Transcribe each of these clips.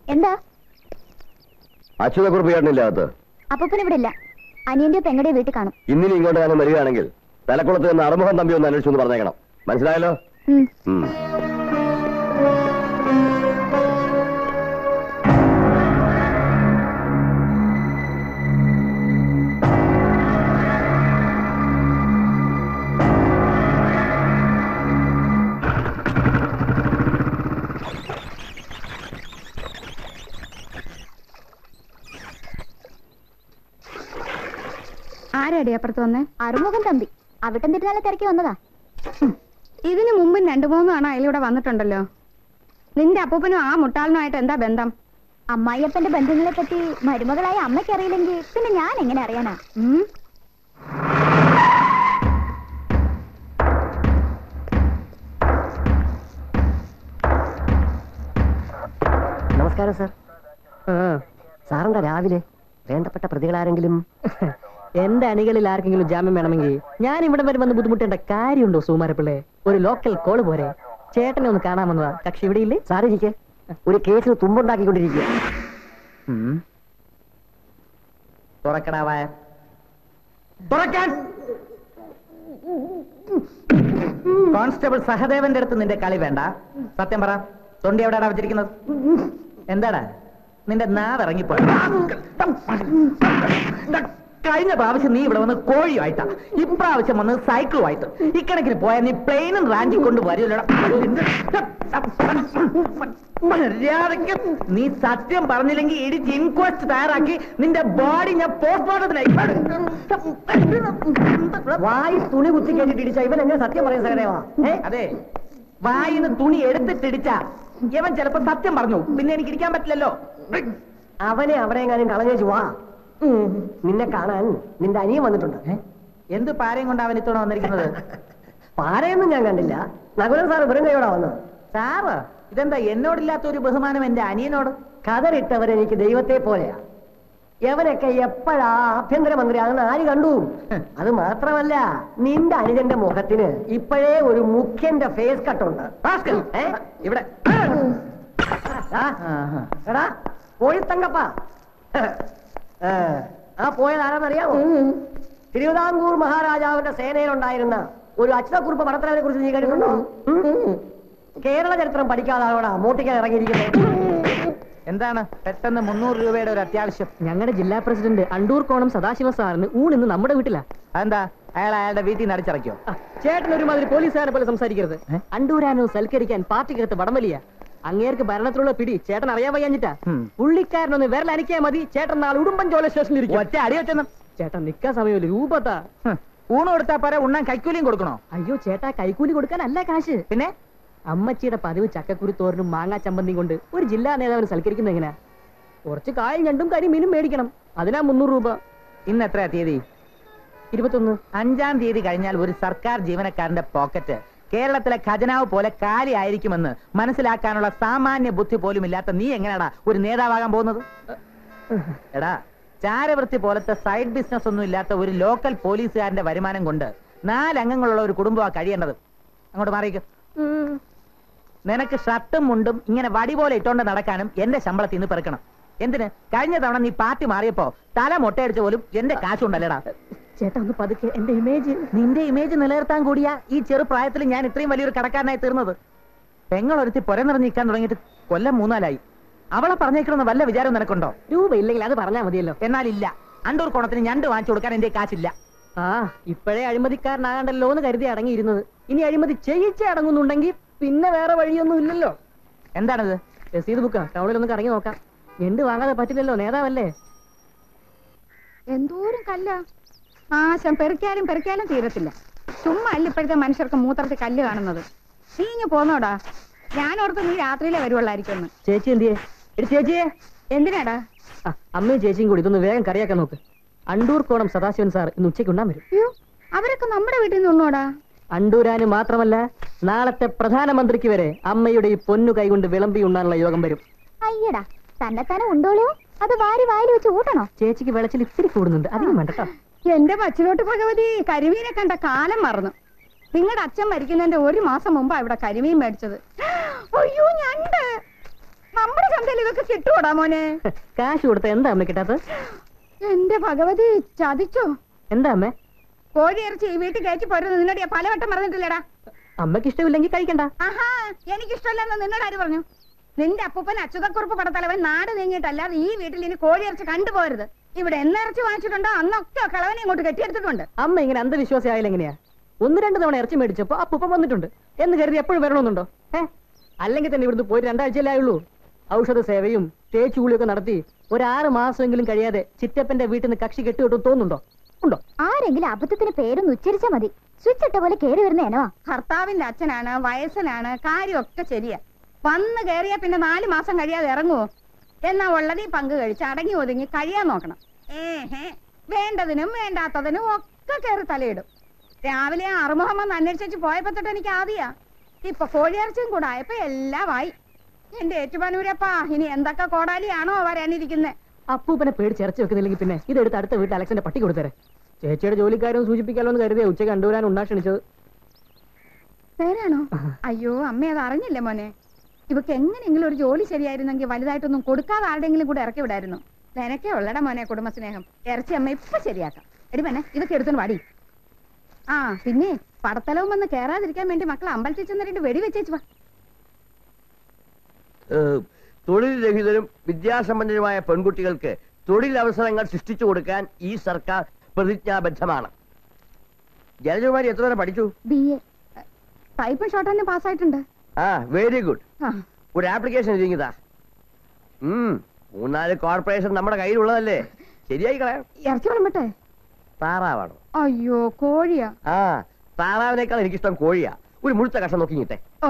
എന്താ അച്യുതക്കുറിപ്പ് ചേട്ടനില്ല അകത്ത് അപ്പൂപ്പൻ ഇവിടെ ഇല്ല അനിയന്റെ പെങ്ങടെ വീട്ടിൽ കാണും ഇന്നിനി ഇങ്ങോട്ട് ഞാൻ വരികയാണെങ്കിൽ തലക്കുളത്ത് നിന്ന് അറുമുഖം തമ്പി ഒന്ന് അന്വേഷിച്ചു എന്ന് പറഞ്ഞേക്കണം മനസ്സിലായല്ലോ ഉം. ഉം. ആരാടി അപ്പുറത്ത് വന്നേ അറുമുഖം തമ്പി അവിട്ടം തിരുനാളെ തിരക്കി വന്നതാ ഇതിനു മുമ്പും രണ്ടു മൂന്ന് തവണ അയലിവിടെ വന്നിട്ടുണ്ടല്ലോ നിന്റെ അപ്പൂപ്പനും ആ മുട്ടാളിനുമായിട്ട് എന്താ ബന്ധം അമ്മായിയപ്പന്റെ ബന്ധുക്കളെ പറ്റി മരുമകളായ അമ്മയ്ക്ക് അറിയില്ലെങ്കിൽ പിന്നെ ഞാൻ എങ്ങനെ അറിയാനാ ഉം? നമസ്കാരം സാർ സാറെന്താ രാവിലെ വേണ്ടപ്പെട്ട പ്രതികളാരെങ്കിലും എന്റെ അണികളിൽ ആർക്കെങ്കിലും ജാമ്യം വേണമെങ്കിൽ ഞാൻ ഇവിടെ വരെ വന്ന് ബുദ്ധിമുട്ടേണ്ട കാര്യമുണ്ടോ സുമാരപ്പിള്ളേ ഒരു ലോക്കൽ കോള് പോരെ ചേട്ടനെ ഒന്ന് കാണാൻ വന്നതാ കക്ഷി ഇവിടെ ഇല്ലേ സാറിരിക്കെ ഒരു കേസിൽ തുമ്പുണ്ടാക്കിക്കൊണ്ടിരിക്കുക തുറക്കടാവായ തുറക്കാൻ കോൺസ്റ്റബിൾ സഹദേവന്റെ അടുത്ത് നിന്റെ കളി വേണ്ട സത്യം പറ തൊണ്ടി എവിടെയാടാ വെച്ചിരിക്കുന്നത് എന്താടാ നിന്റെ നാവ് ഇറങ്ങിപ്പോ കഴിഞ്ഞ പ്രാവശ്യം നീ ഇവിടെ വന്ന് കോഴിയുമായിട്ടാ ഇപ്രാവശ്യം വന്ന് സൈക്കിളുമായിട്ട് ഇക്കണക്കിന് പോയാൽ നീ പ്ലെയിനും റാഞ്ചി കൊണ്ട് മര്യാദയ്ക്ക് നീ സത്യം പറഞ്ഞില്ലെങ്കിൽ ഇടിച്ച് ഇൻക്വസ്റ്റ് തയ്യാറാക്കി നിന്റെ ബോഡി ഞാൻ പോസ്റ്റ്മോർട്ടത്തിനായി വായി തുണി കുത്തി കേട്ടിട്ട് ഇടിച്ച ഇവൻ എങ്ങനെ സത്യം പറയും സഹദേവാ ഏ? അതെ വായിന്ന് തുണി എടുത്തിട്ടിടിച്ച ഇവൻ ചിലപ്പോ സത്യം പറഞ്ഞു പിന്നെ എനിക്ക് ഇരിക്കാൻ പറ്റില്ലല്ലോ അവനെ അവിടെ എങ്ങാനും കളഞ്ഞേച്ചു വാ ഉം. നിന്നെ കാണാൻ നിന്റെ അനിയൻ വന്നിട്ടുണ്ട് ഏ? എന്ത് പാരയും കൊണ്ട് അവൻ ഇത്തവണ വന്നിരിക്കുന്നത് പാരയൊന്നും ഞാൻ കണ്ടില്ല നകുലൻ സാറ് വെറും കൈയോടാ വന്നത് സാറ് ഇതെന്താ എന്നോടില്ലാത്ത ഒരു ബഹുമാനം എന്റെ അനിയനോട് കതറിട്ടവർ എനിക്ക് ദൈവത്തെ പോലെയാ യവനൊക്കെ എപ്പോഴാ ആഭ്യന്തരമന്ത്രി അതെന്ന് ആര് കണ്ടു അത് മാത്രമല്ല നിന്റെ അനുജന്റെ മുഖത്തിന് ഇപ്പോഴേ ഒരു മുഖ്യന്റെ ഫേസ് കട്ടുണ്ട് റാസ്കൽ, ഏ? ഇവിടെ ആ, ആഹാ. എടാ കോഴിത്തങ്കപ്പ ഏ, ആ പോയത് ആരാന്നറിയാമോ തിരുവിതാംകൂർ മഹാരാജാവിന്റെ സേനയിലുണ്ടായിരുന്ന ഒരു അച്യുതക്കുറിപ്പ് പടത്തലവനെ കുറിച്ച് നീ കേട്ടിട്ടുണ്ടോ ഉം. കേരള ചരിത്രം പഠിക്കാതെ ആളോടാ മോട്ടിക്കാൻ ഇറങ്ങിയിരിക്കുന്നത് എന്താണ് പെട്ടെന്ന് മുന്നൂറ് രൂപയുടെ ഒരു അത്യാവശ്യം ഞങ്ങളുടെ ജില്ലാ പ്രസിഡന്റ് അണ്ടൂർ കോണം സദാശിവ സാറിന് ഊണിന്ന് നമ്മുടെ വീട്ടിലാ അതെന്താ അയാൾ അയാളുടെ വീട്ടിൽ നിന്ന് അടിച്ചിറക്കിയോ ആ, ചേട്ടൻ ഒരുമാതിരി പോലീസുകാരെ പോലെ സംസാരിക്കരുത് ഏ? അണ്ടൂരാനോ സൽക്കരിക്കാൻ പാർട്ടിക്കകത്ത് വടംവലിയ അങ്ങേർക്ക് ഭരണത്തിലുള്ള പിടി ചേട്ടൻ അറിയാൻ വയ്യാഞ്ഞിട്ടാ ഉം. പുള്ളിക്കാരനൊന്ന് വിരൽ അനക്കിയാ മതി ചേട്ടൻ നാളെ ഉടുമ്പൻ ജോല സ്റ്റേഷനിൽ ഇരിക്കും ഒറ്റ അടി വെച്ചെന്നും ചേട്ടൻ നിക്കാൻ സമയമില്ല രൂപത്താ ഹ്, ഊണ് കൊടുത്താ പോരെ ഉണ്ണാൻ കൈക്കൂലിയും കൊടുക്കണോ അയ്യോ ചേട്ടാ കൈക്കൂലി കൊടുക്കാനല്ല കാശ് പിന്നെ അമ്മച്ചിയുടെ പതിവ് ചക്കക്കുരു തോരനും മാങ്ങാ ചമ്പന്തിയും കൊണ്ട് ഒരു ജില്ലാ നേതാവിനെ സൽക്കരിക്കുന്നത് എങ്ങനെയാ കുറച്ച് കായും ഞണ്ടും കരിമീനും മേടിക്കണം അതിനാ മുന്നൂറ് രൂപ ഇന്ന് എത്രയാ തീയതി ഇരുപത്തൊന്ന് അഞ്ചാം തീയതി കഴിഞ്ഞാൽ ഒരു സർക്കാർ ജീവനക്കാരന്റെ പോക്കറ്റ് കേരളത്തിലെ ഖജനാവ് പോലെ കാലിയായിരിക്കുമെന്ന് മനസ്സിലാക്കാനുള്ള സാമാന്യ ബുദ്ധി പോലും ഇല്ലാത്ത നീ എങ്ങനെയാടാ ഒരു നേതാവാകാൻ പോകുന്നത് എടാ ചാരവൃത്തി പോലത്തെ സൈഡ് ബിസിനസ് ഒന്നും ഇല്ലാത്ത ഒരു ലോക്കൽ പോലീസുകാരന്റെ വരുമാനം കൊണ്ട് നാലംഗങ്ങളുള്ള ഒരു കുടുംബമാണ് കഴിയേണ്ടത് അങ്ങോട്ട് മാറിയിക്കും നിനക്ക് ഷർട്ടും മുണ്ടും ഇങ്ങനെ വടി പോലെ ഇട്ടോണ്ട് നടക്കാനും എന്റെ ശമ്പളത്തിൽ നിന്ന് പെറുക്കണം എന്തിന് കഴിഞ്ഞ തവണ നീ പാർട്ടി മാറിയപ്പോ തല മൊട്ടയടിച്ച പോലും എന്റെ കാശുണ്ടല്ലേടാ ചേട്ടാ ഒന്ന് പതുക്കെ എന്റെ ഇമേജ് നിന്റെ ഇമേജ് നിലനിർത്താൻ കൂടിയാ ഈ ചെറുപ്രായത്തിൽ ഞാൻ ഇത്രയും വലിയൊരു കടക്കാരനായി തീർന്നത് പെങ്ങളൊരുത്തി പുര നിറഞ്ഞിരിക്കാൻ തുടങ്ങിയിട്ട് കൊല്ലം മൂന്നാലായി അവളെ പറഞ്ഞേക്കണമെന്ന് വല്ല വിചാരം നിനക്കുണ്ടോ രൂപ ഇല്ലെങ്കിൽ അത് പറഞ്ഞാ മതിയല്ലോ എന്നാൽ ഇല്ല അണ്ടൂർ കോണത്തിന് ഞണ്ട് വാങ്ങിച്ചു കൊടുക്കാൻ എന്റെ കാശില്ല ആ ഇപ്പോഴേ അഴിമതിക്കാരനാകണ്ടല്ലോ എന്ന് കരുതി അടങ്ങിയിരുന്നത് ഇനി അഴിമതി ചെയ്യിച്ചേ അടങ്ങുന്നുണ്ടെങ്കിൽ പിന്നെ വേറെ വഴിയൊന്നും ഇല്ലല്ലോ എന്താണിത് രസീത് ബുക്കാ ടൗണിൽ ഒന്ന് കറങ്ങി നോക്കാം ഞണ്ട് വാങ്ങാതെ പറ്റില്ലല്ലോ നേതാവല്ലേ എന്തോരം കല്ല ആശം പെറുക്കിയാലും പെറുക്കിയാലും തീരത്തില്ല ചുമ്മാ അല്ല ഇപ്പോഴത്തെ മനുഷ്യർക്ക് മൂത്രത്തിൽ കല്ല് കാണുന്നത് നീ ഇങ്ങ് പോന്നോടാ ഞാൻ ഓർത്ത് നീ രാത്രിയിലെ വരുവുള്ളായിരിക്കും എന്ന് ചേച്ചി എന്തിയേ എടി ചേച്ചിയെ എന്തിനാടാ ആ അമ്മയും ചേച്ചിയും കൂടി ഇതൊന്ന് വേഗം കറിയാക്കാൻ നോക്ക് അണ്ടൂർ കോണം സദാശിവൻ സാർ ഇന്ന് ഉച്ചയ്ക്ക് ഉണ്ണാൻ വരും അയ്യോ അവരൊക്കെ നമ്മുടെ വീട്ടിൽ നിന്ന് ഉണ്ണോടാ അണ്ടൂരാന് മാത്രമല്ല നാളത്തെ പ്രധാനമന്ത്രിക്ക് വരെ അമ്മയുടെ ഈ പൊന്നു കൈകൊണ്ട് വിളമ്പി ഉണ്ണാനുള്ള യോഗം വരും അയ്യടാ തന്നെത്താനെ ഉണ്ടോളൂ അത് വാരി വായിൽ വെച്ച് ഊട്ടണോ ചേച്ചിക്ക് വെളച്ചിൽ ഇത്തിരി കൂടുന്നുണ്ട് അധികം വേണ്ട കേട്ടോ എന്റെ പച്ചിലോട്ട് ഭഗവതി കരിമീനെ കണ്ട കാലം മറന്നു നിങ്ങളുടെ അച്ഛൻ മരിക്കുന്നതിന്റെ ഒരു മാസം മുമ്പാ ഇവിടെ കരിമീൻ മേടിച്ചത് അയ്യോ ഞണ്ട് നമ്മുടെ ചന്തയിൽ ഇതൊക്കെ കിട്ടുവോടാ മോനെ കാശ് കൊടുത്ത എന്താ അമ്മ കിട്ടാത്തത് എന്റെ ഭഗവതി ചതിച്ചോ എന്താ അമ്മേ കോഴി ഇറച്ചി ഈ വീട്ടിൽ കയറ്റി പോരുന്നത് നിന്നോട് ഞാൻ പലവട്ടം പറഞ്ഞിട്ടില്ലടാ അമ്മക്ക് ഇഷ്ടമില്ലെങ്കിൽ കഴിക്കണ്ട ആഹാ എനിക്കിഷ്ടമല്ലെന്ന് നിന്നോട് ആര് പറഞ്ഞു നിന്റെ അപ്പൂപ്പൻ അച്യുതക്കുറുപ്പ് പടത്തലവൻ നാട് നീങ്ങിയിട്ടല്ലാതെ ഈ വീട്ടിൽ ഇനി കോഴി ഇറച്ചി കണ്ടുപോരുത് ഇവിടെ എന്നിറച്ചി വാങ്ങിച്ചിട്ടുണ്ടോ അന്നൊക്കെ കളവനെ ഇങ്ങോട്ട് കെട്ടിയെടുത്തിട്ടുണ്ട് അമ്മ ഇങ്ങനെ അന്ധവിശ്വാസി ആയാലും എങ്ങനെയാ ഒന്ന് രണ്ട് തവണ ഇറച്ചി മേടിച്ചപ്പോ അപ്പൂപ്പ വന്നിട്ടുണ്ട് എന്ന് കരുതി എപ്പോഴും വരണമെന്നുണ്ടോ ഏ അല്ലെങ്കിൽ തന്നെ ഇവിടുന്ന് പോയി രണ്ടാഴ്ചയല്ലേ ആയുള്ളൂ ഔഷധ സേവയും തേച്ചു കൂലിയൊക്കെ നടത്തി ഒരു ആറ് മാസമെങ്കിലും കഴിയാതെ ചിറ്റപ്പന്റെ വീട്ടിൽ നിന്ന് കക്ഷി കെട്ടിവിട്ടും തോന്നുന്നുണ്ടോ ഉണ്ടോ ആരെങ്കിലും അബദ്ധത്തിന് പേരൊന്ന് ഉച്ചരിച്ചാ മതി സ്വിച്ച് ഇട്ട പോലെ കേറി വരുന്ന എനവാ ഭർത്താവിന്റെ അച്ഛനാണ് വയസ്സനാണ് കാര്യമൊക്കെ ശരിയാ വന്ന് കയറിയാ പിന്നെ നാല് മാസം കഴിയാതെ ഇറങ്ങുവോ എന്നാ ഉള്ളതീ പങ്ക് കഴിച്ച് അടങ്ങി ഒതുങ്ങി കഴിയാൻ നോക്കണം ഏഹേ വേണ്ടതിനും വേണ്ടാത്തതിനും ഒക്കെ കയറി തലയിടും രാവിലെ അറുമുഖം വന്ന് അന്വേഷിച്ചു പോയപ്പോ തൊട്ട് എനിക്ക് ആദ്യാ ഇപ്പൊ കോഴിയിറച്ചിയും കൂടെ ആയപ്പോ എല്ലാമായി എന്റെ ഏറ്റുമാനൂരപ്പാ ഇനി എന്തൊക്കെ കോടാലിയാണോ വരാനിരിക്കുന്നെ അപ്പൂപ്പനെ പേടിച്ച് ഇറച്ചി വെക്കുന്നില്ലെങ്കിൽ പിന്നെ ഇതെടുത്ത് അടുത്ത വീട്ടിൽ അലക്സിന്റെ പട്ടി കൊടുത്തേരെ ചേച്ചിയുടെ ജോലിക്കാരും സൂചിപ്പിക്കാലോ എന്ന് കരുതിയ ഉച്ചയ്ക്ക് കണ്ടുവരാൻ ഉണ്ടാ ക്ഷണിച്ചത് നേരാണോ അയ്യോ അമ്മ അത് അറിഞ്ഞില്ല മോനെ ഇവക്ക് എങ്ങനെയെങ്കിലും ഒരു ജോലി ശരിയായിരുന്നെങ്കിൽ വലുതായിട്ടൊന്നും കൊടുക്കാതെ ആരുടെങ്കിലും കൂടെ ഇറക്കി വിടായിരുന്നു നിനക്കേ ഉള്ളടാ മോനെ കുടുംബസ്നേഹം ഇറച്ചി അമ്മ ഇപ്പൊ ശരിയാക്കാം എടി മോനെ ഇതൊക്കെ എടുത്തു പാടി ആ പിന്നെ പടത്തലവും വന്ന് കേറാതിരിക്കാൻ വേണ്ടി മക്കൾ അമ്പലത്തിൽ ചെന്ന് രണ്ട് വെടി വെച്ചേച്ചു വാ ഏഹ്, തൊഴിൽ രഹിതരും വിദ്യാസമ്പന്നരുമായ പെൺകുട്ടികൾക്ക് തൊഴിലവസരങ്ങൾ സൃഷ്ടിച്ചു കൊടുക്കാൻ ഈ സർക്കാർ പ്രതിജ്ഞാബദ്ധമാണ് ജലജകുമാരി എത്ര വരെ പഠിച്ചു ബി എ ടൈപ്പും ഷോർട്ട് പാസ്സായിട്ടുണ്ട് ആ വെരി ഗുഡ് ആ ഒരു ആപ്ലിക്കേഷൻ എഴുതിയതാ ഉം മൂന്നാല് കോർപ്പറേഷൻ നമ്മുടെ കയ്യിലുള്ളതല്ലേ ശരിയായി കളയാം ഇറച്ചി വിളമ്പട്ടെ താറാവാണോ അയ്യോ കോഴിയാ ആ താറാവിനേക്കാൾ എനിക്കിഷ്ടം കോഴിയാ ഒരു മുഴുത്ത കഷ്ണം നോക്കി കിട്ടെ ഓ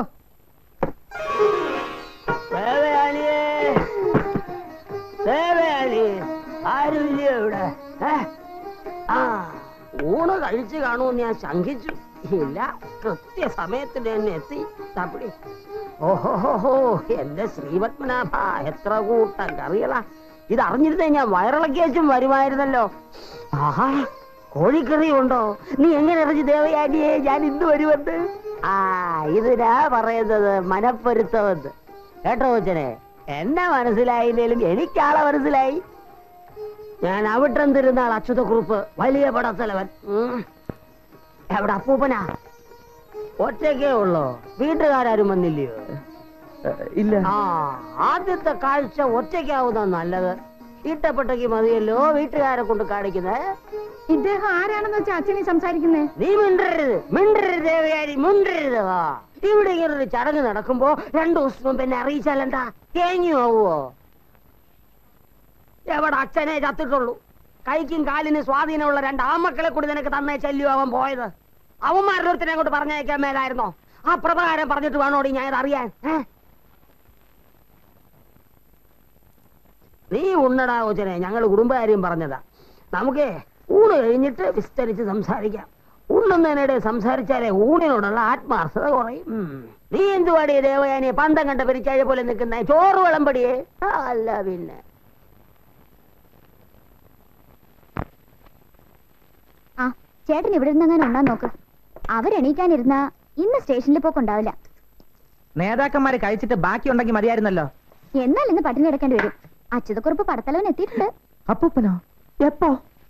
ആരുമില്ലേ ഇവിടെ ഏ? ആ ഊണ് കഴിച്ചു കാണുമെന്ന് ഞാൻ ശങ്കിച്ചു ഇല്ല കൃത്യസമയത്തിന് തന്നെ എത്തി തപ്പിടി ഓഹോഹോ എന്റെ ശ്രീപത്മനാഭ എത്ര കൂട്ടം കറികളാ ഇത് അറിഞ്ഞിരുന്നേ ഞാൻ വയറിളക്കിയച്ചും വരുമായിരുന്നല്ലോ ആഹാ കോഴിക്കറി ഉണ്ടോ നീ എങ്ങനെ അറിഞ്ഞു ദേവയാനിയെ ഞാൻ ഇന്ന് വരുമെന്ന് ആ ഇതിനാ പറയുന്നത് മനപ്പൊരുത്തമെന്ന് കേട്ടോ കൊച്ചനെ എന്നെ മനസ്സിലായില്ലേലും എനിക്കാളെ മനസ്സിലായി ഞാൻ അവിട്ടം തിരുന്നാൾ അച്യുതക്കുറുപ്പ് വലിയ പടത്തലവൻ ഉം. എവിടെ അപ്പൂപ്പനാ ഒറ്റയ്ക്കേ ഉള്ളോ വീട്ടുകാരും വന്നില്ലയോ ഇല്ല ആ ആദ്യത്തെ കാഴ്ച ഒറ്റയ്ക്കാവുന്ന നല്ലത് ഇട്ടപ്പെട്ടയ്ക്ക് മതിയല്ലോ വീട്ടുകാരെ കൊണ്ട് കാണിക്കുന്നേ ഇദ്ദേഹം ആരാണെന്ന് വെച്ചാ അച്ഛനെ സംസാരിക്കുന്നേ നീ മിണ്ടരുത് മിണ്ടരുത് ദേവയാരി മിണ്ടരുത് വാ ഇവിടെ ഇങ്ങനെ ഒരു ചടങ്ങ് നടക്കുമ്പോ രണ്ടു ദിവസം മുമ്പ് എന്നെ അറിയിച്ചാൽ എന്താ തേങ്ങു ആവുമോ എവിടെ അച്ഛനെ ചത്തിട്ടുള്ളൂ കൈക്കും കാലിന് സ്വാധീനമുള്ള രണ്ട് ആമക്കളെ കൂടി നിനക്ക് തന്നേ ചെല്ലു അവൻ പോയത് അവന്മാരുടെ ഒരുത്തനെ അങ്ങോട്ട് പറഞ്ഞയക്കാൻ മേലായിരുന്നോ ആ പ്രകാരം പറഞ്ഞിട്ട് വേണോടി ഞാൻ ഇത് അറിയാൻ ഏ? നീ ഉണ്ണടാ കൊച്ചനെ ഞങ്ങൾ കുടുംബകാര്യം പറഞ്ഞതാ നമുക്ക് ഊണ് കഴിഞ്ഞിട്ട് വിസ്തരിച്ച് സംസാരിക്കാം ഉണ്ണുന്നതിനിടെ സംസാരിച്ചാലേ ഊണിനോടുള്ള ആത്മാർത്ഥത കുറയും ഉം. നീ എന്തുവാടിയെ ദേവയാനിയെ പന്തം കണ്ട പെരിച്ചാഴ പോലെ നിൽക്കുന്ന ചോറ് വിളമ്പടിയേ ആ, അല്ല പിന്നെ ആ ചേട്ടൻ ഇവിടെ ഇരുന്നങ്ങനെ ഉണ്ണാൻ നോക്ക് അവരെണീക്കാനിരുന്ന ഇന്ന് സ്റ്റേഷനിൽ പോക്കുണ്ടാവില്ല നേതാക്കന്മാര് കഴിച്ചിട്ട് ബാക്കിയുണ്ടെങ്കിൽ മതിയായിരുന്നല്ലോ എന്നാൽ ഇന്ന് പട്ടിണി കിടക്കേണ്ടി വരും അച്യുതക്കുറിപ്പ് പടത്തലവൻ എത്തിയിട്ടുണ്ട് അപ്പൂപ്പനോ എപ്പോ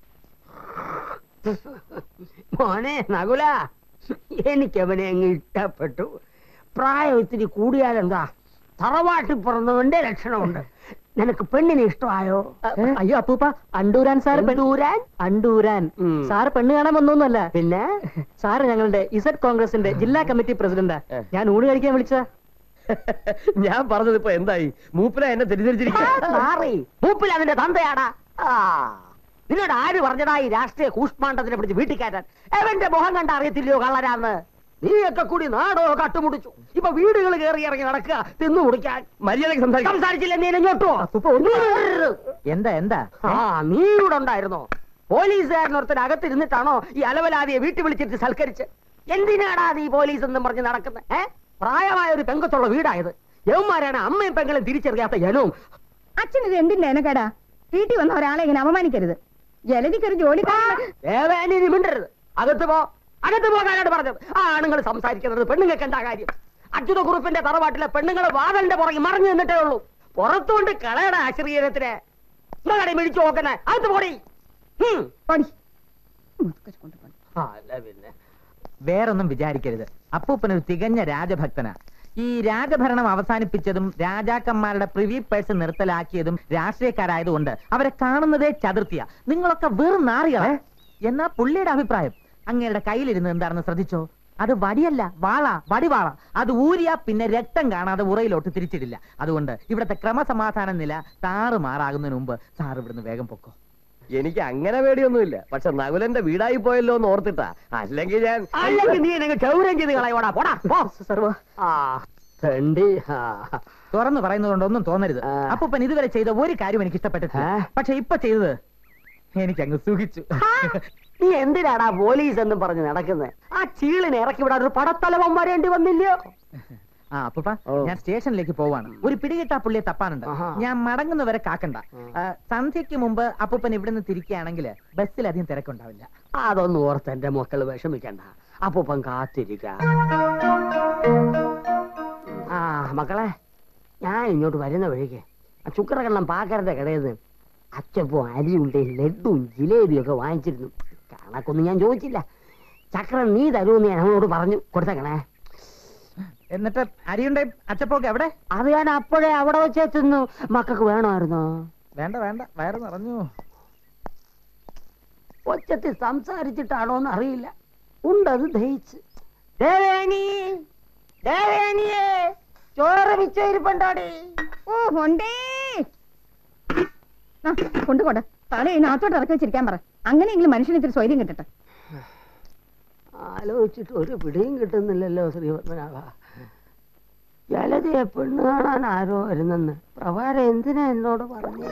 മോനെ നകുല എനിക്ക് അവനെ അങ്ങ് ഇഷ്ടപ്പെട്ടു പ്രായം ഇത്തിരി കൂടിയാലെന്താ തറവാട്ടിൽ പിറന്നവന്റെ ലക്ഷണമുണ്ട് നിനക്ക് പെണ്ണിനെ ഇഷ്ടമായോ അയ്യോ അപ്പൂപ്പ അണ്ടൂരാൻ സാറ് പെണ്ണ് ദൂരാൻ അണ്ടൂരാൻ ഉം. സാറ് പെണ്ണ് കാണാൻ വന്നൊന്നുമല്ല പിന്നെ സാറ് ഞങ്ങളുടെ ഇസഡ് കോൺഗ്രസിന്റെ ജില്ലാ കമ്മിറ്റി പ്രസിഡന്റാ ഞാൻ ഊണ് കഴിക്കാൻ വിളിച്ചതാ ഞാൻ പറഞ്ഞത് ഇപ്പൊ എന്തായി മൂപ്പര എന്നെ തെറ്റിദ്ധരിച്ചിരിക്കുക മാറി മൂപ്പിൽ അതിന്റെ തന്തയാടാ ആ നിന്നോട് ആര് പറഞ്ഞടാ ഈ രാഷ്ട്രീയ കൂഷ്മാണ്ടത്തിനെ പിടിച്ച് വീട്ടിൽ കയറ്റാൻ എവന്റെ മുഖം കണ്ട അറിയത്തില്ലയോ കള്ളരാന്ന് നീയൊക്കെ കൂടി നാടോ കട്ടുമുടിച്ചു ഇപ്പൊ വീടുകൾ കയറി ഇറങ്ങി നടക്കുക തിന്നു കുടിക്കാൻ മര്യാദക്ക് സംസാരിക്കാം സംസാരിച്ചില്ല നീ ഇങ്ങോട്ടോ അപ്പൂപ്പ ഒന്ന് എന്താ എന്താ ആ നീ ഇവിടെ ഉണ്ടായിരുന്നോ പോലീസുകാരനൊരുത്തൻ അകത്തിരുന്നിട്ടാണോ ഈ അലവലാതിയെ വീട്ടിൽ വിളിച്ചിട്ട് സൽക്കരിച്ച് എന്തിനാടാ നീ പോലീസ് എന്നും പറഞ്ഞ് നടക്കുന്നത് ഏ പ്രായമായ ഒരു പെങ്കത്തുള്ള വീടായത് യവന്മാരാണ് അമ്മയും പെങ്ങളും തിരിച്ചറിയാത്ത ജനവും അച്ഛൻ ഇത് എന്തിന്റെ എനക്കേടാ വീട്ടിൽ വന്ന ഒരാളെ ഇങ്ങനെ അപമാനിക്കരുത് ജലതിക്ക് ഒരു ജോലി ദേവേനി നീ മിണ്ടരുത് അകത്ത് പോ അകത്ത് പോകാനാണ് പറഞ്ഞത് ആ ആണുങ്ങൾ സംസാരിക്കുന്നത് പെണ്ണുങ്ങൾക്ക് എന്താ കാര്യം അച്യുത കുറുപ്പിന്റെ തറവാട്ടിലെ പെണ്ണുങ്ങൾ വാതലിന്റെ പുറകെ മറിഞ്ഞു നിന്നിട്ടേ ഉള്ളൂ പുറത്തുകൊണ്ട് കളയടാ ആശ്രീരത്തിന് എന്താണ് മേടിച്ചു നോക്കണേ അത് പോടി ഹും. ഓടി മുതുക്കച്ച് കൊണ്ടുപോയി അല്ല പിന്നെ വേറൊന്നും വിചാരിക്കരുത് അപ്പൂപ്പനൊരു തികഞ്ഞ രാജഭക്തനാ ഈ രാജഭരണം അവസാനിപ്പിച്ചതും രാജാക്കന്മാരുടെ പ്രിവി പേഴ്സ് നിർത്തലാക്കിയതും രാഷ്ട്രീയക്കാരായതുകൊണ്ട് അവരെ കാണുന്നതേ ചതുർത്ഥിയ നിങ്ങളൊക്കെ വെറും നാറികളെ എന്നാ പുള്ളിയുടെ അഭിപ്രായം അങ്ങയുടെ കയ്യിലിരുന്ന് എന്താണെന്ന് ശ്രദ്ധിച്ചോ അത് വടിയല്ല വാള വടിവാള അത് ഊരിയ പിന്നെ രക്തം കാണാതെ ഉറയിലോട്ട് തിരിച്ചിടില്ല അതുകൊണ്ട് ഇവിടുത്തെ ക്രമസമാധാന നില താറ് മാറാകുന്നതിന് മുമ്പ് സാർ ഇവിടുന്ന് വേഗം പൊക്കോ എനിക്ക് അങ്ങനെ പേടിയൊന്നുമില്ല പക്ഷെ നകുലന്റെ വീടായി പോയല്ലോ എന്ന് ഓർത്തിട്ടാ അല്ലെങ്കിൽ ഞാൻ അല്ലെങ്കിൽ നീ എന്നെ ചൗരം ചെയ്ത് കളയോടാ പോടാ പോ സർവ ആ തണ്ടി ആ തുറന്നു പറയുന്നത് കൊണ്ടൊന്നും തോന്നരുത് ആ. അപ്പൂപ്പൻ ഇതുവരെ ചെയ്ത ഒരു കാര്യം എനിക്ക് ഇഷ്ടപ്പെട്ടിട്ടില്ല ആ. പക്ഷെ ഇപ്പൊ ചെയ്തത് എനിക്ക് അങ്ങ് സുഖിച്ചു നീ എന്തിനാടാ പോലീസ് എന്നും പറഞ്ഞ് നടക്കുന്നത് ആ ചീളിനെ ഇറക്കി വിടാൻ ഒരു പടത്തലവൻ വരേണ്ടി വന്നില്ലയോ ആ അപ്പൂപ്പ ഓ. ഞാൻ സ്റ്റേഷനിലേക്ക് പോവാണ് ഒരു പിടികിട്ടാ പുള്ളിയെ തപ്പാനുണ്ട് ആഹാ. ഞാൻ മടങ്ങുന്നവരെ കാക്കണ്ട ആ, സന്ധ്യയ്ക്ക് മുമ്പ് അപ്പൂപ്പൻ ഇവിടുന്ന് തിരിക്കുകയാണെങ്കിൽ ബസ്സിൽ അധികം തിരക്കുണ്ടാവില്ല അതൊന്നും ഓർത്ത് എന്റെ മക്കള് വിഷമിക്കണ്ട അപ്പൂപ്പൻ കാത്തിരിക്ക ആ മക്കളെ ഞാൻ ഇങ്ങോട്ട് വരുന്ന വഴിക്ക് ആ ചുക്കറകണ്ണം പാക്കരന്റെ കടയിൽ നിന്ന് അച്ചപ്പവും അരിയുണ്ടയും ലഡും ജിലേബിയും ഒക്കെ വാങ്ങിച്ചിരുന്നു കണക്കൊന്നും ഞാൻ ചോദിച്ചില്ല ചക്രൻ നീ തരുമെന്ന് ഞാൻ അവനോട് പറഞ്ഞു കൊടുത്തേക്കണേ എന്നിട്ട് അരിയുണ്ടെ അച്ചപ്പോക്ക് എവിടെ അത് ഞാൻ അപ്പോഴേ അവിടെ വെച്ചേ തിന്നു മക്കൾക്ക് വേണമായിരുന്നോ വേണ്ട വേണ്ട വയറ് നിറഞ്ഞു ഒച്ചത്തിൽ സംസാരിച്ചിട്ടാണോ എന്ന് അറിയില്ല ഉണ്ടത് ദഹിച്ച് ദേവേനി ദേവേനിയേ ചോറ് മിച്ചരിപ്പുണ്ടോടി ഓ ഉണ്ടേ ആ, കൊണ്ടുപോട്ടെ തല ഇതിനകത്തോട്ട് ഇറക്കി വെച്ചിരിക്കാൻ പറ അങ്ങനെയെങ്കിലും മനുഷ്യന് ഇത്തിരി സ്വൈര്യം കിട്ടട്ടെ ആലോചിച്ചിട്ട് ഒരു പിടിയും കിട്ടുന്നില്ലല്ലോ ശ്രീപത്മനാഭ ജലതയെ പെണ്ണ് കാണാൻ ആരോ വരുന്നെന്ന് പ്രഭാര എന്തിനാ എന്നോട് പറഞ്ഞു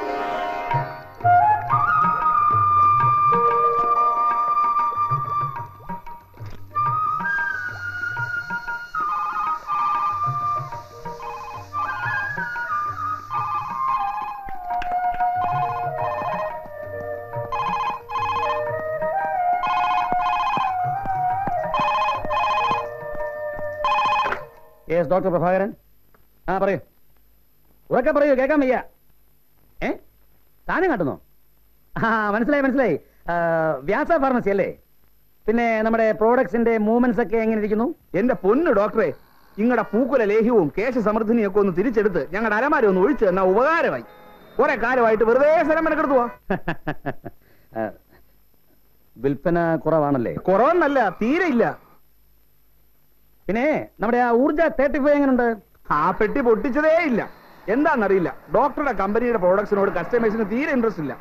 യെസ് ഡോക്ടർ പ്രഭാകരൻ ആ പറയൂ ഉറക്കെ പറയൂ കേൾക്കാൻ വയ്യ ഏ താനും കാട്ടുന്നോ ആ മനസ്സിലായി മനസ്സിലായി ആ, വ്യാസ ഫാർമസി അല്ലേ പിന്നെ നമ്മുടെ പ്രോഡക്ട്സിന്റെ മൂവ്മെന്റ്സ് ഒക്കെ എങ്ങനെ ഇരിക്കുന്നു എന്റെ പൊന്നു ഡോക്ടറെ നിങ്ങളുടെ പൂക്കുല ലേഹ്യവും കേശ സമൃദ്ധിനിയും ഒക്കെ ഒന്ന് തിരിച്ചെടുത്ത് ഞങ്ങളുടെ അലമാര ഒന്ന് ഒഴിച്ചു തന്നാ ഉപകാരമായി കുറെ കാലമായിട്ട് വെറുതെ സ്ഥലം മെനക്കെടുത്തു പോവാ ആ, വിൽപ്പന കുറവാണല്ലേ കുറവെന്നല്ല തീരെ ഇല്ല പിന്നെ നമ്മുടെ ആ ഊർജ തേർട്ടി ഫൈവ് എങ്ങനെയുണ്ട് ആ പെട്ടി പൊട്ടിച്ചതേ ഇല്ല എന്താണെന്നറിയില്ല ഡോക്ടറുടെ കമ്പനിയുടെ പ്രോഡക്ട്സിനോട് കസ്റ്റമേഴ്സിന് തീരെ ഇൻട്രസ്റ്റ് ഇല്ല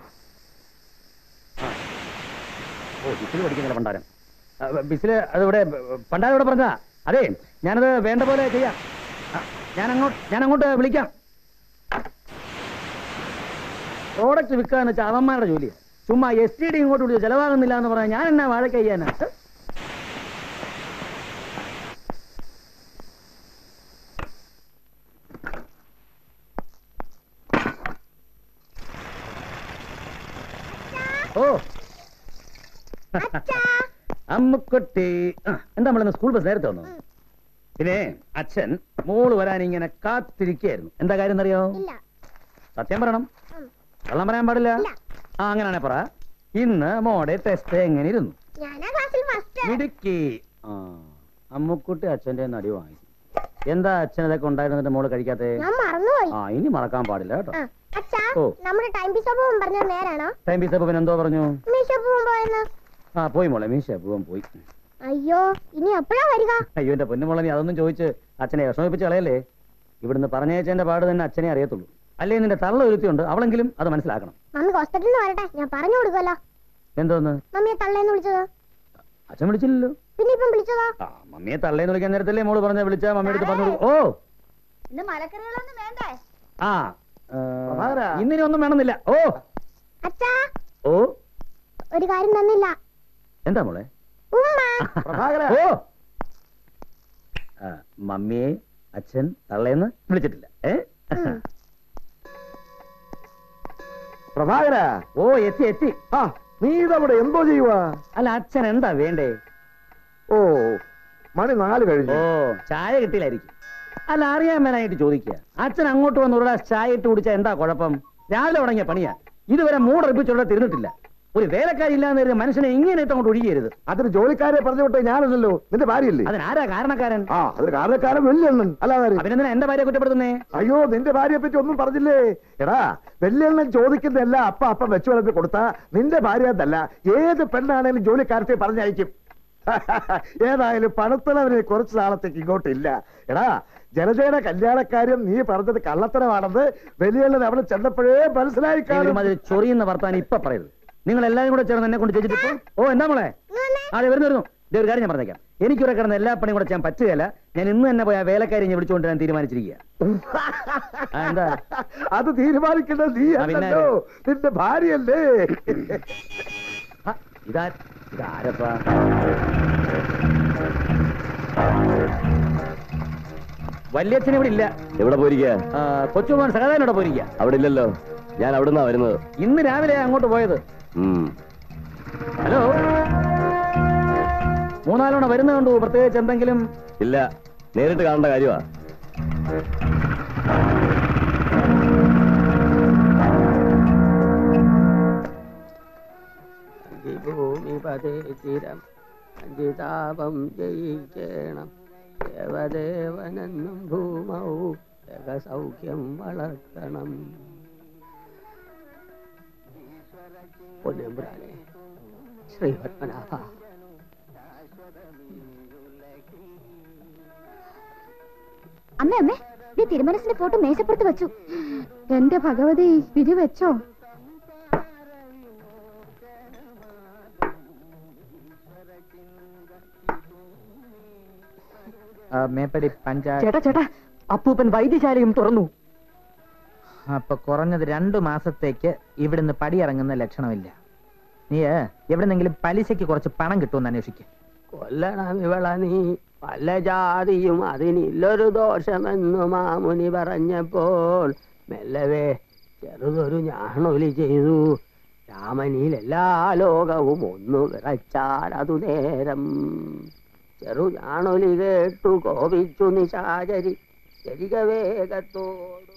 ഓ ബിസിൽ പഠിക്കുന്നില്ല പണ്ടാരം ബിസില് അതിവിടെ പണ്ടാരം ഇവിടെ പറഞ്ഞാ അതെ ഞാനത് വേണ്ട പോലെ ചെയ്യാം ആ, ഞാൻ അങ്ങോട്ട് ഞാൻ അങ്ങോട്ട് വിളിക്കാം പ്രോഡക്റ്റ് വിൽക്കാന്ന് വെച്ചാൽ അവന്മാരുടെ ജോലിയാ ചുമ്മാ എസ് ടി ഡി ഇങ്ങോട്ട് വിളിച്ചു ചെലവാകുന്നില്ല എന്ന് പറഞ്ഞാൽ ഞാൻ എന്നാ വാഴക്ക ചെയ്യാനാ ഓ അമ്മുക്കുട്ടി ആ, എന്താ നമ്മളിന്ന് സ്കൂൾ ബസ് നേരത്തെ വന്നു പിന്നെ അച്ഛൻ മോള് വരാൻ ഇങ്ങനെ കാത്തിരിക്കായിരുന്നു എന്താ കാര്യം എന്നറിയോ ഇല്ല സത്യം പറയണം കള്ളം പറയാൻ പാടില്ല ആ അങ്ങനെയാണെ പറ ഇന്ന് മോടെ ടെസ്റ്റ് എങ്ങനെ ഇരുന്നു ഞാനാ ക്ലാസ്സിൽ ഫസ്റ്റ് മിടുക്കി ആ അമ്മുക്കുട്ടി അച്ഛന്റെ നടി വാങ്ങി എന്താ അച്ഛൻ ഇതൊക്കെ ഉണ്ടായിരുന്നിട്ട് മോള് കഴിക്കാത്തെ ഞാൻ മറന്നുപോയി ആ ഇനി മറക്കാൻ പാടില്ല കേട്ടോ ആ, അച്ഛാ ഓ. നമ്മുടെ ടൈം പീസ് പോകാൻ പറഞ്ഞത് നേരാണോ ടൈം പീസ് പിന്നെ എന്തോ പറഞ്ഞു മീഷോപ്പ് പോയെന്ന് ആ പോയി മോളെ മീശ പൂവൻ പോയി അയ്യോ ഇനി എപ്പോഴാ വരിക അയ്യോ എന്റെ പൊന്നുമോളെ നീ അതൊന്നും ചോദിച്ച് അച്ഛനെ വിഷമിപ്പിച്ച് കളയല്ലേ ഇവിടുന്ന് പറഞ്ഞയച്ചതിന്റെ പാട് തന്നെ അച്ഛനെ അറിയത്തുള്ളൂ അല്ലേ നിന്റെ തള്ള ഒരുത്തിയുണ്ട് അവളെങ്കിലും അത് മനസ്സിലാക്കണം മമ്മി ഹോസ്പിറ്റലിൽ നിന്ന് വരട്ടെ ഞാൻ പറഞ്ഞു കൊടുക്കുമല്ലോ എന്തോന്ന് മമ്മിയെ തള്ളേന്ന് വിളിച്ചത് അച്ഛൻ വിളിച്ചില്ലല്ലോ പിന്നെ ഇപ്പം വിളിച്ചതോ ആ മമ്മിയെ തള്ളേന്ന് വിളിക്കാൻ നേരത്തല്ലേ മോള് പറഞ്ഞ വിളിച്ച മമ്മിയുടെ അടുത്ത് പറഞ്ഞു കൊടുക്കും. ഓ ഇന്ന് മലക്കറികളൊന്നും വേണ്ടേ ആ പ്രഭാകരാ. ഇന്നിനി ഒന്നും വേണമെന്നില്ല ഓ അച്ഛാ ഓ ഒരു കാര്യം തന്നില്ല എന്താ മോളെ ഉമ്മ പ്രഭാകര ഓ ആ, മമ്മിയെ അച്ഛൻ തള്ളേന്ന് വിളിച്ചിട്ടില്ല ഏ പ്രഭാകര ഓ എത്തി എത്തി ആ നീ ഇതവിടെ എന്തോ ചെയ്യുവാ അല്ല അച്ഛൻ എന്താ വേണ്ടേ ഓ മണി നാല് ഓ കഴിഞ്ഞു ചായ കിട്ടിയില്ലായിരിക്കും അല്ല അറിയാൻ മേലായിട്ട് ചോദിക്കുക അച്ഛൻ അങ്ങോട്ട് വന്ന് ഒരു ഗ്ലാസ് ചായ ഇട്ട് കുടിച്ചാൽ എന്താ കുഴപ്പം രാവിലെ തുടങ്ങിയ പണിയാ ഇതുവരെ മൂടറിപ്പിച്ചുള്ള തിരുന്നിട്ടില്ല ഒരു വേലക്കാരി ഇല്ലാന്ന് കരുതി മനുഷ്യനെ ഇങ്ങനെ ഇട്ട് അങ്ങോട്ട് ഒഴിയരുത് അതിന് ജോലിക്കാരെ പറഞ്ഞു വിട്ടേ ഞാനല്ലോ നിന്റെ ഭാര്യയല്ലേ അതിനാരാ കാരണക്കാരൻ ആ അതിന് കാരണക്കാരൻ വെള്ളിയണ്ണൻ അല്ലാതെ അഭിനന്ദന എന്റെ ഭാര്യ കുറ്റപ്പെടുത്തുന്നേ അയ്യോ നിന്റെ ഭാര്യയെ പറ്റി ഒന്നും പറഞ്ഞില്ലേ എടാ വെള്ളിയണ്ണൻ ചോദിക്കുന്ന എല്ലാം അപ്പ അപ്പ വെച്ചു വളർത്തി കൊടുത്താ നിന്റെ ഭാര്യ എന്നല്ല ഏത് പെണ്ണാണേലും ജോലിക്കാരത്തെ പറഞ്ഞയക്കും ഏതായാലും പണത്തിലവരെ കുറച്ച് നാളത്തേക്ക് ഇങ്ങോട്ടില്ല എടാ ജലജയുടെ കല്യാണക്കാര്യം നീ പറഞ്ഞത് കള്ളത്തരമാണെന്ന് വെളിയണ്ണൻ അവിടെ ചെന്നപ്പോഴേ മനസ്സിലായി കാണും ഒരുമാതിരി ചൊറിയുന്ന വർത്താനം ഇപ്പൊ പറയരുത് നിങ്ങൾ എല്ലാവരും കൂടെ ചേർന്ന് എന്നെ കൊണ്ട് ചേച്ചിട്ട് പോ. ഓ എന്താ മോളെ ആ ദേ വരുന്നു വരുന്നു ദേ ഒരു കാര്യം ഞാൻ പറഞ്ഞേക്കാം എനിക്കിവിടെ കിടന്ന എല്ലാ പണിയും കൂടെ ചെയ്യാൻ പറ്റുകയല്ല ഞാൻ ഇന്ന് തന്നെ പോയി ആ വേലക്കാരി ഞാൻ വിളിച്ചുകൊണ്ട് ഞാൻ തീരുമാനിച്ചിരിക്കുക ആ, എന്താ അത് തീരുമാനിക്കേണ്ടത് നീ ആ, പിന്നെ അല്ലല്ലോ നിന്റെ ഭാര്യയല്ലേ ആ, ഇതാ ഇതാരപ്പാ വല്യച്ഛൻ ഇവിടെ ഇല്ല എവിടെ പോയിരിക്കുക ആ, കൊച്ചുമോൻ സഹതാനോടെ പോയിരിക്കുക അവിടെ ഇല്ലല്ലോ ഞാൻ അവിടുന്നാ വരുന്നത് ഇന്ന് രാവിലെ അങ്ങോട്ട് പോയത് ഉം. ഹലോ മൂന്നാലോണ വരുന്നുണ്ടോ പ്രത്യേകിച്ച് എന്തെങ്കിലും ഇല്ല നേരിട്ട് കാണേണ്ട കാര്യമാ ഭൂമിപതേ ചിരം അഞ്ചിതാപം ജയിക്കണം ദേവദേവനെന്നും ഭൂമൗ സൗഖ്യം വളർത്തണം പൊന്നമ്പുരാനെ ശ്രീപത്മനാഭ അമ്മേ അമ്മേ ദേ തിരുമനസിന്റെ ഫോട്ടോ മേശപ്പുറത്ത് വെച്ചു എന്റെ ഭഗവതി വിധി വെച്ചോ ആ, മേപ്പടി പഞ്ചായത്ത് ചേട്ടാ ചേട്ടാ അപ്പൂപ്പൻ വൈദ്യശാലയും തുറന്നു അപ്പൊ കുറഞ്ഞത് രണ്ടു മാസത്തേക്ക് ഇവിടുന്ന് പടിയിറങ്ങുന്ന ലക്ഷണമില്ല നീ എവിടെന്നെങ്കിലും പലിശയ്ക്ക് കുറച്ച് പണം കിട്ടുമെന്ന് അന്വേഷിക്കും കൊല്ലണം ഇവള നീ പല ജാതിയും അതിനില്ലൊരു ദോഷമെന്നു മാമുനി പറഞ്ഞപ്പോൾ മെല്ലവേ ചെറുതൊരു ഞാണൊലി ചെയ്തു രാമനിൽ എല്ലാ ലോകവും ഒന്നു വിറച്ചാൽ അതു നേരം ചെറു ഞാണൊലി കേട്ടു കോപിച്ചു നിശാചരി ചെരിക വേഗത്തോടു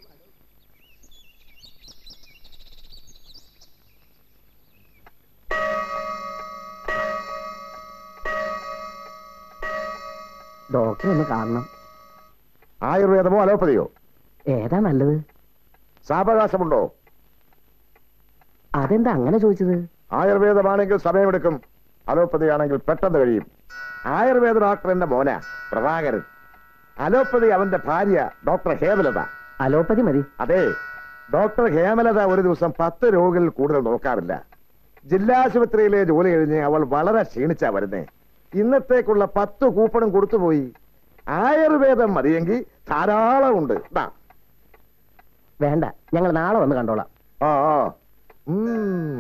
ഡോക്ടറെ ഒന്ന് കാണണം ആയുർവേദമോ അലോപ്പതിയോ ഏതാ നല്ലത് സാവകാശമുണ്ടോ അതെന്താ അങ്ങനെ ചോദിച്ചത് ആയുർവേദമാണെങ്കിൽ സമയമെടുക്കും അലോപ്പതി ആണെങ്കിൽ പെട്ടെന്ന് കഴിയും ആയുർവേദ ഡോക്ടർ എന്റെ മോന പ്രഭാകരൻ അലോപ്പതി അവന്റെ ഭാര്യ ഡോക്ടർ ഹേമലത അലോപ്പതി മതി അതെ ഡോക്ടർ ഹേമലത ഒരു ദിവസം പത്ത് രോഗികൾ കൂടുതൽ നോക്കാറില്ല ജില്ലാശുപത്രിയിലെ ജോലി കഴിഞ്ഞ് അവൾ വളരെ ക്ഷീണിച്ചാ വരുന്നേ ഇന്നത്തേക്കുള്ള പത്ത് കൂപ്പണും കൊടുത്തുപോയി ആയുർവേദം മതിയെങ്കിൽ ധാരാളം ഉണ്ട് ദാ. വേണ്ട ഞങ്ങൾ നാളെ വന്ന് കണ്ടോളാം ആ ആ. ഉം.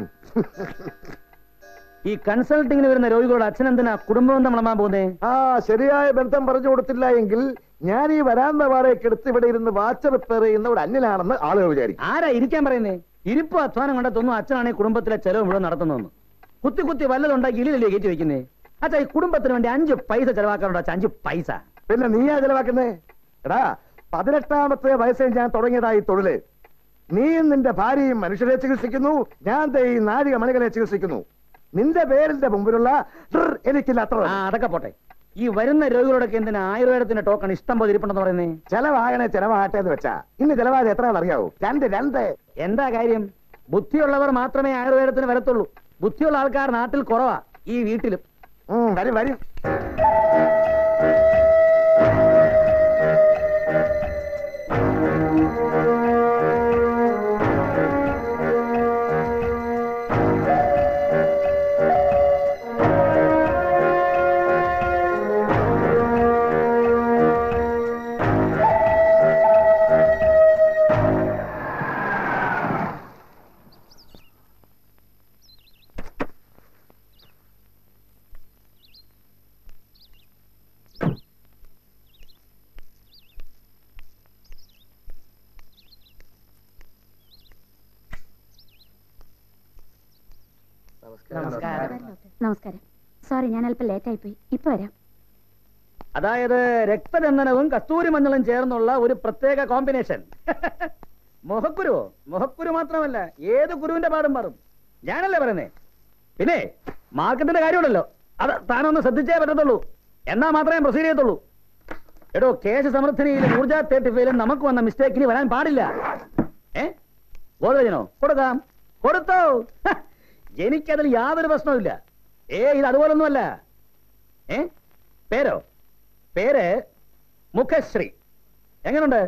ഈ കൺസൾട്ടിങ്ങിന് വരുന്ന രോഗികളോട് അച്ഛൻ എന്തിനാ കുടുംബബന്ധം വിളമ്പാൻ പോകുന്നേ ആ ശരിയായ ബന്ധം പറഞ്ഞു കൊടുത്തില്ല എങ്കിൽ ഞാൻ ഈ വരാന്ത വാടകയ്ക്ക് എടുത്ത് ഇവിടെ ഇരുന്ന് വാച്ച് റിപ്പയർ ചെയ്യുന്ന ഒരു അന്യനാണെന്ന് ആളുകൾ വിചാരിക്കും ആരാ ഇരിക്കാൻ പറയുന്നേ ഇരിപ്പ് അധ്വാനം കൊണ്ടെത്തൊന്നും അച്ഛനാണ് ഈ കുടുംബത്തിലെ ചെലവ് മുഴുവൻ നടത്തുന്നതെന്ന് കുത്തി കുത്തി വല്ലതുണ്ടാക്കി ഇല്ലില്ലേ കയറ്റി വെക്കുന്നേ അച്ഛാ ഈ കുടുംബത്തിന് വേണ്ടി അഞ്ച് പൈസ ചെലവാക്കാറുണ്ട് അച്ഛാ അഞ്ച് പൈസ പിന്നെ നീയാ ചെലവാക്കുന്നേ എടാ പതിനെട്ടാമത്തെ വയസ്സിൽ ഞാൻ തുടങ്ങിയതായി തൊഴില് നീയും നിന്റെ ഭാര്യയും മനുഷ്യരെ ചികിത്സിക്കുന്നു ഞാൻ ദേ ഈ നാഴിക മണികളെ ചികിത്സിക്കുന്നു നിന്റെ പേരിന്റെ മുമ്പിലുള്ള ഡ്ർ എനിക്കില്ല അത്ര ആ അതൊക്കെ പോട്ടെ ഈ വരുന്ന രോഗികളോടൊക്കെ എന്തിനാ ആയുർവേദത്തിന്റെ ടോക്കൺ ഇഷ്ടം പോലെ ഇരിപ്പുണ്ടെന്ന് പറയുന്നേ ചെലവാകണേ ചെലവാകട്ടെ എന്ന് വെച്ചാ ഇന്ന് ചെലവായത് എത്രയാണെന്ന് അറിയാവോ രണ്ട് രണ്ട് എന്താ കാര്യം ബുദ്ധിയുള്ളവർ മാത്രമേ ആയുർവേദത്തിന് വരത്തുള്ളൂ ബുദ്ധിയുള്ള ആൾക്കാർ നാട്ടിൽ കുറവാ ഈ വീട്ടിലും ഉം, വരും വരും നമസ്കാരം നമസ്കാരം സോറി ഞാൻ അല്പം ലേറ്റ് ആയിപ്പോയി ഇപ്പൊ വരാം അതായത് രക്തചന്ദനവും കസ്തൂരി മഞ്ഞളും ചേർന്നുള്ള ഒരു പ്രത്യേക കോമ്പിനേഷൻ മുഖക്കുരുവോ മുഖക്കുരു മാത്രമല്ല ഏത് കുരുവിന്റെ പാടും മാറും ഞാനല്ലേ പറയുന്നേ പിന്നെ മാർക്കറ്റിന്റെ കാര്യമുണ്ടല്ലോ അത് താനൊന്ന് ശ്രദ്ധിച്ചേ പറ്റത്തുള്ളൂ എന്നാ മാത്രമേ പ്രൊസീഡ് ചെയ്യത്തുള്ളൂ എടോ കേശ സമർത്ഥനയിലും ഊർജ തേർട്ടിഫൈലും നമുക്ക് വന്ന മിസ്റ്റേക്കിന് വരാൻ പാടില്ല ഏ ഗോദ്രേജനോ കൊടുക്കാം കൊടുത്തോ ഹ, എനിക്കതിൽ യാതൊരു പ്രശ്നവുമില്ല ഏ ഇത് അതുപോലൊന്നുമല്ല ഏ പേരോ പേര് മുഖശ്രീ എങ്ങനുണ്ട്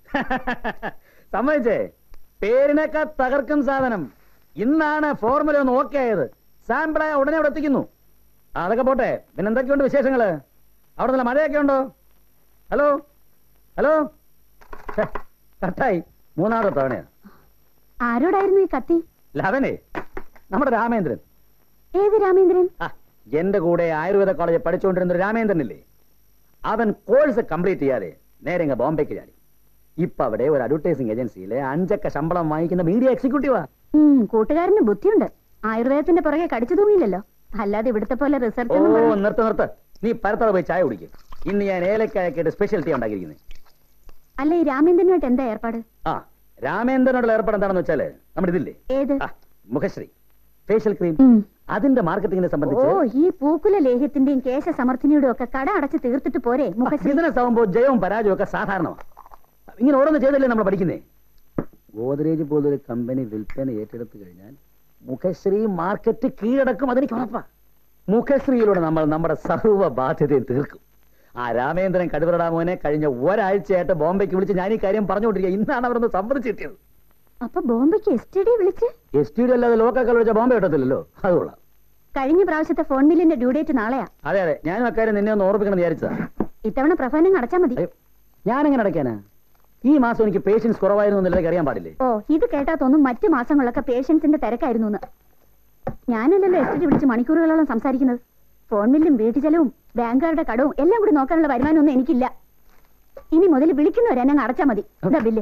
സമ്മതിച്ചേ പേരിനേക്കാൾ തകർക്കും സാധനം ഇന്നാണ് ഫോർമുല ഒന്ന് ഓക്കെ ആയത് സാമ്പിളായ ഉടനെ അവിടെ എത്തിക്കുന്നു ആ, അതൊക്കെ പോട്ടെ പിന്നെ എന്തൊക്കെയുണ്ട് വിശേഷങ്ങള് അവിടെ നല്ല മഴയൊക്കെ ഉണ്ടോ ഹലോ ഹലോ ഛെ, കട്ടായി മൂന്നാമത്തെ തവണയാ ആരോടായിരുന്നു ഈ കത്തി ലവനെ നമ്മുടെ രാമേന്ദ്രൻ ഏത് രാമേന്ദ്രൻ ആ, എന്റെ കൂടെ ആയുർവേദ കോളേജിൽ പഠിച്ചുകൊണ്ടിരുന്ന ഒരു രാമേന്ദ്രനില്ലേ അവൻ കോഴ്സ് കംപ്ലീറ്റ് ചെയ്യാതെ നേരെ ഇങ്ങ് ബോംബെക്ക് ചാടി ഇപ്പൊ അവിടെ ഒരു അഡ്വർടൈസിംഗ് ഏജൻസിയിലെ അഞ്ചക്ക ശമ്പളം വാങ്ങിക്കുന്ന മീഡിയ എക്സിക്യൂട്ടീവാ ഉം, കൂട്ടുകാരന് ബുദ്ധിയുണ്ട് ആയുർവേദത്തിന്റെ പുറകെ കടിച്ചു തൂങ്ങിയില്ലല്ലോ അല്ലാതെ ഇവിടുത്തെ പോലെ റിസർച്ച് ഓ ഒന്നും പറഞ്ഞ്- നിർത്ത് നിർത്ത് നീ പരത്തോടെ പോയി ചായ കുടിക്കും ഇന്ന് ഞാൻ ഏലക്കായൊക്കെ സ്പെഷ്യൽ ടീ ഉണ്ടാക്കിയിരിക്കുന്നത് അല്ല ഈ രാമേന്ദ്രനുമായിട്ട് എന്താ ഏർപ്പാട് ആ രാമേന്ദ്രനോടുള്ള ഏർപ്പാട് എന്താണെന്ന് വെച്ചാല് നമ്മുടെ ഇതില്ലേ ഏത് ആ, മുഖശ്രീ ഫേഷ്യൽ ക്രീം ഉം. അതിന്റെ മാർക്കറ്റിംഗിനെ ഓ സംബന്ധിച്ച് ഈ പൂക്കുല ലേഹ്യത്തിന്റെയും കേശ സമർത്ഥിനിയുടെയും ഒക്കെ കട അടച്ച് തീർത്തിട്ട് പോരെ മുഖശ്രീ ബിസിനസ് ആവുമ്പോൾ ജയവും പരാജയവും ഒക്കെ സാധാരണമാണ് ഇങ്ങനെ ഓരോന്ന് ചെയ്തല്ലേ നമ്മൾ പഠിക്കുന്നേ ഗോദ്രേജ് പോലൊരു കമ്പനി വിൽപ്പന ഏറ്റെടുത്തു കഴിഞ്ഞാൽ മുഖശ്രീ മാർക്കറ്റ് കീഴടക്കും അതെനിക്ക് ഉറപ്പാ മുഖശ്രീയിലൂടെ നമ്മൾ നമ്മുടെ സർവ്വ ബാധ്യതയും തീർക്കും ആ രാമേന്ദ്രൻ കടുവറടാമോനെ കഴിഞ്ഞ ഒരാഴ്ചയായിട്ട് ബോംബെക്ക് വിളിച്ച് ഞാൻ ഈ കാര്യം പറഞ്ഞുകൊണ്ടിരിക്കുക ഇന്നാണ് അവരൊന്ന് സമ്മതിച്ച് കിട്ടിയത് അപ്പൊ ബോംബെക്ക് എസ് ടി ഡി വിളിച്ച് എസ് ടി ഡി അല്ലാതെ ലോക്കൽ വിളിച്ച ബോംബെ കിട്ടത്തില്ലല്ലോ അതുകൊള്ളാം കഴിഞ്ഞ പ്രാവശ്യത്തെ ഫോൺ ബില്ലിന്റെ ഡ്യൂ ഡേറ്റ് നാളെയാ അതെ അതെ ഞാനും അക്കാര്യം നിന്നെ ഒന്ന് ഓർപ്പിക്കണം വിചാരിച്ചതാ ഇത്തവണ പ്രഫനം അടച്ചാ മതി അയ്യോ, ഞാനെങ്ങനെ അടയ്ക്കാനാ ഈ മാസം എനിക്ക് പേഷ്യൻസ് കുറവായിരുന്നു എന്നുള്ളത് അറിയാൻ പാടില്ലേ ഓ ഇത് കേട്ടാ തോന്നും മറ്റു മാസങ്ങളിലൊക്കെ പേഷ്യൻസിന്റെ തിരക്കായിരുന്നു എന്ന് ഞാനല്ലല്ലോ എസ് ടി ഡി വിളിച്ച് മണിക്കൂറുകളോളം സംസാരിക്കുന്നത് ഫോൺ ബില്ലും വീട്ടു ചെലവും ബാങ്കുകാരുടെ കടവും എല്ലാം കൂടി നോക്കാനുള്ള വരുമാനമൊന്നും എനിക്കില്ല ഇനി മുതൽ വിളിക്കുന്നവരെ അങ്ങ് അടച്ചാ മതി ഇതാ ബില്ല്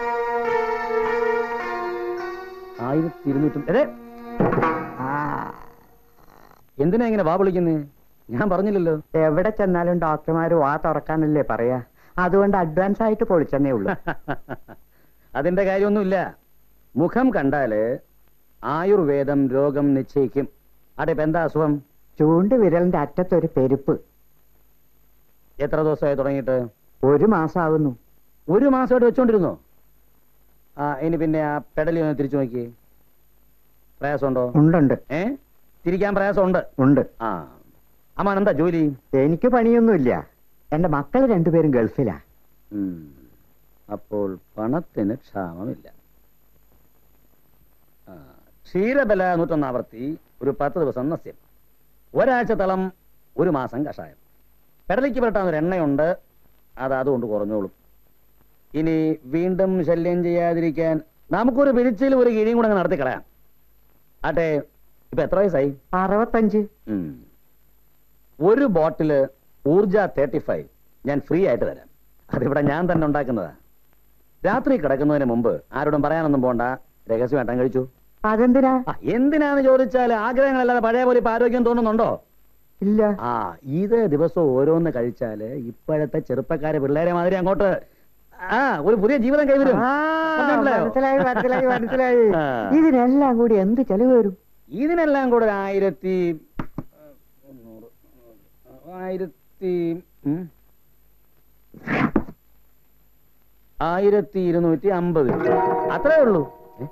ആയിരത്തി ഇരുന്നൂറ്റും അതെ എന്തിനാ ഇങ്ങനെ വാ വിളിക്കുന്നേ ഞാൻ പറഞ്ഞില്ലല്ലോ എവിടെ ചെന്നാലും ഡോക്ടർമാര് വാ തുറക്കാനല്ലേ പറയാ അതുകൊണ്ട് അഡ്വാൻസ് ആയിട്ട് പൊളിച്ചെന്നേ ഉള്ളൂ അതിന്റെ കാര്യമൊന്നുമില്ല മുഖം കണ്ടാല് ആയുർവേദം രോഗം നിശ്ചയിക്കും അവിടെ ഇപ്പൊ എന്താ അസുഖം ചൂണ്ട് വിരലിന്റെ അറ്റത്തൊരു പെരുപ്പ് എത്ര ദിവസമായി തുടങ്ങിയിട്ട് ഒരു മാസമാകുന്നു ഒരു മാസമായിട്ട് വെച്ചോണ്ടിരുന്നോ ആ ഇനി പിന്നെ ആ പെടലി ഒന്ന് തിരിച്ചു നോക്കി പ്രയാസമുണ്ടോ ഉണ്ടുണ്ട് ഏ തിരിക്കാൻ പ്രയാസമുണ്ട് ഉണ്ട് ആ അമ്മാൻ എന്താ ജോലി എനിക്ക് പണിയൊന്നുമില്ല എന്റെ മക്കൾ രണ്ടുപേരും ഗൾഫിലാ ഉം. അപ്പോൾ പണത്തിന് ക്ഷാമമില്ല ആ, ക്ഷീരബല നൂറ്റൊന്നാവർത്തി ഒരു പത്ത് ദിവസം നസ്യം ഒരാഴ്ച തളം ഒരു മാസം കഷായം പെടലിക്ക് പുരട്ടാൻ ഒരു എണ്ണയുണ്ട് അത് അതുകൊണ്ട് കുറഞ്ഞോളും ഇനി വീണ്ടും ശല്യം ചെയ്യാതിരിക്കാൻ നമുക്കൊരു പിരിച്ചിൽ ഒരു കിഴിയും കൂടെ അങ്ങ് നടത്തി കളയാം ആട്ടെ ഇപ്പൊ എത്ര വയസ്സായി അറുപത്തഞ്ച് ഉം. ഒരു ബോട്ടില് ഊർജ തേർട്ടി ഫൈവ് ഞാൻ ഫ്രീ ആയിട്ട് തരാം അതിവിടെ ഞാൻ തന്നെ ഉണ്ടാക്കുന്നതാ രാത്രി കിടക്കുന്നതിന് മുമ്പ് ആരോടും പറയാനൊന്നും പോണ്ട രഹസ്യമായിട്ടാൻ കഴിച്ചു അതെന്തിനാ ആ എന്തിനാന്ന് ചോദിച്ചാൽ ആഗ്രഹങ്ങളല്ലാതെ പഴയ പോലെ ഇപ്പൊ ആരോഗ്യം തോന്നുന്നുണ്ടോ ഇല്ല ആ ഇത് ദിവസവും ഓരോന്ന് കഴിച്ചാല് ഇപ്പോഴത്തെ ചെറുപ്പക്കാരെ പിള്ളേരെ മാതിരി അങ്ങോട്ട് ആ ഒരു പുതിയ ജീവിതം കൈവരും ആ, മനസ്സിലായോ? മനസ്സിലായി മനസ്സിലായി മനസ്സിലായി ആ. ഇതിനെല്ലാം കൂടി എന്ത് ചെലവ് വരും ഇതിനെല്ലാം കൂടെ ഒരു ആയിരത്തി മുന്നൂറ്, ആയിരത്തി ഉം, ആയിരത്തി ഇരുന്നൂറ്റി അമ്പത് അത്രേ ഉള്ളൂ ഏ?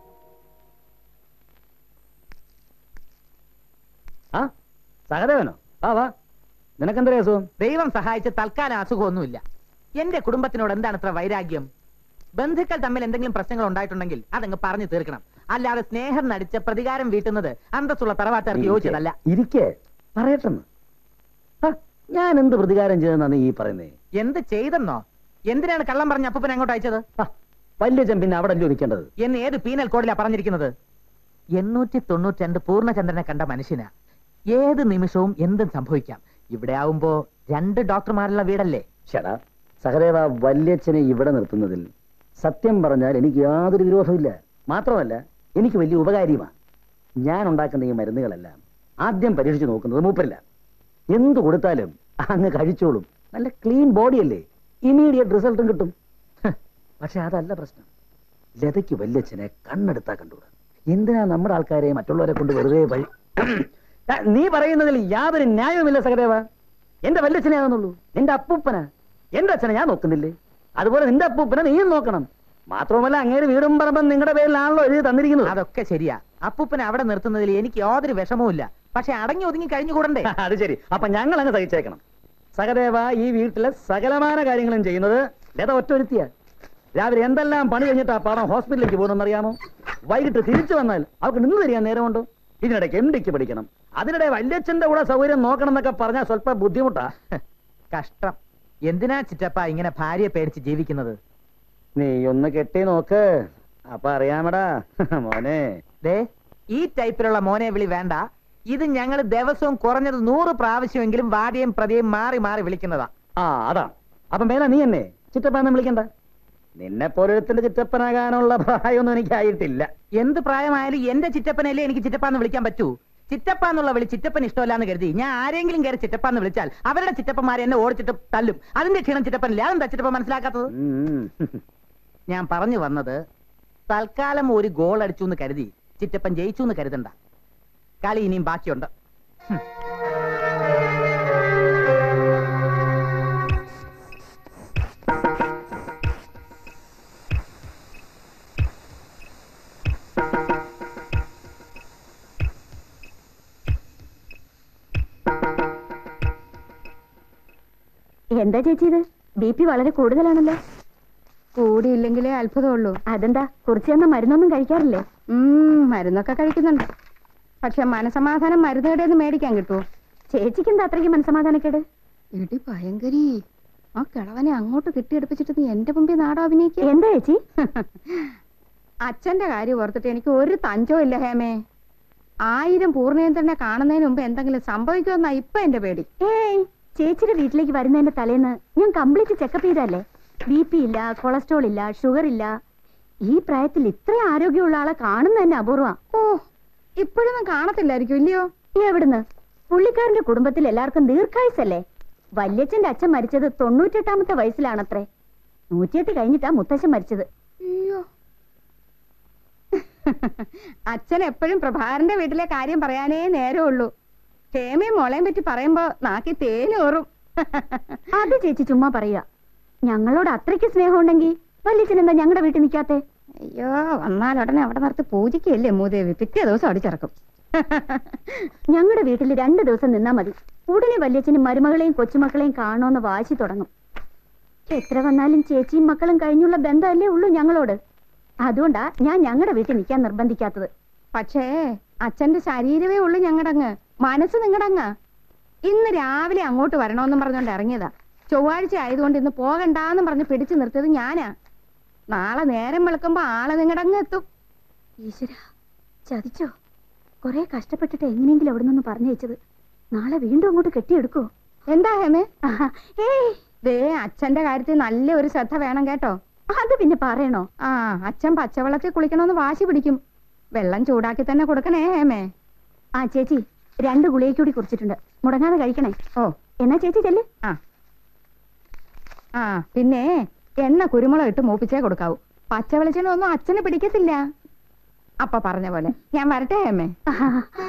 ആ സഹദേവനോ വാ വാ നിനക്കെന്താ അസുഖം ദൈവം സഹായിച്ച് തൽക്കാലം അസുഖമൊന്നുമില്ല എന്റെ കുടുംബത്തിനോട് എന്താണ് ഇത്ര വൈരാഗ്യം ബന്ധുക്കൾ തമ്മിൽ എന്തെങ്കിലും പ്രശ്നങ്ങൾ ഉണ്ടായിട്ടുണ്ടെങ്കിൽ അതങ്ങ് പറഞ്ഞു തീർക്കണം അല്ലാതെ സ്നേഹം നടിച്ച് പ്രതികാരം വീട്ടുന്നത് അന്തസ്സുള്ള തറവാട്ടുകാർക്ക് യോജിച്ചതല്ല ഇരിക്കേ പറയട്ടെന്ന് ആ, ഞാൻ എന്ത് പ്രതികാരം ചെയ്തെന്നാണ് ഈ പറയുന്നേ എന്ത് ചെയ്തെന്നോ എന്തിനാണ് കള്ളം പറഞ്ഞ അപ്പൂപ്പൻ അങ്ങോട്ട് അയച്ചത് ആ, വലിയ ചെമ്പിന്നെ അവിടെ അല്ലയോ നിൽക്കേണ്ടത് എന്ന് ഏത് പീനൽ കോഡിലാ പറഞ്ഞിരിക്കുന്നത് എണ്ണൂറ്റി തൊണ്ണൂറ്റി രണ്ട് പൂർണ്ണചന്ദ്രനെ കണ്ട മനുഷ്യനാ ഏത് നിമിഷവും എന്തും സംഭവിക്കാം ഇവിടെ ആവുമ്പോ രണ്ട് ഡോക്ടർമാരുള്ള വീടല്ലേ ചേടാ സഹദേവ വല്യച്ഛനെ ഇവിടെ നിർത്തുന്നതിൽ സത്യം പറഞ്ഞാൽ എനിക്ക് യാതൊരു വിരോധമില്ല മാത്രമല്ല എനിക്ക് വലിയ ഉപകാരിയുമാണ് ഞാൻ ഉണ്ടാക്കുന്ന ഈ മരുന്നുകളെല്ലാം ആദ്യം പരീക്ഷിച്ച് നോക്കുന്നത് മൂപ്പരില്ല എന്തു കൊടുത്താലും അങ്ങ് കഴിച്ചോളും നല്ല ക്ലീൻ ബോഡി അല്ലേ ഇമീഡിയറ്റ് റിസൾട്ടും കിട്ടും ഹ്, പക്ഷെ അതല്ല പ്രശ്നം ലതയ്ക്ക് വല്യച്ഛനെ കണ്ണെടുത്താ കണ്ടുകൂടാ എന്തിനാ നമ്മുടെ ആൾക്കാരെ മറ്റുള്ളവരെ കൊണ്ട് വെറുതെ വഴി ആ, നീ പറയുന്നതിൽ യാതൊരു ന്യായവുമില്ല സഹദേവ എന്റെ വല്യച്ഛനെ ആണെന്നുള്ളൂ നിന്റെ അപ്പൂപ്പന എന്റെ അച്ഛനെ ഞാൻ നോക്കുന്നില്ലേ അതുപോലെ നിന്റെ അപ്പൂപ്പനെ നീയും നോക്കണം മാത്രവുമല്ല അങ്ങേര് വീടും പറമ്പം നിങ്ങളുടെ പേരിലാണല്ലോ എഴുതി തന്നിരിക്കുന്നത് അതൊക്കെ ശരിയാ അപ്പൂപ്പനെ അവിടെ നിർത്തുന്നതിൽ എനിക്ക് യാതൊരു വിഷമവുമില്ല പക്ഷെ അടങ്ങി ഒതുങ്ങി കഴിഞ്ഞുകൂടണ്ടേ അത് ശരി അപ്പൊ ഞങ്ങൾ അങ്ങ് സഹിച്ചേക്കണം സഹദേവ ഈ വീട്ടിലെ സകലമാന കാര്യങ്ങളും ചെയ്യുന്നത് ലത ഒറ്റൊരുത്തിയ രാവിലെ എന്തെല്ലാം പണി കഴിഞ്ഞിട്ട് ആ പാടം ഹോസ്പിറ്റലിലേക്ക് പോകുന്നറിയാമോ വൈകിട്ട് തിരിച്ചു വന്നാൽ അവർക്ക് നിന്ന് തരികയാൻ നേരമുണ്ടോ ഇതിനിടയ്ക്ക് എം ഡിക്ക് പഠിക്കണം അതിനിടെ വല്യച്ഛന്റെ കൂടെ സൗകര്യം നോക്കണം എന്നൊക്കെ പറഞ്ഞാൽ സ്വല്പം ബുദ്ധിമുട്ടാ കഷ്ടം എന്തിനാ ചിറ്റപ്പ ഇങ്ങനെ ഭാര്യയെ പേടിച്ച് ജീവിക്കുന്നത് നീ ഒന്ന് കെട്ടി നോക്ക് അപ്പൊ അറിയാമടാ മോനെ ദേ ഈ ടൈപ്പിലുള്ള മോനെ വിളി വേണ്ട ഇത് ഞങ്ങൾ ദിവസവും കുറഞ്ഞത് നൂറ് പ്രാവശ്യമെങ്കിലും വാദിയും പ്രതിയും മാറി മാറി വിളിക്കുന്നതാ ആ അതാ അപ്പൊ മേല നീ എന്നെ ചിറ്റപ്പനെ വിളിക്കണ്ട നിന്നെ പോലൊരുത്തിന്റെ ചിറ്റപ്പനാകാനുള്ള പ്രായമൊന്നും എനിക്കായിട്ടില്ല എന്ത് പ്രായമായാലും എന്റെ ചിറ്റപ്പനല്ലേ എനിക്ക് ചിറ്റപ്പാന്ന് വിളിക്കാൻ പറ്റൂ ചിറ്റപ്പ എന്നുള്ള വിളി ചിറ്റപ്പൻ ഇഷ്ടമല്ലാന്ന് കരുതി ഞാൻ ആരെങ്കിലും കയറി ചിറ്റപ്പാന്ന് വിളിച്ചാൽ അവരുടെ ചിറ്റപ്പന്മാരെ എന്നെ ഓടിച്ചിട്ട് തല്ലും അതിന്റെ ക്ഷീണം ചിറ്റപ്പനില്ല അതെന്താ ചിറ്റപ്പ മനസ്സിലാക്കാത്തത് ഉം. ഞാൻ പറഞ്ഞു വന്നത് തൽക്കാലം ഒരു ഗോൾ അടിച്ചു എന്ന് കരുതി ചിറ്റപ്പൻ ജയിച്ചു എന്ന് കരുതണ്ട കളി ഇനിയും ബാക്കിയുണ്ട് ഹും. എന്താ ചേച്ചി ഇത് ബി പി വളരെ കൂടുതലാണല്ലോ കൂടിയില്ലെങ്കിലേ അത്ഭുതമുള്ളൂ അതെന്താ കുറിച്ച് തന്ന മരുന്നൊന്നും കഴിക്കാറില്ലേ ഉം, മരുന്നൊക്കെ കഴിക്കുന്നുണ്ട് പക്ഷെ മനസമാധാനം മരുന്ന് കടയിൽ നിന്ന് മേടിക്കാൻ കിട്ടുമോ ചേച്ചിക്ക് എന്താ അത്രയ്ക്ക് മനസമാധാനക്കേട് ഇടി ഭയങ്കരി ആ കിളവനെ അങ്ങോട്ട് കെട്ടിയെടുപ്പിച്ചിട്ട് നീ എന്റെ മുമ്പിൽ നാടോ അഭിനയിക്കുക എന്താ ചേച്ചി അച്ഛന്റെ കാര്യം ഓർത്തിട്ട് എനിക്ക് ഒരു തഞ്ചോ ഇല്ല ഹേമേ ആയിരം പൂർണ്ണയന്ത്രനെ കാണുന്നതിന് മുമ്പ് എന്തെങ്കിലും സംഭവിക്കുമെന്നാ ഇപ്പൊ എന്റെ പേടി ഏയ് ചേച്ചിയുടെ വീട്ടിലേക്ക് വരുന്നതിന്റെ തലേന്ന് ഞാൻ കംപ്ലീറ്റ് ചെക്കപ്പ് ചെയ്തല്ലേ ബി പി ഇല്ല കൊളസ്ട്രോൾ ഇല്ല ഷുഗർ ഇല്ല ഈ പ്രായത്തിൽ ഇത്രയും ആരോഗ്യമുള്ള ആളെ കാണുന്ന തന്നെ അപൂർവം ഓ ഇപ്പോഴൊന്നും കാണത്തില്ലായിരിക്കും ഇല്ലയോ എവിടുന്ന് പുള്ളിക്കാരന്റെ കുടുംബത്തിൽ എല്ലാവർക്കും ദീർഘായുസല്ലേ വല്യച്ഛന്റെ അച്ഛൻ മരിച്ചത് തൊണ്ണൂറ്റെട്ടാമത്തെ വയസ്സിലാണത്രേ നൂറ്റിയെട്ട് കഴിഞ്ഞിട്ടാ മുത്തശ്ശൻ മരിച്ചത് അയ്യോ അച്ഛൻ എപ്പോഴും പ്രഭാകരന്റെ വീട്ടിലെ കാര്യം പറയാനേ നേരമുള്ളൂ ഹേമയും മോളെയും പറ്റി പറയുമ്പോ നാക്കി തേനൂറും അത് ചേച്ചി ചുമ്മാ പറയുക ഞങ്ങളോട് അത്രയ്ക്ക് സ്നേഹം ഉണ്ടെങ്കിൽ വല്യച്ഛൻ എന്താ ഞങ്ങളുടെ വീട്ടിൽ നിൽക്കാത്തെ അയ്യോ വന്നാൽ ഉടനെ അവിടെ നിർത്തി പൂജിക്കല്ലേ മൂദേവി പിറ്റേ ദിവസം അടിച്ചിറക്കും ഞങ്ങളുടെ വീട്ടിൽ രണ്ടു ദിവസം നിന്നാ മതി ഉടനെ വല്യച്ഛനും മരുമകളെയും കൊച്ചുമക്കളെയും കാണുമെന്ന് വാശി തുടങ്ങും എത്ര വന്നാലും ചേച്ചിയും മക്കളും കഴിഞ്ഞുള്ള ബന്ധമല്ലേ ഉള്ളൂ ഞങ്ങളോട് അതുകൊണ്ടാ ഞാൻ ഞങ്ങളുടെ വീട്ടിൽ നിൽക്കാൻ നിർബന്ധിക്കാത്തത് പക്ഷേ അച്ഛന്റെ ശരീരമേ ഉള്ളൂ ഞങ്ങടങ്ങ് മനസ്സ് നിങ്ങടങ്ങ് ഇന്ന് രാവിലെ അങ്ങോട്ട് വരണമെന്നും പറഞ്ഞുകൊണ്ട് ഇറങ്ങിയതാ ചൊവ്വാഴ്ച ആയതുകൊണ്ട് ഇന്ന് പോകണ്ടാന്നും പറഞ്ഞ് പിടിച്ചു നിർത്തിയത് ഞാനാ നാളെ നേരം വെളുക്കുമ്പോ ആളെ നിങ്ങടങ്ങ് എത്തും ഈശ്വര ചതിച്ചോ കുറെ കഷ്ടപ്പെട്ടിട്ട് എങ്ങനെയെങ്കിലും അവിടെ നിന്ന് പറഞ്ഞയച്ചത് നാളെ വീണ്ടും അങ്ങോട്ട് കെട്ടിയെടുക്കോ എന്താ ഹേമേ ആഹാ, ഏയ് ദേ അച്ഛന്റെ കാര്യത്തിൽ നല്ല ഒരു ശ്രദ്ധ വേണം കേട്ടോ അത് പിന്നെ പറയണോ ആ അച്ഛൻ പച്ചവെള്ളത്തിൽ കുളിക്കണമെന്ന് വാശി പിടിക്കും വെള്ളം ചൂടാക്കി തന്നെ കൊടുക്കണേ ഹേമേ ആ ചേച്ചി രണ്ട് ഗുളിക കൂടി കുറിച്ചിട്ടുണ്ട് മുടങ്ങാതെ കഴിക്കണേ ഓ എന്നാ ചേച്ചി ചെല്ല് ആ ആ പിന്നെ എണ്ണ കുരുമുളക് ഇട്ട് മൂപ്പിച്ചേ കൊടുക്കാവൂ പച്ച വെളിച്ചെണ്ണ ഒന്നും അച്ഛന് പിടിക്കത്തില്ല അപ്പ പറഞ്ഞ പോലെ ഞാൻ വരട്ടെ ഹേമേ ആഹാ.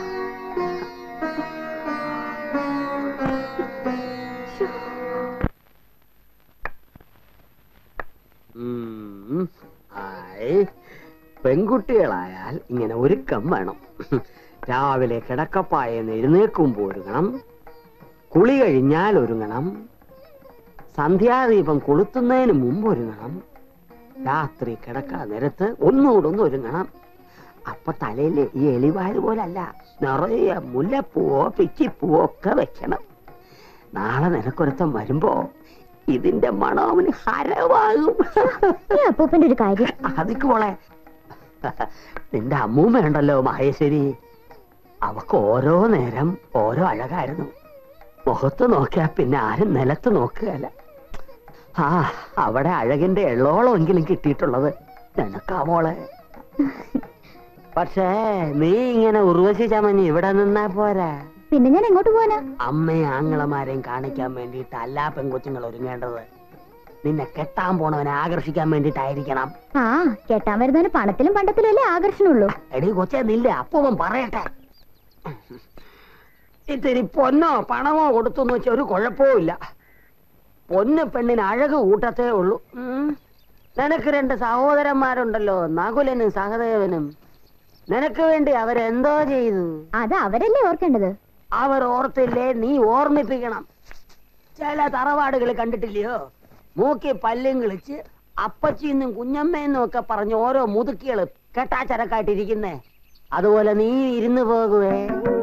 ഉം. ആയ്. പെൺകുട്ടികളായാൽ ഇങ്ങനെ ഒരുക്കം വേണം രാവിലെ കിടക്കപ്പായെന്ന് എഴുന്നേക്കുമ്പോൾ ഒരുങ്ങണം കുളി കഴിഞ്ഞാൽ ഒരുങ്ങണം സന്ധ്യാദീപം കൊളുത്തുന്നതിന് മുമ്പ് ഒരുങ്ങണം രാത്രി കിടക്കാൻ നേരത്ത് ഒന്നുകൂടെ ഒന്ന് ഒരുങ്ങണം അപ്പൊ തലയിൽ ഈ എലിവായത് പോലല്ല നിറയെ മുല്ലപ്പൂവോ പിച്ചിപ്പൂവോ ഒക്കെ വെക്കണം നാളെ നിനക്കൊരുത്തം വരുമ്പോ ഇതിന്റെ മണം അവന് ഹരവാകും ഈ അപ്പൂപ്പന്റെ ഒരു കാര്യം അതിക്ക് മോളെ നിന്റെ അമ്മൂമ്മയുണ്ടല്ലോ മഹേശ്വരി അവക്ക് ഓരോ നേരം ഓരോ അഴകായിരുന്നു മുഖത്ത് നോക്കിയാ പിന്നെ ആരും നിലത്ത് നോക്കുകയല്ല ആ അവിടെ അഴകിന്റെ എള്ളോളമെങ്കിലും കിട്ടിയിട്ടുള്ളത് നിനക്കാ മോളെ പക്ഷേ നീ ഇങ്ങനെ ഉർവശി ചമഞ്ഞ് ഇവിടെ നിന്നാ പോരാ പിന്നെ ഞാൻ എങ്ങോട്ട് പോവാനാ അമ്മയും ആങ്ങളമാരെയും കാണിക്കാൻ വേണ്ടിയിട്ട് അല്ല പെൺകൊച്ചുങ്ങൾ ഒരുങ്ങേണ്ടത് നിന്നെ കെട്ടാൻ പോണവനെ ആകർഷിക്കാൻ വേണ്ടിയിട്ടായിരിക്കണം ആ കെട്ടാൻ വരുന്നവന് പണത്തിലും പണ്ടത്തിലും അല്ലേ ആകർഷണുള്ളൂ എടി കൊച്ചെ നില്ല അപ്പവും പറയട്ടെ ഇത്തിരി പൊന്നോ പണമോ കൊടുത്തെന്ന് വെച്ചാൽ ഒരു കുഴപ്പവും ഇല്ല പൊന്ന് പെണ്ണിന് അഴക് കൂട്ടത്തേ ഉള്ളൂ ഉം. നിനക്ക് രണ്ട് സഹോദരന്മാരുണ്ടല്ലോ നകുലനും സഹദേവനും നിനക്ക് വേണ്ടി അവരെന്തോ ചെയ്തു അത് അവരല്ലേ ഓർക്കേണ്ടത് അവർ ഓർത്തില്ലേ നീ ഓർമ്മിപ്പിക്കണം ചില തറവാടുകൾ കണ്ടിട്ടില്ലയോ മൂക്കി പല്ലും കിളിച്ച് അപ്പച്ചിന്നും കുഞ്ഞമ്മയെന്നും ഒക്കെ പറഞ്ഞ് ഓരോ മുതുക്കികള് കെട്ടാച്ചരക്കായിട്ടിരിക്കുന്നേ അതുപോലെ നീ ഇരുന്നു പോകുവേ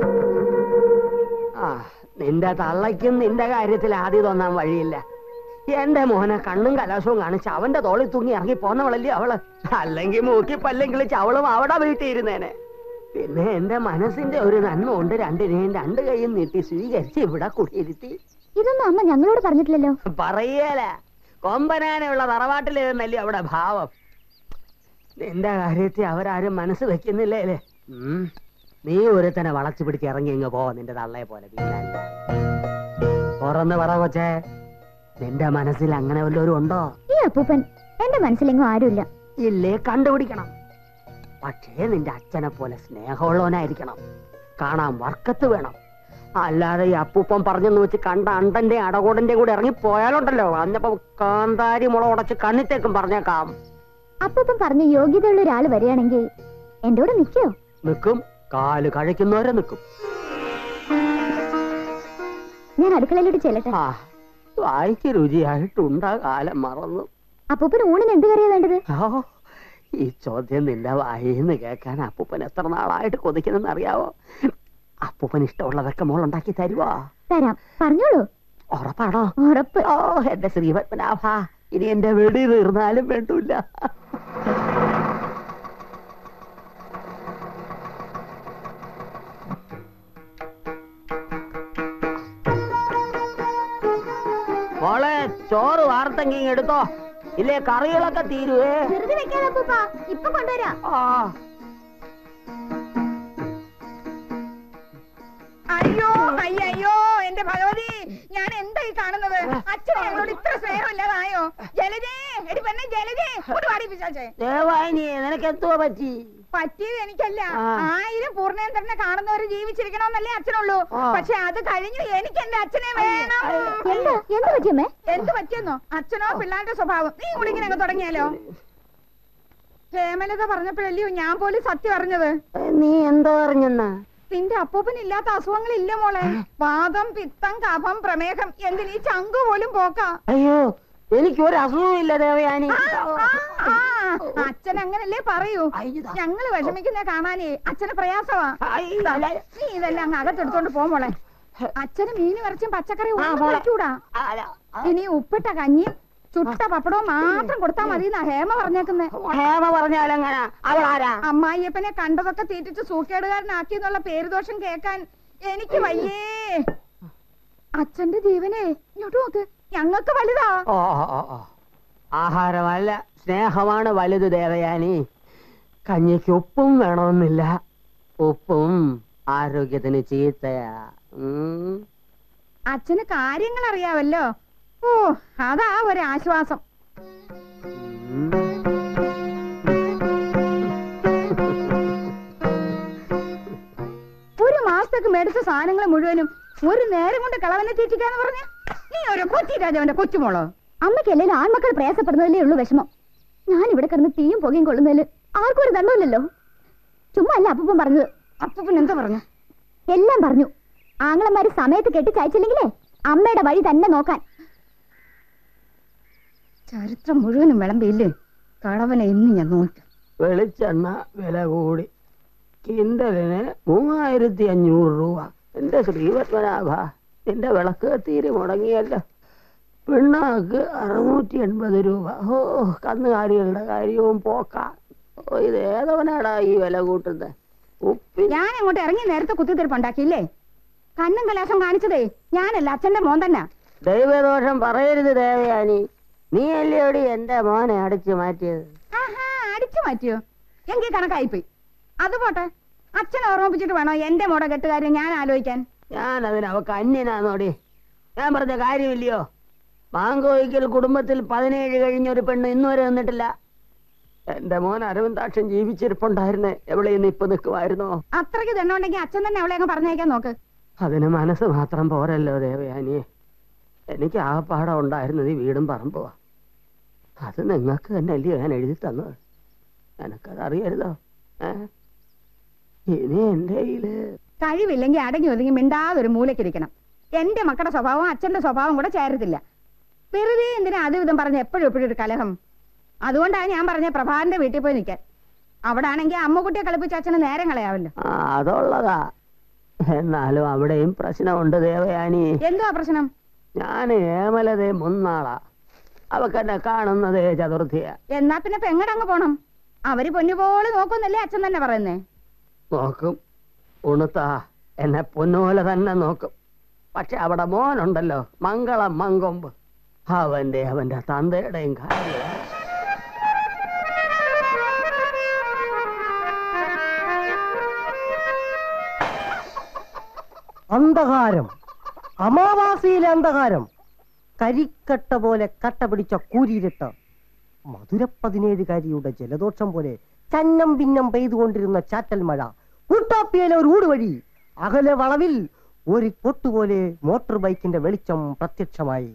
ആ നിന്റെ തള്ളയ്ക്കും നിന്റെ കാര്യത്തിൽ ആദ്യം തോന്നാൻ വഴിയില്ല എന്റെ മോനെ കണ്ണും കലാശവും കാണിച്ച് അവന്റെ തോളിൽ തൂങ്ങി ഇറങ്ങി പോന്നവളല്ലേ അവള് അല്ലെങ്കിൽ മൂക്കി പല്ലും കിളിച്ച് അവളും അവിടെ വീട്ടിൽ ഇരുന്നേനെ പിന്നെ എന്റെ മനസ്സിന്റെ ഒരു നന്മ കൊണ്ട് രണ്ടിനെയും രണ്ട് കൈയും നീട്ടി സ്വീകരിച്ച് ഇവിടെ കുടിയിരുത്തി ഇതൊന്നും അമ്മ ഞങ്ങളോട് പറഞ്ഞിട്ടില്ലല്ലോ പറയേല കൊമ്പനാനുള്ള തറവാട്ടിലിരുന്നല്ലേ അവിടെ ഭാവം നിന്റെ കാര്യത്തിൽ അവരാരും മനസ്സ് വെക്കുന്നില്ലേ അല്ലേ ഉം. നീ ഒരുത്തനെ വളച്ചു പിടിച്ച് ഇറങ്ങി ഇങ്ങ് പോ നിന്റെ തള്ളയെ പോലെ പിന്നല്ല തുറന്ന് പറ കൊച്ചേ നിന്റെ മനസ്സിൽ അങ്ങനെ വല്ലവരും ഉണ്ടോ ഈ അപ്പൂപ്പൻ എന്റെ മനസ്സിലെങ്ങും ആരുമില്ല ഇല്ലേ കണ്ടുപിടിക്കണം പക്ഷേ നിന്റെ അച്ഛനെ പോലെ സ്നേഹമുള്ളവനായിരിക്കണം കാണാൻ വർക്കത്ത് വേണം അല്ലാതെ ഈ അപ്പൂപ്പൻ പറഞ്ഞെന്ന് വെച്ച് കണ്ട അണ്ടന്റെ അടകോടന്റെ കൂടെ ഇറങ്ങി പോയാലുണ്ടല്ലോ അന്നപ്പോ കാന്താരി മുള ഉടച്ച് കണ്ണിത്തേക്കും പറഞ്ഞേക്കാം അപ്പൂപ്പൻ പറഞ്ഞ യോഗ്യതയുള്ള ഒരാൾ വരികയാണെങ്കിൽ എന്റെ കൂടെ നിൽക്കോ നിൽക്കും കാല് കഴിക്കുന്നവരെ നിൽക്കും ഞാൻ അടുക്കളയിലോട്ട് ചെല്ലട്ടെ ആ വായിക്ക് രുചിയായിട്ടുണ്ടാ കാലം മറന്നു അപ്പൂപ്പൻ ഊണിന് എന്ത് കറിയാ വേണ്ടത് ഓ ഈ ചോദ്യം നിന്റെ വായിന്ന് കേൾക്കാൻ അപ്പൂപ്പൻ എത്ര നാളായിട്ട് കൊതിക്കുന്നെന്ന് അറിയാവോ അപ്പൂപ്പൻ ഇഷ്ടമുള്ളതൊക്കെ മോൾ ഉണ്ടാക്കി തരുവോ തരാം പറഞ്ഞോളൂ ഉറപ്പാണോ ഉറപ്പ് ഓ എന്റെ ശ്രീപത്മനാഭ ഇനി എന്റെ വെടി തീർന്നാലും വേണ്ടൂല മോളെ ചോറ് വാർത്തെങ്കിൽ എടുത്തോ ഇല്ലേ കറികളൊക്കെ തീരുവേ വെറുതെ വെക്കാതെ അപ്പൂപ്പ ഇപ്പൊ കൊണ്ടുവരാം ആ അയ്യോ അയ്യോ എന്റെ ഭഗവതി ഞാൻ എന്താ ഈ കാണുന്നത് അച്ഛൻ ഞങ്ങളോട് ഇത്ര സ്നേഹമില്ലാതായോ ജലജേ എടി പെണ്ണെ ജലജേ ഒരു പാടി പിശാച്ചേ ദേവായിനി നിനക്ക് എത്തുവോ പറ്റി പറ്റിയത് എനിക്കല്ല ആ. ആയിരം പൂർണ്ണേന്ദ്രനെ കാണുന്നവര് ജീവിച്ചിരിക്കണമെന്നല്ലേ അച്ഛനുള്ളൂ ആ. പക്ഷെ അത് കഴിഞ്ഞു എനിക്ക് എന്റെ അച്ഛനെ വേണം എന്താ എന്ത് പറ്റിയമ്മേ എന്ത് പറ്റിയെന്നോ അച്ഛനോ പിള്ളേരുടെ സ്വഭാവം നീ കുളിക്കാൻ അങ്ങ് തുടങ്ങിയാലോ ഹേമലത പറഞ്ഞപ്പോഴല്ലയോ ഞാൻ പോലും സത്യം അറിഞ്ഞത് നീ എന്തോ അറിഞ്ഞെന്നാ നിന്റെ അപ്പൂപ്പൻ ഇല്ലാത്ത അസുഖങ്ങളില്ല മോളെ വാദം പിത്തം കഫം പ്രമേഹം എന്തിനീ ചങ്കു പോലും പോക്കാ അയ്യോ എനിക്ക് ഒരു അസുഖമില്ല ദേവയാനി ആ, അച്ഛൻ അങ്ങനല്ലേ പറയൂ അയ്യടാ. ഞങ്ങള് വിഷമിക്കുന്ന കാണാനേ അച്ഛന് പ്രയാസമാ ഐ, അല്ല. നീ ഇതെല്ലാം അങ്ങ് അകത്തെടുത്തോണ്ട് പോ മോളെ അച്ഛന് മീൻ ഇറച്ചും പച്ചക്കറി ആ, ഒന്നും മോളെ. കഴിച്ചൂടാ അല്ല, ആ, ഇനി ഉപ്പിട്ട കഞ്ഞിയും ചുട്ട പപ്പടവും മാത്രം കൊടുത്താ മതി എന്നാ ഹേമ പറഞ്ഞേക്കുന്നെ ഹേമ പറഞ്ഞാലെങ്ങനാ അവളാരാ അമ്മായിയപ്പനെ കണ്ടതൊക്കെ തീറ്റിച്ച് സൂക്കേടുകാരനാക്കി എന്നുള്ള പേരുദോഷം കേക്കാൻ എനിക്ക് വയ്യേ അച്ഛന്റെ ജീവനെ ഇങ്ങോട്ട് നോക്ക് ഞങ്ങൾക്ക് വലുതാ ഓ ഓ, ഓ, ഓ. ആഹാരമല്ല സ്നേഹമാണ് വലുത് ദേവയാനി കഞ്ഞിക്ക് ഉപ്പും വേണമെന്നില്ല ഉപ്പും ആരോഗ്യത്തിന് ചീത്തയാ ഉം. അച്ഛന് കാര്യങ്ങൾ അറിയാവല്ലോ ഓ അതാ ഒരാശ്വാസം ഉം. ഒരു മാസത്തേക്ക് മേടിച്ച സാധനങ്ങൾ മുഴുവനും ഒരു നേരം കൊണ്ട് കളവനെ തീറ്റിക്കാന്ന് പറഞ്ഞ നീ ഒരു കൊച്ചി രാജാവിന്റെ കൊച്ചുമോളോ അമ്മയ്ക്ക് അല്ലെങ്കിലും ആൺമക്കൾ പ്രയാസപ്പെടുന്നതല്ലേ ഉള്ളൂ വിഷമം ഞാൻ ഇവിടെ കിടന്ന് തീയും പുകയും കൊള്ളുന്നതിൽ ആർക്കും ഒരു ദണ്ണമില്ലല്ലോ ചുമ്മാ അല്ല അപ്പൂപ്പൻ പറഞ്ഞത് അപ്പൂപ്പൻ എന്താ പറഞ്ഞു എല്ലാം പറഞ്ഞു ആങ്ങളന്മാര് സമയത്ത് കെട്ടിച്ചയച്ചില്ലെങ്കിലേ അമ്മയുടെ വഴി തന്നെ നോക്കാൻ ചരിത്രം മുഴുവനും വിളമ്പിയില്ലേ കളവനെ ഇന്ന് ഞാൻ നോക്കാം വെളിച്ചെണ്ണ വില കൂടി കിണ്ടലിന് മൂവായിരത്തി അഞ്ഞൂറ് രൂപ എന്റെ ശ്രീപത്മനാഭ നിന്റെ വിളക്ക് തീരെ മുടങ്ങിയല്ലോ പിണ്ണാക്ക് അറുന്നൂറ്റി എൺപത് രൂപ ഓ കന്നുകാലികളുടെ കാര്യവും പോക്ക ഓ ഇത് ഏതവനാടാ ഈ വില കൂട്ടുന്നത് ഉപ്പി ഞാൻ അങ്ങോട്ട് ഇറങ്ങി നേരത്തെ കുത്തിത്തിരിപ്പുണ്ടാക്കിയില്ലേ കണ്ണും കലാശം കാണിച്ചതേ ഞാനല്ല അച്ഛന്റെ മോൻ തന്നെ ദൈവദോഷം പറയരുത് ദേവയാനി നീ അല്ലയോടി എന്റെ മോനെ അടിച്ചു മാറ്റിയത് ആഹാ അടിച്ചു മാറ്റിയോ എങ്കിൽ കണക്കായിപ്പോയി അത് പോട്ടെ അച്ഛനെ ഓർമ്മിപ്പിച്ചിട്ട് വേണോ എന്റെ മോടെ കെട്ടുകാര്യം ഞാൻ ആലോചിക്കാൻ ഞാൻ അതിന് അവക്ക് അന്യനാന്നോടി ഞാൻ പറഞ്ഞ കാര്യമില്ലയോ മാങ്കോയിക്കൽ കുടുംബത്തിൽ പതിനേഴ് കഴിഞ്ഞൊരു പെണ്ണ് ഇന്നുവരെ നിന്നിട്ടില്ല എന്റെ മോൻ അരവിന്ദാക്ഷൻ ജീവിച്ചിരിപ്പുണ്ടായിരുന്നേ എവിടെയെന്ന് ഇപ്പൊ നിൽക്കുമായിരുന്നോ അത്രയ്ക്ക് ദണ്ണുണ്ടെങ്കിൽ അച്ഛൻ തന്നെ അവളെ അങ്ങ് പറഞ്ഞയക്കാൻ നോക്ക് അതിന് മനസ്സ് മാത്രം പോരല്ലോ ദേവയാനിയെ എനിക്ക് ആ പാഠം ഉണ്ടായിരുന്നത് ഈ വീടും പറമ്പുവാ അത് നിങ്ങൾക്ക് തന്നെ അല്ലയോ ഞാൻ എഴുതി തന്നത് എനക്കത് അറിയരുതോ ഏ ഇനി എന്റെ കയ്യില് കഴിവില്ലെങ്കിൽ അടങ്ങി ഒതുങ്ങി മിണ്ടാതൊരു മൂലക്കിരിക്കണം എന്റെ മക്കളുടെ സ്വഭാവം അച്ഛന്റെ സ്വഭാവം കൂടെ ചേരത്തില്ല വെറുതെ എന്തിനാ അതും ഇതും പറഞ്ഞ് എപ്പോഴും എപ്പോഴും ഒരു കലഹം അതുകൊണ്ടാണ് ഞാൻ പറഞ്ഞ പ്രഭാകരന്റെ വീട്ടിൽ പോയി നിൽക്കാൻ അവിടെ ആണെങ്കിൽ അമ്മക്കുട്ടിയെ കളിപ്പിച്ച് അച്ഛന് നേരം കളയാവല്ലോ ആ അതുള്ളതാ എന്നാലും അവിടെയും പ്രശ്നമുണ്ട് ദേവയാനി എന്തുവാ പ്രശ്നം ഞാൻ ഏമലതേ മുന്നാളാ അവക്കെന്നെ കാണുന്നതേ ചതുർത്ഥിയ എന്നാ പിന്നെ ഇപ്പൊ എങ്ങടെ അങ്ങ് പോണം അവര് പൊന്നുപോലെ നോക്കുന്നല്ലേ അച്ഛൻ തന്നെ പറയുന്നേ നോക്കും ഉണുത്താ എന്നെ പൊന്നുപോലെ തന്നെ നോക്കും പക്ഷെ അവിടെ മോനുണ്ടല്ലോ മംഗളം മങ്കൊമ്പ് അവന്റെ അവന്റെ തന്തയുടെയും കാര്യം അന്ധകാരം അമാവാസിയിലെ അന്ധകാരം കരിക്കട്ട പോലെ കട്ട പിടിച്ച കൂരിരുട്ട് മധുര പതിനേഴുകാരിയുടെ ജലദോഷം പോലെ ചന്നം ഭിന്നം പെയ്തുകൊണ്ടിരുന്ന ചാറ്റൽ മഴ ഉട്ടാപ്പിയിലെ ഒരു ഊടുവഴി അകലെ വളവിൽ ഒരു കൊട്ടുപോലെ മോട്ടോർ ബൈക്കിന്റെ വെളിച്ചം പ്രത്യക്ഷമായി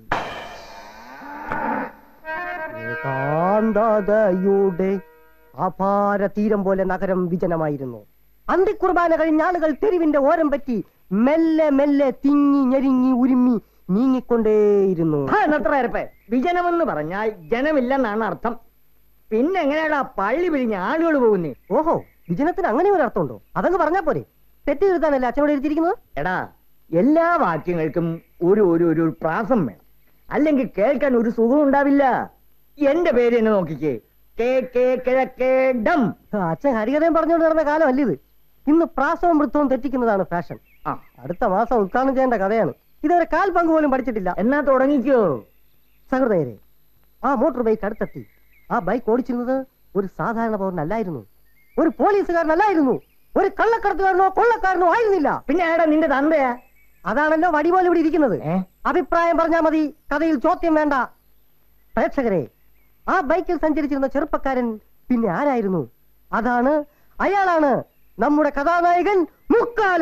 ഏകാന്തതയുടെ അപാര തീരം പോലെ നഗരം വിജനമായിരുന്നു അന്തിക്കുർബാന കഴിഞ്ഞ ആളുകൾ തെരുവിന്റെ ഓരം പറ്റി മെല്ലെ മെല്ലെ തിങ്ങി ഞെരുങ്ങി ഉരുമ്മി നീങ്ങിക്കൊണ്ടേയിരുന്നു വിജനമെന്ന് പറഞ്ഞാൽ ജനമില്ലെന്നാണ് അർത്ഥം പിന്നെ എങ്ങനെയാടാ പള്ളി പിരിഞ്ഞ് ആളുകൾ പോകുന്നേ ഓഹോ വിജനത്തിന് അങ്ങനെ ഒരു അർത്ഥമുണ്ടോ അതങ്ങ് പറഞ്ഞാ പോരെ തെറ്റ് തീർത്താനല്ലേ അച്ഛനോട് എഴുതിയിരിക്കുന്നത് എടാ എല്ലാ വാക്യങ്ങൾക്കും ഒരു ഒരു ഒരു പ്രാസം വേണം അല്ലെങ്കിൽ കേൾക്കാൻ ഒരു സുഖം ഉണ്ടാവില്ല എന്റെ പേര് എന്നെ നോക്കിക്കേ കേ കേ കിഴക്കേ ഡം അച്ഛൻ ഹരികഥയും പറഞ്ഞുകൊണ്ട് നടന്ന കാലം അല്ല ഇത് ഇന്ന് പ്രാസവും വൃത്തവും തെറ്റിക്കുന്നതാണ് ഫാഷൻ ആ. അടുത്ത മാസം ഉദ്ഘാടനം ചെയ്യേണ്ട കഥയാണ് ഇതുവരെ കാൽ പങ്ക് പോലും പഠിച്ചിട്ടില്ല എന്നാ തുടങ്ങിക്കോ സഹൃദയരെ ആ മോട്ടോർ ബൈക്ക് അടുത്തെത്തി ആ ബൈക്ക് ഓടിച്ചിരുന്നത് ഒരു സാധാരണ പൗരനല്ലായിരുന്നു ഒരു പോലീസുകാരനല്ലായിരുന്നു ഒരു കള്ളക്കടത്തുകാരനോ കൊള്ളക്കാരനോ ആയിരുന്നില്ല പിന്നെ ആടാ നിന്റെ തന്തയാ അതാണല്ലോ വടി പോലെ ഇവിടെ ഇരിക്കുന്നത് ഏ? അഭിപ്രായം പറഞ്ഞാൽ മതി കഥയിൽ ചോദ്യം വേണ്ട പ്രേക്ഷകരെ ആ ബൈക്കിൽ സഞ്ചരിച്ചിരുന്ന ചെറുപ്പക്കാരൻ പിന്നെ ആരായിരുന്നു അതാണ് അയാളാണ് നമ്മുടെ കഥാനായകൻ മുക്കാല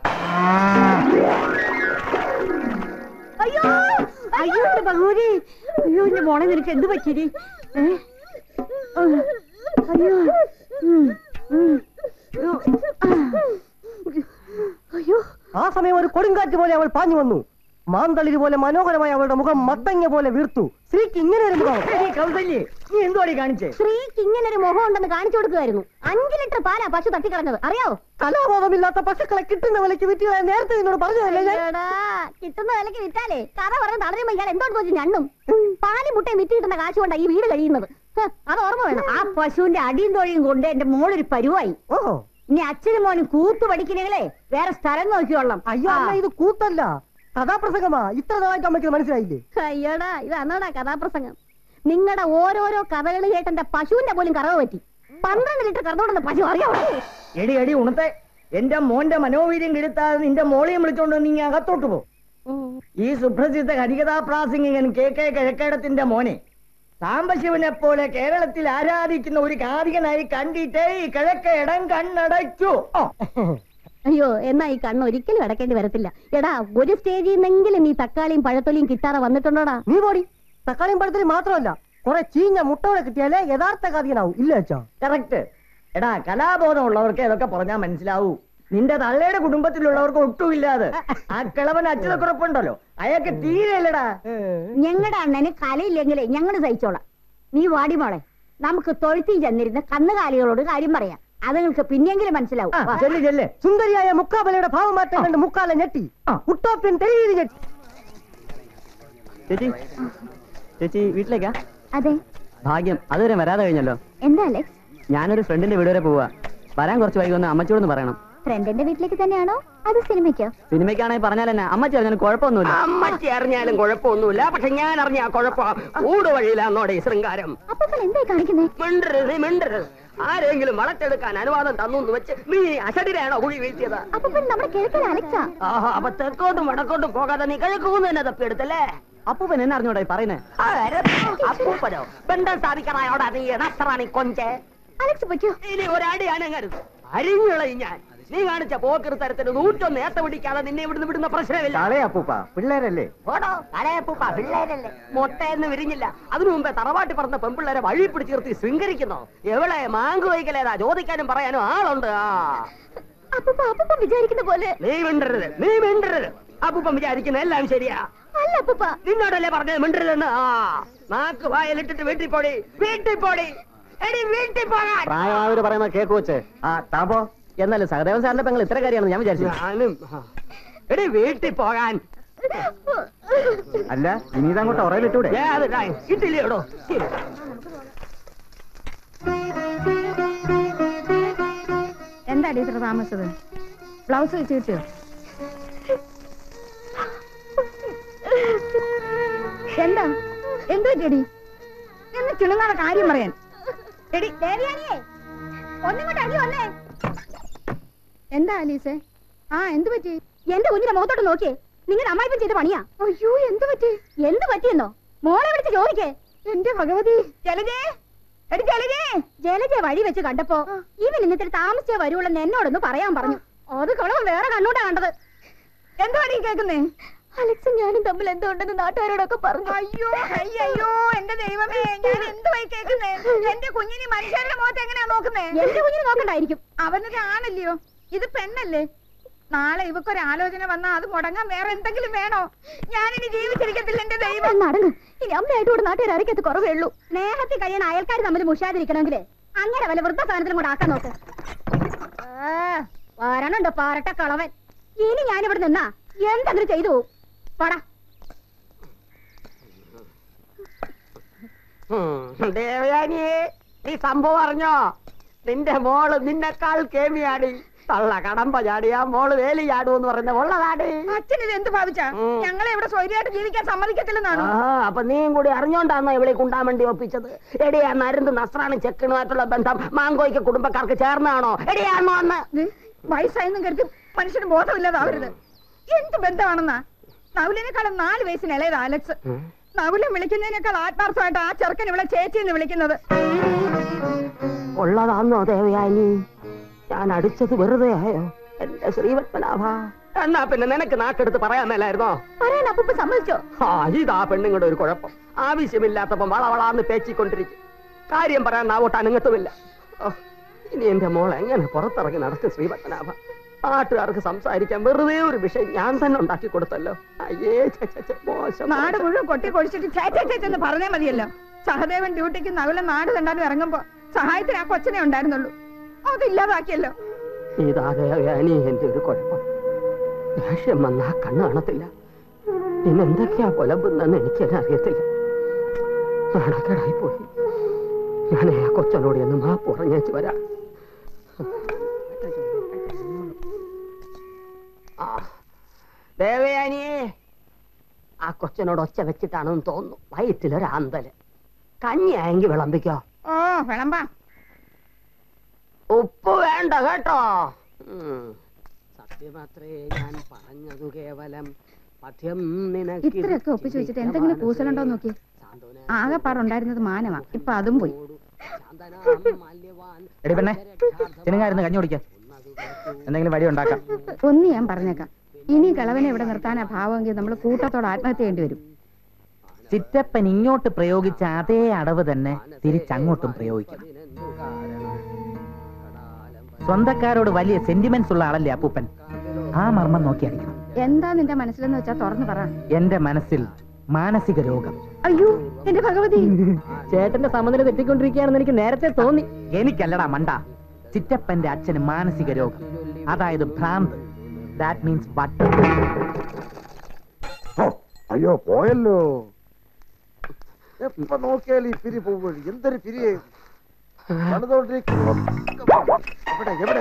അയ്യോ അയ്യോ എന്റെ ഭഗവതി അയ്യോ എന്റെ മോളെ നിനക്ക് എന്ത് പറ്റിരി ഏ? ആ, അയ്യോ ഉം, ഉം. അയ്യോ ആ സമയം ഒരു കൊടുങ്കാറ്റ് പോലെ അവൾ പാഞ്ഞു വന്നു മാന്തളിര് പോലെ മനോഹരമായ അവളുടെ മുഖം മത്തങ്ങ പോലെ വീർത്തു സ്ത്രീക്ക് ഇങ്ങനെ ഒരു മുഖം എടീ കൗസല്യേ നീ എന്തുവാടി കാണിച്ചേ സ്ത്രീക്ക് ഇങ്ങനെ ഒരു മുഖം ഉണ്ടെന്ന് കാണിച്ചു കൊടുക്കുമായിരുന്നു അഞ്ചു ലിറ്റർ പാലാ പശു തട്ടിക്കളഞ്ഞത് അറിയാവോ കലാബോധമില്ലാത്ത പശുക്കളെ കിട്ടുന്ന വിലയ്ക്ക് വിറ്റ് നേരത്തെ എന്നോട് പറഞ്ഞതല്ലേ ഞാൻ എടാ, കിട്ടുന്ന വിലക്ക് വിറ്റാലേ കഥ പറഞ്ഞ് തളരുമ്പോ ഇയാൾ എന്തോട്ട് വെച്ച് ഞണ്ണും പാലും മുട്ടയും വിറ്റ് കിട്ടുന്ന കാശ് കൊണ്ടാ ഈ വീട് കഴിയുന്നത് ഹ്, അത് ഓർമ്മ വേണം ആ പശുവിന്റെ അടിയും തൊഴിയും കൊണ്ട് എന്റെ മോളൊരു പരുവായി ഓഹോ ഇനി അച്ഛനും മോനും കൂത്തു പഠിക്കണെങ്കിലേ വേറെ സ്ഥലം നോക്കിക്കൊള്ളാം അയ്യോ അമ്മ ഇത് കൂത്തല്ല കഥാപ്രസംഗമാ ഇത്ര നാളായിട്ട് അമ്മയ്ക്ക് ഇത് മനസ്സിലായില്ലേ അയ്യടാ ഇതാണോടാ കഥാപ്രസംഗം നിങ്ങളുടെ ഓരോരോ കഥകൾ കേട്ട് എന്റെ പശുവിന്റെ പോലും കറവ് പറ്റി പന്ത്രണ്ട് ലിറ്റർ കറന്നോടുന്ന പശു അറിയാമോ എടി എടി ഉണത്തെ എന്റെ മോന്റെ മനോവീര്യം കെടുത്താതെ നിന്റെ മോളെയും വിളിച്ചോണ്ട് നീ അകത്തോട്ട് പോ ഈ സുപ്രസിദ്ധ ഹരികഥാ പ്രാസംഗികൻ കെ കെ കിഴക്കേടത്തിന്റെ മോനെ സാംബശിവനെ പോലെ കേരളത്തിൽ ആരാധിക്കുന്ന ഒരു കാതികനായി കണ്ടിട്ടേ ഈ കിഴക്കേടം കണ്ണടച്ചു ഓ അയ്യോ എന്നാ ഈ കണ്ണ് ഒരിക്കലും അടക്കേണ്ടി വരത്തില്ല എടാ ഒരു സ്റ്റേജിൽ നിന്നെങ്കിലും ഈ തക്കാളിയും പഴത്തൊലിയും കിട്ടാതെ വന്നിട്ടുണ്ടോടാ നീ പോടി തക്കാളിയും പഴത്തിലും മാത്രമല്ല കുറെ ചീഞ്ഞ മുട്ടകളെ കിട്ടിയാലേ യഥാർത്ഥ കാതികനാവും ഇല്ല അച്ഛാ കറക്റ്റ് എടാ കലാബോധം ഉള്ളവർക്ക് ഇതൊക്കെ പറഞ്ഞാൽ മനസ്സിലാവൂ നിന്റെ തള്ളയുടെ കുടുംബത്തിലുള്ളവർക്ക് ഒട്ടുമില്ലാതെ ആ കിളവൻ അച്യുതക്കുറപ്പുണ്ടല്ലോ അയാൾക്ക് തീരെയല്ലടാ ഞങ്ങളുടെ അണ്ണന് കലയില്ലെങ്കിലേ ഞങ്ങൾ സഹിച്ചോളാം നീ വാടി മോളെ നമുക്ക് തൊഴുത്തിൽ ചെന്നിരുന്ന് കന്നുകാലികളോട് കാര്യം പറയാം അത് നിങ്ങൾക്ക് പിന്നെങ്കിലും മനസ്സിലാവും ആ, വാ. ചെല്ല് ചെല്ല് സുന്ദരിയായ മുക്കാബലയുടെ ഭാവമാറ്റം കണ്ട് മുക്കാല ഞെട്ടി ആ. ഉട്ടോപ്യൻ തെരുവീതി ഞെട്ടി ചേച്ചി ചേച്ചി വീട്ടിലേക്കാ അതെ ഭാഗ്യം അതുവരെ വരാതെ കഴിഞ്ഞല്ലോ എന്താ അലക്സ് ഞാനൊരു ഫ്രണ്ടിന്റെ വീട് വരെ പോവാ വരാൻ കുറച്ച് വൈകുമെന്ന് അമ്മച്ചോടൊന്ന് പറയണം ഫ്രണ്ടിന്റെ വീട്ടിലേക്ക് തന്നെയാണോ അത് സിനിമയ്ക്കോ സിനിമയ്ക്കാണെങ്കിൽ പറഞ്ഞാൽ തന്നെ അമ്മച്ചി അറിഞ്ഞാൽ കുഴപ്പമൊന്നുമില്ല അമ്മച്ചി അറിഞ്ഞാലും കുഴപ്പമൊന്നുമില്ല പക്ഷെ ഞാൻ അറിഞ്ഞ കുഴപ്പം ഊടുവഴിയിലാന്നോടെ ഈ ശൃംഗാരം അപ്പൊ എന്തായി കാണിക്കുന്നേ മിണ്ടരുത് മിണ്ടരുത് ആരെങ്കിലും വളർത്തെടുക്കാൻ അനുവാദം തന്നു എന്ന് വെച്ച് നീ അഷടിരാണോ കുഴി വീഴ്ത്തിയത് അപ്പൂപ്പൻ നമ്മുടെ കിഴക്കൻ അലക്സാ ആഹാ അപ്പൊ തെക്കോട്ടും വടക്കോട്ടും പോകാതെ നീ കിഴക്കൂന്ന് തന്നെ തപ്പിയെടുത്തല്ലേ അപ്പൂപ്പൻ എന്നെ അറിഞ്ഞോടാ ഈ പറയുന്നേ ആരെ? അപ്പൂപ്പനോ ബന്ധം സ്ഥാപിക്കാനായോടാ നീ നസ്രാണി കൊഞ്ചേ അലക്സ് പറ്റോ ഇനി ഒരടിയാണ് കരുത് അരിഞ്ഞുകളയും ഞാൻ നീ കാണിച്ച പോക്കൃത്തരത്തിന് നൂറ്റൊന്ന് ഏത്ത പിടിക്കാതെ നിന്നെ ഇവിടുന്ന് വിടുന്ന പ്രശ്നമില്ല കളയപ്പൂപ്പ പിള്ളേരല്ലേ ഓടോ തലയപ്പൂപ്പ പിള്ളേരല്ലേ മുട്ടയെന്ന് വിരിഞ്ഞില്ല അതിനു മുമ്പേ തറവാട്ടി പറഞ്ഞ പെമ്പിള്ളേരെ വഴി പിടിച്ച് നിർത്തി ശൃംഗരിക്കുന്നോ എവിടെ മാങ്ക് വൈകലേതാ ചോദിക്കാനും പറയാനും ആളുണ്ട് ആ അപ്പൂപ്പ അപ്പൂപ്പൻ വിചാരിക്കുന്ന പോലെ നീ മിണ്ടരുത് നീ മിണ്ടരുത് അപ്പൂപ്പൻ വിചാരിക്കുന്ന എല്ലാം ശരിയാ അല്ല അപ്പൂപ്പ നിന്നോടല്ലേ പറഞ്ഞത് മിണ്ടരുതെന്ന് ആ നാക്ക് വായലിട്ടിട്ട് വീട്ടിൽ പോടി വീട്ടിൽ പോടി എടി വീട്ടിൽ പോകാൻ പ്രായമായവര് പറയുന്ന കേക്ക് വെച്ച് ആ താപോ എന്നാലും സഹദേവൻ സാറിന്റെ പെങ്ങൾ ഇത്ര കാര്യമാണെന്ന് ഞാൻ വിചാരിച്ചു ഞാനും ആ. എടി വീട്ടിൽ പോകാൻ അല്ല ഇനി ഇതങ്ങോട്ട് ഉറയിലിട്ടൂടെ ഇട്ടില്ലയോടോ എന്താ ടീച്ചർ താമസിച്ചത് ബ്ലൗസ് വെച്ച് കിട്ടിയോ എന്താ എന്ത് പറ്റിയടി എന്ന് ചുണുങ്ങാതെ കാര്യം പറയാൻ എടി ദേവിയാനിയേ ഒന്നിങ്ങോട്ട് അടി വന്നേ എന്താ അലീസേ ആ എന്ത് പറ്റി എന്റെ കുഞ്ഞിനെ മുഖത്തോട്ട് നോക്കിയേ നിങ്ങളുടെ അമ്മായിപ്പൻ ചെയ്ത പണിയാ അയ്യോ എന്ത് പറ്റി എന്ത് പറ്റിയെന്നോ മോളെ വിളിച്ച് ചോദിക്കേ എന്റെ ഭഗവതി ജലജേ എടി ജലജേ ജലജ വഴി വെച്ച് കണ്ടപ്പോ ഇവൻ ഇന്നത്തെ താമസിച്ചേ വരുവുള്ളെന്ന് എന്നോടൊന്ന് പറയാൻ പറഞ്ഞു അത് കളവൻ വേറെ കണ്ണൂട്ടാ കണ്ടത് എന്തുവാണ് ഈ കേക്കുന്നേ അലക്സും ഞാനും തമ്മിൽ എന്തുകൊണ്ടെന്ന് നാട്ടുകാരോടൊക്കെ പറഞ്ഞു അയ്യോ അയ്യോ എന്റെ ദൈവമേ ഞാൻ എന്തുവായി കേക്കുന്നേ എന്റെ കുഞ്ഞിനി മനുഷ്യരുടെ മുഖത്ത് എങ്ങനെയാ നോക്കുന്നേ എന്റെ കുഞ്ഞിനെ നോക്കണ്ടായിരിക്കും അവനൊരു ആണല്ലയോ ഇത് പെണ്ണല്ലേ നാളെ ഇവക്കൊരു ആലോചന വന്നാ അത് മുടങ്ങാൻ വേറെ എന്തെങ്കിലും വേണോ ഞാനിനി ജീവിച്ചിരിക്കത്തില്ല എന്റെ ദൈവം നടന്നു ഇനി അമ്മയായിട്ട് കൂടെ നാട്ടുകാർ അറിയിക്കത്ത് കുറവേ ഉള്ളൂ സ്നേഹത്തിൽ കഴിയണ അയൽക്കാർ തമ്മിൽ മുഷാതിരിക്കണമെങ്കിലേ അങ്ങനെ വല്ല വൃദ്ധസാധനത്തിലും കൂടെ ആക്കാൻ നോക്ക് ആ, വരണുണ്ട് പാരട്ട കളവൻ ഇനി ഞാനിവിടെ നിന്നാ എന്തെങ്കിലും ചെയ്തു പോവും പടാ ദേവയാനിയെ നീ സംഭവം അറിഞ്ഞോ നിന്റെ മോള് നിന്നെക്കാൾ കേമിയാടി തള്ള കടമ്പ ചാടിയാ മോള് വേലി ചാടുമെന്ന് പറയുന്ന ഉള്ളതാടി അച്ഛൻ ഇത് എന്ത് ഭാവിച്ചാ ഉം. ഞങ്ങളെ ഇവിടെ സ്വൈര്യമായിട്ട് ജീവിക്കാൻ സമ്മതിക്കത്തില്ലെന്നാണോ ആ അപ്പൊ നീയും കൂടി അറിഞ്ഞോണ്ടാന്നോ ഇവളെ കുണ്ടാൻ വേണ്ടി ഒപ്പിച്ചത് എടിയാ നരുന്ന് നസ്രാണി ചെക്കനുമായിട്ടുള്ള ബന്ധം മാങ്കോയ്ക്ക് കുടുംബക്കാർക്ക് ചേർന്നാണോ എടിയാണോ അന്ന് ഇത് വയസ്സായെന്നും കരുതി മനുഷ്യന് ബോധമില്ലാതാവരുത് എന്ത് ബന്ധമാണെന്നാ നവുലിനേക്കാളും നാല് വയസ്സിന് ഇളയത് അലക്സ് നവുലം വിളിക്കുന്നതിനേക്കാൾ ആത്മാർത്ഥമായിട്ട് ആ ചെറുക്കൻ ഇവിടെ ചേച്ചി എന്ന് വിളിക്കുന്നത് ഉള്ളതാന്നോ ദേവയാനി ഞാൻ അടിച്ചത് വെറുതെ ആയോ എന്റെ ശ്രീപത്മനാഭ എന്നാ പിന്നെ നിനക്ക് നാക്കെടുത്ത് പറയാൻ മേലായിരുന്നോ പറയാൻ അപ്പൂപ്പ സമ്മതിച്ചോ ആ ഇതാ പെണ്ണുങ്ങളുടെ ഒരു കുഴപ്പം ആവശ്യമില്ലാത്തപ്പം വളവളാന്ന് പേച്ചിക്കൊണ്ടിരിക്കും കാര്യം പറയാൻ നാവോട്ട് അനങ്ങത്തുമില്ല ഓ, ഇനി എന്റെ മോൾ എങ്ങനെ പുറത്തിറങ്ങി നടക്കും ശ്രീപത്മനാഭ നാട്ടുകാർക്ക് സംസാരിക്കാൻ വെറുതെ ഒരു വിഷയം ഞാൻ തന്നെ ഉണ്ടാക്കി കൊടുത്തല്ലോ അയ്യേ ഛെ, ഛെ, ഛെ, മോശം നാട് മോശം. മുഴുവൻ കൊട്ടി കൊഴിച്ചിട്ട് ചേച്ചേച്ചെന്ന് പറഞ്ഞാൽ മതിയല്ലോ സഹദേവൻ ഡ്യൂട്ടിക്ക് നവലം നാട് കണ്ടാലും ഇറങ്ങുമ്പോ സഹായത്തിന് ആ കൊച്ചനെ ഉണ്ടായിരുന്നുള്ളൂ അതില്ലാതാക്കിയല്ലോ ഇതാ ദേവയാനി എന്റെ ഒരു കുഴപ്പം ദേഷ്യം വന്നാ കണ്ണ് കാണത്തില്ല പിന്നെ എന്തൊക്കെയാ പുലമ്പുന്നെന്ന് എനിക്ക് തന്നെ അറിയത്തില്ല നാണക്കേടായി പോയി ഞാൻ ആ കൊച്ചനോട് എന്ന് മാപ്പ് പറഞ്ഞേച്ച് വരാം ആ, ദേവയാനിയെ ആ കൊച്ചനോട് ഒച്ച വെച്ചിട്ടാണെന്ന് തോന്നുന്നു വയറ്റിലൊരാന്തല് കഞ്ഞിയായെങ്കിൽ വിളമ്പിക്കോ ഓ വിളമ്പാ ഉപ്പ് വേണ്ട കേട്ടോ ഉം. സത്യമാത്രേ ഞാൻ പറഞ്ഞതു കേവലം പഥ്യം നിനക്ക് ഇത്രയൊക്കെ ഒപ്പിച്ചു വെച്ചിട്ട് എന്തെങ്കിലും കൂസലുണ്ടോ നോക്കി ആകെ പാടുണ്ടായിരുന്നത് മാനവാ ഇപ്പൊ അതും പോയി എടി പെണ്ണെ ചിനുങ്ങായിരുന്നു കഞ്ഞി കുടിക്കാൻ എന്തെങ്കിലും വഴി ഉണ്ടാക്കാം ഒന്ന് ഞാൻ പറഞ്ഞേക്കാം ഇനി കളവനെ ഇവിടെ നിർത്താനാ ഭാവമെങ്കിൽ നമ്മൾ കൂട്ടത്തോടെ ആത്മഹത്യ ചെയ്യേണ്ടി വരും ചിറ്റപ്പൻ ഇങ്ങോട്ട് പ്രയോഗിച്ച അതേ അടവ് തന്നെ തിരിച്ചങ്ങോട്ടും പ്രയോഗിക്കണം സ്വന്തക്കാരോട് വലിയ സെന്റിമെന്റ്സ് ഉള്ള ആളല്ലേ അപ്പൂപ്പൻ ആ മർമ്മം നോക്കി അടിക്കണം എന്താ നിന്റെ മനസ്സിലെന്ന് വെച്ചാ തുറന്നു പറ എന്റെ മനസ്സിൽ മാനസിക രോഗം അയ്യോ എന്റെ ഭഗവതി ചേട്ടന്റെ സമനില തെറ്റിക്കൊണ്ടിരിക്കുകയാണെന്ന് എനിക്ക് നേരത്തെ തോന്നി എനിക്കല്ലടാ മണ്ട ചിറ്റപ്പന്റെ അച്ഛന് മാനസിക രോഗം അതായത് ഭ്രാന്ത് ദാറ്റ് മീൻസ് ബട്ടർ ഓ, അയ്യോ പോയല്ലോ എപ്പ നോക്കിയാൽ ഈ പിരി പോവുക എന്തൊരു പിരിയെ പണിതോണ്ടിരിക്കുന്നു എവിടെ എവിടെ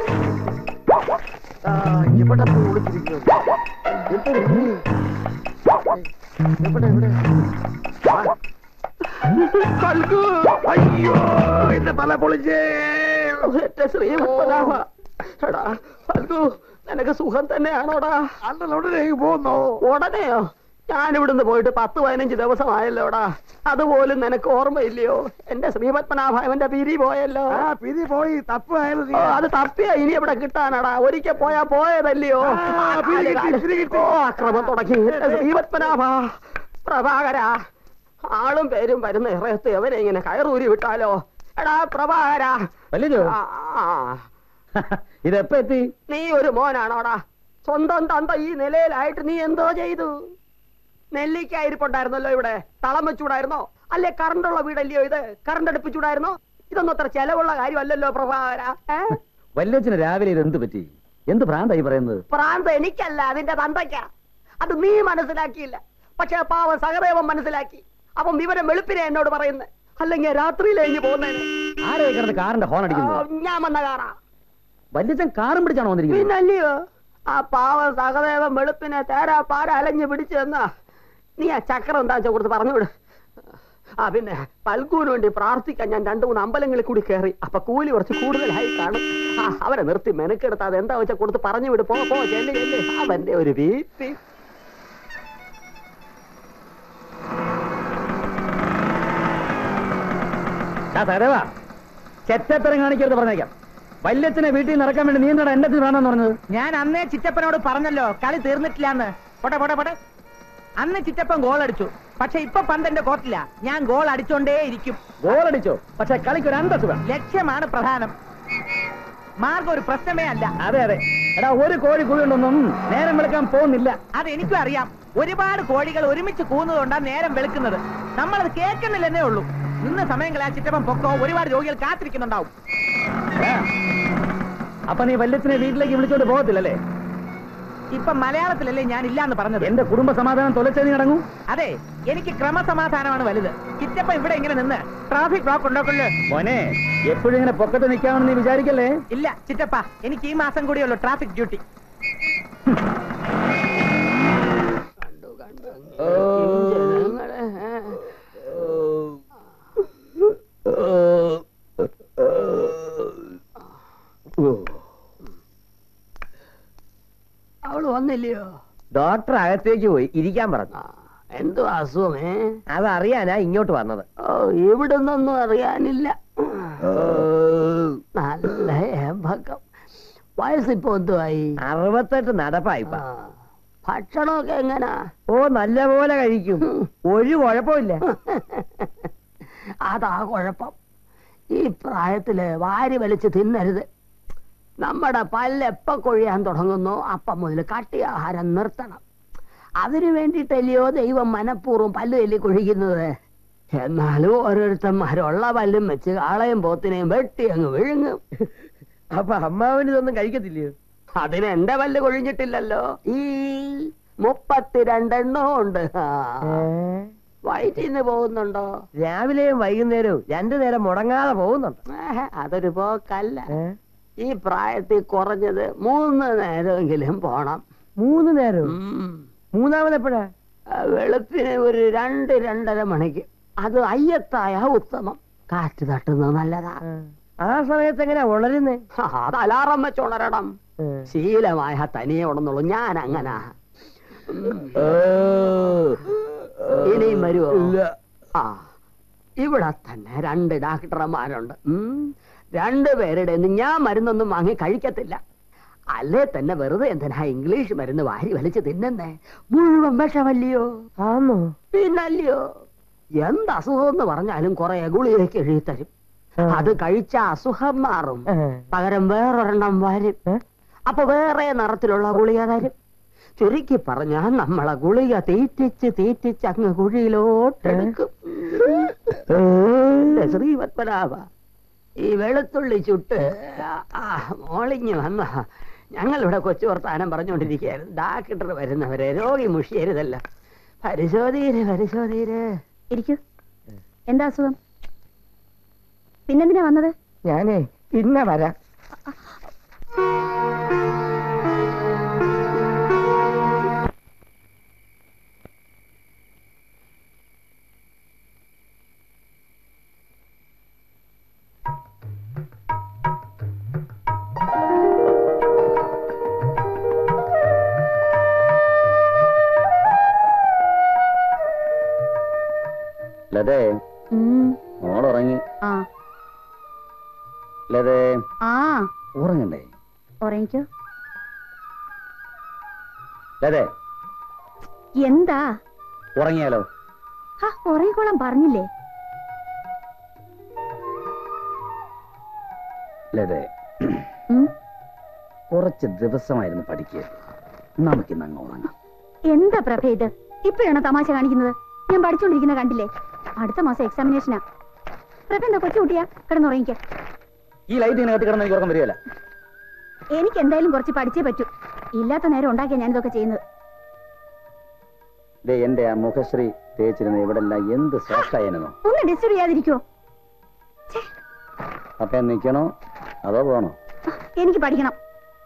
ആ ഇവിടെ പോയി വിളിച്ചിരിക്കുന്നു എന്തൊരു പിരി എവിടെ എവിടെ ആ. അയ്യോ എന്റെ തല പൊളിച്ചേ ശ്രീപത്മനാഭ എടാ ഫൽഗു നിനക്ക് സുഖം തന്നെയാണോടാ അണ്ണൻ ഉടനെ പോന്നോ ഉടനെയോ ഞാൻ ഇവിടുന്ന് പോയിട്ട് പത്ത് പതിനഞ്ച് ദിവസമായല്ലോടാ അതുപോലും നിനക്ക് ഓർമ്മയില്ലയോ എന്റെ ശ്രീപത്മനാഭ അവന്റെ പിരി പോയല്ലോ ആ പിരി പോയി തപ്പായാലും ഓ, അത് തപ്പിയ ഇനി എവിടെ കിട്ടാനടാ ഒരിക്കൽ പോയാ പോയതല്ലയോ ആ, പിരി കിട്ടി, പിരി കിട്ടി. ഓ അക്രമം തുടങ്ങി എന്റെ ശ്രീപത്മനാഭ പ്രഭാകര ആളും പേരും വരുന്ന ഇറയത്ത് എവനെ ഇങ്ങനെ കയറൂരി വിട്ടാലോ എടാ പ്രഭാകര വല്യജോ ആ, ആ. ഇതെപ്പോ എത്തി നീ ഒരു മോനാണോടാ സ്വന്തം തന്ത ഈ നിലയിലായിട്ട് നീ എന്തോ ചെയ്തു നെല്ലിക്ക ഇരിപ്പുണ്ടായിരുന്നല്ലോ ഇവിടെ തളം വെച്ചൂടായിരുന്നോ അല്ലെ കറണ്ടുള്ള വീടല്ലയോ ഇത് കറണ്ട് അടുപ്പിച്ചൂടായിരുന്നോ ഇതൊന്നും അത്ര ചെലവുള്ള കാര്യമല്ലല്ലോ പ്രഭാകര ഏ? വല്യച്ഛന് രാവിലെ ഇത് എന്ത് പറ്റി എന്ത് ഭ്രാന്തായി പറയുന്നത് പ്രാന്ത് എനിക്കല്ല അതിന്റെ തന്തയ്ക്ക അത് നീ മനസ്സിലാക്കിയില്ല പക്ഷെ പാവം സഹദേവൻ മനസ്സിലാക്കി അപ്പം വിവരം വെളുപ്പിനെ എന്നോട് പറയുന്നത് അല്ലെങ്കിൽ രാത്രിയിലേക്ക് പോകുന്നതിന് ആരെ കിടന്ന് കാറിന്റെ ഹോൺ ആ, അടിക്കുന്നത് ഞാൻ വന്ന കാറാ വല്യച്ഛൻ കാറും പിടിച്ചാണോ വന്നിരിക്കുന്നത് പിന്നല്ലയോ ആ പാവം സഹദേവൻ വെളുപ്പിനെ തേരാ പാര അലഞ്ഞു പിടിച്ചു തന്നാ നീ ആ ചക്രം എന്താ വെച്ചാ കൊടുത്ത് പറഞ്ഞുവിട് ആ പിന്നെ പൽക്കൂന് വേണ്ടി പ്രാർത്ഥിക്കാൻ ഞാൻ രണ്ടു മൂന്ന് അമ്പലങ്ങളിൽ കൂടി കയറി അപ്പൊ കൂലി കുറച്ച് കൂടുതലായി കാണും ആ അവരെ നിർത്തി മെനക്കെടുത്ത് അത് എന്താ വെച്ചാ കൊടുത്ത് പറഞ്ഞു വിട് പോ പോ ചെല്ല് ചെല്ല് അവന്റെ ഒരു വീപ്പി സരവാ ചെറ്റത്തരം കാണിക്കരുത് പറഞ്ഞേക്കാം വല്യച്ഛനെ വീട്ടിൽ നടക്കാൻ വേണ്ടി നീ എന്താണ് എന്റെ അടുത്ത് വേണമെന്ന് പറഞ്ഞത് ഞാൻ അന്നേ ചിറ്റപ്പനോട് പറഞ്ഞല്ലോ കളി തീർന്നിട്ടില്ലാന്ന് പോട്ടെ പോട്ടെ പോട്ടെ അന്ന് ചിറ്റപ്പൻ ഗോൾ അടിച്ചു പക്ഷെ ഇപ്പൊ പന്തെന്റെ കോർട്ടില്ല ഞാൻ ഗോൾ അടിച്ചോണ്ടേ ഇരിക്കും ഗോളടിച്ചോ പക്ഷെ കളിക്ക് ഒരു അന്തസ് വേണം ലക്ഷ്യമാണ് പ്രധാനം മാർഗം ഒരു പ്രശ്നമേ അല്ല അതെ അതെ എടാ ഒരു കോഴി കൂടിയുണ്ടൊന്നും നേരം വിളിക്കാൻ പോകുന്നില്ല അത് എനിക്കും അറിയാം ഒരുപാട് കോഴികൾ ഒരുമിച്ച് കൂന്നതുകൊണ്ടാ നേരം വെളുക്കുന്നത് നമ്മളത് കേൾക്കുന്നില്ലെന്നേ ഉള്ളൂ ഇന്ന് സമയങ്ങളാ ചിറ്റപ്പൻ പൊക്കോ ഒരുപാട് രോഗികൾ കാത്തിരിക്കുന്നുണ്ടാവും അപ്പൊ നീ വല്യച്ഛനെ വീട്ടിലേക്ക് വിളിച്ചോണ്ട് പോകത്തില്ലല്ലേ ഇപ്പൊ മലയാളത്തിലല്ലേ ഞാൻ ഇല്ലാന്ന് പറഞ്ഞത് എന്റെ കുടുംബ സമാധാനം തൊലച്ചേ നീ അടങ്ങൂ അതെ എനിക്ക് ക്രമസമാധാനമാണ് വലുത് ചിറ്റപ്പ ഇവിടെ ഇങ്ങനെ നിന്ന് ട്രാഫിക് ബ്ലോക്ക് ഉണ്ടാക്കുള്ളൂ മോനെ എപ്പോഴും ഇങ്ങനെ പൊക്കത്ത് നിൽക്കാമെന്ന് നീ വിചാരിക്കല്ലേ ഇല്ല ചിറ്റപ്പ എനിക്ക് ഈ മാസം കൂടിയുള്ളൂ ട്രാഫിക് ഡ്യൂട്ടി ജനങ്ങളെ അവള് വന്നില്ലയോ ഡോക്ടർ അകത്തേക്ക് പോയി ഇരിക്കാൻ പറഞ്ഞു ആ, എന്തോ അസുഖമേ അതറിയാനാ ഇങ്ങോട്ട് വന്നത് ഓ ഇവിടുന്നൊന്നും അറിയാനില്ല നല്ല ഏമ്പക്കം വയസ്സിപ്പോ എന്തുവായി അറുപത്തെട്ട് നടപ്പായിപ്പ ആ, ഭക്ഷണമൊക്കെ എങ്ങനാ ഓ നല്ല പോലെ കഴിക്കും ഒരു കുഴപ്പമില്ല അതാ കുഴപ്പം ഈ പ്രായത്തില് വാരി വലിച്ച് തിന്നരുത് നമ്മുടെ പല്ല് എപ്പ കൊഴിയാൻ തുടങ്ങുന്നു അപ്പം മുതൽ കട്ടി ആഹാരം നിർത്തണം അതിനു വേണ്ടിയിട്ടല്ലയോ ദൈവം മനഃപൂർവ്വം പല്ല് തല്ലി കൊഴിക്കുന്നത് എന്നാലും ഓരോരുത്തന്മാരുള്ള പല്ലും വെച്ച് കാളയും പോത്തിനെയും വെട്ടി അങ്ങ് വിഴുങ്ങും അപ്പൊ അമ്മാവന് ഇതൊന്നും കഴിക്കത്തില്ലയോ അതിന് എന്റെ പല്ല് കൊഴിഞ്ഞിട്ടില്ലല്ലോ ഈ മുപ്പത്തിരണ്ടെണ്ണോ ഉണ്ട് ആ. വയറ്റിന്ന് പോകുന്നുണ്ടോ രാവിലെയും വൈകുന്നേരവും രണ്ടു നേരം മുടങ്ങാതെ പോകുന്നുണ്ട് ഏഹ്, അതൊരു പോക്കല്ല ഈ പ്രായത്തിൽ കുറഞ്ഞത് മൂന്ന് നേരമെങ്കിലും പോണം മൂന്ന് നേരം ഉം. മൂന്നാമതെപ്പോഴാ ആ, വെളുപ്പിന് ഒരു രണ്ട് രണ്ടര മണിക്ക് അത് അയ്യത്തായ ഉത്തമം കാറ്റ് തട്ടുന്നത് നല്ലതാ ആ സമയത്ത് എങ്ങനെയാ ഉണരുന്നേ ആ, അത് അലാറം വെച്ചുണരണം ശീലമായ തനിയെ ഉണർന്നുള്ളൂ ഞാൻ അങ്ങനാ ഉം. ഇനിയും വരുമോ ആ ഇവിടെ തന്നെ രണ്ട് ഡാക്ടർമാരുണ്ട് ഉം. രണ്ട് പേരുടെ ഞാൻ മരുന്നൊന്നും വാങ്ങി കഴിക്കത്തില്ല അല്ലേ തന്നെ വെറുതെ എന്തിനാ ഇംഗ്ലീഷ് മരുന്ന് വാരി വലിച്ച് തിന്നുന്നേ മുഴുവൻ വിഷമല്ലയോ ആന്നോ പിന്നല്ലയോ എന്ത് അസുഖം എന്ന് പറഞ്ഞാലും കുറെ ഗുളികയ്ക്ക് എഴുതി തരും അത് കഴിച്ച അസുഖം മാറും പകരം വേറൊരെണ്ണം വരും അപ്പൊ വേറെ നിറത്തിലുള്ള ഗുളിക തരും ചുരുക്കി പറഞ്ഞാൽ നമ്മളെ ഗുളിക തീറ്റിച്ച് തീറ്റിച്ച് അങ്ങ് കുഴിയിലോട്ടെടുക്കും എന്റെ ശ്രീപത്മനാഭ ഈ വെളുത്തുള്ളി ചുട്ട് ആ മോളിഞ്ഞ് വന്ന ഞങ്ങളിവിടെ കൊച്ചു വർത്താനം പറഞ്ഞുകൊണ്ടിരിക്കുകയായിരുന്നു ഡാക്ടർ വരുന്നവരെ രോഗി മുഷിയരുതല്ല പരിശോധീര് പരിശോധീര് ഇരിക്കൂ എന്താ അസുഖം പിന്നെന്തിനാ വന്നത് ഞാനേ പിന്നെ വരാം ലതേ ഉം, മോളുറങ്ങി ആ ലതേ ആ ഉറങ്ങണ്ടേ ഉറങ്ങിക്കോ ലതേ എന്താ ഉറങ്ങിയാലോ ആ ഉറങ്ങിക്കോളാൻ പറഞ്ഞില്ലേ ലതേ ഉം, കുറച്ച് ദിവസമായിരുന്നു പഠിക്കുക നമുക്കിന്ന് അങ്ങ് ഉറങ്ങാം എന്താ പ്രഭ ഇത് ഇപ്പോഴാണോ തമാശ കാണിക്കുന്നത് ഞാൻ പഠിച്ചുകൊണ്ടിരിക്കുന്ന കണ്ടില്ലേ അടുത്ത മാസം എക്സാമിനേഷനാ പ്രഭ എന്താ കൊച്ചു കുട്ടിയാ കിടന്നുറങ്ങിക്ക ഈ ലൈറ്റ് ഇങ്ങനെ കത്തി കിടന്ന് എനിക്ക് ഉറക്കം വരികയല്ല എനിക്ക് എന്തായാലും കുറച്ച് പഠിച്ചേ പറ്റൂ ഇല്ലാത്ത നേരം ഉണ്ടാക്കിയാ ഞാൻ ഇതൊക്കെ ചെയ്യുന്നത് ദേ എന്റെ ആ മുഖശ്രീ തേച്ചിരുന്ന ഇവിടെ എല്ലാം എന്ത് സോഫ്റ്റായെന്നോ ഒന്ന് ഡിസ്റ്റർബ് ചെയ്യാതിരിക്കോ അപ്പൊ നിൽക്കണോ അതോ പോണോ എനിക്ക് പഠിക്കണം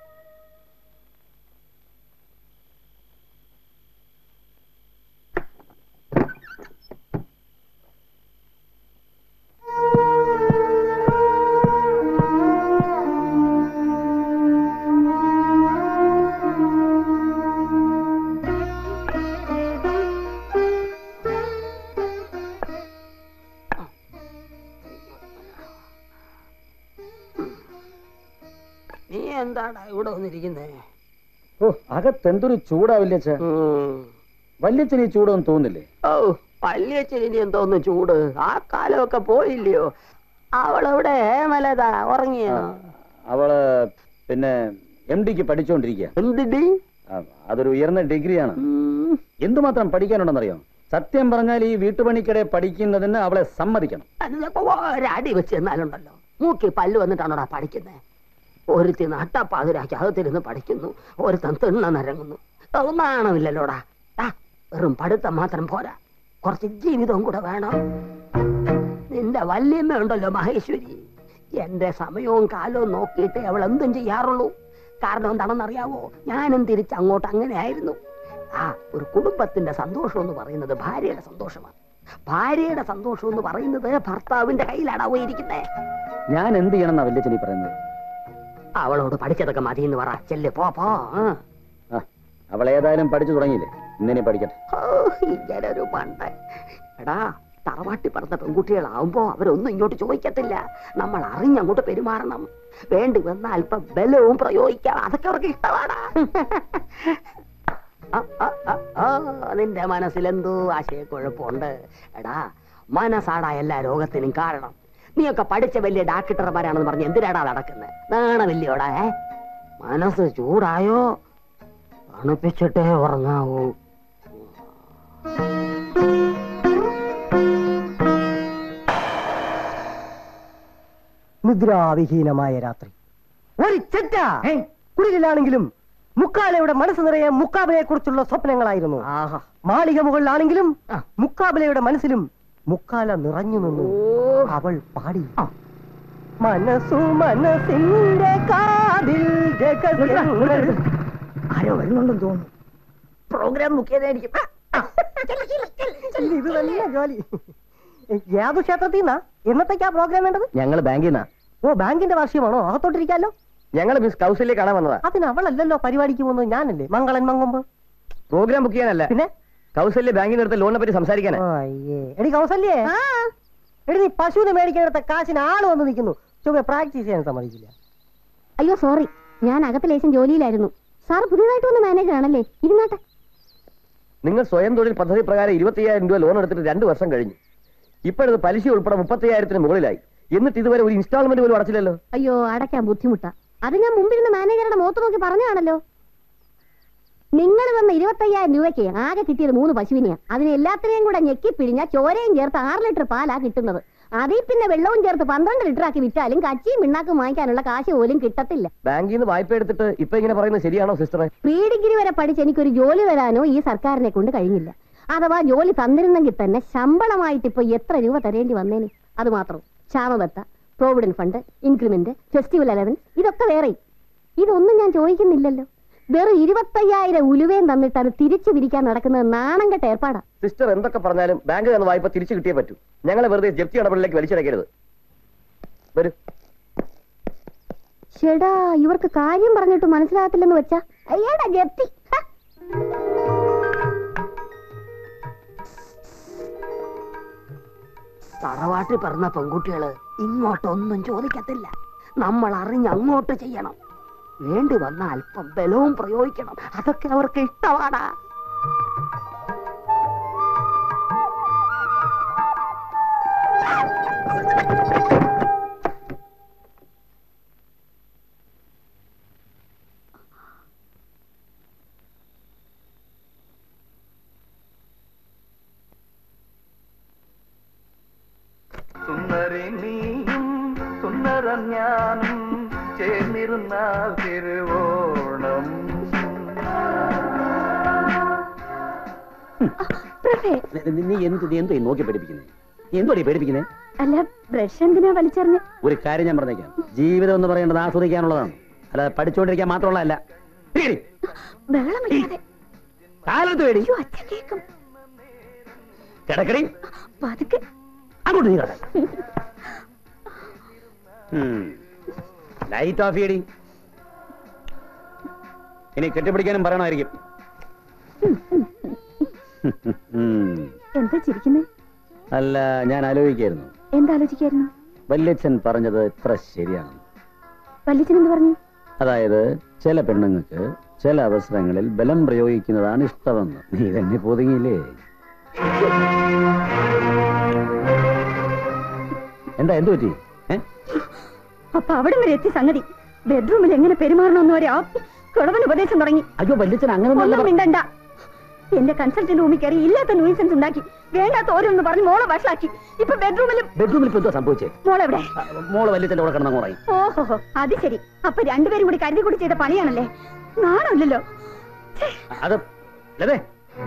നീ എന്താടാ ഇവിടെ വന്നിരിക്കുന്നേ ഓ അകത്തെന്തൊരു ചൂടാ വല്യച്ഛ വല്യച്ഛന് ഈ ചൂടൊന്നും തോന്നില്ലേ ഓ പള്ളിയച്ചനി എന്തോന്ന് ചൂട് ആ കാലമൊക്കെ പോയില്ലയോ അവളെവിടെ മലത ഉറങ്ങിയോ അവള് പിന്നെ എം ഡിക്ക് പഠിച്ചുകൊണ്ടിരിക്കുക എന്തിടി അതൊരു ഉയർന്ന ഡിഗ്രിയാണ് എന്തുമാത്രം പഠിക്കാനുണ്ടെന്നറിയോ സത്യം പറഞ്ഞാൽ ഈ വീട്ടുപണിക്കിടെ പഠിക്കുന്നതിന് അവളെ സമ്മതിക്കണം അതിനൊക്കെ ഒരടി വെച്ച് എന്നാലുണ്ടല്ലോ മൂക്കി പല്ല് വന്നിട്ടാണോടാ പഠിക്കുന്നത് ഒരുത്തി നട്ടപ്പാതിരാക്കി അകത്തിരുന്ന് പഠിക്കുന്നു ഒരുത്തൻ തിണ്ണ നിരങ്ങുന്നു നാണമില്ലല്ലോടാ ടാ, വെറും പഠിത്തം മാത്രം പോരാ കുറച്ച് ജീവിതവും കൂടെ വേണം നിന്റെ വല്യമ്മ ഉണ്ടല്ലോ മഹേശ്വരി എന്റെ സമയവും കാലവും നോക്കിയിട്ട് അവൾ എന്തും ചെയ്യാറുള്ളൂ കാരണം എന്താണെന്നറിയാവോ ഞാനും തിരിച്ച് അങ്ങോട്ട് അങ്ങനെ ആയിരുന്നു ആ ഒരു കുടുംബത്തിന്റെ സന്തോഷം എന്ന് പറയുന്നത് ഭാര്യയുടെ സന്തോഷമാണ് ഭാര്യയുടെ സന്തോഷം എന്ന് പറയുന്നത് ഭർത്താവിന്റെ കയ്യിലാണ് പോയിരിക്കുന്നത് ഞാൻ എന്ത് ചെയ്യണമെന്നാ വല്യച്ഛൻ ഈ പറയുന്നത് അവളോട് പഠിച്ചതൊക്കെ മതി എന്ന് പറ ചെല്ല് പോ പോ ആ. ആ അവൾ ഏതായാലും പഠിച്ചു തുടങ്ങിയില്ലേ ഇന്നിനി പഠിക്കട്ടെ ഓ, ഇങ്ങനെ ഒരു പണ്ട് എടാ തറവാട്ടി പറഞ്ഞ പെൺകുട്ടികളാവുമ്പോ അവരൊന്നും ഇങ്ങോട്ട് ചോദിക്കത്തില്ല നമ്മൾ അറിഞ്ഞങ്ങോട്ട് പെരുമാറണം വേണ്ടി വന്ന അല്പം ബലവും പ്രയോഗിക്കാം അതൊക്കെ അവർക്ക് ഇഷ്ടമാണ് ആ, ആ, ആ, ആ, നിന്റെ മനസ്സിലെന്തോ ആശയക്കുഴപ്പമുണ്ട് എടാ മനസ്സാടാ എല്ലാ രോഗത്തിനും കാരണം നീയൊക്കെ പഠിച്ച വലിയ ഡാക്ടർമാരാണെന്ന് പറഞ്ഞ് എന്തിനാടാ നടക്കുന്നത് നാണമില്ലയോടാ ഏ മനസ്സ് ചൂടായോ തണുപ്പിച്ചിട്ടേ ഉറങ്ങാവൂ നിദ്രാവിഹീനമായ രാത്രി ഒരു ചെറ്റ കുടിലാണെങ്കിലും മുക്കാലയുടെ മനസ്സ് നിറയെ മുക്കാബിലയെ കുറിച്ചുള്ള സ്വപ്നങ്ങളായിരുന്നു മാളിക മുകളിലാണെങ്കിലും മുക്കാബിലയുടെ മനസ്സിലും മുക്കാല നിറഞ്ഞു നിന്നു അവൾ പാടി മനസ്സു മനസ്സിന്റെ കാതിൽ രഹസ്യങ്ങൾ ആരോ വരുന്നുണ്ടെന്ന് തോന്നുന്നു പ്രോഗ്രാം മുഖ്യതായിരിക്കും ഇത് നല്ല ജോലി യാതൊരു ക്ഷേത്രത്തിൽ നിന്നാ എന്നത്തേക്കാ പ്രോഗ്രാം വേണ്ടത് ഞങ്ങൾ ബാങ്കിൽ നിന്നാ ഓ ബാങ്കിന്റെ വാർഷികമാണോ അകത്തോട്ടിരിക്കാലോ ഞങ്ങൾ മിസ് കൗസല്യെ കാണാൻ വന്നതാ അതിന് അവളല്ലല്ലോ പരിപാടിക്ക് പോകുന്നത് ഞാനല്ലേ മംഗളൻ മങ്കൊമ്പ് പ്രോഗ്രാം ബുക്ക് ചെയ്യാനല്ല പിന്നെ കൗസല്യ ബാങ്കിൽ നിന്ന് എടുത്ത ലോണിനെ പറ്റി സംസാരിക്കാനാ ഓ, അയ്യേ എടി കൗസല്യേ എടി നീ പശുവിനെ മേടിക്കാനെടുത്ത കാശിന് ആള് വന്ന് നിൽക്കുന്നു ചുമ്മാ പ്രാക്ടീസ് ചെയ്യാൻ സമ്മതിക്കില്ല അയ്യോ സോറി ഞാൻ അകത്ത് ലേശം ജോലിയിലായിരുന്നു സാർ പുതിയതായിട്ട് വന്ന മാനേജർ ആണല്ലേ ഇരുന്നാട്ടെ നിങ്ങൾ സ്വയം തൊഴിൽ പദ്ധതി പ്രകാരം ഇരുപത്തിയ്യായിരം രൂപ ലോൺ എടുത്തിട്ട് രണ്ട് വർഷം കഴിഞ്ഞു ഇപ്പോഴത് പലിശ ഉൾപ്പെടെ മുപ്പത്തിയ്യായിരത്തിന് മുകളിലായി എന്നിട്ട് ഇതുവരെ ഒരു ഇൻസ്റ്റാൾമെന്റ് പോലും അടച്ചില്ലല്ലോ അയ്യോ അടയ്ക്കാൻ ബുദ്ധിമുട്ടാ അത് ഞാൻ മുമ്പിരുന്ന മാനേജറുടെ മുഖത്ത് നോക്കി പറഞ്ഞതാണല്ലോ നിങ്ങൾ തന്ന ഇരുപത്തയ്യായിരം രൂപയ്ക്ക് ആകെ കിട്ടിയത് മൂന്ന് പശുവിനെയാ അതിന് എല്ലാത്തിനെയും കൂടെ ഞെക്കി പിഴിഞ്ഞ ചോരയും ചേർത്ത് ആറ് ലിറ്റർ പാലാ കിട്ടുന്നത് അതിൽ പിന്നെ വെള്ളവും ചേർത്ത് പന്ത്രണ്ട് ലിറ്റർ ആക്കി വിറ്റാലും കച്ചിയും പിണ്ണാക്കും വാങ്ങിക്കാനുള്ള കാശ് പോലും കിട്ടത്തില്ല ബാങ്കിൽ നിന്ന് വായ്പ എടുത്തിട്ട് ഇപ്പൊ ഇങ്ങനെ പറയുന്നത് ശരിയാണോ സിസ്റ്ററെ പ്രീ ഡിഗ്രി വരെ പഠിച്ച് എനിക്കൊരു ജോലി തരാനോ ഈ സർക്കാരിനെ കൊണ്ട് കഴിഞ്ഞില്ല അഥവാ ജോലി തന്നിരുന്നെങ്കിൽ തന്നെ ശമ്പളമായിട്ട് ഇപ്പൊ എത്ര രൂപ തരേണ്ടി വന്നേനെ അത് മാത്രം ക്ഷാമബത്ത provident fund increment festival allowance ഇതൊക്കെ വേറെ ഇതൊന്നും ഞാൻ ചോദിക്കുന്നില്ലല്ലോ വെറും ഇരുപത്തയ്യായിരം ഉലുവയും തന്നിട്ട് അത് തിരിച്ചു പിരിക്കാൻ നടക്കുന്നത് നാണം കെട്ട ഏർപ്പാടാ സിസ്റ്റർ എന്തൊക്കെ പറഞ്ഞാലും ബാങ്ക് തന്ന വായ്പ തിരിച്ചു കിട്ടിയേ പറ്റൂ ഞങ്ങളെ വെറുതെ ജപ്തി നടപടിയിലേക്ക് വലിച്ചിടക്കരുത് വരൂ ചേടാ ഇവർക്ക് കാര്യം പറഞ്ഞിട്ട് മനസ്സിലാകത്തില്ലെന്ന് വെച്ചാ അയ്യടാ ജപ്തി ഹ. തറവാട്ടിൽ പറഞ്ഞ പെൺകുട്ടികള് ഇങ്ങോട്ടൊന്നും ചോദിക്കത്തില്ല നമ്മൾ അറിഞ്ഞ് അങ്ങോട്ട് ചെയ്യണം വേണ്ടി വന്ന അല്പം ബലവും പ്രയോഗിക്കണം അതൊക്കെ അവർക്ക് ഇഷ്ടമാടാ സുന്ദരി നീയും സുന്ദരം ഞാനും ചേർന്നിരുന്നാൽ തിരുവോണം പ്രഭേ നീ- നീ എന്ത് നീ എന്തോ നോക്കി പഠിപ്പിക്കുന്നത് എന്തോടി പഠിപ്പിക്കുന്നത് അല്ല ബ്രഷ് എന്തിനാ വലിച്ചെറിഞ്ഞ് ഒരു കാര്യം ഞാൻ പറഞ്ഞേക്കാം ജീവിതം എന്ന് പറയേണ്ടത് ആസ്വദിക്കാനുള്ളതാണ് അല്ല പഠിച്ചുകൊണ്ടിരിക്കാൻ മാത്രമുള്ളതല്ല ഇരി. ബഹളം വയ്ക്കാതെ കാലത്ത് വേടി അയ്യോ അച്ഛൻ കേക്കും കിടക്കടി പതുക്കെ അങ്ങോട്ട് നീ കിടക്ക ലൈറ്റ് ഓഫ് ചെയ്യടി ഇനി കെട്ടിപ്പിടിക്കാനും പറയണമായിരിക്കും ഉം. എന്താ ചിരിക്കുന്നേ അല്ല ഞാൻ ആലോചിക്കായിരുന്നു എന്താലോചിക്കായിരുന്നു വല്യച്ഛൻ പറഞ്ഞത് എത്ര ശരിയാണ് വല്യച്ഛൻ എന്ത് പറഞ്ഞു അതായത് ചില പെണ്ണുങ്ങൾക്ക് ചില അവസരങ്ങളിൽ ബലം പ്രയോഗിക്കുന്നതാണ് ഇഷ്ടമെന്ന് നീ തന്നെ പൊതുങ്ങിയില്ലേ എന്താ എന്തു പറ്റി ഏ? അപ്പൊ അവിടെ വരെ എത്തി സംഗതി ബെഡ്റൂമിൽ എങ്ങനെ പെരുമാറണമെന്ന് വരെ ആ കുളവൻ ഉപദേശം തുടങ്ങി അയ്യോ വല്യച്ഛൻ അങ്ങനെ ഒന്നും മിണ്ടണ്ട എന്റെ കൺസൾട്ടന്റ് റൂമിൽ കയറി ഇല്ലാത്ത ന്യൂസൻസ് ഉണ്ടാക്കി വേണ്ടാത്ത ഓരോന്ന് പറഞ്ഞ് മോളെ വഷളാക്കി ഇപ്പൊ ബെഡ്റൂമിലും ബെഡ്റൂമിൽ ഇപ്പൊ എന്തോ സംഭവിച്ചേ മോളെവിടെ മോള് വല്യച്ഛന്റെ കൂടെ കിടന്നു കുറയും ഓഹോ അത് ശരി അപ്പൊ രണ്ടുപേരും കൂടി കരുതി കൂടി ചെയ്ത പണിയാണല്ലേ നാണമില്ലല്ലോ അത് ലതേ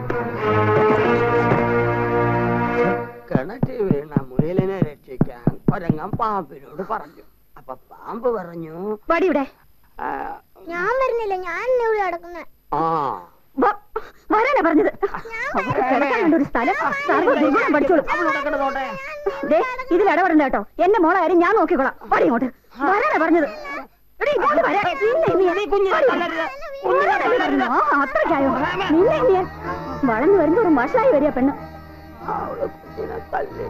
കിണറ്റിൽ വീണ മുയലിനെ രക്ഷിക്കാൻ കൊരങ്ങൻ പാമ്പിനോട് പറഞ്ഞു അപ്പൊ പാമ്പ് പറഞ്ഞു വടിയുടെ "ആ, ഞാൻ വരുന്നില്ല ഞാൻ ഇവിടെ കിടക്കുന്നത് ആ വരാനാ പറഞ്ഞത് കിടക്കാനുണ്ട് ഒരു സ്ഥലം സാറിന് ദുർഗുണം പഠിച്ചോളും ദേ, ഇതിൽ ഇടപെടണ്ട കേട്ടോ എന്റെ മോളെ കാര്യം ഞാൻ നോക്കിക്കോളാം വടി ഇങ്ങോട്ട് വരാനാ പറഞ്ഞത് എടീ, ഇങ്ങോട്ട് വരാൻ. നിന്നെ ഇനി ഞാൻ- വരാനല്ലേ പറഞ്ഞത്? ആ, അത്രയ്ക്കായോ നിന്നെ ഇനി ഞാൻ വളർന്നു വരുന്നോറും വഷളായി വരിക പെണ്ണ് അവള് കുഞ്ഞിനെ തല്ലി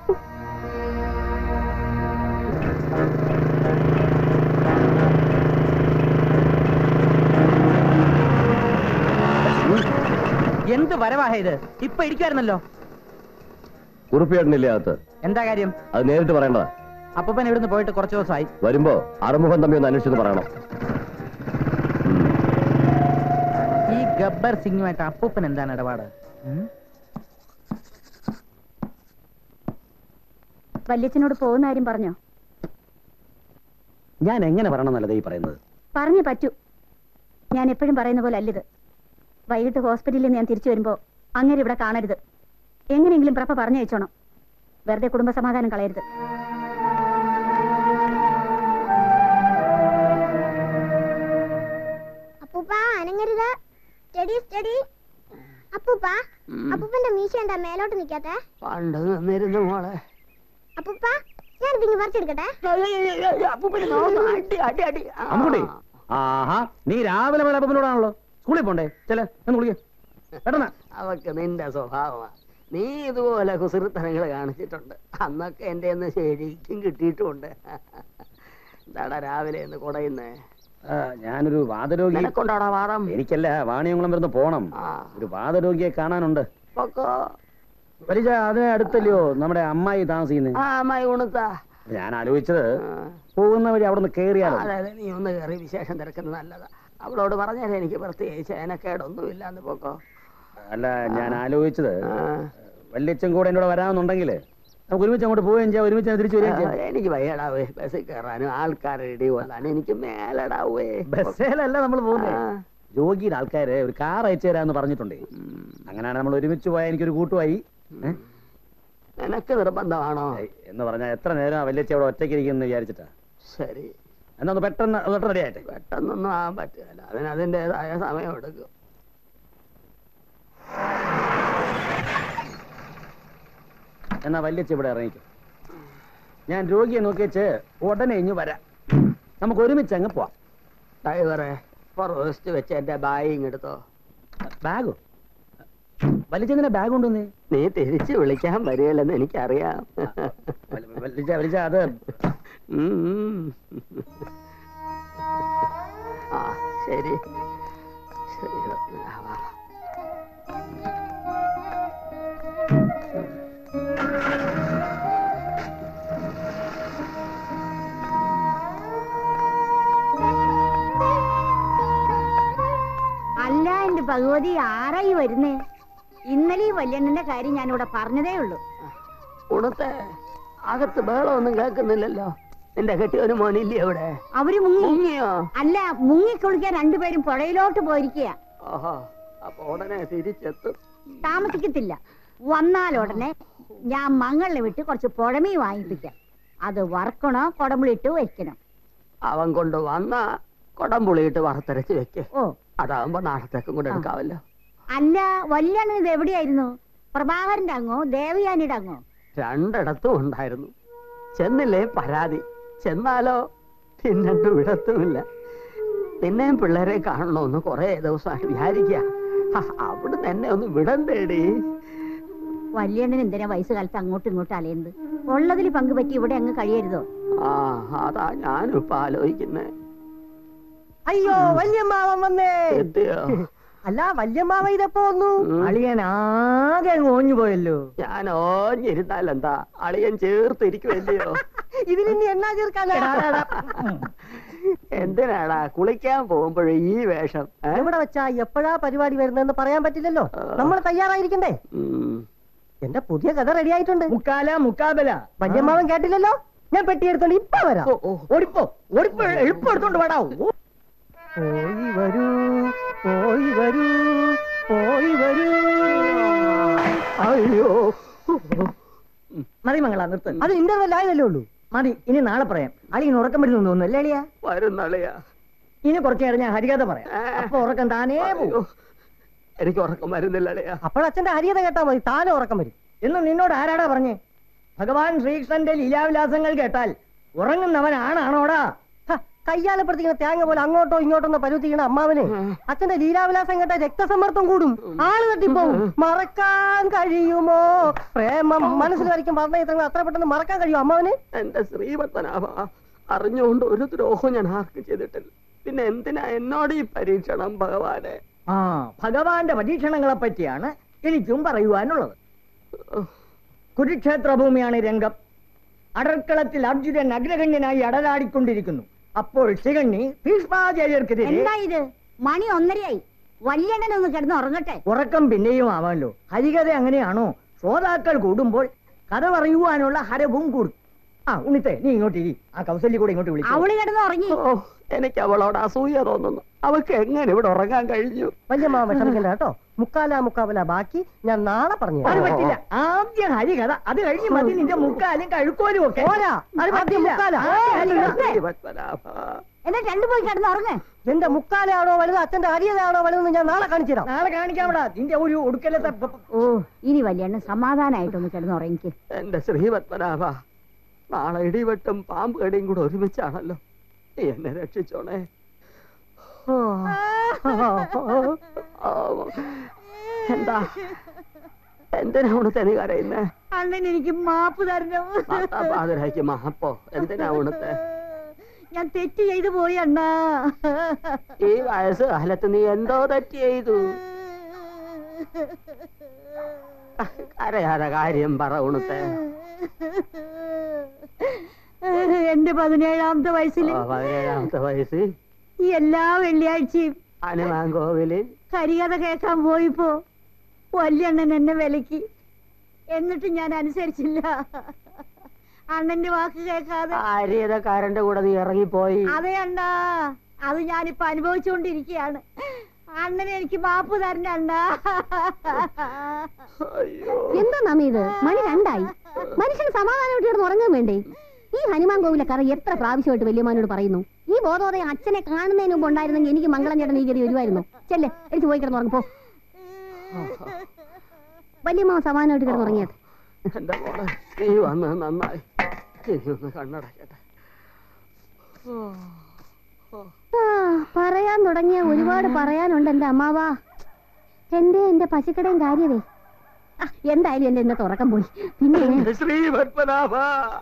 എന്ത് വരവാഹ ഇത് ഇപ്പൊ ഇരിക്കുവായിരുന്നല്ലോ കുറുപ്പിയേട്ടനില്ലേ അകത്ത് എന്താ കാര്യം അത് നേരിട്ട് പറയേണ്ടതാ അപ്പൻ ഇവിടുന്ന് പോയിട്ട് കുറച്ച് ദിവസമായി വരുമ്പോ അറുമുഖം തമ്മി ഒന്ന് അന്വേഷിച്ചെന്ന് പറയണം ഈ ഗബ്ബർ സിംഗുമായിട്ട് അപ്പൂപ്പൻ എന്താണ് ഇടപാട് ഉം? വല്യച്ഛനോട് പോകുന്ന കാര്യം പറഞ്ഞോ ഞാൻ എങ്ങനെ പറയണമെന്നല്ലതേ ഈ പറയുന്നത് പറഞ്ഞേ പറ്റൂ ഞാൻ എപ്പോഴും പറയുന്ന പോലെ അല്ലിത് വൈകിട്ട് ഹോസ്പിറ്റലിൽ നിന്ന് ഞാൻ തിരിച്ചു വരുമ്പോ അങ്ങനെ ഇവിടെ കാണരുത് എങ്ങനെയെങ്കിലും പ്രഭ പറഞ്ഞു വെച്ചോണം വെറുതെ കുടുംബസമാധാനം കളയരുത് അപ്പൂപ്പ അനങ്ങരുത് സ്റ്റഡി സ്റ്റഡി അപ്പൂപ്പ അപ്പൂപ്പന്റെ മീശ എന്താ മേലോട്ട് നിക്കാത്തെ പണ്ട് നിന്നിരുന്നു മോളെ അപ്പൂപ്പ ഞാൻ ഇതിങ്ങ് പറിച്ചെടുക്കട്ടെ അപ്പൂപ്പന് നോക്കാം. അടി അടി അടി ആ. അമ്മുകുട്ടി ആഹാ നീ രാവിലെ മുതൽ അപ്പനോടാണല്ലോ സ്കൂളിൽ പോണ്ടേ ചെല എന്ന് വിളിക്കേ പെട്ടെന്ന് അവക്ക് നിന്റെ സ്വഭാവമാ നീ ഇതുപോലെ കുസൃത്തനങ്ങൾ കാണിച്ചിട്ടുണ്ട് അന്നൊക്കെ എന്റെ ഒന്ന് ശരിക്കും കിട്ടിയിട്ടുമുണ്ട് എന്താടാ രാവിലെ എന്ന് കുടയുന്നേ ആ, ഞാനൊരു വാദരോഗി നിനക്കൊണ്ടാടാ വാദം എനിക്കല്ല വാണിയംകുളം വരുന്ന പോണം ആ. ഒരു വാദരോഗിയെ കാണാനുണ്ട് പൊക്കോ വലിയ അതിന് അടുത്തല്ലയോ നമ്മുടെ അമ്മായി താമസിക്കുന്നത് ആ അമ്മായി ഉണത്താ ഞാൻ ആലോചിച്ചത് പോകുന്ന വഴി അവിടെ നിന്ന് കയറിയാലോ അതെ അതെ നീ ഒന്ന് കയറി വിശേഷം തിരക്കുന്നത് നല്ലതാ അവളോട് പറഞ്ഞാലേ എനിക്ക് പ്രത്യേകിച്ച് എനക്കേടൊന്നും ഇല്ലാന്ന് പൊക്കോ അല്ല ഞാൻ ആലോചിച്ചത് ആ. വല്യച്ഛൻ കൂടെ എന്നോട് വരാമെന്നുണ്ടെങ്കിൽ നമുക്ക് ഒരുമിച്ച് അങ്ങോട്ട് പോവുകയും ചെയ്യാം ഒരുമിച്ച് അങ്ങ് തിരിച്ചു വരികയും ആ, ചെയ്യാം എനിക്ക് വയ്യടാവേ ബസ്സിൽ കയറാനും ആൾക്കാരെ ഇടി കൊള്ളാനും എനിക്ക് മേലടാവേ ബസ്സിലല്ല നമ്മൾ പോകുന്നത് രോഗിയുടെ ആൾക്കാര് ഒരു കാർ അയച്ചു തരാന്ന് പറഞ്ഞിട്ടുണ്ടേ അങ്ങനെയാണ് നമ്മൾ ഒരുമിച്ച് പോയാൽ എനിക്കൊരു കൂട്ടുമായി ഏ? നിനക്ക് നിർബന്ധമാണോ ഏയ്, എന്ന് പറഞ്ഞാൽ എത്ര നേരം ആ വല്യച്ഛ അവിടെ ഒറ്റയ്ക്ക് ഇരിക്കുന്നു വിചാരിച്ചിട്ടാ ശരി എന്നാ ഒന്ന് പെട്ടെന്ന് പെട്ടെന്ന് റെഡി ആയിട്ടെ പെട്ടെന്നൊന്നും ആകാൻ പറ്റില്ല അതിന് അതിൻ്റെതായ സമയം എടുക്കും എന്നാ വല്യച്ഛ ഇവിടെ ഇറങ്ങിക്കും ഞാൻ രോഗിയെ നോക്കിയച്ച് ഉടനെ ഇഞ്ഞു വരാം നമുക്ക് ഒരുമിച്ച് അങ്ങ് പോവാം ഡ്രൈവറെ റോസ്റ്റ് വെച്ച് എന്റെ ബായിങ് എടുത്തോ ബാഗോ വലിച്ചെന്തിനാ ബാഗ് കൊണ്ടുവന്നേ നീ തിരിച്ചു വിളിക്കാൻ വരികയില്ലെന്ന് എനിക്കറിയാം വലിച്ച വലിച്ച അത് ഉം, ഉം. ആ ശരി ശരി പത്മനാഭ. അല്ല എന്റെ ഭഗവതി ആരായി വരുന്നേ ഇന്നലെ ഈ വല്യണ്ണന്റെ കാര്യം ഞാനിവിടെ പറഞ്ഞതേ ഉള്ളൂ ഉണത്തെ അകത്ത് ബഹളമൊന്നും കേൾക്കുന്നില്ലല്ലോ നിന്റെ കെട്ടിയൊരു മോനില്ലേ അവിടെ അവര് മുങ്ങി മുങ്ങിയോ അല്ല മുങ്ങിക്കുളിക്കാൻ രണ്ടുപേരും പുഴയിലോട്ട് പോയിരിക്കുക ഓഹോ അപ്പൊ ഉടനെ തിരിച്ചെത്തും താമസിക്കത്തില്ല വന്നാൽ ഉടനെ ഞാൻ മങ്ങളിനെ വിട്ട് കുറച്ച് പുഴമീ വാങ്ങിപ്പിക്കാം അത് വറക്കണോ കുടമ്പിളിട്ട് വെക്കണോ അവൻ കൊണ്ട് വന്ന കൊടംപുളിയിട്ട് വറുത്തരച്ച് വെക്കേ ഓ അതാവുമ്പോ നാളത്തേക്കും കൂടെ എടുക്കാവല്ലോ അല്ല വല്യണ്ണൻ ഇത് എവിടെയായിരുന്നു പ്രഭാകരന്റെ അങ്ങോ ദേവയാനിയുടെ അങ്ങോ രണ്ടിടത്തും ഉണ്ടായിരുന്നു ചെന്നില്ലേ പരാതി ചെന്നാലോ തിന്നിട്ട് വിടത്തുമില്ല പിന്നെയും പിള്ളേരെ കാണണമെന്ന് കുറെ ദിവസമായിട്ട് വിചാരിക്കുക ഹ, അവിടുന്ന് എന്നെ ഒന്ന് വിടണ്ടേടി വല്യണ്ണൻ എന്തിനാ വയസ്സുകാലത്ത് അങ്ങോട്ടും ഇങ്ങോട്ടും അലയുന്നത് ഉള്ളതിൽ പങ്കുപറ്റി ഇവിടെ അങ്ങ് കഴിയരുതോ ആ അതാ ഞാനും ഇപ്പൊ ആലോചിക്കുന്നേ അയ്യോ വല്യമ്മാവൻ വന്നേ എത്തിയോ അല്ല വല്യമ്മാവ ഇതെപ്പോ വന്നു അളിയൻ ആകെ അങ്ങ് ഓഞ്ഞു പോയല്ലോ ഞാൻ ഓഞ്ഞിരുന്നാൽ എന്താ അളിയൻ ചേർത്തിരിക്കുമല്ലയോ ഇതിലിനി എന്നാ ചേർക്കാനാ എന്തിനാടാ കുളിക്കാൻ പോകുമ്പോഴേ ഈ വേഷം ഏ? ഇവിടെ വെച്ചാ എപ്പോഴാ പരിപാടി വരുന്നതെന്ന് പറയാൻ പറ്റില്ലല്ലോ നമ്മൾ തയ്യാറായിരിക്കണ്ടേ ഉം. എന്റെ പുതിയ കഥ റെഡി ആയിട്ടുണ്ട് മുക്കാല മുക്കാബല വല്യമ്മാവൻ കേട്ടില്ലല്ലോ ഞാൻ പെട്ടി എടുത്തോണ്ട് ഇപ്പൊ വരാം ഓടിപ്പോ ഓടിപ്പോ എളുപ്പം എടുത്തോണ്ട് വേടാ പോയി വരൂ പോയി വരൂ പോയി വരൂ അയ്യോ മതി മംഗള നിർത്ത് അത് ഇന്റർവെൽ ആയതല്ലേ ഉള്ളൂ മതി ഇനി നാളെ പറയാം അളിയൻ ഉറക്കം വരുന്നു തോന്നുന്നു അല്ലേ അളിയ വരുന്നളിയാ ഇനി കുറച്ചു നേരം ഞാൻ ഹരികഥ പറയാം അപ്പൊ ഉറക്കം താനേ പോകും എനിക്ക് ഉറക്കം വരുന്നില്ല അളിയാ അപ്പോഴച്ഛന്റെ ഹരിയത കേട്ടാ മതി താനെ ഉറക്കം വരും എന്ന് നിന്നോട് ആരാടാ പറഞ്ഞേ ഭഗവാൻ ശ്രീകൃഷ്ണന്റെ ലീലാവിലാസങ്ങൾ കേട്ടാൽ ഉറങ്ങുന്നവൻ ആണാണോടാ ഹ, കയ്യാലപ്പെടുത്തിക്കുന്ന തേങ്ങ പോലെ അങ്ങോട്ടോ ഇങ്ങോട്ടോ പരുത്തിക്കണ അമ്മാവനെ അച്ഛന്റെ ലീലാവിലാസം കേട്ട രക്തസമ്മർദ്ദം കൂടും ആള് തട്ടിപ്പോവും മറക്കാൻ കഴിയുമോ പ്രേമം മനസ്സിൽ വരയ്ക്കും പറഞ്ഞ ഇത്രയും അത്ര പെട്ടെന്ന് മറക്കാൻ കഴിയുമോ അമ്മാവന് എന്റെ ശ്രീപത്മനാഭ അറിഞ്ഞുകൊണ്ട് ഒരു ദ്രോഹം ഞാൻ ആർക്കും ചെയ്തിട്ടില്ല പിന്നെ എന്തിനാ എന്നോട് ഈ പരീക്ഷണം ഭഗവാനെ ആ ഭഗവാന്റെ പരീക്ഷണങ്ങളെ പറ്റിയാണ് എനിക്കും പറയുവാനുള്ളത് കുരുക്ഷേത്ര ഭൂമിയാണ് രംഗം അടർക്കളത്തിൽ അർജുനൻ അഗ്രഗണ്യനായി അടലാടിക്കൊണ്ടിരിക്കുന്നു അപ്പോൾ ശിഖണ്ണി ഭീഷ്മാചാര്യർക്കെതിരെ എന്താ ഇത് മണി ഒന്നരയായി വല്യണ്ണൻ ഒന്ന് കിടന്ന് ഉറങ്ങട്ടെ ഉറക്കം പിന്നെയും ആവാമല്ലോ ഹരികഥ അങ്ങനെയാണോ ശ്രോതാക്കൾ കൂടുമ്പോൾ കഥ പറയുവാനുള്ള ഹരവും കൂടും ആ ഉണ്ണിത്തെ നീ ഇങ്ങോട്ട് ഇരി ആ കൗസല്യ കൂടെ ഇങ്ങോട്ട് വിളിച്ചു അവള് കിടന്ന് ഉറങ്ങി ഓ എനിക്ക് അവളോട് അസൂയ തോന്നുന്നു അവക്ക് എങ്ങനെ ഇവിടെ ഉറങ്ങാൻ കഴിഞ്ഞു വല്യമ്മാവൻ വിഷമിക്കണ്ട കേട്ടോ മുക്കാല മുക്കാബല ബാക്കി ഞാൻ നാളെ പറഞ്ഞു അത് പറ്റില്ല ആദ്യം ഹരികഥ അത് കഴിഞ്ഞ് മതി നിന്റെ മുക്കാലും കഴുക്കോലും ഒക്കെ പോരാ അത് ആദ്യം പറ്റില്ല മുക്കാല ആദ്യം ഹരികഥ. ശ്രീപത്മനാഭ എന്നിട്ട് രണ്ടു പോയി കിടന്ന് ഉറങ്ങ് എന്റെ മുക്കാലാണോ വലുത് അച്ഛന്റെ ഹരിയതാണോ വലുതെന്ന് ഞാൻ നാളെ കാണിച്ചു തരാം നാളെ കാണിക്കാമടാ നിന്റെ ഒരു ഒടുക്കലത്തെ പ- പ- ഓ ഇനി വല്യണ്ണൻ സമാധാനായിട്ടൊന്ന് കിടന്ന് ഉറങ്ങിക്ക് എന്റെ ശ്രീപത്മനാഭ നാളെ ഇടിവെട്ടും പാമ്പ് കടിയും കൂടെ ഒരുമിച്ചാണല്ലോ നീ എന്നെ രക്ഷിച്ചോണേ ആ, എന്താ എന്തിനാ ഉണത്തെ നീ കരയുന്നേ അണ്ണൻ എനിക്ക് മാപ്പ് തരണം പാതിരായ്ക്ക് മഹപ്പോ എന്തിനാ ഉണത്തെ ഞാൻ തെറ്റ് ചെയ്തു പോയി അണ്ണാ ഈ വയസ്സ് കാലത്ത് നീ എന്തോ തെറ്റ് ചെയ്തു കരയാതെ കാര്യം പറ ഉണത്തെ എന്റെ പതിനേഴാമത്തെ വയസ്സിൽ പതിനേഴാമത്തെ വയസ്സ് ഈ എല്ലാ വെള്ളിയാഴ്ചയും ഹനുമാൻ കോവില് കരികഥ കേൾക്കാൻ പോയിപ്പോ വല്യണ്ണൻ എന്നെ വിലക്കി എന്നിട്ട് ഞാൻ അനുസരിച്ചില്ല അണ്ണന്റെ വാക്ക് കേൾക്കാതെ ആര്യതക്കാരന്റെ കൂടെ നീ ഇറങ്ങിപ്പോയി അതെ അണ്ണാ അത് ഞാനിപ്പോ അനുഭവിച്ചുകൊണ്ടിരിക്കുകയാണ് അണ്ണനെ എനിക്ക് മാപ്പ് തരണ അണ്ണാ എന്താ നമ്മ ഇത് മണി രണ്ടായി മനുഷ്യന് സമാധാനമായിട്ട് കിടന്ന് ഉറങ്ങാൻ വേണ്ടേ ഈ ഹനുമാൻ കോവിലെ കറ എത്ര പ്രാവശ്യമായിട്ട് വല്യമാനോട് പറയുന്നു ഈ ബോധോദയം അച്ഛനെ കാണുന്നതിന് മുമ്പ് ഉണ്ടായിരുന്നെങ്കിൽ എനിക്ക് മംഗളം ചേട്ടൻ ഈ ഗതി വരുമായിരുന്നു ചെല്ലേ എനിക്ക് പോയി കിടന്ന് ഉറങ്ങപ്പോ വല്യമാവൻ സമാധാനമായിട്ട് കിടന്ന് ഉറങ്ങിയത് എന്റെ മോളെ നീ വന്നത് നന്നായി ഇനി ഒന്ന് കണ്ണടക്കട്ടെ ആ, പറയാൻ തുടങ്ങിയ ഒരുപാട് പറയാനുണ്ട് എന്റെ അമ്മാവാ എന്റെ എന്റെ പശുക്കടയും കാര്യവേ ആ, എന്തായാലും എന്റെ ഇന്നത്തെ ഉറക്കം പോയി പിന്നെ ശ്രീ പത്മനാഭ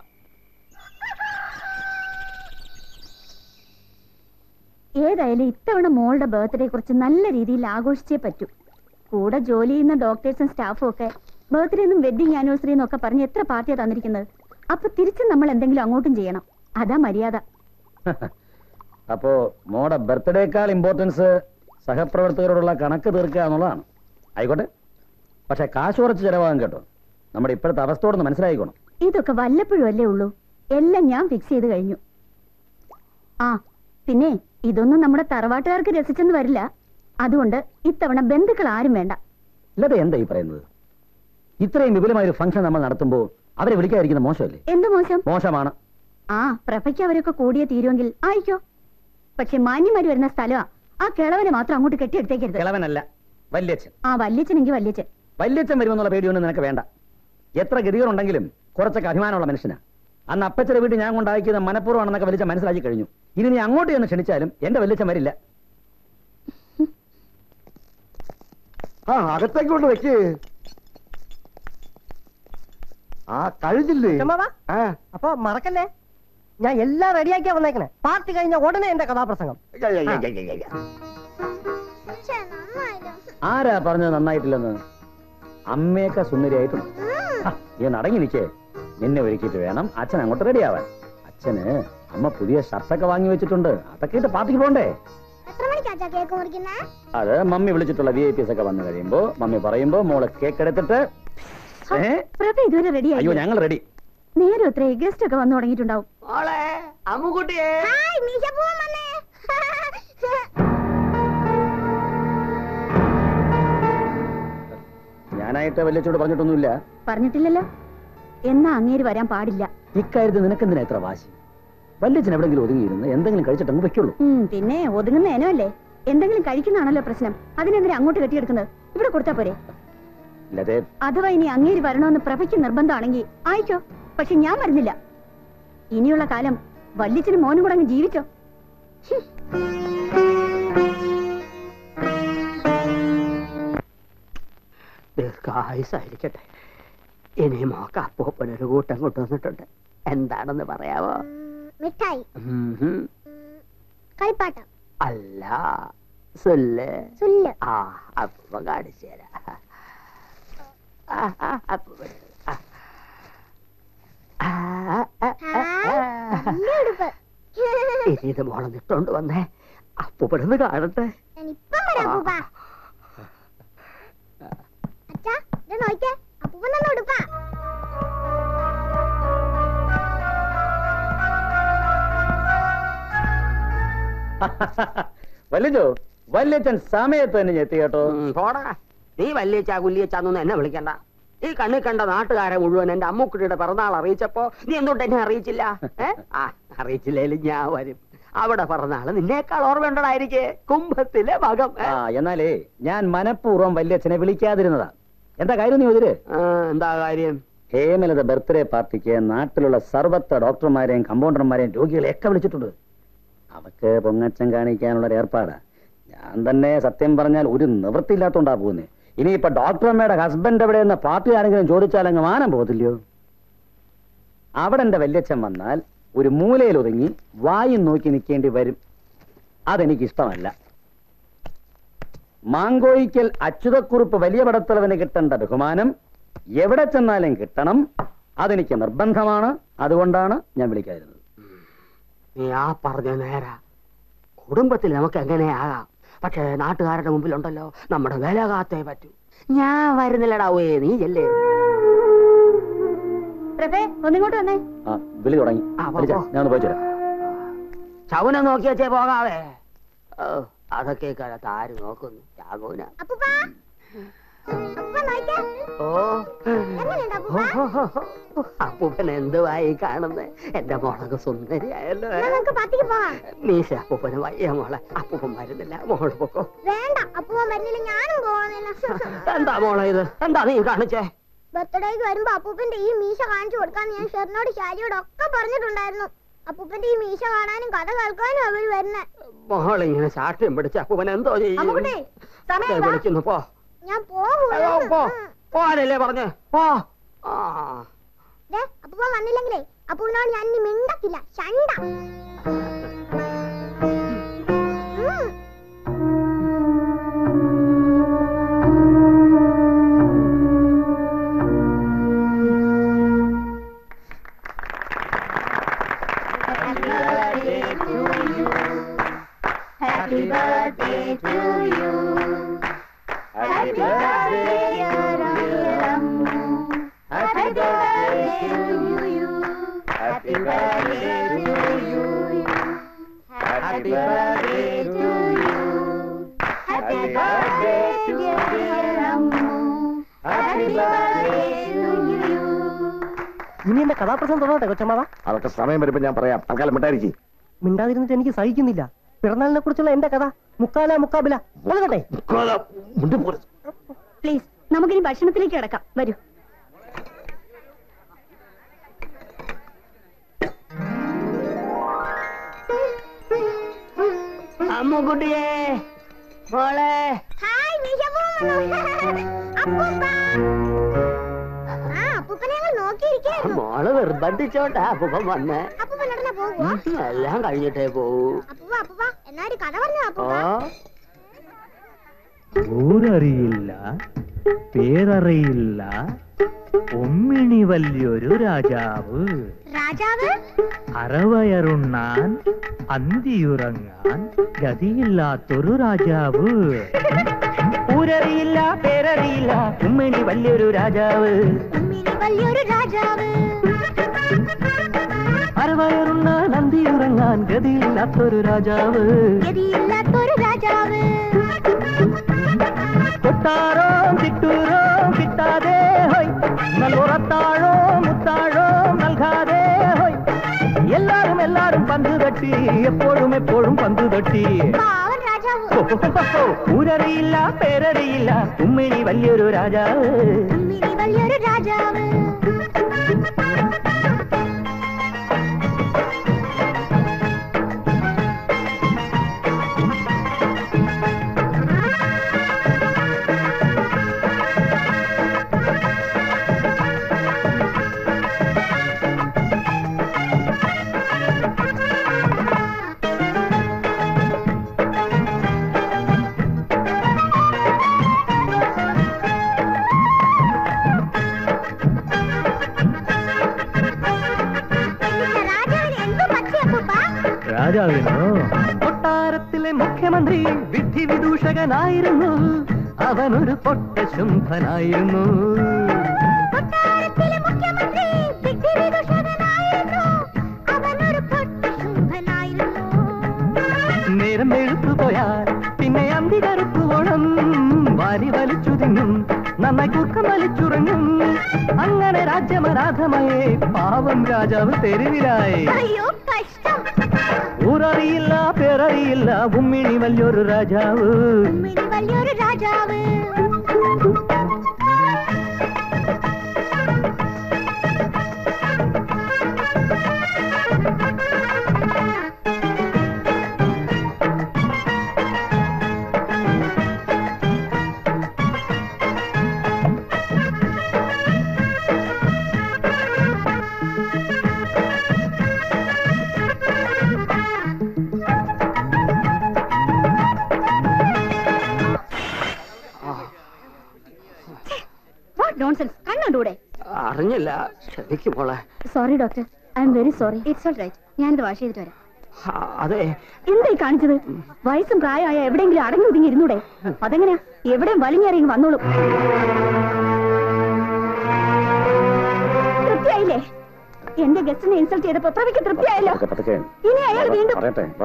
ഏതായാലും ഇത്തവണ മോളുടെ ബർത്ത്ഡേ കുറിച്ച് നല്ല രീതിയിൽ ആഘോഷിച്ചേ പറ്റൂ കൂടെ ജോലി ചെയ്യുന്ന ഡോക്ടേഴ്സും സ്റ്റാഫും ഒക്കെ ബർത്ത്ഡേ എന്നും വെഡിങ് ആനിവേഴ്സറി എന്നൊക്കെ പറഞ്ഞ് എത്ര പാർട്ടിയാ തന്നിരിക്കുന്നത് അപ്പൊ തിരിച്ച് നമ്മൾ എന്തെങ്കിലും അങ്ങോട്ടും ചെയ്യണം അതാ മര്യാദ അപ്പോ മോടെ ബർത്ത്ഡേക്കാൾ ഇമ്പോർട്ടൻസ് സഹപ്രവർത്തകരോടുള്ള കണക്ക് തീർക്കുക എന്നുള്ളതാണ് ആയിക്കോട്ടെ പക്ഷെ കാശ് കുറച്ച് ചെലവാകും കേട്ടോ നമ്മുടെ ഇപ്പോഴത്തെ അവസ്ഥയോടൊന്ന് മനസ്സിലായിക്കോണം ഇതൊക്കെ വല്ലപ്പോഴും അല്ലേ ഉള്ളൂ എല്ലാം ഞാൻ ഫിക്സ് ചെയ്ത് കഴിഞ്ഞു ആ പിന്നെ ഇതൊന്നും നമ്മുടെ തറവാട്ടുകാർക്ക് രസിച്ചെന്ന് വരില്ല അതുകൊണ്ട് ഇത്തവണ ബന്ധുക്കൾ ആരും വേണ്ട ഇല്ലതെ എന്താ ഈ പറയുന്നത് ഇത്രയും വിപുലമായ ഒരു ഫംഗ്ഷൻ നമ്മൾ നടത്തുമ്പോൾ അവരെ വിളിക്കാതിരിക്കുന്ന മോശമല്ലേ എന്ത് മോശം മോശമാണ് ആ പ്രഭയ്ക്ക് അവരൊക്കെ കൂടിയേ തീരുമെങ്കിൽ ആയിക്കോ പക്ഷെ മാന്യമാര് വരുന്ന സ്ഥലമാ ആ കിളവനെ മാത്രം അങ്ങോട്ട് കെട്ടിയെടുത്തേക്കരുത് കിളവനല്ല വല്യച്ഛൻ ആ വല്യച്ഛനെങ്കിൽ വല്യച്ഛൻ വല്യച്ഛൻ വരുമെന്നുള്ള പേടിയൊന്നും നിനക്ക് വേണ്ട എത്ര ഗതികളുണ്ടെങ്കിലും കുറച്ചൊക്കെ അഭിമാനമുള്ള മനുഷ്യനാ അന്ന് അപ്പച്ചന്റെ വീട്ടിൽ ഞാൻ കൊണ്ടാക്കിയത് മനഃപൂർവ്വമാണെന്നൊക്കെ വലിച്ച മനസ്സിലാക്കി കഴിഞ്ഞു ഇനി നീ അങ്ങോട്ട് ചെന്ന് ക്ഷണിച്ചാലും എന്റെ വല്യച്ഛൻ വരില്ല ആ അകത്തേക്ക് കൊണ്ട് വെക്ക് ആ കഴിഞ്ഞില്ലേ ചുമ്മാവാ? ആ അപ്പൊ മറക്കല്ലേ ഞാൻ എല്ലാം റെഡിയാക്കിയാ വന്നേക്കണേ പാർട്ടി കഴിഞ്ഞ ഉടനെ എന്റെ കഥാപ്രസംഗം ആരാ പറഞ്ഞത് നന്നായിട്ടില്ലെന്ന് അമ്മയൊക്കെ സുന്ദരിയായിട്ടുണ്ട് ആ, നീ ഒന്ന് അടങ്ങി നിൽക്കേ നിന്നെ ഒരുക്കിയിട്ട് വേണം അച്ഛൻ അങ്ങോട്ട് റെഡിയാവാൻ അച്ഛന് അമ്മ പുതിയ ഷർട്ടൊക്കെ വാങ്ങി വെച്ചിട്ടുണ്ട് അതൊക്കെ ഇട്ട് പാർട്ടിക്ക് പോണ്ടേ എത്ര മണിക്കാച്ചാ കേക്ക് മുറിക്കുന്നേ അത് മമ്മി വിളിച്ചിട്ടുള്ള വി ഐ പീസ് ഒക്കെ വന്നു കഴിയുമ്പോ മമ്മി പറയുമ്പോ മോള് കേക്ക് എടുത്തിട്ട് ഏ പ്രഭ ഇതുവരെ റെഡി അയ്യോ ആയി ഞങ്ങൾ റെഡി നേരെ എത്ര ഗസ്റ്റ് ഒക്കെ വന്നു തുടങ്ങിയിട്ടുണ്ടാവും മോളെ അമ്മുകുട്ടിയെ ഹായ് മീശ പോവാൻ വന്നേ ഞാനായിട്ട് വല്യച്ചോട് പറഞ്ഞിട്ടൊന്നുമില്ല പറഞ്ഞിട്ടില്ലല്ലോ എന്നാ അങ്ങേര് വരാൻ പാടില്ല ഇക്കാര്യത്തിൽ നിനക്കെന്തിനാ ഇത്ര വാശി വല്യച്ഛൻ എവിടെങ്കിലും ഒതുങ്ങിയിരുന്ന് എന്തെങ്കിലും കഴിച്ചിട്ട് അങ്ങ് വെക്കുള്ളൂ ഉം, പിന്നെ ഒതുങ്ങുന്ന ഏനല്ലേ എന്തെങ്കിലും കഴിക്കുന്നതാണല്ലോ പ്രശ്നം അതിനെന്തിനാ അങ്ങോട്ട് കെട്ടിയെടുക്കുന്നത് ഇവിടെ കൊടുത്താ പോരെ ഇല്ലതേ അഥവാ ഇനി അങ്ങേര് വരണമെന്ന് പ്രഭയ്ക്ക് നിർബന്ധമാണെങ്കിൽ ആയിക്കോ പക്ഷെ ഞാൻ വരുന്നില്ല ഇനിയുള്ള കാലം വല്യച്ഛനും മോനും കൂടെ അങ്ങ് ജീവിച്ചോ ദീർഘായുസായിരിക്കട്ടെ ഇനി മോക്ക് അപ്പൂപ്പനൊരു കൂട്ടം കൊണ്ടുവന്നിട്ടുണ്ട് എന്താണെന്ന് പറയാവോ മിഠായി ഉം ഹും. കളിപ്പാട്ടം അല്ല സുല്ല് സുല്ല് ആ അപ്പൂപ്പൻ കാണിച്ചു തരാം ആ, ആ, അപ്പൂപ്പൻ. ആ. ആ, ആ, ആ, ആ. വലിയ ഉടുപ്പ് ഇനി ഇത് മോളെ നിട്ടോണ്ട് വന്നേ അപ്പൂപ്പനൊന്ന് കാണട്ടെ ഞാനിപ്പം വരാം അപ്പൂപ്പ അച്ഛാ ഇത് നോക്കിയേ അപ്പൂപ്പൻ നല്ല ഉടുപ്പാ വല്യച്ചോ വല്യച്ഛൻ സമയത്ത് തന്നെ എത്തി കേട്ടോ ഉം, പോടാ നീ വല്യച്ചാ കുല്യച്ചാന്നൊന്നും എന്നെ വിളിക്കണ്ട ഈ കണ്ണി കണ്ട നാട്ടുകാരെ മുഴുവൻ എന്റെ അമ്മൂക്കുട്ടിയുടെ പിറന്നാൾ അറിയിച്ചപ്പോ നീ എന്തുകൊണ്ട് എന്നെ അറിയിച്ചില്ല ഏ ആ അറിയിച്ചില്ലേലും ഞാൻ വരും അവിടെ പിറന്നാള് നിന്നേക്കാൾ ഓർമ്മയുണ്ടടായിരിക്കേ കുംഭത്തിലെ മകം ഏ? ആ എന്നാലേ ഞാൻ മനഃപൂർവ്വം വല്യച്ഛനെ വിളിക്കാതിരുന്നതാ എന്താ കാര്യം നീ ഇതില് ആ, എന്താ കാര്യം ഹേമലത ബർത്ത്ഡേ പാർട്ടിക്ക് നാട്ടിലുള്ള സർവത്ത ഡോക്ടർമാരെയും കമ്പൗണ്ടർമാരെയും രോഗികളെയൊക്കെ വിളിച്ചിട്ടുണ്ട് അവക്ക് പൊങ്ങച്ചം കാണിക്കാനുള്ള ഒരു ഏർപ്പാടാ ഞാൻ തന്നെ സത്യം പറഞ്ഞാൽ ഒരു നിവൃത്തിയില്ലാത്തോണ്ടാ പോകുന്നേ ഇനിയിപ്പൊ ഡോക്ടറമ്മയുടെ ഹസ്ബൻഡ് എവിടെയെന്ന് പാർട്ടി ആരെങ്കിലും ചോദിച്ചാൽ അങ്ങ് മാനം പോകത്തില്ലയോ അവിടെ എന്റെ വല്യച്ഛൻ വന്നാൽ ഒരു മൂലയിൽ ഒതുങ്ങി വായും നോക്കി നിൽക്കേണ്ടി വരും അതെനിക്ക് ഇഷ്ടമല്ല മാങ്കോയിക്കൽ അച്യുതക്കുറുപ്പ് വലിയ പടത്തലവന് കിട്ടേണ്ട ബഹുമാനം എവിടെ ചെന്നാലും കിട്ടണം അതെനിക്ക് നിർബന്ധമാണ് അതുകൊണ്ടാണ് ഞാൻ വിളിക്കാതിരുന്നത് നീ ആ പറഞ്ഞ നേരാ കുടുംബത്തിൽ നമുക്ക് എങ്ങനെയാകാം പക്ഷേ നാട്ടുകാരുടെ മുമ്പിലുണ്ടല്ലോ നമ്മുടെ വില കാത്തേ പറ്റൂ ഞാൻ വരുന്നില്ലടാ ഓയേ നീ ചെല്ലേ പ്രഭേ ഒന്നിങ്ങോട്ട് വന്നേ ആ വിളി തുടങ്ങി ആ, പോ, വിളിച്ചാ, പോ. ഞാൻ ഒന്ന് പോയിച്ചു വരാം. ചവനെ നോക്കി വെച്ചേ പോകാവേ ഓ അതൊക്കെ കാലത്ത് ആര് നോക്കുന്നു ചാകോന അപ്പൂപ്പ അപ്പൂപ്പ നോക്കിയേ ഓ എങ്ങനെയുണ്ട് ഓ, അപ്പൂപ്പ ഓ, ഓ, ഓ, അപ്പൂപ്പൻ എന്തുവായി കാണുന്നേ എന്റെ മോളൊക്കെ സുന്ദരിയായല്ലോ എന്നാ നമുക്ക് പാർട്ടിക്ക് പോവാം മീശ അപ്പൂപ്പന് വയ്യ മോളെ അപ്പൂപ്പൻ വരുന്നില്ല മോള് പൊക്കോ വേണ്ട അപ്പൂപ്പൻ വരുന്നില്ല ഞാനും പോകുന്നില്ല എന്താ മോളെ ഇത് എന്താ നീ കാണിച്ചേ ബർത്ത്ഡേക്ക് വരുമ്പോ അപ്പൂപ്പന്റെ ഈ മീശ കാണിച്ചു കൊടുക്കാന്ന് ഞാൻ ഷെറിനോട് ശാരിയോട് ഒക്കെ പറഞ്ഞിട്ടുണ്ടായിരുന്നു അപ്പൂപ്പന്റെ ഈ മീശ കാണാനും കഥ കേൾക്കാനും അവര് വരുന്നേ മോളിങ്ങനെ സാക്ഷ്യം പിടിച്ച അപ്പൂപ്പൻ എന്തോ ചെയ്യും അപ്പൂപ്പനെ, സമയം ദേ ഇതാ. വിളിക്കുന്നു പോ ഞാൻ അയ്യോ, പോ. പോകും പോകാനല്ലേ പറഞ്ഞേ പോ ആ അപ്പൊ വന്നില്ലെങ്കിലേ അപ്പൂനോട് ഞാൻ ഇനി മിണ്ടത്തില്ല ചണ്ട Happy birthday to you. Happy birthday, dear Ammu. Happy birthday to you. Happy birthday to you. Happy birthday to you. Happy birthday to dear Ammu. Happy birthday to you. ഇനി എന്റെ കഥാപ്രസംഗം തുടങ്ങട്ടെ കൊച്ചമ്മാവ അതൊക്കെ സമയം വരുമ്പോ ഞാൻ പറയാം തൽക്കാലം മിണ്ടായിരിക്കും മിണ്ടാതിരുന്നിട്ട് എനിക്ക് സഹിക്കുന്നില്ല പിറന്നാളിനെ കുറിച്ചുള്ള എന്റെ കഥ മുക്കാല മുക്കാബില തുടങ്ങട്ടെ പ്ലീസ് നമുക്കിനി ഭക്ഷണത്തിലേക്ക് കിടക്കാം വരൂ അമ്മുക്കുട്ടിയെ മോളെ ഹായ് അപ്പൂപ്പ ആ അപ്പൂപ്പനെ ഞങ്ങൾ നോക്കിയിരിക്കായിരുന്നു മോള് നിർബന്ധിച്ചോണ്ടാ അപ്പൂപ്പൻ വന്നേ അപ്പൂപ്പൻ ഉടനെ പോകുവോ ഉം, എല്ലാം കഴിഞ്ഞിട്ടേ പോവൂ അപ്പൂപ്പ അപ്പൂപ്പ എന്നാ ഒരു കഥ പറഞ്ഞു ഓ അപ്പൂപ്പ ഊരറിയില്ല പേരറിയില്ല ഒമ്മിണി വലിയൊരു രാജാവ് രാജാവ് അറവയറുണ്ണാൻ അന്തിയുറങ്ങാൻ ഗതിയില്ലാത്തൊരു രാജാവ് ഊരറിയില്ല പേരറിയില്ല ഉമ്മിണി വലിയൊരു രാജാവ് ഉമ്മിനി വലിയൊരു രാജാവ് അറവയറുണ്ണാൻ അന്തിയുറങ്ങാൻ ഗതിയില്ലാത്തൊരു രാജാവ് ഗതിയില്ലാത്തൊരു രാജാവ് കൊട്ടാരോ ചിറ്റൂരോ കിട്ടാതെ ഹോയ് നൽകുറത്താഴോ മുത്താഴോ നൽകാതെ ഹോയ് എല്ലാരും എല്ലാരും പന്ത് തട്ടി എപ്പോഴും എപ്പോഴും പന്ത് തട്ടി പാവൻ രാജാവ് ഊരറിയില്ല പേരറിയില്ല ഉമ്മിണി വലിയൊരു രാജാവ് ഉമ്മിനി വലിയൊരു രാജാവ് എന്നിട്ട് രാജാവിന് എന്തും പറ്റി അപ്പൂപ്പ രാജാവിനോ കൊട്ടാരത്തിലെ മുഖ്യമന്ത്രി വിധി വിദൂഷകനായിരുന്നു അവനൊരു പൊട്ട ശുംഭനായിരുന്നു കൊട്ടാരത്തിലെ മുഖ്യമന്ത്രി വിധിവിദൂഷകനായിരുന്നു. അവനൊരു പൊട്ട ശുംഭനായിരുന്നു. നേരം വെളുത്തു പോയാൽ പിന്നെ അന്തി കറുക്കുവോണം വാരി വലിച്ചു തിന്നും നന്നായി കൂർക്കം വലിച്ചുറങ്ങും അങ്ങനെ രാജ്യമരാധമയെ പാവം രാജാവ് തെരുവിലായി അയ്യോ കഷ്ടം ഊരറിയില്ല പേരറിയില്ല ഉമ്മിണി വലിയൊരു രാജാവ് ഉമ്മിണി വലിയൊരു രാജാവ് വാട്ട് നോൺസെൻസ് കണ്ണുണ്ടൂടെ അറിഞ്ഞില്ല ക്ഷമിക്കും മോളെ sorry doctor I am very sorry it's all right ഞാനിത് വാഷ് ചെയ്തിട്ട് വരാം ആ, അതെ എന്തായി കാണിച്ചത് വയസ്സും പ്രായമായ എവിടെയെങ്കിലും അടങ്ങി ഒതുങ്ങി ഇരുന്നൂടെ അതെങ്ങനെയാ എവിടെയും വലിഞ്ഞിറങ്ങി വന്നോളും തൃപ്തിയായില്ലേ എന്റെ ഗസ്റ്റിനെ ഇൻസൾട്ട് ചെയ്തപ്പോ പ്രവിക്ക് തൃപ്തിയായല്ലോ പതുക്കെ, പതുക്കെ. ഇനി അയാൾ വീണ്ടും പറയട്ടെ വാ.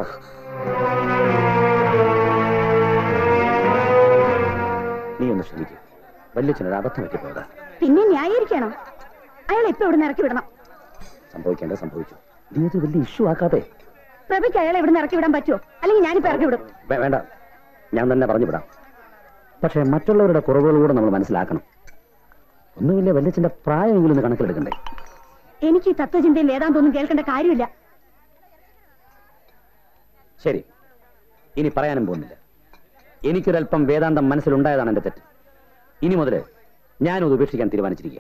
നീ ഒന്ന് ശ്രമിക്കും വല്യച്ഛനൊരു അബദ്ധം പറ്റിപ്പോയതാ പിന്നെ ന്യായീകരിക്കണം അയാൾ ഇപ്പൊ ഇവിടെ ഇറക്കി വിടണം സംഭവിക്കേണ്ടത് സംഭവിച്ചു നീ അത് വലിയ ഇഷ്യൂ ആക്കാതെ പ്രഭയ്ക്ക് അയാളെ ഇവിടെ ഇറക്കി വിടാൻ പറ്റുമോ അല്ലെങ്കിൽ ഞാനിപ്പോ ഇറക്കി വിടും വേ- വേണ്ട ഞാൻ തന്നെ പറഞ്ഞു വിടാം പക്ഷെ മറ്റുള്ളവരുടെ കുറവുകൾ കൂടെ നമ്മൾ മനസ്സിലാക്കണം ഒന്നുമില്ല വല്യച്ഛന്റെ പ്രായമെങ്കിലും ഒന്ന് കണക്കിലെടുക്കണ്ടേ എനിക്ക് ഈ തത്വചിന്തയും വേദാന്തമൊന്നും കേൾക്കേണ്ട കാര്യമില്ല ശരി ഇനി പറയാനും പോകുന്നില്ല എനിക്കൊരല്പം വേദാന്തം മനസ്സിലുണ്ടായതാണ് എന്റെ തെറ്റ് ഇനി മുതൽ ഞാനത് ഉപേക്ഷിക്കാൻ തീരുമാനിച്ചിരിക്കുക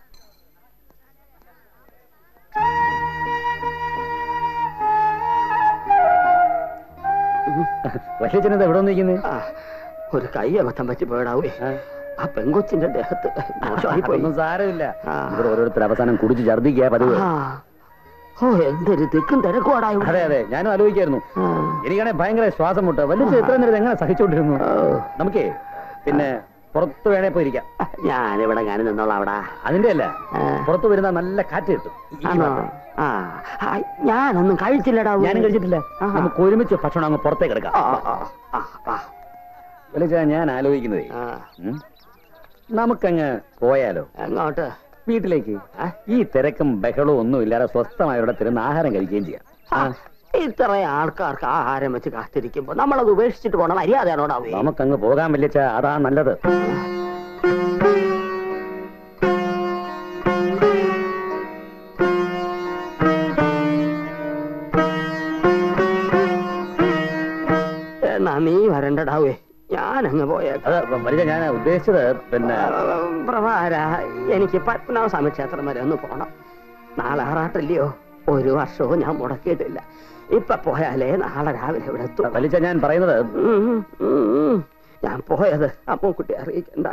വലിയച്ഛനെന്താ എവിടെ വന്നിരിക്കുന്നത് ആ, ഒരു കൈ അബദ്ധം പറ്റി പോയടാവേ ആ പെങ്കൊച്ചിന്റെ ദേഹത്ത് മോശമായി പോയി ഒന്നും സാരമില്ല ഇവിടെ ഓരോരുത്തർ അവസാനം കുടിച്ച് ഛർദ്ദിക്കുക പതിവ് ആ. ഓ എന്തൊരു തിക്കും തിരക്കോടാ ഇവിടെ. അതെ അതെ ഞാനും ആലോചിക്കായിരുന്നു എനിക്കാണെ ഭയങ്കര ശ്വാസം മുട്ട് വലിയ എത്ര നേരം എങ്ങനെ സഹിച്ചോണ്ടിരുന്നു നമുക്കേ പിന്നെ പുറത്ത് വേണേ പോയിരിക്കാം ഞാനിവിടെ ഞാൻ നിന്നോളാം അവിടെ അതിന്റെ അല്ല പുറത്ത് വരുന്ന നല്ല കാറ്റ് കിട്ടും ഈ ആണോ ഭാഗത്ത്. ആ ആ, ഞാനൊന്നും കഴിച്ചില്ലടാ ഞാനും കഴിച്ചിട്ടില്ല നമുക്ക് ഒരുമിച്ച് ഭക്ഷണം അങ്ങ് പുറത്തേക്ക് എടുക്കാം വലിയ ഞാൻ ആലോചിക്കുന്നതേ ഉം. നമുക്കങ്ങ് പോയാലോ എങ്ങോട്ട് വീട്ടിലേക്ക് ഈ തിരക്കും ബഹളവും ഒന്നും ഇല്ലാതെ സ്വസ്ഥമായ ഇവിടെ തിരുന്ന് ആഹാരം കഴിക്കുകയും ചെയ്യാം ആ, ഇത്ര ആൾക്കാർക്ക് ആഹാരം വെച്ച് കാത്തിരിക്കുമ്പോ നമ്മളത് ഉപേക്ഷിച്ചിട്ട് പോണ മര്യാദയാണോടാ നമുക്കങ്ങ് പോകാൻ വലിയ അതാ നല്ലത് എന്നാ നീ വരണ്ടടാവേ ഞാൻ അങ്ങ് പോയേക്കാം അത് വലിയ ഞാൻ ഉദ്ദേശിച്ചത് പിന്നെ പ്രഭാര എനിക്ക് പത്മനാഭസ്വാമി ക്ഷേത്രം വരെ ഒന്ന് പോണം നാളെ ആറാട്ടല്ലയോ ഒരു വർഷവും ഞാൻ മുടക്കിയിട്ടില്ല ഇപ്പൊ പോയാലേ നാളെ രാവിലെ ഇവിടെ എത്തും വലിച്ച ഞാൻ പറയുന്നത് ഉം, ഉം, ഉം. ഞാൻ പോയത് അമ്മക്കുട്ടി അറിയിക്കണ്ട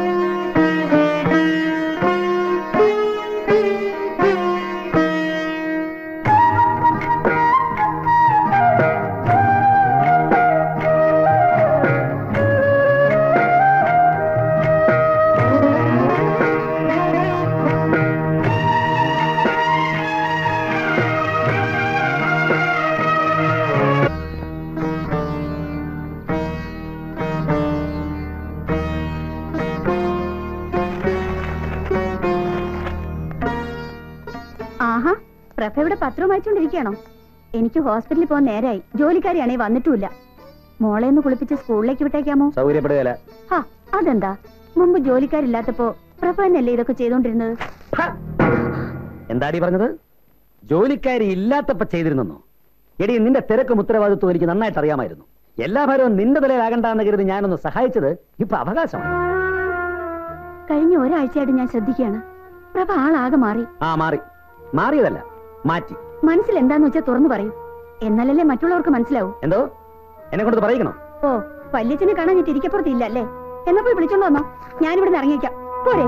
ആഹാ പ്രഭ ഇവിടെ പത്രം വായിച്ചോണ്ടിരിക്കുകയാണോ എനിക്ക് ഹോസ്പിറ്റലിൽ പോകാൻ നേരായി ജോലിക്കാരിയാണെ വന്നിട്ടുമില്ല മോളെ ഒന്ന് കുളിപ്പിച്ച് സ്കൂളിലേക്ക് വിട്ടേക്കാമോ സൗകര്യപ്പെടുകയല്ല ഹാ അതെന്താ മുമ്പ് ജോലിക്കാരില്ലാത്തപ്പോ പ്രഭ തന്നെയല്ലേ ഇതൊക്കെ ചെയ്തോണ്ടിരുന്നത് എന്താടി പറഞ്ഞത് ജോലിക്കാരി ഇല്ലാത്തപ്പ ചെയ്തിരുന്നോ എടി നിന്റെ തിരക്കും ഉത്തരവാദിത്വം എനിക്ക് നന്നായിട്ട് അറിയാമായിരുന്നു എല്ലാ ഭാരവും നിന്റെ തലയിലാകണ്ടെന്ന് കരുതി ഞാനൊന്ന് സഹായിച്ചത് ഇപ്പൊ അവകാശമാണ് കഴിഞ്ഞ ഒരാഴ്ചയായിട്ട് ഞാൻ ശ്രദ്ധിക്കുകയാണ് പ്രഭ ആളാകെ മാറി ആ മാറി മാറിയതല്ല മാറ്റി മനസ്സിൽ എന്താന്ന് വെച്ചാൽ തുറന്നു പറയൂ എന്നാലല്ലേ മറ്റുള്ളവർക്ക് മനസ്സിലാവൂ എന്തോ എന്നെ കൊണ്ട് പറയിക്കണോ ഓ വല്യച്ഛനെ കാണാൻ ഞാൻ തിരിക്കപ്പുറത്തില്ല അല്ലേ എന്നാ പോയി വിളിച്ചോണ്ട് വന്നോ ഞാനിവിടുന്ന് ഇറങ്ങിയേക്കാം പോരെ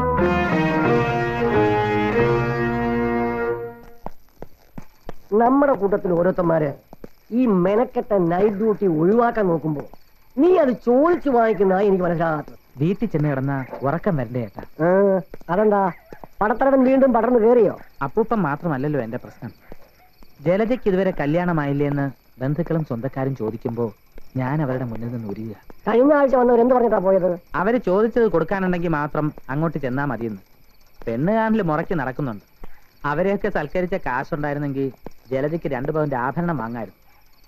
നമ്മുടെ കൂട്ടത്തിൽ ഓരോരുത്തന്മാര് ഈ മെനക്കെട്ട നൈറ്റ് ഡ്യൂട്ടി ഒഴിവാക്കാൻ നോക്കുമ്പോ നീ അത് ചോദിച്ചു വാങ്ങിക്കുന്ന എനിക്ക് മനസ്സിലാകാത്തത് വീട്ടിൽ ചെന്ന് കിടന്ന ഉറക്കം വരണ്ടേ ഏട്ടാ ആ, അതെന്താ പടത്തലവൻ വീണ്ടും പടർന്നു കയറിയോ അപ്പൂപ്പൻ മാത്രമല്ലല്ലോ എന്റെ പ്രശ്നം ജലജയ്ക്ക് ഇതുവരെ കല്യാണമായില്ലേ എന്ന് ബന്ധുക്കളും സ്വന്തക്കാരും ചോദിക്കുമ്പോ ഞാൻ അവരുടെ മുന്നിൽ നിന്ന് ഉരിയുക കഴിഞ്ഞ ആഴ്ച വന്നവർ എന്ത് പറഞ്ഞിട്ടാ പോയത് അവര് ചോദിച്ചത് കൊടുക്കാനുണ്ടെങ്കിൽ മാത്രം അങ്ങോട്ട് ചെന്നാ മതിയെന്ന് പെണ്ണ് കാണൽ മുറയ്ക്ക് നടക്കുന്നുണ്ട് അവരെയൊക്കെ സൽക്കരിച്ച കാശുണ്ടായിരുന്നെങ്കിൽ ജലജയ്ക്ക് രണ്ടു പവന്റെ ആഭരണം വാങ്ങായിരുന്നു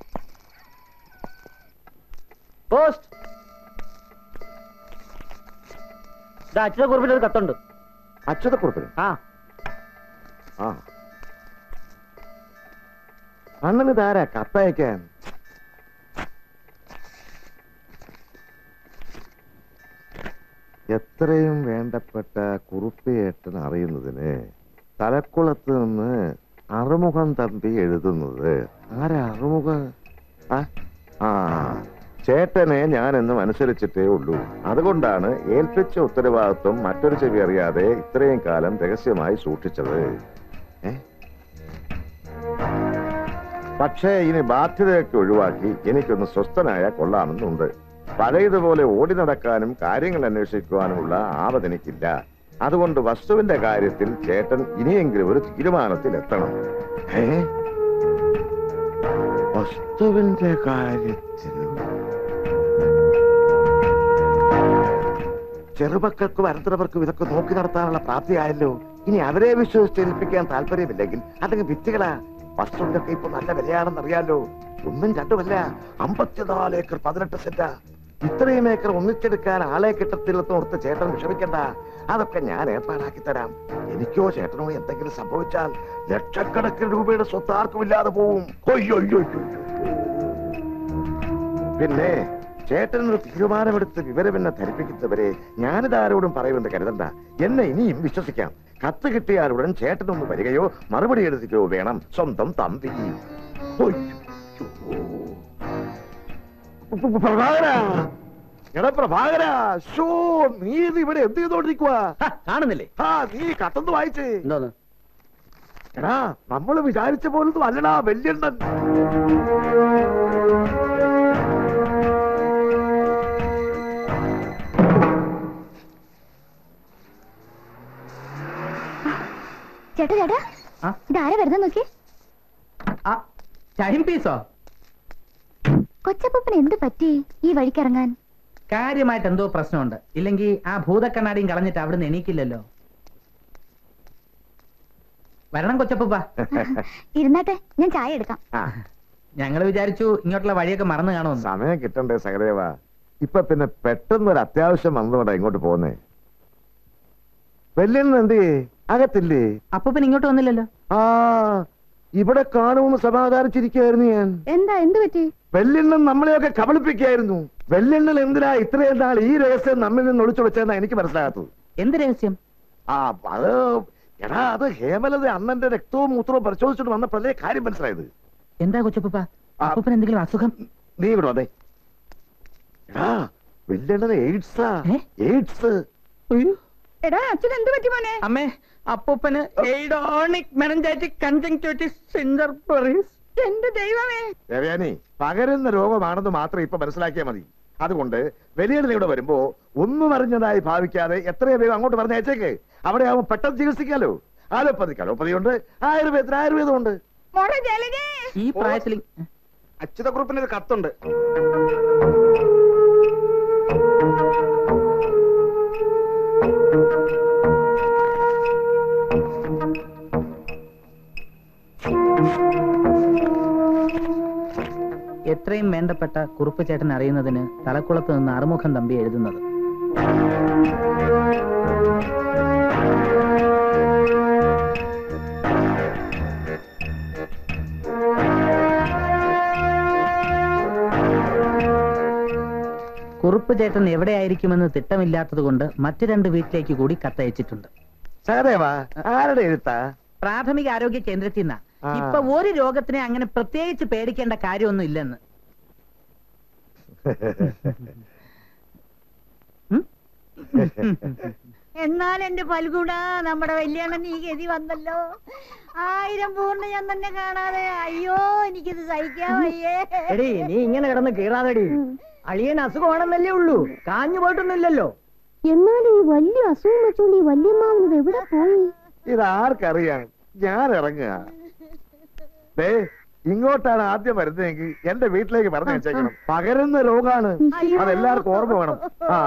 പോസ്റ്റ് അച്യുതക്കുറിപ്പിന്റെ ഒരു കത്തുണ്ട് അച്യുതക്കുറിപ്പിന് ആ ആ അണ്ണന് ഇതാരാ കത്തയക്കാൻ എത്രയും വേണ്ടപ്പെട്ട കുറുപ്പിയേട്ടൻ അറിയുന്നതിന് തലക്കുളത്ത് നിന്ന് അറുമുഖം തമ്പി എഴുതുന്നത് ആരാ അറുമുഖം ആ ആ ചേട്ടനെ ഞാൻ എന്നും അനുസരിച്ചിട്ടേ ഉള്ളൂ അതുകൊണ്ടാണ് ഏൽപ്പിച്ച ഉത്തരവാദിത്വം മറ്റൊരു ചെവി അറിയാതെ ഇത്രയും കാലം രഹസ്യമായി സൂക്ഷിച്ചത് ഏ? പക്ഷേ ഇനി ബാധ്യതയൊക്കെ ഒഴിവാക്കി എനിക്കൊന്ന് സ്വസ്ഥനായ കൊള്ളാമെന്നുണ്ട് പഴയതുപോലെ ഓടി നടക്കാനും കാര്യങ്ങൾ അന്വേഷിക്കുവാനുമുള്ള ആവതെനിക്കില്ല അതുകൊണ്ട് വസ്തുവിന്റെ കാര്യത്തിൽ ചേട്ടൻ ഇനിയെങ്കിലും ഒരു തീരുമാനത്തിൽ എത്തണം ഏ വസ്തുവിന്റെ കാര്യത്തിൽ ചെറുമക്കൾക്കും അനന്തരവർക്കും ഇതൊക്കെ നോക്കി നടത്താനുള്ള പ്രാപ്തിയായല്ലോ ഇനി അവരെ വിശ്വസിച്ച് ഏൽപ്പിക്കാൻ താല്പര്യമില്ലെങ്കിൽ അല്ലെങ്കിൽ വിറ്റുകളാ വസ്തുവിനൊക്കെ ഇപ്പൊ നല്ല വിലയാണെന്ന് അറിയാലോ ഒന്നും രണ്ടുമല്ല അമ്പത്തിനാല് ഏക്കർ പതിനെട്ട് സെന്റാ ഇത്രയും ഏക്കർ ഒന്നിച്ചെടുക്കാൻ ആളെ കിട്ടത്തില്ലെന്ന് ഓർത്ത് ചേട്ടൻ വിഷമിക്കണ്ട അതൊക്കെ ഞാൻ ഏർപ്പാടാക്കി തരാം എനിക്കോ ചേട്ടനോ എന്തെങ്കിലും സംഭവിച്ചാൽ ലക്ഷക്കണക്കിന് രൂപയുടെ സ്വത്ത് ആർക്കും ഇല്ലാതെ പോവും ഒയ്യോ, ഒയ്യോ, ഒയ്യോ. പിന്നെ ചേട്ടനൊരു തീരുമാനമെടുത്ത് വിവരം എന്നെ ധരിപ്പിക്കുന്നവരെ ഞാനിതാരോടും പറയുമെന്ന് കരുതണ്ട എന്നെ ഇനിയും വിശ്വസിക്കാം കത്ത് കിട്ടിയാലുടൻ ചേട്ടനൊന്ന് വരികയോ മറുപടി എഴുതുകയോ വേണം സ്വന്തം തമ്പി പ്രഭാകര എടാ പ്രഭാകര ഷോ നീ ഇത് ഇവിടെ എന്ത് ചെയ്തോണ്ടിരിക്കുക കാണുന്നില്ലേ ആ നീ കത്തൊന്ന് വായിച്ചേ എന്തോന്ന് എടാ നമ്മൾ വിചാരിച്ച പോലൊന്നും അല്ലടാ വല്യണ്ണൻ ചേട്ടാ ചേട്ടാ ആ? ഇതാരാ വരുന്ന നോക്കി ടൈം പീസോ കൊച്ചപ്പൂപ്പന് എന്ത് പറ്റി ഈ വഴിക്കിറങ്ങാൻ കാര്യമായിട്ട് എന്തോ പ്രശ്നമുണ്ട് ഇല്ലെങ്കിൽ ആ ഭൂതക്കണ്ണാടിയും കളഞ്ഞിട്ട് അവിടുന്ന് എണീക്കില്ലല്ലോ വരണം കൊച്ചപ്പൂപ്പ ഇരുന്നാട്ടെ ഞാൻ ചായ എടുക്കാം ഞങ്ങൾ വിചാരിച്ചു ഇങ്ങോട്ടുള്ള വഴിയൊക്കെ മറന്നു കാണുമെന്ന് സമയം കിട്ടണ്ടേ സഹദേവ ഇപ്പൊ പിന്നെ പെട്ടെന്ന് ഒരു അത്യാവശ്യം വന്നതുകൊണ്ടാ ഇങ്ങോട്ട് പോകുന്നേ വല്യണ്ണൻ എന്ത് അകത്തില്ലേ അപ്പൂപ്പൻ ഇങ്ങോട്ട് വന്നില്ലല്ലോ ആ ഇവിടെ കാണുമെന്ന് സമാധാനിച്ചിരിക്കുകയായിരുന്നു ഞാൻ എന്താ എന്ത് പറ്റി വെല്ലെണ്ണൻ നമ്മളെയൊക്കെ കബളിപ്പിക്കുകയായിരുന്നു വെല്ലെണ്ണൻ എന്തിനാ ഇത്രയും നാൾ ഈ രഹസ്യം നമ്മിൽ നിന്ന് ഒളിച്ചു വെച്ചതെന്നാ എനിക്ക് മനസ്സിലാകാത്തത് എന്ത് രഹസ്യം ആ അത് എടാ അത് ഹേമലത അണ്ണന്റെ രക്തവും മൂത്രവും പരിശോധിച്ചിട്ട് വന്നപ്പോഴേ കാര്യം മനസ്സിലായത് എന്താ കൊച്ചപ്പൂപ്പ അപ്പൂപ്പൻ എന്തെങ്കിലും അസുഖം നീ ഇവിടെ വന്നേ എടാ വെല്ലെണ്ണന് എയ്ഡ്സാ എയ്ഡ്സ് എടാ അച്ഛൻ എന്ത് പറ്റി മോനെ അമ്മേ അപ്പൂപ്പന് എയ്ഡോണിക് മെനഞ്ചൈറ്റിക് കൺജങ്ക്ടിവിറ്റിസ് സിൻഡർബറീസ് എന്റെ ദൈവമേ ദേവയാനി പകരുന്ന രോഗമാണെന്ന് മാത്രം ഇപ്പൊ മനസ്സിലാക്കിയാൽ മതി അതുകൊണ്ട് വലിയ ഇവിടെ വരുമ്പോ ഒന്നും അറിഞ്ഞതായി ഭാവിക്കാതെ എത്രയോ വേഗം അങ്ങോട്ട് പറഞ്ഞയച്ചേക്ക് അവിടെ ആവുമ്പോ പെട്ടെന്ന് ചികിത്സിക്കാലോ ആലോപ്പതിക്ക് അലോപ്പതിയുണ്ട് ആയുർവേദത്തിന് ആയുർവേദമുണ്ട് മോളെ ജലജേ ഈ പ്രായത്തിൽ അച്യുതക്കുറിപ്പിന് ഒരു കത്തുണ്ട് എത്രയും വേണ്ടപ്പെട്ട കുറുപ്പ് ചേട്ടൻ അറിയുന്നതിന് തലക്കുളത്ത് നിന്ന് അറുമുഖം തമ്പി എഴുതുന്നത് കുറുപ്പ് ചേട്ടൻ എവിടെയായിരിക്കുമെന്ന് തിട്ടമില്ലാത്തത് കൊണ്ട് മറ്റു രണ്ട് വീട്ടിലേക്ക് കൂടി കത്തയച്ചിട്ടുണ്ട് സഹദേവ ആരുടെ എഴുത്താ പ്രാഥമിക ആരോഗ്യ കേന്ദ്രത്തിൽ നിന്നാ ആ. ഇപ്പൊ ഒരു രോഗത്തിനെ അങ്ങനെ പ്രത്യേകിച്ച് പേടിക്കേണ്ട കാര്യമൊന്നും ഇല്ലെന്ന് എന്നാൽ എന്റെ ഫൽഗുണ നമ്മുടെ വല്യണ്ണൻ ഈ ഗതി വന്നല്ലോ ആയിരം പൂർണ്ണ ഞാൻ തന്നെ കാണാതെ അയ്യോ എനിക്കിത് സഹിക്കാൻ വയ്യേ എടി നീ ഇങ്ങനെ കിടന്ന് കീറാതെടി അളിയൻ അസുഖമാണെന്നല്ലേ ഉള്ളൂ കാഞ്ഞു പോയിട്ടൊന്നുമില്ലല്ലോ എന്നാലും ഈ വലിയ അസുഖം വെച്ചോണ്ട് ഈ വല്യമ്മാവനത് എവിടെ പോയി ഇത് ആർക്കറിയാം ഞാൻ ഇറങ്ങുക ദേ ഇങ്ങോട്ടാണ് ആദ്യം വരുന്നതെങ്കിൽ എന്റെ വീട്ടിലേക്ക് പറഞ്ഞു വെച്ചേക്കണം പകരുന്ന രോഗാണ് അതെല്ലാവർക്കും ഓർമ്മ വേണം ആ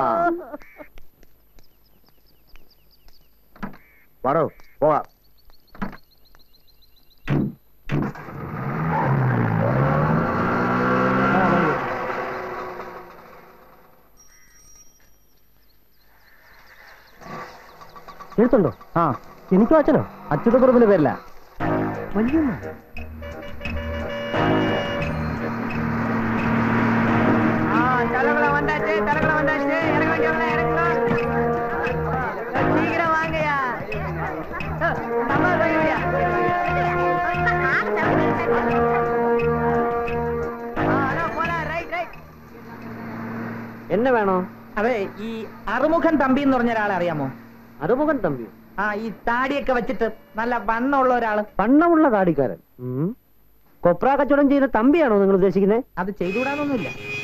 വാടോ പോവാം എഴുത്തുണ്ടോ ആ എനിക്കും അച്ഛനോ അച്യുതക്കുറുപ്പിന്റെ പേരില്ല വല്യമ്മ சீக்கிரம் வாங்கயா എന്നെ വേണോ അതെ ഈ അറുമുഖൻ തമ്പി എന്ന് പറഞ്ഞ ഒരാളെ അറിയാമോ അറുമുഖൻ തമ്പി ആ ഈ താടിയൊക്കെ വെച്ചിട്ട് നല്ല വണ്ണമുള്ള ഒരാള് വണ്ണമുള്ള താടിക്കാരൻ ഉം. കൊപ്ര കച്ചവടം ചെയ്യുന്ന തമ്പിയാണോ നിങ്ങൾ ഉദ്ദേശിക്കുന്നത് അത് ചെയ്തുകൂടാന്നൊന്നുമില്ല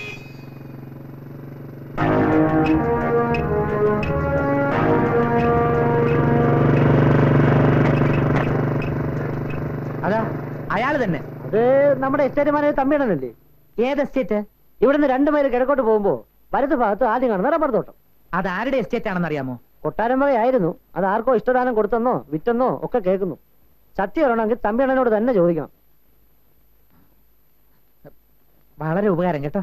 അതാ അയാള് തന്നെ അത് നമ്മുടെ എസ്റ്റേറ്റ് മാനേജർ തമ്പിയാണല്ലേ ഏത് എസ്റ്റേറ്റ് ഇവിടുന്ന് രണ്ടു മൈൽ കിഴക്കോട്ട് പോകുമ്പോ വലത് ഭാഗത്ത് ആദ്യം കാണുന്ന റബ്ബർ തോട്ടം അത് ആരുടെ എസ്റ്റേറ്റ് ആണെന്ന് അറിയാമോ കൊട്ടാരം വകയായിരുന്നു അത് ആർക്കോ ഇഷ്ടദാനം കൊടുത്തെന്നോ വിറ്റെന്നോ ഒക്കെ കേൾക്കുന്നു സത്യം അറിയണമെങ്കിൽ തമ്പിയണ്ണനോട് തന്നെ ചോദിക്കണം വളരെ ഉപകാരം കേട്ടോ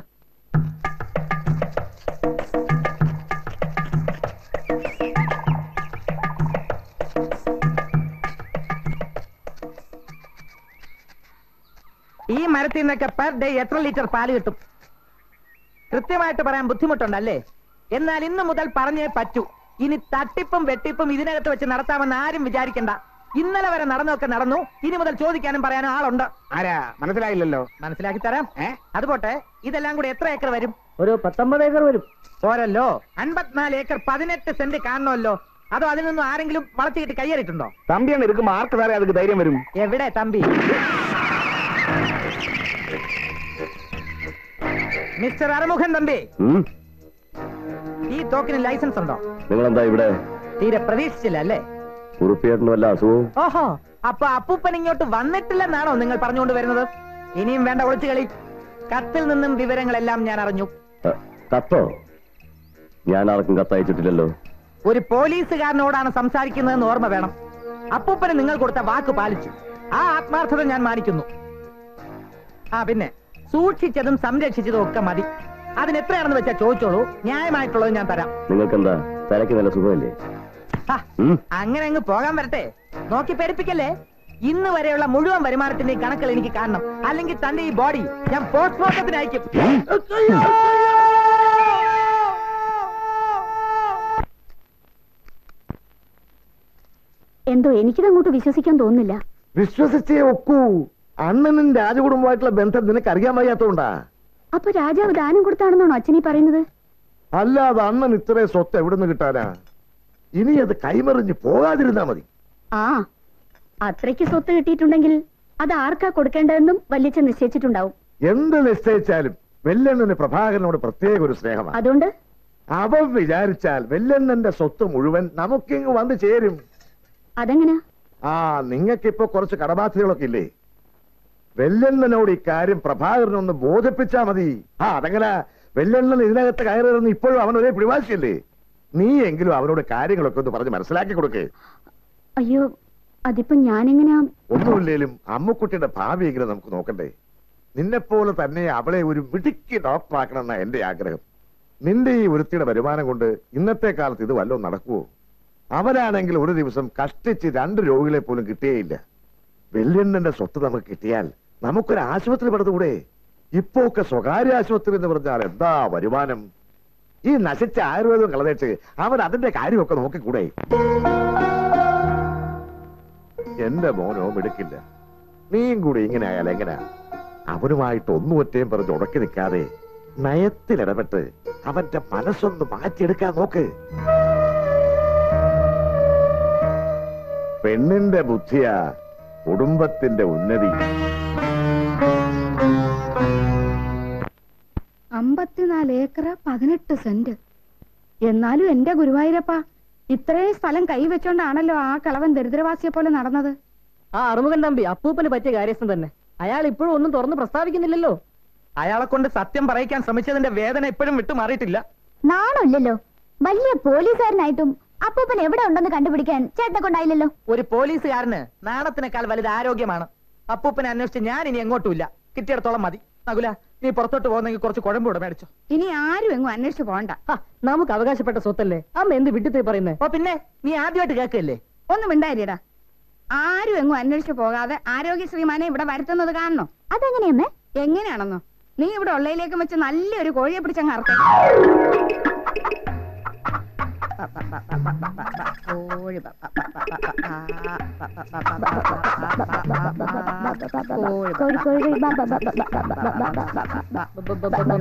ഈ മരത്തിൽ നിന്നൊക്കെ പെർ ഡേ എത്ര ലിറ്റർ പാല് കിട്ടും കൃത്യമായിട്ട് പറയാൻ ബുദ്ധിമുട്ടുണ്ടല്ലേ എന്നാൽ ഇന്ന് മുതൽ പറഞ്ഞേ പറ്റൂ ഇനി തട്ടിപ്പും വെട്ടിപ്പും ഇതിനകത്ത് വെച്ച് നടത്താമെന്ന് ആരും വിചാരിക്കണ്ട ഇന്നലെ വരെ നടന്നൊക്കെ നടന്നു ഇനി മുതൽ ചോദിക്കാനും പറയാനും ആളുണ്ട് ആരാ മനസ്സിലായില്ലല്ലോ മനസ്സിലാക്കി തരാം അത് പോട്ടെ ഇതെല്ലാം കൂടി എത്ര ഏക്കർ വരും ഒരു പത്തൊമ്പത് ഏക്കർ വരും പോരല്ലോ അൻപത്തിനാല് ഏക്കർ പതിനെട്ട് സെന്റ് കാണണമല്ലോ അതോ അതിൽ നിന്നും ആരെങ്കിലും വളച്ചു കിട്ടി കയ്യേറിയിട്ടുണ്ടോ തമ്പിയാണ് എടുക്കുമ്പോ ആർക്ക് സാറേ അതിന് ധൈര്യം വരും എവിടെ തമ്പി മിസ്റ്റർ അറുമുഖൻ തമ്പി ഈ തോക്കിന് ലൈസൻസ് ഉണ്ടോ നിങ്ങളെന്താ ഇവിടെ തീരെ പ്രതീക്ഷിച്ചില്ല അല്ലേ ഉറുപ്പിയേട്ടന് വല്ല അസുഖവും ഓഹോ അപ്പൊ അപ്പൂപ്പൻ ഇങ്ങോട്ട് വന്നിട്ടില്ലെന്നാണോ നിങ്ങൾ പറഞ്ഞുകൊണ്ട് വരുന്നത് ഇനിയും വേണ്ട ഒളിച്ചു കളി കത്തിൽ നിന്നും വിവരങ്ങളെല്ലാം ഞാൻ അറിഞ്ഞു അ, കത്തോ ഞാൻ ആർക്കും കത്തയച്ചിട്ടില്ലല്ലോ ഒരു പോലീസുകാരനോടാണ് സംസാരിക്കുന്നതെന്ന് ഓർമ്മ വേണം അപ്പൂപ്പന് നിങ്ങൾ കൊടുത്ത വാക്ക് പാലിച്ചു ആ ആത്മാർത്ഥത ഞാൻ മാനിക്കുന്നു ആ പിന്നെ സൂക്ഷിച്ചതും സംരക്ഷിച്ചതും ഒക്കെ മതി അതിന് എത്രയാണെന്ന് വെച്ചാൽ ചോദിച്ചോളൂ ന്യായമായിട്ടുള്ളത് ഞാൻ തരാം നിങ്ങൾക്കെന്താ തലയ്ക്ക് നല്ല സുഖമല്ലേ ഹാ, ഉം. അങ്ങനെ അങ്ങ് പോകാൻ വരട്ടെ നോക്കി പേടിപ്പിക്കല്ലേ ഇന്ന് വരെയുള്ള മുഴുവൻ വരുമാനത്തിന്റെ കണക്കുകൾ എനിക്ക് കാണണം അല്ലെങ്കിൽ തന്റെ ഈ ബോഡി ഞാൻ പോസ്റ്റ്മോർട്ടത്തിന് അയക്കും എന്തോ എനിക്കിതങ്ങോട്ട് വിശ്വസിക്കാൻ തോന്നുന്നില്ല വിശ്വസിച്ചേ ഒക്കൂ അണ്ണനും രാജകുടുംബമായിട്ടുള്ള ബന്ധം നിനക്ക് അറിയാൻ വയ്യാത്തോണ്ടാ അപ്പൊ രാജാവ് ദാനം കൊടുത്താണെന്നാണോ അച്ഛനീ പറയുന്നത് അല്ലാതെ അണ്ണൻ ഇത്രയും സ്വത്ത് എവിടുന്ന് കിട്ടാനാ ഇനി അത് കൈമറിഞ്ഞ് പോകാതിരുന്നാ മതി ആ അത്രയ്ക്ക് സ്വത്ത് കിട്ടിയിട്ടുണ്ടെങ്കിൽ അത് ആർക്കാ കൊടുക്കേണ്ടതെന്നും വല്യച്ഛൻ നിശ്ചയിച്ചിട്ടുണ്ടാവും എന്ത് നിശ്ചയിച്ചാലും വെല്ലെണ്ണന് പ്രഭാകരനോട് പ്രത്യേക ഒരു സ്നേഹമാണ് അതുകൊണ്ട് അവൻ വിചാരിച്ചാൽ വെല്ലെണ്ണന്റെ സ്വത്ത് മുഴുവൻ നമുക്കിങ്ങ് വന്ന് ചേരും അതെങ്ങനാ ആ നിങ്ങൾക്കിപ്പോ കുറച്ച് കടബാധ്യതകളൊക്കെ ഇല്ലേ വെല്ലെണ്ണനോട് ഇക്കാര്യം പ്രഭാകരനൊന്ന് ബോധിപ്പിച്ചാ മതി ആ അതെങ്ങനെ വെല്ലെണ്ണൻ ഇതിനകത്ത് കയറുന്ന ഇപ്പോഴും അവൻ ഒരേ പിടിവാശിയല്ലേ നീ എങ്കിലും അവനോട് കാര്യങ്ങളൊക്കെ ഒന്ന് പറഞ്ഞ് മനസ്സിലാക്കി കൊടുക്കേ അയ്യോ അതിപ്പോ ഞാനെങ്ങനെയാ ഒന്നുമില്ലേലും അമ്മുക്കുട്ടിയുടെ ഭാവിയെങ്കിലും നമുക്ക് നോക്കണ്ടേ നിന്നെപ്പോലെ തന്നെ അവളെ ഒരു മിടുക്കി ഡോക്ടറാക്കണമെന്ന എന്റെ ആഗ്രഹം നിന്റെ ഈ ഒരുത്തിയുടെ വരുമാനം കൊണ്ട് ഇന്നത്തെ കാലത്ത് ഇത് വല്ലതും നടക്കുവോ അവരാണെങ്കിൽ ഒരു ദിവസം കഷ്ടിച്ച് രണ്ട് രോഗികളെ പോലും കിട്ടിയേയില്ല വെല്ലെണ്ണന്റെ സ്വത്ത് നമുക്ക് കിട്ടിയാൽ നമുക്കൊരു ആശുപത്രി പടുത്തുകൂടെ ഇപ്പോ ഒക്കെ സ്വകാര്യ ആശുപത്രി എന്ന് പറഞ്ഞാൽ എന്താ വരുമാനം ഈ നശിച്ച ആയുർവേദം കളതേച്ച് അവൻ അതിന്റെ കാര്യമൊക്കെ നോക്കിക്കൂടെ എന്റെ മോനോ മിടുക്കില്ല നീയും കൂടി ഇങ്ങനെ ആയാൽ എങ്ങനാ അവനുമായിട്ട് ഒന്നും ഒറ്റയും പറഞ്ഞ് ഉടക്കി നിൽക്കാതെ നയത്തിലിടപെട്ട് അവന്റെ മനസ്സൊന്ന് മാറ്റിയെടുക്കാൻ നോക്ക് പെണ്ണിന്റെ ബുദ്ധിയാ കുടുംബത്തിന്റെ ഉന്നതി അമ്പത്തിനാല് ഏക്കർ പതിനെട്ട് സെന്റ് എന്നാലും എന്റെ ഗുരുവായൂരപ്പ ഇത്രയും സ്ഥലം കൈവച്ചോണ്ടാണല്ലോ ആ കളവൻ ദരിദ്രവാസിയെ പോലെ നടന്നത് ആ അറുമുഖൻ തമ്പി അപ്പൂപ്പന് പറ്റിയ കാര്യസ്ഥൻ തന്നെ അയാൾ ഇപ്പോഴും ഒന്നും തുറന്ന് പ്രസ്താവിക്കുന്നില്ലല്ലോ അയാളെ കൊണ്ട് സത്യം പറയിക്കാൻ ശ്രമിച്ചതിന്റെ വേദന ഇപ്പോഴും വിട്ടു മാറിയിട്ടില്ല നാണമില്ലല്ലോ വലിയ പോലീസുകാരനായിട്ടും അപ്പൂപ്പൻ എവിടെ ഉണ്ടെന്ന് കണ്ടുപിടിക്കാൻ ചേട്ടനെ കൊണ്ടായില്ലല്ലോ ഒരു പോലീസുകാരന് നാണത്തിനേക്കാൾ വലുത് ആരോഗ്യമാണ് അപ്പൂപ്പനെ അന്വേഷിച്ച് ഞാൻ ഇനി എങ്ങോട്ടുമില്ല കിട്ടിയിടത്തോളം മതി നകുല നീ പുറത്തോട്ട് പോകുന്നെങ്കിൽ കുറച്ച് കുഴമ്പൂടെ മേടിച്ചോ ഇനി ആരും എങ്ങും അന്വേഷിച്ചു പോണ്ട ഹ, നമുക്ക് അവകാശപ്പെട്ട സ്വത്തല്ലേ അമ്മ എന്ത് വിട്ടിത്തേ പറയുന്നേ ഓ പിന്നെ നീ ആദ്യമായിട്ട് കേൾക്കല്ലേ ഒന്നും മിണ്ടായിരിടാ ആരും എങ്ങും അന്വേഷിച്ചു പോകാതെ ആരോഗ്യശ്രീമാനെ ഇവിടെ വരുത്തുന്നത് കാണണോ അതെങ്ങനെയമ്മേ എങ്ങനെയാണെന്നോ നീ ഇവിടെ ഉള്ളതിലേക്ക് വെച്ച് നല്ലൊരു കോഴിയെ പിടിച്ചങ്ങ് അറുത്തേ കോഴി ബ- ബ- ബ- ബ- ബ- ബ- ആ, ബ- ബ- ബ- ബ- ബ- ബ- ബ- ബ- ബ- ബ- കോഴി ബ- കോഴി കോഴി ബ- ബ- ബ- ബ- ബ- ബ- ബ- ബ- ബ-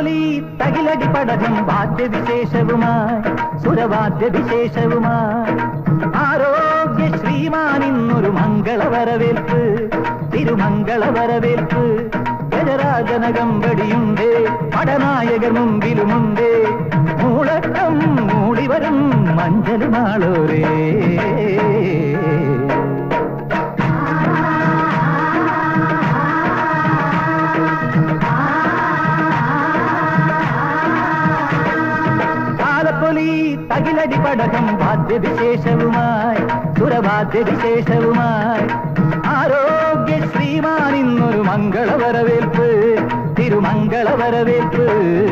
താലപ്പൊലി തകിലടി പടകം വാദ്യവിശേഷവുമായി സുരവാദ്യവിശേഷവുമായി ആരോഗ്യ ശ്രീമാൻ ഇന്നൊരു മംഗള വരവേൽപ്പ് തിരുമംഗള വരവേൽപ്പ് ഗജരാജനകമ്പടിയുണ്ട് പടനായകർ മുമ്പിലുമുണ്ട് മൂളക്കം മൂളിവരും മഞ്ചലുമാളോരേ താലപ്പൊലി തകിലടി പടകം വാദ്യവിശേഷവുമായി സുരവാദ്യവിശേഷവുമായി ആരോഗ്യ ശ്രീമാൻ ഇന്നൊരു മംഗള വരവേൽപ്പ് തിരുമംഗള വരവേൽപ്പ്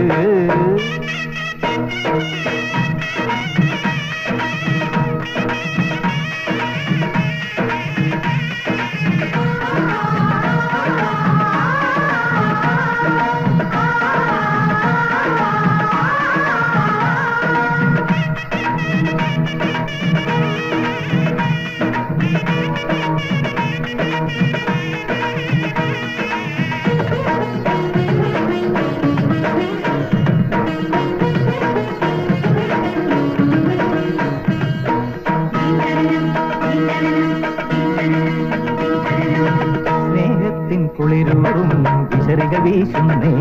സ്നേഹത്തിൻ കുളിരൂറും വിശറിക വീശുന്നേ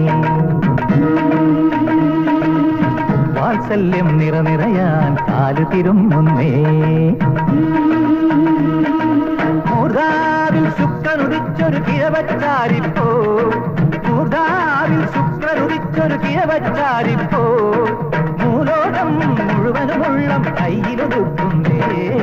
വാത്സല്യം നിറനിറയാൻ കാല് തിരുമുന്നേ മൂർധാവിൽ ശുക്രനുദിച്ചൊരു കിഴവച്ചാരിപ്പോ മൂർധാവിൽ ശുക്രനുദിച്ചൊരു കിഴവച്ചാരിപ്പോ മൂലോകം മുഴുവനുമുള്ള കയ്യിലൊതുക്കുന്നേ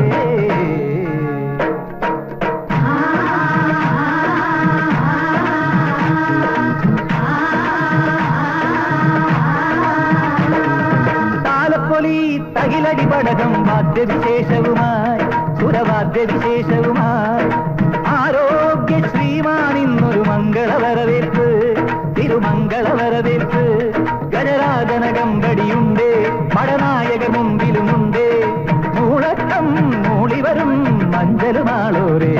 താലപ്പൊലി തകിലടി പടകം വാദ്യവിശേഷവുമായി സുരവാദ്യവിശേഷവുമായി ആരോഗ്യ ശ്രീമാൻ ഇന്നൊരു മംഗള വരവേൽപ്പ് തിരുമംഗള വരവേൽപ്പ് ഗജരാജനകമ്പടിയുണ്ട് പടനായകർ മുമ്പിലുമുണ്ട് മൂളക്കം മൂളിവരും മഞ്ചലുമാളോരേ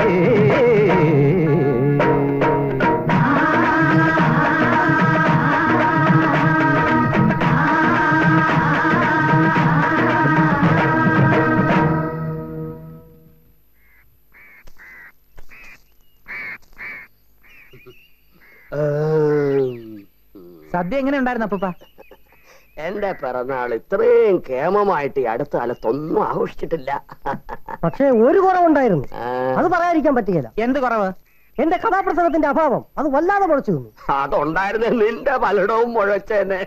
സദ്യ എങ്ങനെ ഉണ്ടായിരുന്നു അപ്പൂപ്പ എന്റെ പിറന്നാൾ ഇത്രയും കേമമായിട്ട് ഈ അടുത്ത കാലത്തൊന്നും ആഘോഷിച്ചിട്ടില്ല പക്ഷേ ഒരു കുറവുണ്ടായിരുന്നു അത് പറയാതിരിക്കാൻ പറ്റുകയില്ല എന്ത് കുറവ് എന്റെ കഥാപ്രസംഗത്തിന്റെ അഭാവം അത് വല്ലാതെ മുളച്ചു നിന്നു അതുണ്ടായിരുന്ന നിന്റെ പലയിടവും മുഴച്ചേനെ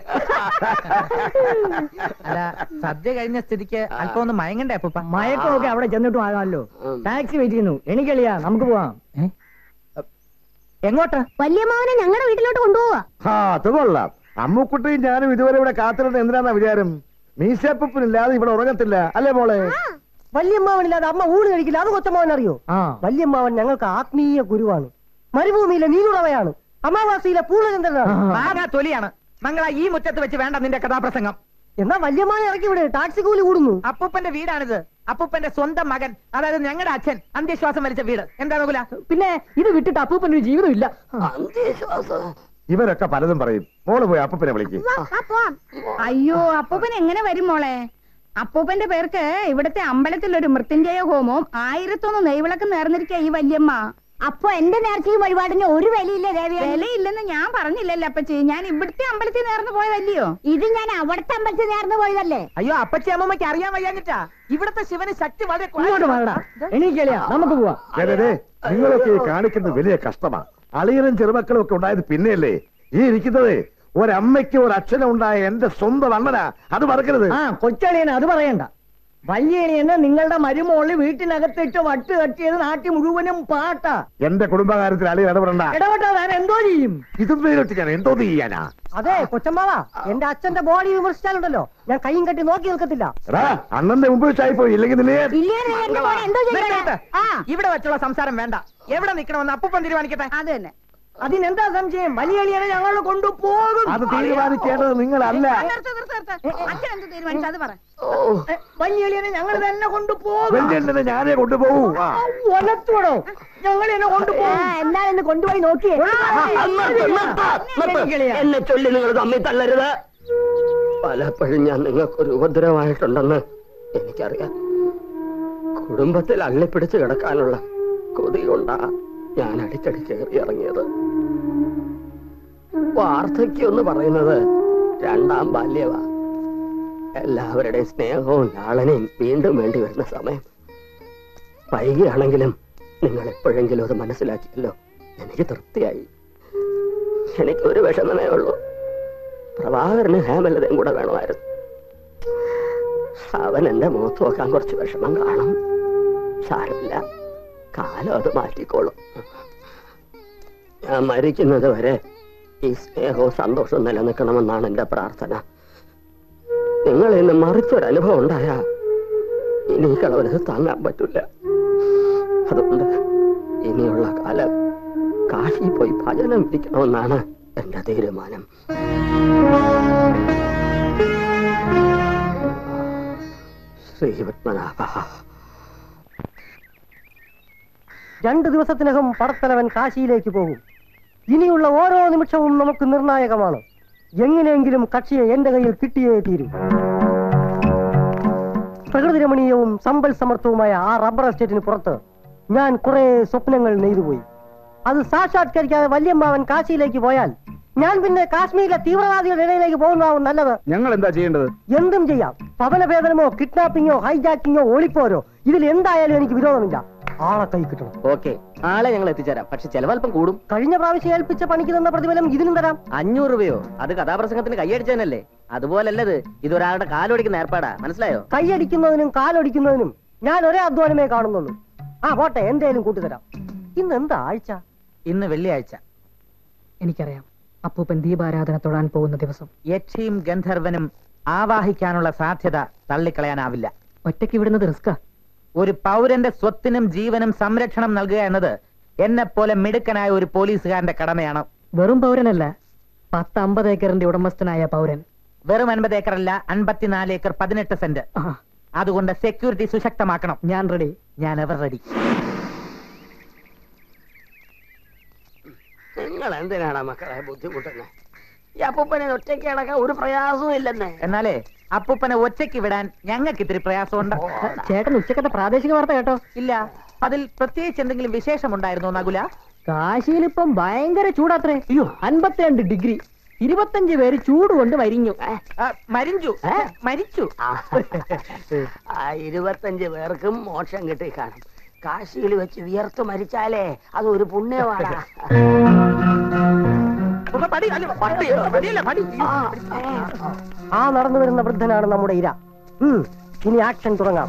അല്ല സദ്യ കഴിഞ്ഞ സ്ഥിതിക്ക് അല്പം ഒന്ന് മയങ്ങണ്ടേ അപ്പൂപ്പ മയക്കമൊക്കെ അവിടെ ചെന്നിട്ടും ആകാമല്ലോ ടാക്സി വെയിറ്റ് ചെയ്യുന്നു എനിക്കളിയാ നമുക്ക് പോവാം എങ്ങോട്ട് വല്യമ്മാവനെ ഞങ്ങളുടെ വീട്ടിലോട്ട് കൊണ്ടുപോവാ ആ അത് കൊള്ളാം അമ്മുക്കുട്ടിയും ഞാനും ഇതുവരെ ഇവിടെ കാത്തിരുന്നത് എന്തിനാന്നാ വിചാരം മീശപ്പപ്പിനില്ലാതെ ഇവിടെ ഉറങ്ങത്തില്ല അല്ലേ മോളെ വല്യമ്മാവനില്ലാതെ അമ്മ ഊണ് കഴിക്കില്ല അത് കൊച്ചമ്മാവൻ അറിയോ വല്യമ്മാവൻ ഞങ്ങൾക്ക് ആത്മീയ ഗുരുവാണ് മരുഭൂമിയിലെ നീരുടവയാണ് അമാവാസിയിലെ പൂർണ്ണചന്ദ്രനാണ് ആകാ തൊലിയാണ് മംഗള ഈ മുറ്റത്ത് വെച്ച് വേണ്ട നിന്റെ കഥാപ്രസംഗം എന്നാ വല്യമ്മാനെ ഇറക്കി വിട് ടാക്സി കൂലി കൂടുന്നു അപ്പൂപ്പന്റെ വീടാണിത് അപ്പൂപ്പന്റെ സ്വന്തം മകൻ അതായത് ഞങ്ങളുടെ അച്ഛൻ അന്ത്യശ്വാസം വലിച്ച വീട് എന്താ നോക്കുല പിന്നെ ഇത് വിട്ടിട്ട് അപ്പൂപ്പന്റെ ഒരു ജീവിതമില്ല ഇവരൊക്കെ പലതും പറയും മോള് പോയി അപ്പനെ വിളിക്ക് അയ്യോ അപ്പൂപ്പൻ എങ്ങനെ വരും മോളെ അപ്പൂപ്പന്റെ പേർക്ക് ഇവിടുത്തെ അമ്പലത്തിൽ ഒരു മൃത്യുഞ്ജയ ഹോമവും ആയിരത്തൊന്ന് നെയ്വിളക്ക് നേർന്നിരിക്കുക ഈ വല്യമ്മ അപ്പൊ എന്റെ നേർച്ചയും വഴിപാടിന് ഒരു വിലയില്ല ദേവിയ വിലയില്ലെന്ന് ഞാൻ പറഞ്ഞില്ലല്ലോ അപ്പച്ചി ഞാൻ ഇവിടുത്തെ അമ്പലത്തിൽ നേർന്നു പോയതല്ലയോ ഇത് ഞാൻ അവിടുത്തെ അമ്പലത്തിൽ നേർന്നു പോയതല്ലേ അയ്യോ അപ്പച്ചി അമ്മമ്മയ്ക്ക് അറിയാൻ വയ്യാഞ്ഞിട്ടാ ഇവിടുത്തെ ശിവന് ശക്തി വളരെ ഇങ്ങോട്ട് മാറടാ എണീക്കലിയാ നമുക്ക് പോവാം ദേ, ദേ, നിങ്ങളൊക്കെ ഈ കാണിക്കുന്നത് വലിയ കഷ്ടമാ അളിയനും ചെറുമക്കളും ഒക്കെ ഉണ്ടായത് പിന്നെയല്ലേ ഈ ഇരിക്കുന്നത് ഒരമ്മയ്ക്ക് ഒരു അച്ഛനും ഉണ്ടായ എന്റെ സ്വന്തം അണ്ണനാ അത് മറക്കരുത് ആ കൊച്ചളിയന് അത് പറയണ്ട വല്യണിയന് നിങ്ങളുടെ മരുമോള് വീട്ടിനകത്തിട്ട് വട്ട് കെട്ടിയത് നാട്ടിൽ മുഴുവനും പാട്ടാ എന്റെ കുടുംബകാര്യത്തിൽ അളിയൻ ഇടപെടണ്ട ഇടപെട്ടാ ഞാൻ എന്തോ ചെയ്യും ഇതും നേരിട്ട് ഞാൻ എന്തോ ചെയ്യാനാ അതെ കൊച്ചമ്മാവാ എന്റെ അച്ഛന്റെ ബോഡി വിമർശിച്ചാലുണ്ടല്ലോ ഞാൻ കൈയും കെട്ടി നോക്കി നിൽക്കത്തില്ല എടാ അണ്ണന്റെ മുമ്പ് വെച്ചായി പോയി ഇല്ലെങ്കിൽ നിന്നെ നിർത്ത്. ഇവിടെ വെച്ചുള്ള സംസാരം വേണ്ട എവിടെ നിൽക്കണമെന്ന് അപ്പൂപ്പൻ തീരുമാനിക്കട്ടെ അത് തന്നെ അതിനെന്താ സംശയം വലിയ അളിയനെ ഞങ്ങൾ കൊണ്ടുപോകും അത് തീരുമാനിക്കേണ്ടത് നിങ്ങളല്ല നിർത്ത്, നിർത്ത്, നിർത്ത്. അച്ഛൻ എന്ത് തീരുമാനിച്ചു അത് പറ വലിയളിയനെ ഞങ്ങൾ തന്നെ കൊണ്ടുപോകും വെല്ലുണ്ടെന്ന് ഞാനേ കൊണ്ടുപോകൂ ആ. ഒലത്തോടോ ഞങ്ങൾ എന്നെ കൊണ്ടുപോകും എന്നാലെന്ന് കൊണ്ടുപോയി നോക്കിയേ എന്നെ ചൊല്ലി നിങ്ങൾ തമ്മിൽ തള്ളരുത് പലപ്പോഴും ഞാൻ നിങ്ങൾക്കൊരു ഉപദ്രവമായിട്ടുണ്ടെന്ന് എനിക്കറിയാം കുടുംബത്തിൽ അള്ളിപ്പിടിച്ച് കിടക്കാനുള്ള കൊതി കൊണ്ടാ ഞാൻ അടിച്ചടി കയറി ഇറങ്ങിയത് വാർദ്ധക്യം എന്ന് പറയുന്നത് രണ്ടാം ബാല്യവാ എല്ലാവരുടെയും സ്നേഹവും ലാളനയും വീണ്ടും വേണ്ടി വരുന്ന സമയം വൈകിയാണെങ്കിലും നിങ്ങൾ എപ്പോഴെങ്കിലും അത് മനസ്സിലാക്കിയല്ലോ എനിക്ക് തൃപ്തിയായി എനിക്ക് ഒരു വിഷമമേ ഉള്ളൂ പ്രഭാകരന് ഹേമലതയും കൂടെ വേണമായിരുന്നു അവൻ എന്റെ മുഖത്ത് നോക്കാൻ കുറച്ച് വിഷമം കാണും സാരമില്ല കാലം അത് മാറ്റിക്കോളും ഞാൻ മരിക്കുന്നത് വരെ ഈ സ്നേഹവും സന്തോഷവും നിലനിൽക്കണമെന്നാണ് എന്റെ പ്രാർത്ഥന നിങ്ങൾ ഇന്ന് മറിച്ചൊരനുഭവം ഉണ്ടായ ഇനി ഈ കളവനത് താങ്ങാൻ പറ്റില്ല അതുകൊണ്ട് ഇനിയുള്ള കാലം കാശി പോയി ഭജനം ഇരിക്കണമെന്നാണ് എന്റെ തീരുമാനം ശ്രീപത്മനാഭ രണ്ടു ദിവസത്തിനകം പടത്തലവൻ കാശിയിലേക്ക് പോകും ഇനിയുള്ള ഓരോ നിമിഷവും നമുക്ക് നിർണായകമാണ് എങ്ങനെയെങ്കിലും കക്ഷിയെ എന്റെ കയ്യിൽ കിട്ടിയേ തീരും പ്രകൃതി രമണീയവും സമ്പൽ സമർത്ഥവുമായ ആ റബ്ബർ എസ്റ്റേറ്റിന് പുറത്ത് ഞാൻ കുറെ സ്വപ്നങ്ങൾ നെയ്തുപോയി അത് സാക്ഷാത്കരിക്കാതെ വല്യമ്മാവൻ കാശിയിലേക്ക് പോയാൽ ഞാൻ പിന്നെ കാശ്മീരിലെ തീവ്രവാദികളുടെ ഇടയിലേക്ക് പോകുന്നതാവും നല്ലത് ഞങ്ങൾ എന്താ ചെയ്യേണ്ടത് എന്തും ചെയ്യാം പവനഭേദനമോ കിഡ്നാപ്പിങ്ങോ ഹൈജാക്കിങ്ങോ ഒളിപ്പോരോ ഇതിൽ എന്തായാലും എനിക്ക് വിരോധമില്ല ആളെ കൈ കിട്ടണം ഓക്കെ ആളെ ഞങ്ങൾ എത്തിച്ചേരാം പക്ഷെ ചെലവൽപ്പം കൂടും കഴിഞ്ഞ പ്രാവശ്യം ഏൽപ്പിച്ച പണിക്ക് തന്ന പ്രതിഫലം ഇതിനും തരാം അഞ്ഞൂറ് രൂപയോ അത് കഥാപ്രസംഗത്തിന് കൈയടിച്ചതന്നല്ലേ അതുപോലല്ലത് ഇതൊരാളുടെ കാലൊടിക്കുന്ന ഏർപ്പാടാ മനസ്സിലായോ കൈയടിക്കുന്നതിനും കാലൊടിക്കുന്നതിനും ഞാൻ ഒരേ അധ്വാനമേ കാണുന്നുള്ളൂ ആ പോട്ടെ എന്തേലും കൂട്ടിത്തരാം ഇന്ന് എന്താ ആഴ്ച ഇന്ന് വെള്ളിയാഴ്ച എനിക്കറിയാം അപ്പൂപ്പൻ ദീപാരാധന തൊഴാൻ പോകുന്ന ദിവസം യക്ഷിയും ഗന്ധർവനും ആവാഹിക്കാനുള്ള സാധ്യത തള്ളിക്കളയാനാവില്ല ഒറ്റയ്ക്ക് വിടുന്നത് റിസ്കാ ഒരു പൗരന്റെ സ്വത്തിനും ജീവനും സംരക്ഷണം നൽകുക എന്നത് എന്നെ പോലെ മിടുക്കനായ ഒരു പോലീസുകാരന്റെ കടമയാണ് വെറും പൗരനല്ല പത്ത് അമ്പത് ഏക്കറിന്റെ ഉടമസ്ഥനായ പൗരൻ വെറും അൻപത് ഏക്കറല്ല അൻപത്തിനാല് ഏക്കർ പതിനെട്ട് സെന്റ് അതുകൊണ്ട് സെക്യൂരിറ്റി സുശക്തമാക്കണം ഞാൻ റെഡി ഞാൻ എവർ റെഡി നിങ്ങൾ എന്തിനാണ് മക്കളെ ബുദ്ധിമുട്ടുന്നത് ഈ അപ്പൂപ്പനെ ഒറ്റയ്ക്ക് അടക്കാൻ ഒരു പ്രയാസവും ഇല്ലെന്നേ എന്നാലേ അപ്പൂപ്പനെ ഒറ്റയ്ക്ക് വിടാൻ ഞങ്ങൾക്ക് ഇത്തിരി പ്രയാസമുണ്ട് ചേട്ടൻ ഉച്ചക്കത്തെ പ്രാദേശിക വാർത്ത കേട്ടോ ഇല്ല അതിൽ പ്രത്യേകിച്ച് എന്തെങ്കിലും വിശേഷമുണ്ടായിരുന്നോ നകുല കാശിയിൽ ഇപ്പം ഭയങ്കര ചൂടാത്രേ അയ്യോ അൻപത്തിരണ്ട് ഡിഗ്രി ഇരുപത്തഞ്ച് പേര് ചൂട് കൊണ്ട് മരിഞ്ഞു മരിഞ്ചു മരിച്ചു ആ ഇരുപത്തഞ്ച് പേർക്കും മോക്ഷം കിട്ടി കാണും കാശിയിൽ വെച്ച് വിയർത്ത് മരിച്ചാലേ അത് ഒരു പുണ്യമാണ് ആ നടന്നു വരുന്ന വൃദ്ധനാണ് നമ്മുടെ ഇര ഉം, ഇനി ആക്ഷൻ തുടങ്ങാം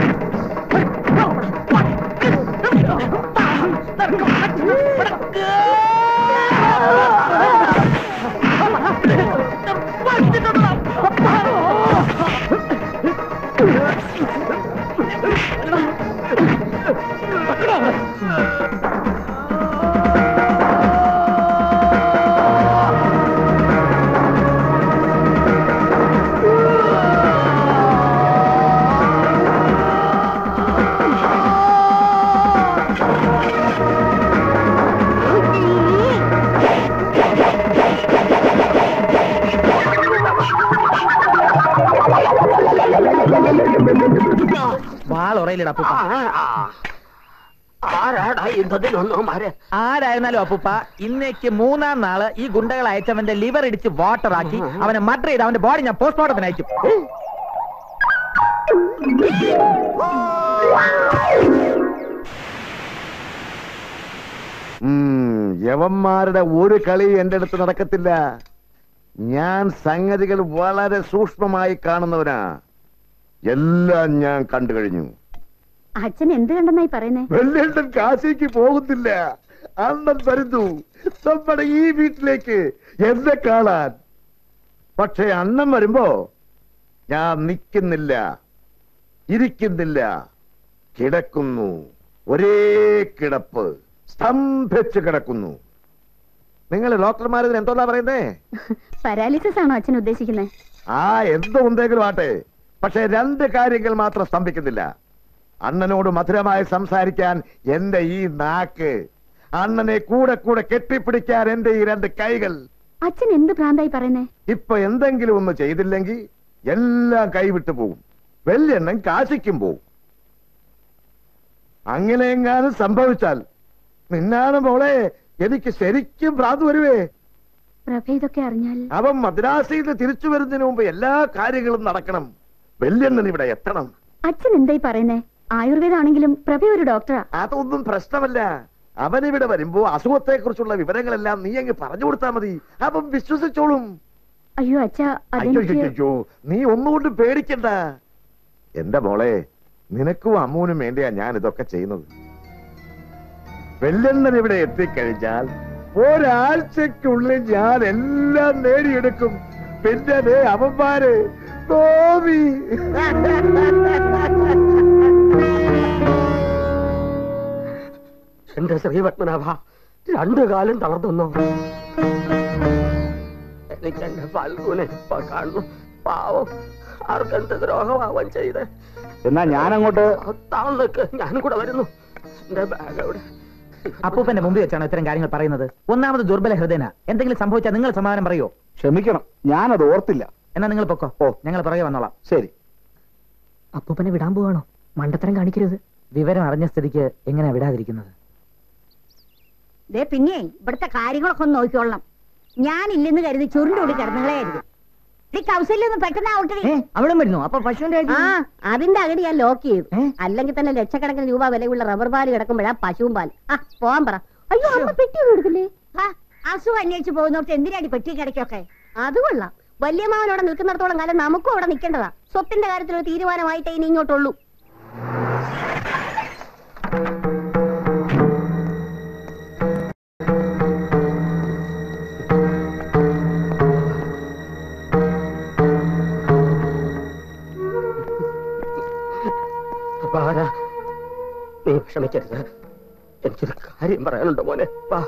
ഞാൻ ഉറയിലിട അപ്പൂപ്പ ആരാടാ യുദ്ധത്തിനൊന്നുമാരെ ആരായിരുന്നാലും അപ്പൂപ്പ ഇന്നേക്ക് മൂന്നാം നാള് ഈ ഗുണ്ടകൾ അയച്ചവന്റെ ലിവർ ഇടിച്ച് വാട്ടർ ആക്കി അവനെ മർഡർ ചെയ്ത് അവന്റെ ബോഡി ഞാൻ പോസ്റ്റ്മോർട്ടത്തിന് അയക്കും ഉം, യവന്മാരുടെ ഒരു കളി എന്റെ അടുത്ത് നടക്കത്തില്ല ഞാൻ സംഗതികൾ വളരെ സൂക്ഷ്മമായി കാണുന്നവനാ എല്ലാം ഞാൻ കണ്ടു കഴിഞ്ഞു അച്ഛൻ എന്ത് കണ്ടെന്നായി പറയുന്നേ വെള്ളേണ്ടൻ കാശിക്ക് പോകുന്നില്ല അണ്ണൻ വരുന്നു നമ്മുടെ ഈ വീട്ടിലേക്ക് എന്നെ കാണാൻ പക്ഷെ അണ്ണൻ വരുമ്പോ ഞാൻ നിൽക്കുന്നില്ല ഇരിക്കുന്നില്ല കിടക്കുന്നു ഒരേ കിടപ്പ് സ്തംഭിച്ച് കിടക്കുന്നു നിങ്ങൾ ഡോക്ടർമാർ ഇതിന് എന്തോന്നാ പറയുന്നേ പാരാലിസിസ് ആണോ അച്ഛൻ ഉദ്ദേശിക്കുന്നത് ആ എന്തോ ഉണ്ടെങ്കിലും ആട്ടെ പക്ഷെ രണ്ട് കാര്യങ്ങൾ മാത്രം സ്തംഭിക്കുന്നില്ല അണ്ണനോട് മധുരമായി സംസാരിക്കാൻ എന്റെ ഈ നാക്ക് അണ്ണനെ കൂടെ കൂടെ കെട്ടിപ്പിടിക്കാൻ എന്റെ ഈ രണ്ട് കൈകൾ അച്ഛൻ എന്ത് ഭ്രാന്തായി പറയുന്നേ ഇപ്പൊ എന്തെങ്കിലും ഒന്ന് ചെയ്തില്ലെങ്കിൽ എല്ലാം കൈവിട്ടു പോകും വെല്ലെണ്ണം കാശിക്കും പോവും അങ്ങനെ എങ്ങാനും സംഭവിച്ചാൽ നിന്നാണ് മോളെ എനിക്ക് ശരിക്കും ഭ്രാന്ത് വരുവേ പ്രഭ ഇതൊക്കെ അറിഞ്ഞാൽ അവൻ മദ്രാസിയിൽ നിന്ന് തിരിച്ചു വരുന്നതിന് മുമ്പ് എല്ലാ കാര്യങ്ങളും നടക്കണം വെല്ലെണ്ണൻ ഇവിടെ എത്തണം അച്ഛൻ എന്തായി പറയുന്നേ ആയുർവേദാണെങ്കിലും പ്രഭ ഒരു ഡോക്ടറാ അതൊന്നും പ്രശ്നമല്ല അവൻ ഇവിടെ വരുമ്പോ അസുഖത്തെ കുറിച്ചുള്ള വിവരങ്ങളെല്ലാം നീ അങ്ങ് പറഞ്ഞു കൊടുത്താൽ മതി അവൻ വിശ്വസിച്ചോളും അയ്യോ അച്ഛാ അയ്യോ അതെനിക്ക് അയ്യോ നീ ഒന്നുകൊണ്ട് പേടിക്കണ്ട എന്റെ മോളെ നിനക്കും അമ്മൂനും വേണ്ടിയാ ഞാൻ ഇതൊക്കെ ചെയ്യുന്നത് വെല്ലെണ്ണൻ ഇവിടെ എത്തിക്കഴിഞ്ഞാൽ ഒരാഴ്ചക്കുള്ളിൽ ഞാൻ എല്ലാം നേടിയെടുക്കും പിന്നെ ദേ അവന്മാര് ഗോപി എന്റെ ശ്രീപത്മനാഭ രണ്ടു കാലം തളർന്നു എനിക്ക് എന്റെ ഫൽഗുനെ ഇപ്പൊ കാണുന്നു പാവം ആർക്കെന്ത് ദ്രോഹമാവൻ ചെയ്ത് എന്നാ ഞാൻ അങ്ങോട്ട് താൻ നിൽക്ക് ഞാനും കൂടെ വരുന്നു എന്റെ ബാഗ് എവിടെ അപ്പൂപ്പന്റെ മുമ്പിൽ വെച്ചാണ് ഇത്തരം കാര്യങ്ങൾ പറയുന്നത് ഒന്നാമത് ദുർബല ഹൃദയന എന്തെങ്കിലും സംഭവിച്ചാൽ നിങ്ങൾ സമാധാനം പറയോ ക്ഷമിക്കണം ഞാനത് ഓർത്തില്ല എന്നാ നിങ്ങൾ പൊക്കോ ഓ ഞങ്ങൾ പുറകെ വന്നോളാം ശരി അപ്പൂപ്പനെ വിടാൻ പോവാണോ മണ്ടത്തരം കാണിക്കരുത് വിവരം അറിഞ്ഞ സ്ഥിതിക്ക് എങ്ങനെയാ വിടാതിരിക്കുന്നത് ദേ പിന്നെ ഇവിടുത്തെ കാര്യങ്ങളൊക്കെ ഒന്ന് നോക്കിക്കൊള്ളണം ഞാനില്ലെന്ന് കരുതി ചുരുണ്ടുകൂടി കിടന്നുകളായിരുന്നു ഈ കൗസല്യൊന്ന് പെട്ടെന്ന് ആവട്ടെ അവളും വരുന്നു അപ്പൊ പശുവിന്റെ ആ അതിന്റെ അകടി ഞാൻ ലോക്ക് ചെയ്തു അല്ലെങ്കിൽ തന്നെ ലക്ഷക്കണക്കിന് രൂപ വിലയുള്ള റബ്ബർ പാല് കിടക്കുമ്പോഴാ പശുവും പാൽ ആ പോവാൻ പറ അയ്യോ അമ്മ പെട്ടി എടുക്കില്ലേ ആ, അസുഖം അന്വേഷിച്ച് പോകുന്നോർത്ത് എന്തിനാടി പെട്ടി കിടക്കൊക്കെ അത് കൊള്ളാം വല്യമാവൻ അവിടെ നിൽക്കുന്നിടത്തോളം കാലം നമുക്കും അവിടെ നിൽക്കേണ്ടതാ സ്വത്തിന്റെ കാര്യത്തിൽ ഒരു തീരുമാനമായിട്ടേ ഇനി ഇങ്ങോട്ടുള്ളൂ അപ്പാരാ നീ വിഷമിക്കരുത് എനിക്കൊരു കാര്യം പറയാനുണ്ട് മോനെ വാ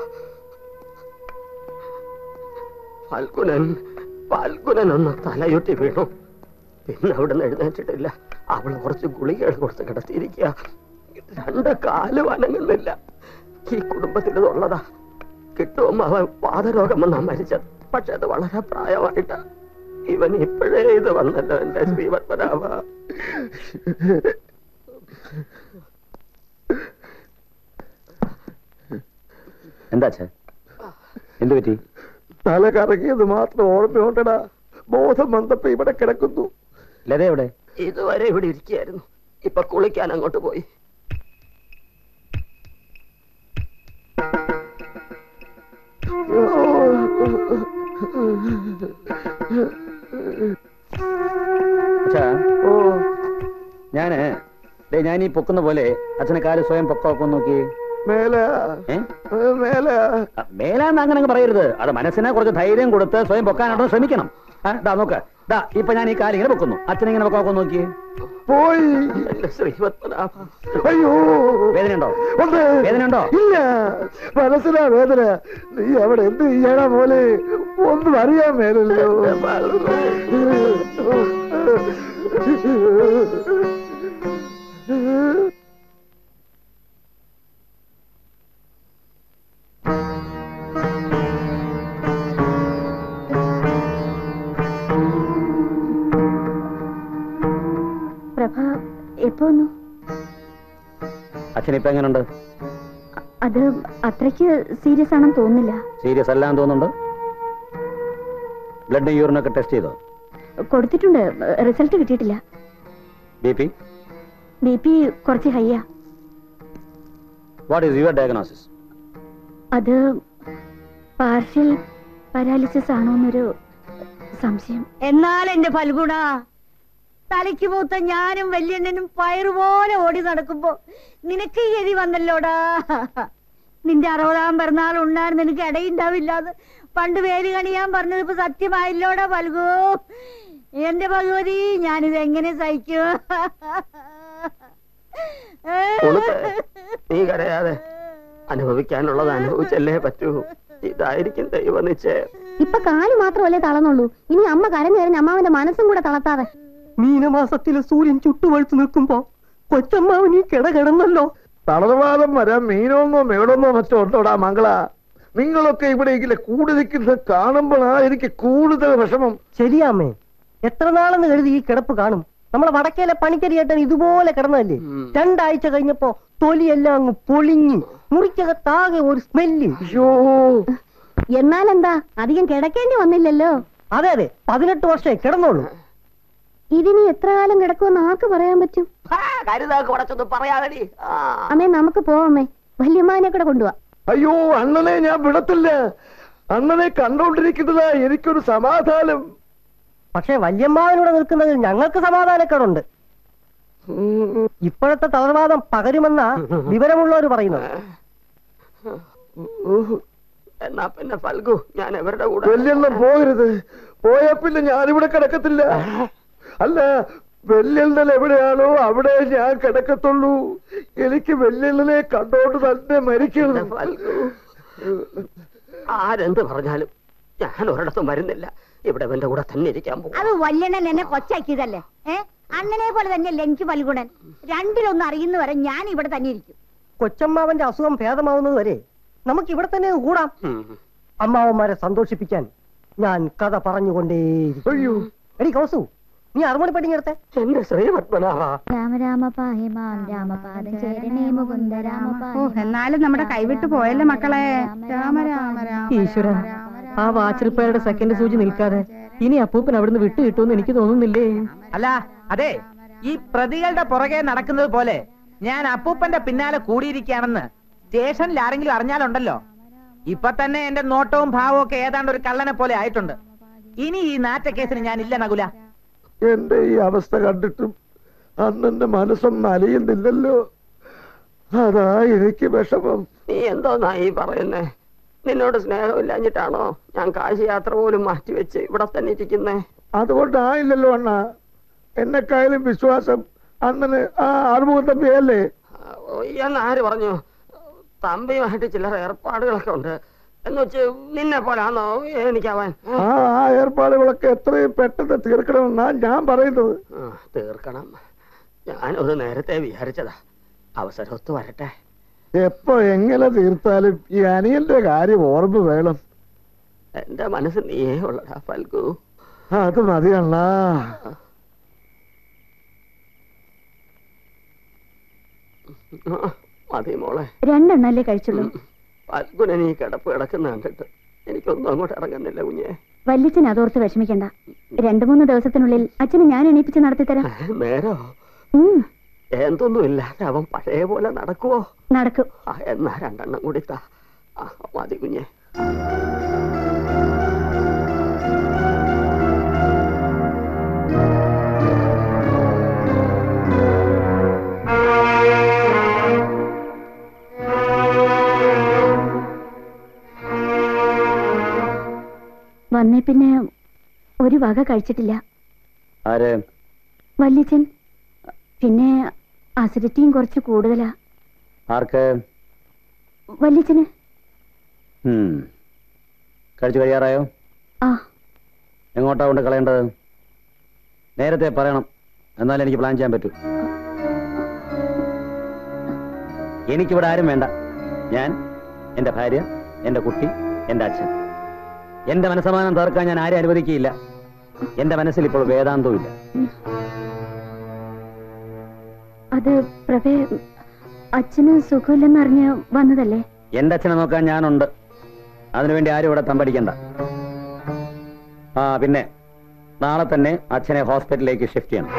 ഫൽഗുനൻ ഫൽഗുനൻ ഒന്ന് തലയുറ്റി വീണു പിന്നെ അവിടെ നിന്ന് എഴുന്നേറ്റിട്ടില്ല അവൾ കുറച്ച് ഗുളികകൾ കൊടുത്ത് കിടത്തിയിരിക്കുക രണ്ട് കാലും അനങ്ങുന്നില്ല ഈ കുടുംബത്തിൽ ഇതുള്ളതാ കിട്ടുമ്പോ അവൻ വാതരോഗം വന്നാ മരിച്ചത് പക്ഷെ അത് വളരെ പ്രായമായിട്ടാ ഇവൻ ഇപ്പോഴേ ഇത് വന്നല്ലോ എന്റെ ശ്രീപത്മനാഭ എന്താ എന്ത് പറ്റി തല കറങ്ങിയത് മാത്രം ഓർമ്മയുണ്ടടാ ബോധം വന്നപ്പോ ഇവിടെ കിടക്കുന്നു ലത എവിടെ ഇതുവരെ ഇവിടെ ഇരിക്കുകയായിരുന്നു ഇപ്പൊ കുളിക്കാൻ അങ്ങോട്ട് പോയി അച്ഛാ ഓ ഞാന് ദേ ഞാൻ ഈ പൊക്കുന്ന പോലെ അച്ഛനെ കാല് സ്വയം പൊക്കമൊക്കെ നോക്കി മേല മേല മേലാന്ന് അങ്ങനെ അങ്ങ് പറയരുത് അത് മനസ്സിനെ കുറച്ച് ധൈര്യം കൊടുത്ത് സ്വയം പൊക്കാനായിട്ട് ശ്രമിക്കണം ആ, ദാ നോക്ക് ദാ ഇപ്പൊ ഞാൻ ഈ കാല് ഇങ്ങനെ പൊക്കുന്നു അച്ഛനെ ഇങ്ങനെ പൊക്കമൊക്കെ നോക്കി പോയി എന്റെ ശ്രീപത്മനാഭ അയ്യോ വേദനയുണ്ടോ ഉണ്ട് വേദനയുണ്ടോ ഇല്ല മനസ്സിലാ വേദന നീ അവിടെ എന്ത് ചെയ്യണ പോലെ ഒന്നും അറിയാൻ മേലല്ലോ പ്രഭ എപ്പോ വന്നു അച്ഛൻ ഇപ്പൊ എങ്ങനെയുണ്ട് അത് അത്രയ്ക്ക് സീരിയസ് ആണെന്ന് തോന്നുന്നില്ല സീരിയസ് അല്ലാന്ന് തോന്നുന്നുണ്ട് ബ്ലഡ് യൂറിനൊക്കെ ടെസ്റ്റ് ചെയ്തോ കൊടുത്തിട്ടുണ്ട് റിസൾട്ട് കിട്ടിയിട്ടില്ല ബി പി ബി പി കുറച്ച് ഹൈയാ വാട്ട് ഈസ് യുവർ ഡയഗ്നോസിസ് അത് പാർഷ്യൽ പാരാലിസിസ് ആണോ എന്നൊരു സംശയം എന്നാൽ എന്റെ ഫൽഗുണ തലയ്ക്ക് മൂത്ത ഞാനും വല്യണ്ണനും പയറുപോലെ ഓടി നടക്കുമ്പോ നിനക്ക് ഈ ഗതി വന്നല്ലോടാ നിന്റെ അറുപതാം പിറന്നാൾ ഉണ്ണാൻ നിനക്ക് ഇടയുണ്ടാവില്ലാന്ന് പണ്ട് പേര് കണിയാൻ പറഞ്ഞത് ഇപ്പൊ സത്യമായില്ലോടാ ഫൽഗു എന്റെ ഭഗവതി ഞാനിത് എങ്ങനെ സഹിക്കും ഉളുപ്പേ, നീ കരയാതെ അനുഭവിക്കാനുള്ളത് അനുഭവിച്ചല്ലേ പറ്റൂ ഇതായിരിക്കും ദൈവനിശ്ചയം ഇപ്പൊ കാല് മാത്രമല്ലേ തളർന്നുള്ളൂ ഇനി അമ്മ കരഞ്ഞു കരഞ്ഞ് അമ്മാവന്റെ മനസ്സും കൂടെ തളർത്താതെ മീനമാസത്തിലെ സൂര്യൻ ചുട്ടുവഴുത്ത് നിൽക്കുമ്പോ കൊച്ചമ്മാവൻ ഈ കിട കിടന്നല്ലോ തളർവാദം വരാൻ മീനോന്നോ മേടോന്നോ മറ്റോ ഉണ്ടോടാ മംഗള നിങ്ങളൊക്കെ ഇവിടെ ഇങ്ങനെ കൂടി നിൽക്കുന്നത് കാണുമ്പോഴാ എനിക്ക് കൂടുതൽ വിഷമം ശരിയാമ്മേ എത്ര നാളെന്ന് കരുതി ഈ കിടപ്പ് കാണും നമ്മളെ വടക്കേലെ പണിക്കരിയേട്ടൻ ഇതുപോലെ കിടന്നതല്ലേ രണ്ടാഴ്ച കഴിഞ്ഞപ്പോ തൊലിയെല്ലാം അങ്ങ് പൊളിഞ്ഞ് മുറിക്കകത്താകെ ഒരു സ്മെല്ല് എന്നാലെന്താ അധികം കിടക്കേണ്ടി വന്നില്ലല്ലോ അതെ അതെ പതിനെട്ട് വർഷമേ കിടന്നോളൂ ഇതിനി എത്ര കാലം കിടക്കുമെന്ന് ആർക്ക് പറയാൻ പറ്റും കരുതാക്ക് കുറച്ചൊന്നും പറയാതെ അമ്മേ നമുക്ക് പോവാമേ വല്യമ്മാനെ കൂടെ കൊണ്ടുപോവാ അയ്യോ അണ്ണനെ ഞാൻ വിടത്തില്ല അണ്ണനെ കണ്ടോണ്ടിരിക്കുന്നതാ എനിക്കൊരു സമാധാനം പക്ഷെ വല്യമ്മാവനൂടെ നിൽക്കുന്നതിൽ ഞങ്ങൾക്ക് സമാധാനക്കേടുണ്ട് ഇപ്പോഴത്തെ തളർവാദം പകരുമെന്നാ വിവരമുള്ളവർ പറയുന്നത് എന്നാ പിന്നെ ഫൽഗു ഞാൻ എവരുടെ കൂടെ വെല്ലെണ്ണം പോകരുത് പോയാ പിന്നെ ഞാനിവിടെ കിടക്കത്തില്ല അല്ല വെല്ലെണ്ണൽ എവിടെയാണോ അവിടെ ഞാൻ കിടക്കത്തുള്ളൂ എനിക്ക് വെല്ലെണ്ണനെ കണ്ടോണ്ട് തന്നെ മരിക്കണം ആരെന്ത് പറഞ്ഞാലും ഞാൻ ഒരിടത്തും വരുന്നില്ല ഇവിടെ എന്റെ കൂടെ തന്നെ ഇരിക്കാൻ പോകും അത് വല്യണ്ണൻ എന്നെ കൊച്ചാക്കിയതല്ലേ ഏ അണ്ണനെ പോലെ തന്നെയല്ലേ എനിക്ക് ഫൽഗുണൻ രണ്ടിലൊന്നും അറിയുന്നവരെ ഞാൻ ഇവിടെ തന്നെ ഇരിക്കും കൊച്ചമ്മാവന്റെ അസുഖം ഭേദമാവുന്നത് വരെ നമുക്ക് ഇവിടെ തന്നെ കൂടാം അമ്മാവന്മാരെ സന്തോഷിപ്പിക്കാൻ ഞാൻ കഥ പറഞ്ഞുകൊണ്ടേയിരിക്കും എടി കൗസു നീ അറുമണി പട്ടിങ്ങെടുത്തെ എന്റെ ശ്രീപത്മനാഭ രാമ രാമ പാഹിമാം രാമപാദം ചേരണേ മുകുന്ദ രാമ ഓ എന്നാലും നമ്മുടെ കൈവിട്ട് പോയല്ലേ മക്കളെ രാമ രാമ രാമ ഈശ്വര ആ വാച്ചിരിപ്പയുടെ സെക്കൻഡ് സൂചി നിൽക്കാതെ ഇനി അപ്പൂപ്പൻ അവിടുന്ന് വിട്ടു കിട്ടുമെന്ന് എനിക്ക് തോന്നുന്നില്ലേ അല്ല അതെ ഈ പ്രതികളുടെ പുറകെ നടക്കുന്നത് പോലെ ഞാൻ അപ്പൂപ്പന്റെ പിന്നാലെ കൂടിയിരിക്കുകയാണെന്ന് സ്റ്റേഷനിൽ ആരെങ്കിലും അറിഞ്ഞാലുണ്ടല്ലോ ഇപ്പൊ തന്നെ എന്റെ നോട്ടവും ഭാവവും ഒക്കെ ഏതാണ്ട് ഒരു കള്ളനെ പോലെ ആയിട്ടുണ്ട് ഇനി ഈ നാറ്റ കേസിന് ഞാൻ ഇല്ല നകുല എന്റെ ഈ അവസ്ഥ കണ്ടിട്ടും അന്നെന്റെ മനസ്സൊന്നും അലിയുന്നില്ലല്ലോ അതാ എനിക്ക് വിഷമം നീ എന്തോന്നാ ഈ പറയുന്നേ നിന്നോട് സ്നേഹമില്ലാഞ്ഞിട്ടാണോ ഞാൻ കാശി യാത്ര പോലും മാറ്റിവെച്ച് ഇവിടെ തന്നെ ഇരിക്കുന്നേ അതുകൊണ്ടായില്ലല്ലോ അണ്ണ എന്നെക്കായാലും വിശ്വാസം അണ്ണന് ആ ആറുമുഖം തമ്പിയല്ലേ എന്ന് ആര് പറഞ്ഞു തമ്പിയുമായിട്ട് ചില്ലറ ഏർപ്പാടുകളൊക്കെ ഉണ്ട് എന്ന് വെച്ച് നിന്നെ പോലാണോ എനിക്കവൻ ആ ആ ഏർപ്പാടുകളൊക്കെ എത്രയും പെട്ടെന്ന് തീർക്കണമെന്നാ ഞാൻ പറയുന്നത് ആ, തീർക്കണം ഞാനത് നേരത്തെ വിചാരിച്ചതാ അവസരമൊത്ത് വരട്ടെ എപ്പോ എങ്ങനെ തീർത്താലും ഈ അനിയന്റെ കാര്യം ഓർമ്മ വേണം എന്റെ മനസ്സ് നീയേ ഉള്ളടാ ഫൽഗു അത് മതി അണ്ണാ ആ, മതി മോളെ രണ്ടെണ്ണല്ലേ കഴിച്ചുള്ളൂ ഫൽഗുനെ നീ കിടപ്പ് കിടക്കുന്ന കണ്ടിട്ട് എനിക്കൊന്നും അങ്ങോട്ട് ഇറങ്ങുന്നില്ല കുഞ്ഞെ വല്യച്ഛൻ അതോർത്ത് വിഷമിക്കണ്ട രണ്ടു മൂന്ന് ദിവസത്തിനുള്ളിൽ അച്ഛനെ ഞാൻ എണീപ്പിച്ച് നടത്തി തരാം നേരോ ഉം, എന്തൊന്നും ഇല്ലാതെ അവൻ പഴയ പോലെ നടക്കുവോ നടക്കും ആ, എന്നാ രണ്ടെണ്ണം കൂടി താ ആ, മതി കുഞ്ഞെ വന്നേ പിന്നെ ഒരു വക കഴിച്ചിട്ടില്ല ആര് വല്യച്ഛൻ പിന്നെ അസിഡിറ്റിയും കുറച്ച് കൂടുതലാ ആർക്ക് വല്യച്ഛന് ഉം. കഴിച്ചു കഴിയാറായോ ആ എങ്ങോട്ടാ കൊണ്ട് കളയേണ്ടത് നേരത്തെ പറയണം എന്നാലും എനിക്ക് പ്ലാൻ ചെയ്യാൻ പറ്റൂ എനിക്കിവിടെ ആരും വേണ്ട ഞാൻ എന്റെ ഭാര്യ എന്റെ കുട്ടി എന്റെ അച്ഛൻ എന്റെ മനസ്സമാനം തകർക്കാൻ ഞാൻ ആരെ അനുവദിക്കുകയില്ല എന്റെ മനസ്സിൽ ഇപ്പോൾ വേദാന്തവും ഇല്ല അത് പ്രഭേ അച്ഛന് സുഖമില്ലെന്നറിഞ്ഞ് വന്നതല്ലേ എന്റെ അച്ഛനെ നോക്കാൻ ഞാനുണ്ട് അതിനുവേണ്ടി ആരും ഇവിടെ തമ്പടിക്കണ്ട ആ പിന്നെ നാളെ തന്നെ അച്ഛനെ ഹോസ്പിറ്റലിലേക്ക് ഷിഫ്റ്റ് ചെയ്യണം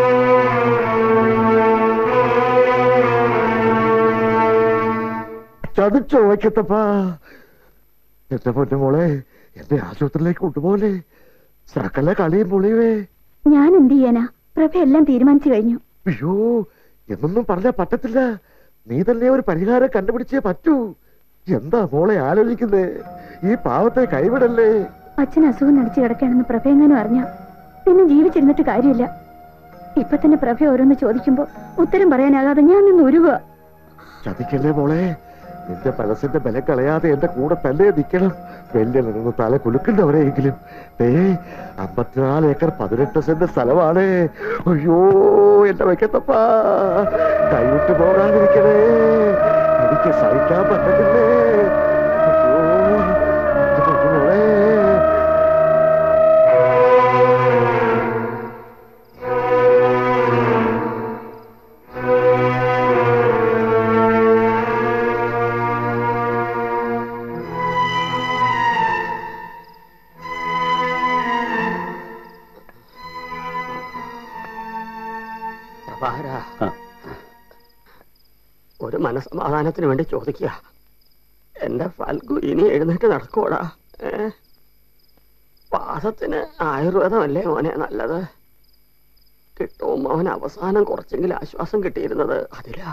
ചതിച്ചോ വയ്ക്കത്തപ്പാ എന്റെ പൊന്നു മോളെ എന്റെ ആശുപത്രിയിലേക്ക് കൊണ്ടുപോലെ സകല കളിയും പൊളിയുവേ ഞാൻ എന്ത് ചെയ്യാനാ പ്രഭ എല്ലാം തീരുമാനിച്ചു കഴിഞ്ഞു അയ്യോ എന്നൊന്നും പറഞ്ഞാ പറ്റത്തില്ല നീ തന്നെ ഒരു പരിഹാരം കണ്ടുപിടിച്ചേ പറ്റൂ എന്താ മോളെ ആലോചിക്കുന്നേ ഈ പാവത്തെ കൈവിടല്ലേ അച്ഛൻ അസുഖം നടിച്ചു കിടക്കുകയാണെന്ന് പ്രഭ എങ്ങാനും അറിഞ്ഞ പിന്നെ ജീവിച്ചിരുന്നിട്ട് കാര്യമില്ല ഇപ്പൊ തന്നെ പ്രഭ ഓരോന്ന് ചോദിക്കുമ്പോ ഉത്തരം പറയാനാകാതെ ഞാൻ നിന്ന് ഉരുക ചതിക്കല്ലേ മോളെ നിന്റെ മനസ്സിന്റെ ബലം കളയാതെ എന്റെ കൂടെ തന്നെ നിൽക്കണം വലിയ നിന്ന് തല കുലുക്കുന്നവരെയെങ്കിലും ഏ അമ്പത്തിനാല് ഏക്കർ പതിനെട്ട് സെന്റ് സ്ഥലമാണ് അയ്യോ എന്റെ വയ്ക്കത്തപ്പാ കൈവിട്ട് പോകാതിരിക്കണേ എനിക്ക് സഹിക്കാൻ പറ്റത്തില്ലേ അയ്യോ എന്റെ പൊന്നുമോളെ. പ്രഭാര ഒരു മനസമാധാനത്തിന് വേണ്ടി ചോദിക്കുക എന്റെ ഫൽഗു ഇനി എഴുന്നേറ്റ് നടക്കൂടാ ഏ പാദത്തിന് ആയുർവേദമല്ലേ മോനെ നല്ലത് കിട്ടും അവൻ അവസാനം കുറച്ചെങ്കിലും ആശ്വാസം കിട്ടിയിരുന്നത് അതിലാ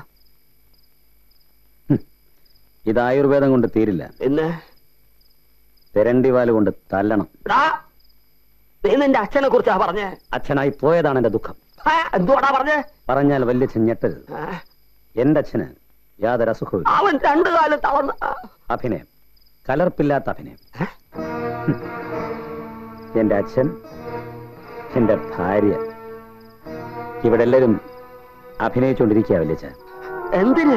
ഇത് ആയുർവേദം കൊണ്ട് തീരില്ല പിന്നെ തെരണ്ടിവാല് കൊണ്ട് തല്ലണം എടാ, നീ നിന്റെ അച്ഛനെ കുറിച്ചാ പറഞ്ഞേ അച്ഛനായി പോയതാണ് എന്റെ ദുഃഖം ഹേ, എന്തുവാടാ പറഞ്ഞേ പറഞ്ഞാൽ വലിയ ഞെട്ടരുത് ഏ, എന്റെ അച്ഛന് യാതൊരു അസുഖവും അവൻ രണ്ടു കാലം തളർന്ന് ആ, അഭിനയം കലർപ്പില്ലാത്ത അഭിനയം ഹും. എന്റെ അച്ഛൻ എന്റെ ഭാര്യ ഇവിടെ എല്ലാവരും അഭിനയിച്ചുകൊണ്ടിരിക്കുകയല്ലേ അച്ഛൻ എന്തിന്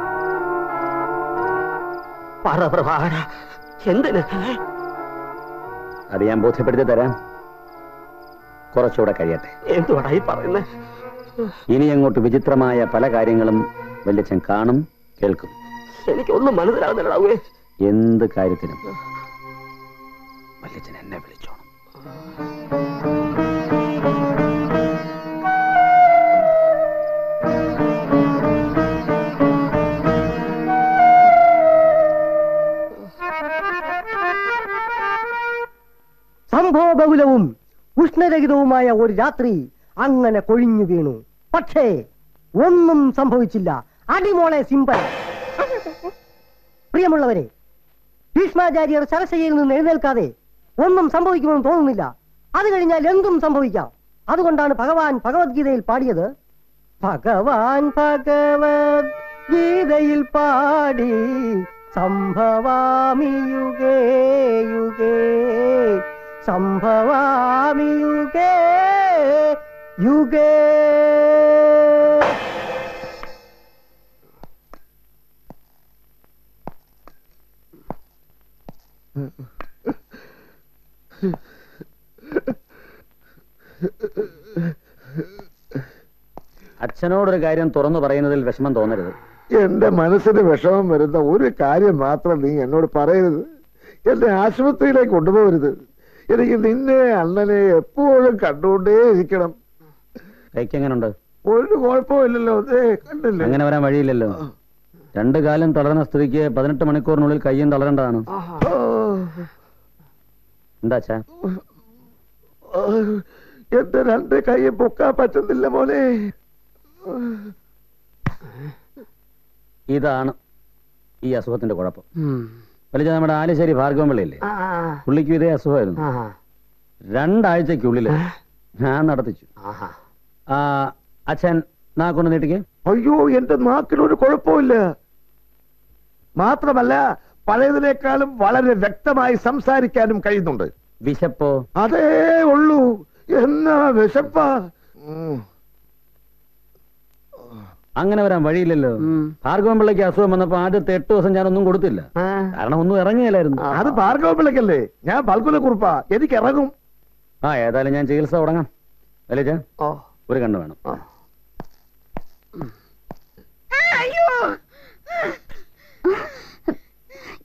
പറ പ്രഭാകര എന്തിന് അത് ഞാൻ ബോധ്യപ്പെടുത്തി തരാം കുറച്ചുകൂടെ കഴിയട്ടെ എന്തുവാടാ ഈ പറയുന്നേ ഇനി അങ്ങോട്ട് വിചിത്രമായ പല കാര്യങ്ങളും വല്യച്ഛൻ കാണും കേൾക്കും എനിക്കൊന്നും മനസ്സിലാകുന്നില്ലാവേ എന്ത് കാര്യത്തിനും വല്യച്ഛൻ എന്നെ വിളിച്ചോണം സംഭവബഹുലവും ഉഷ്ണരഹിതവുമായ ഒരു രാത്രി അങ്ങനെ കൊഴിഞ്ഞു വീണു പക്ഷേ ഒന്നും സംഭവിച്ചില്ല അടിമോളെ സിമ്പൽ പ്രിയമുള്ളവരെ ഭീഷ്മാചാര്യർ ശരശയിൽ നിന്ന് എഴുന്നേൽക്കാതെ ഒന്നും സംഭവിക്കുമെന്ന് തോന്നുന്നില്ല അത് കഴിഞ്ഞാൽ എന്തും സംഭവിക്കാം അതുകൊണ്ടാണ് ഭഗവാൻ ഭഗവത്ഗീതയിൽ പാടിയത് ഭഗവാൻ ഭഗവത് ഗീതയിൽ പാടി സംഭവാമി യുഗേ യുഗേ സംഭവാമി യുഗേ യുഗേ അച്ഛനോടൊരു കാര്യം തുറന്നു പറയുന്നതിൽ വിഷമം തോന്നരുത് എന്റെ മനസ്സിന് വിഷമം വരുന്ന ഒരു കാര്യം മാത്രം നീ എന്നോട് പറയരുത് എന്നെ ആശുപത്രിയിലേക്ക് കൊണ്ടുപോകരുത് എനിക്ക് നിന്നെ അണ്ണനെ എപ്പോഴും കണ്ടുകൊണ്ടേ ഇരിക്കണം കൈക്ക് എങ്ങനുണ്ട് ഒരു കുഴപ്പമില്ലല്ലോ ദേ കണ്ടില്ലേ അങ്ങനെ വരാൻ വഴിയില്ലല്ലോ രണ്ടു കാലം തളർന്ന സ്ഥിതിക്ക് പതിനെട്ട് മണിക്കൂറിനുള്ളിൽ കയ്യും തളരേണ്ടതാണ് ഓ, എന്താ അച്ഛാ ഓ, എന്റെ രണ്ട് കൈയും പൊക്കാൻ പറ്റുന്നില്ല മോനെ ഇതാണ് ഈ അസുഖത്തിന്റെ കുഴപ്പം വലിയ നമ്മുടെ ആലശ്ശേരി ഭാർഗവൻ പിള്ളയില്ലേ പുള്ളിക്കും ഇതേ അസുഖമായിരുന്നു രണ്ടാഴ്ചക്കുള്ളില് ഞാൻ നടത്തിച്ചു ആ അച്ഛൻ നാക്കൊണ്ട് നീട്ടിക്ക് അയ്യോ എന്റെ നാക്കിനൊരു കുഴപ്പമില്ല മാത്രമല്ല പഴയതിനേക്കാളും വളരെ വ്യക്തമായി സംസാരിക്കാനും കഴിയുന്നുണ്ട് വിശപ്പോ അതേ ഉള്ളൂ എന്നാ വിശപ്പാ ഉം. അങ്ങനെ വരാൻ വഴിയില്ലല്ലോ ഭാർഗവൻ പിള്ളയ്ക്ക് അസുഖം വന്നപ്പോ ആദ്യത്തെ എട്ട് ദിവസം ഞാൻ ഒന്നും കൊടുത്തില്ല കാരണം ഒന്നും ഇറങ്ങിയില്ലായിരുന്നു അത് ഭാർഗവ പിള്ളക്കല്ലേ ഞാൻ പൽക്കുല കുറിപ്പാ എനിക്ക് ഇറങ്ങും ആ ഏതായാലും ഞാൻ ചികിത്സ തുടങ്ങാം വലിയ ഒരു കണ്ണ് വേണം അയ്യോ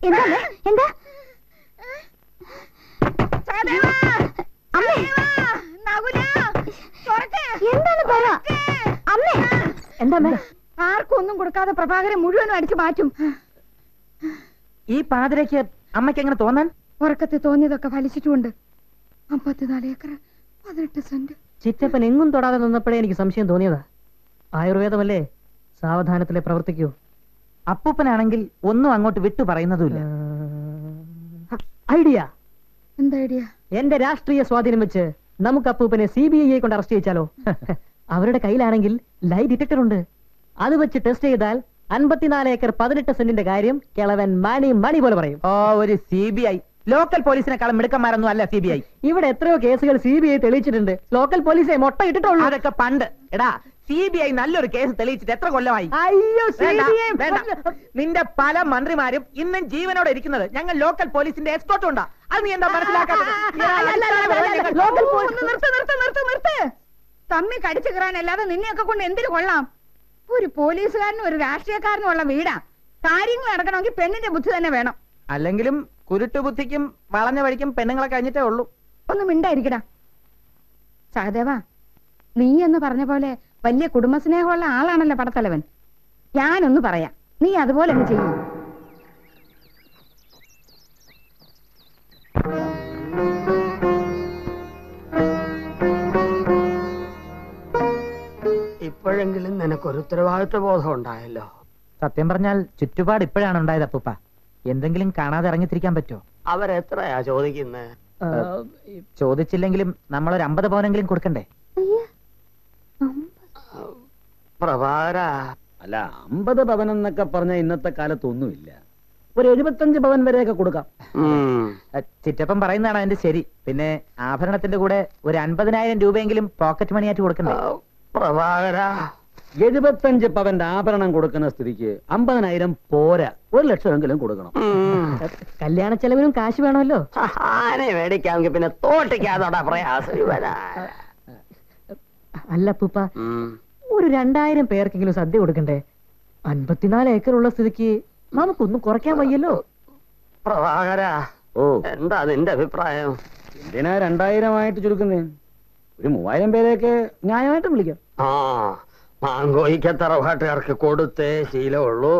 എന്താ അമ്മേ? എന്താ അമ്മേ എന്താണ് പറ അമ്മേ എന്താ അമ്മേ ആർക്കും ഒന്നും കൊടുക്കാതെ പ്രഭാകരൻ മുഴുവനും അടിച്ചു മാറ്റും ഈ പാതിരയ്ക്ക് അമ്മയ്ക്ക് എങ്ങനെ തോന്നാൻ ഉറക്കത്തിൽ തോന്നിയതൊക്കെ ഫലിച്ചിട്ടുമുണ്ട് അമ്പത്തിനാല് ഏക്കർ പതിനെട്ട് സെന്റ് ചിറ്റപ്പൻ എങ്ങും തൊടാതെ നിന്നപ്പോഴേ എനിക്ക് സംശയം തോന്നിയതാ ആയുർവേദമല്ലേ സാവധാനത്തിലെ പ്രവർത്തിക്കൂ അപ്പൂപ്പനാണെങ്കിൽ ഒന്നും അങ്ങോട്ട് വിട്ടു പറയുന്നതുമില്ല ഐഡിയ എന്താ ഐഡിയ എന്റെ രാഷ്ട്രീയ സ്വാധീനം വെച്ച് നമുക്ക് അപ്പൂപ്പനെ സി ബി ഐയെ കൊണ്ട് അറസ്റ്റ് ചെയ്യിച്ചാലോ അവരുടെ കയ്യിലാണെങ്കിൽ ലൈ ഡിറ്റക്ടർ ഉണ്ട് അത് വെച്ച് ടെസ്റ്റ് ചെയ്താൽ അൻപത്തിനാല് ഏക്കർ പതിനെട്ട് സെന്റിന്റെ കാര്യം കിളവൻ മണി മണി പോലെ പറയും ഓ ഒരു സി ബി ഐ ലോക്കൽ പോലീസിനെക്കാളും മിടുക്കന്മാരൊന്നും അല്ല സി ബി ഐ ഇവിടെ എത്രയോ കേസുകൾ സി ബി ഐ തെളിയിച്ചിട്ടുണ്ട് ലോക്കൽ പോലീസെ മൊട്ട ഇട്ടിട്ടുള്ളൂ അതൊക്കെ പണ്ട് എടാ സി ബി ഐ നല്ലൊരു കേസ് തെളിയിച്ചിട്ട് എത്ര കൊല്ലമായി അയ്യോ വേണ്ട, CBI വേണ്ട. നിന്റെ പല മന്ത്രിമാരും ഇന്നും ജീവനോടെ ഇരിക്കുന്നത് ഞങ്ങൾ ലോക്കൽ പോലീസിന്റെ എസ്കോട്ട് ഉണ്ടാ അത് നീ എന്താ മനസ്സിലാക്കാത്തത് ലോക്കൽ പോലീസ് നിർത്ത് നിർത്ത് നിർത്ത് നിർത്ത് തമ്മി കടിച്ചു കയറാനല്ലാതെ നിന്നെയൊക്കെ കൊണ്ട് എന്തിനു കൊള്ളാം ഒരു പോലീസുകാരനും ഒരു രാഷ്ട്രീയക്കാരനും ഉള്ള വീടാ കാര്യങ്ങൾ നടക്കണമെങ്കിൽ പെണ്ണിന്റെ ബുദ്ധി തന്നെ വേണം അല്ലെങ്കിലും കുരുട്ടുബുദ്ധിക്കും വളഞ്ഞ വഴിക്കും പെണ്ണുങ്ങളെ കഴിഞ്ഞിട്ടേ ഉള്ളൂ ഒന്ന് മിണ്ടായിരിക്കടാ സഹദേവ നീ എന്ന് പറഞ്ഞ പോലെ വലിയ കുടുംബസ്നേഹമുള്ള ആളാണല്ലോ പടത്തലവൻ ഞാനൊന്ന് പറയാം നീ അതുപോലെ അങ്ങ് ചെയ്യും ഇപ്പോഴെങ്കിലും നിനക്കൊരു ഉത്തരവാദിത്വ ബോധം ഉണ്ടായല്ലോ സത്യം പറഞ്ഞാൽ ചുറ്റുപാട് ഇപ്പോഴാണ് ഉണ്ടായത് അപ്പൂപ്പ എന്തെങ്കിലും കാണാതെ ഇറങ്ങിത്തിരിക്കാൻ പറ്റുമോ അവരെത്രയാ ചോദിക്കുന്നത് ചോദിച്ചില്ലെങ്കിലും നമ്മളൊരു അമ്പത് പവനെങ്കിലും കൊടുക്കണ്ടേ പ്രഭാകര അല്ല അമ്പത് പവൻ എന്നൊക്കെ പറഞ്ഞ ഇന്നത്തെ കാലത്ത് ഒന്നുമില്ല ഒരു എഴുപത്തഞ്ച് പവൻ വരെയൊക്കെ കൊടുക്കാം അഹ് ചിറ്റപ്പൻ പറയുന്നതാണ് അതിന്റെ ശരി പിന്നെ ആഭരണത്തിന്റെ കൂടെ ഒരു അൻപതിനായിരം രൂപയെങ്കിലും പോക്കറ്റ് മണിയായിട്ട് കൊടുക്കണ്ടേ പ്രഭാകര എഴുപത്തഞ്ച് പവന്റെ ആഭരണം കൊടുക്കുന്ന സ്ഥിതിക്ക് അമ്പതിനായിരം പോരാ ഒരു ലക്ഷമെങ്കിലും കൊടുക്കണം കല്യാണ ചെലവിനും കാശ് വേണമല്ലോ ആനെ മേടിക്കാമെങ്കിൽ പിന്നെ തോട്ടിക്കാതോടാ പ്രയാസം ഇവനാ. അല്ല പൂപ്പ ഒരു രണ്ടായിരം പേർക്കെങ്കിലും സദ്യ കൊടുക്കണ്ടേ അൻപത്തിനാല് ഏക്കർ ഉള്ള സ്ഥിതിക്ക് നമുക്കൊന്നും കുറയ്ക്കാൻ വയ്യല്ലോ പ്രഭാകര ഓ എന്താ നിന്റെ അഭിപ്രായം എന്തിനാ രണ്ടായിരമായിട്ട് ചുരുക്കുന്നേ ഒരു മൂവായിരം പേരെയൊക്കെ ന്യായമായിട്ടും വിളിക്കാം ആ മാങ്കോയിക്ക തറവാട്ടുകാർക്ക് കൊടുത്തേ ശീലമുള്ളൂ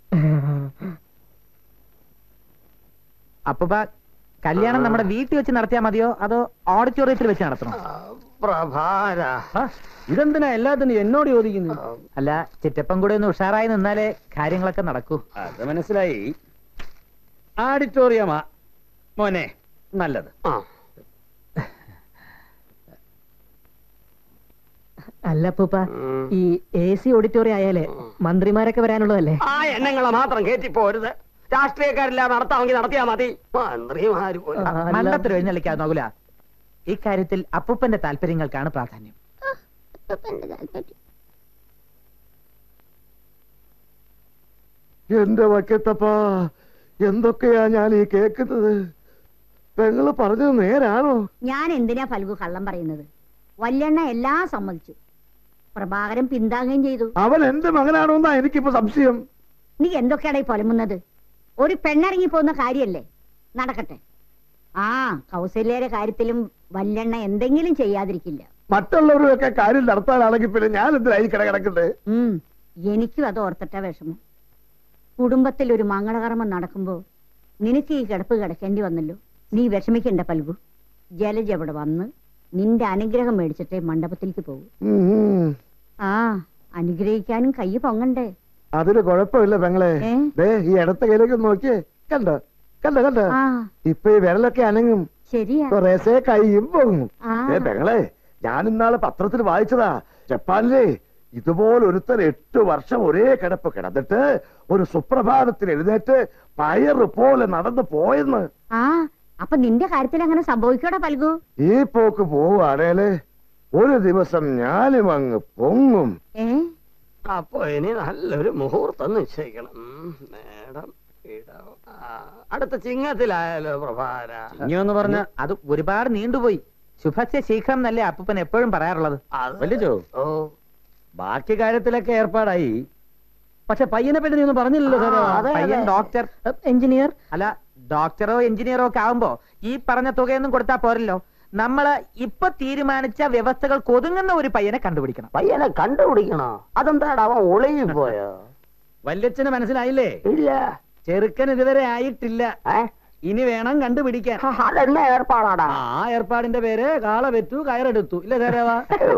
അപ്പൂപ്പ കല്യാണം നമ്മുടെ വീട്ടിൽ വെച്ച് നടത്തിയാൽ മതിയോ അതോ ഓഡിറ്റോറിയത്തിൽ വെച്ച് നടത്തണോ പ്രഭാര ഇതെന്തിനാ എല്ലാത്തിനും എന്നോട് ചോദിക്കുന്നു അല്ല ചിറ്റപ്പൻ കൂടെ ഒന്ന് ഉഷാറായി നിന്നാലേ കാര്യങ്ങളൊക്കെ നടക്കൂ അത് മനസ്സിലായി ആഡിറ്റോറിയമാ മോനെ നല്ലത് അല്ല പൂപ്പ ഈ എ സി ഓഡിറ്റോറിയം ആയാലേ മന്ത്രിമാരൊക്കെ വരാനുള്ളതല്ലേ ആ എണ്ണങ്ങളെ മാത്രം കയറ്റി പോരുത് രാഷ്ട്രീയക്കാരില്ല നടത്താമെങ്കിൽ നടത്തിയാ മതി മന്ത്രിമാര് പോലും മണ്ടത്തിൽ എഴുന്നള്ളിക്കാതെ നോക്കൂല ഇക്കാര്യത്തിൽ അപ്പൂപ്പന്റെ താല്പര്യങ്ങൾക്കാണ് പ്രാധാന്യം എന്റെ വക്കത്തപ്പാ എന്തൊക്കെയാ ഞാൻ ഈ കേൾക്കുന്നത് പെങ്ങള് പറഞ്ഞത് നേരാണോ ഞാൻ എന്തിനാ ഫൽഗു കള്ളം പറയുന്നത് വല്യണ്ണ എല്ലാം സമ്മതിച്ചു പ്രഭാകരൻ പിന്താങ്ങുകയും ചെയ്തു അവൻ എന്റെ മകനാണോ എന്നാ എനിക്കിപ്പോ സംശയം നീ എന്തൊക്കെയാടാ ഈ പൊലമുന്നത് ഒരു പെണ്ണിറങ്ങി പോകുന്ന കാര്യല്ലേ നടക്കട്ടെ ആ കൗസല്യയുടെ കാര്യത്തിലും വല്യണ്ണ എന്തെങ്കിലും ചെയ്യാതിരിക്കില്ല മറ്റുള്ളവരുമൊക്കെ കാര്യം നടത്താനാണെങ്കിൽ പിന്നെ ഞാൻ എന്തിനായി കിട കിടക്കുന്നത് ഉം എനിക്കും അത് ഓർത്തിട്ട വിഷമം കുടുംബത്തിൽ ഒരു മംഗളകർമ്മം നടക്കുമ്പോ നിനക്ക് ഈ കിടപ്പ് കിടക്കേണ്ടി വന്നല്ലോ നീ വിഷമിക്കണ്ട പൽഗു ജലജ അവിടെ വന്ന് നിന്റെ അനുഗ്രഹം മേടിച്ചിട്ടേ മണ്ഡപത്തിലേക്ക് പോകും ആ അനുഗ്രഹിക്കാനും കൈ പൊങ്ങണ്ടേ അതിന് കുഴപ്പമില്ല പെങ്ങളെ ഏ? ദേ ഈ ഇടത്തെ കയ്യിലേക്ക് ഒന്ന് നോക്കിയേ കണ്ടോ കണ്ടോ കണ്ടോ ആ ഇപ്പൊ ഈ വിരലൊക്കെ അനങ്ങും ശരിയാ കുറേശ്ശെ കൈയും പൊങ്ങും ആ. ഏ പെങ്ങളെ ഞാൻ ഇന്നാള് പത്രത്തിൽ വായിച്ചതാ ജപ്പാനിലെ ഇതുപോലെ ഒരുത്തൻ എട്ട് വർഷം ഒരേ കിടപ്പ് കിടന്നിട്ട് ഒരു സുപ്രഭാതത്തിൽ എഴുന്നേറ്റ് പയറ് പോലെ നടന്നു പോയെന്ന് ആ അപ്പൊ നിന്റെ കാര്യത്തിൽ അങ്ങനെ സംഭവിക്കോടാ പൽഗു ഈ പോക്ക് പോവാണേല് ഒരു ദിവസം ഞാനും അങ്ങ് പൊങ്ങും ഏ അപ്പൊ ഇനി നല്ലൊരു മുഹൂർത്തം നിശ്ചയിക്കണം ഉം, മേഡം ഇടം. ആ, അടുത്ത ചിങ്ങത്തിലായാലോ പ്രഭാര ഇനിയൊന്ന് പറഞ്ഞ അത് ഒരുപാട് നീണ്ടുപോയി ശുഭസ്യ ശീഘ്രം എന്നല്ലേ അപ്പൂപ്പൻ എപ്പോഴും പറയാറുള്ളത് വലിച്ചോ ഓ ബാക്കി കാര്യത്തിലൊക്കെ ഏർപ്പാടായി പക്ഷെ പയ്യനെ പറ്റി നീ ഒന്നും പറഞ്ഞില്ലല്ലോ സാറേ പയ്യൻ ഡോക്ടർ എഞ്ചിനീയർ അല്ല ഡോക്ടറോ എഞ്ചിനീയറോ ഒക്കെ ആവുമ്പോ ഈ പറഞ്ഞ തുകയൊന്നും കൊടുത്താ പോരല്ലോ നമ്മള് ഇപ്പൊ തീരുമാനിച്ച വ്യവസ്ഥകൾക്ക് ഒതുങ്ങുന്ന ഒരു പയ്യനെ കണ്ടുപിടിക്കണം പയ്യനെ കണ്ടുപിടിക്കണോ അതെന്താടാ അവൻ ഒളിയിൽ പോയോ വല്യച്ഛന് മനസ്സിലായില്ലേ ഇല്ല ചെറുക്കൻ ഇതുവരെ ആയിട്ടില്ല ഇനി വേണം കണ്ടുപിടിക്കാൻ അതെന്നെ ഏർപ്പാടാടാ ആ ഏർപ്പാടിന്റെ പേര് കാള വെറ്റു കയറെടുത്തു ഇല്ല സാറേവാ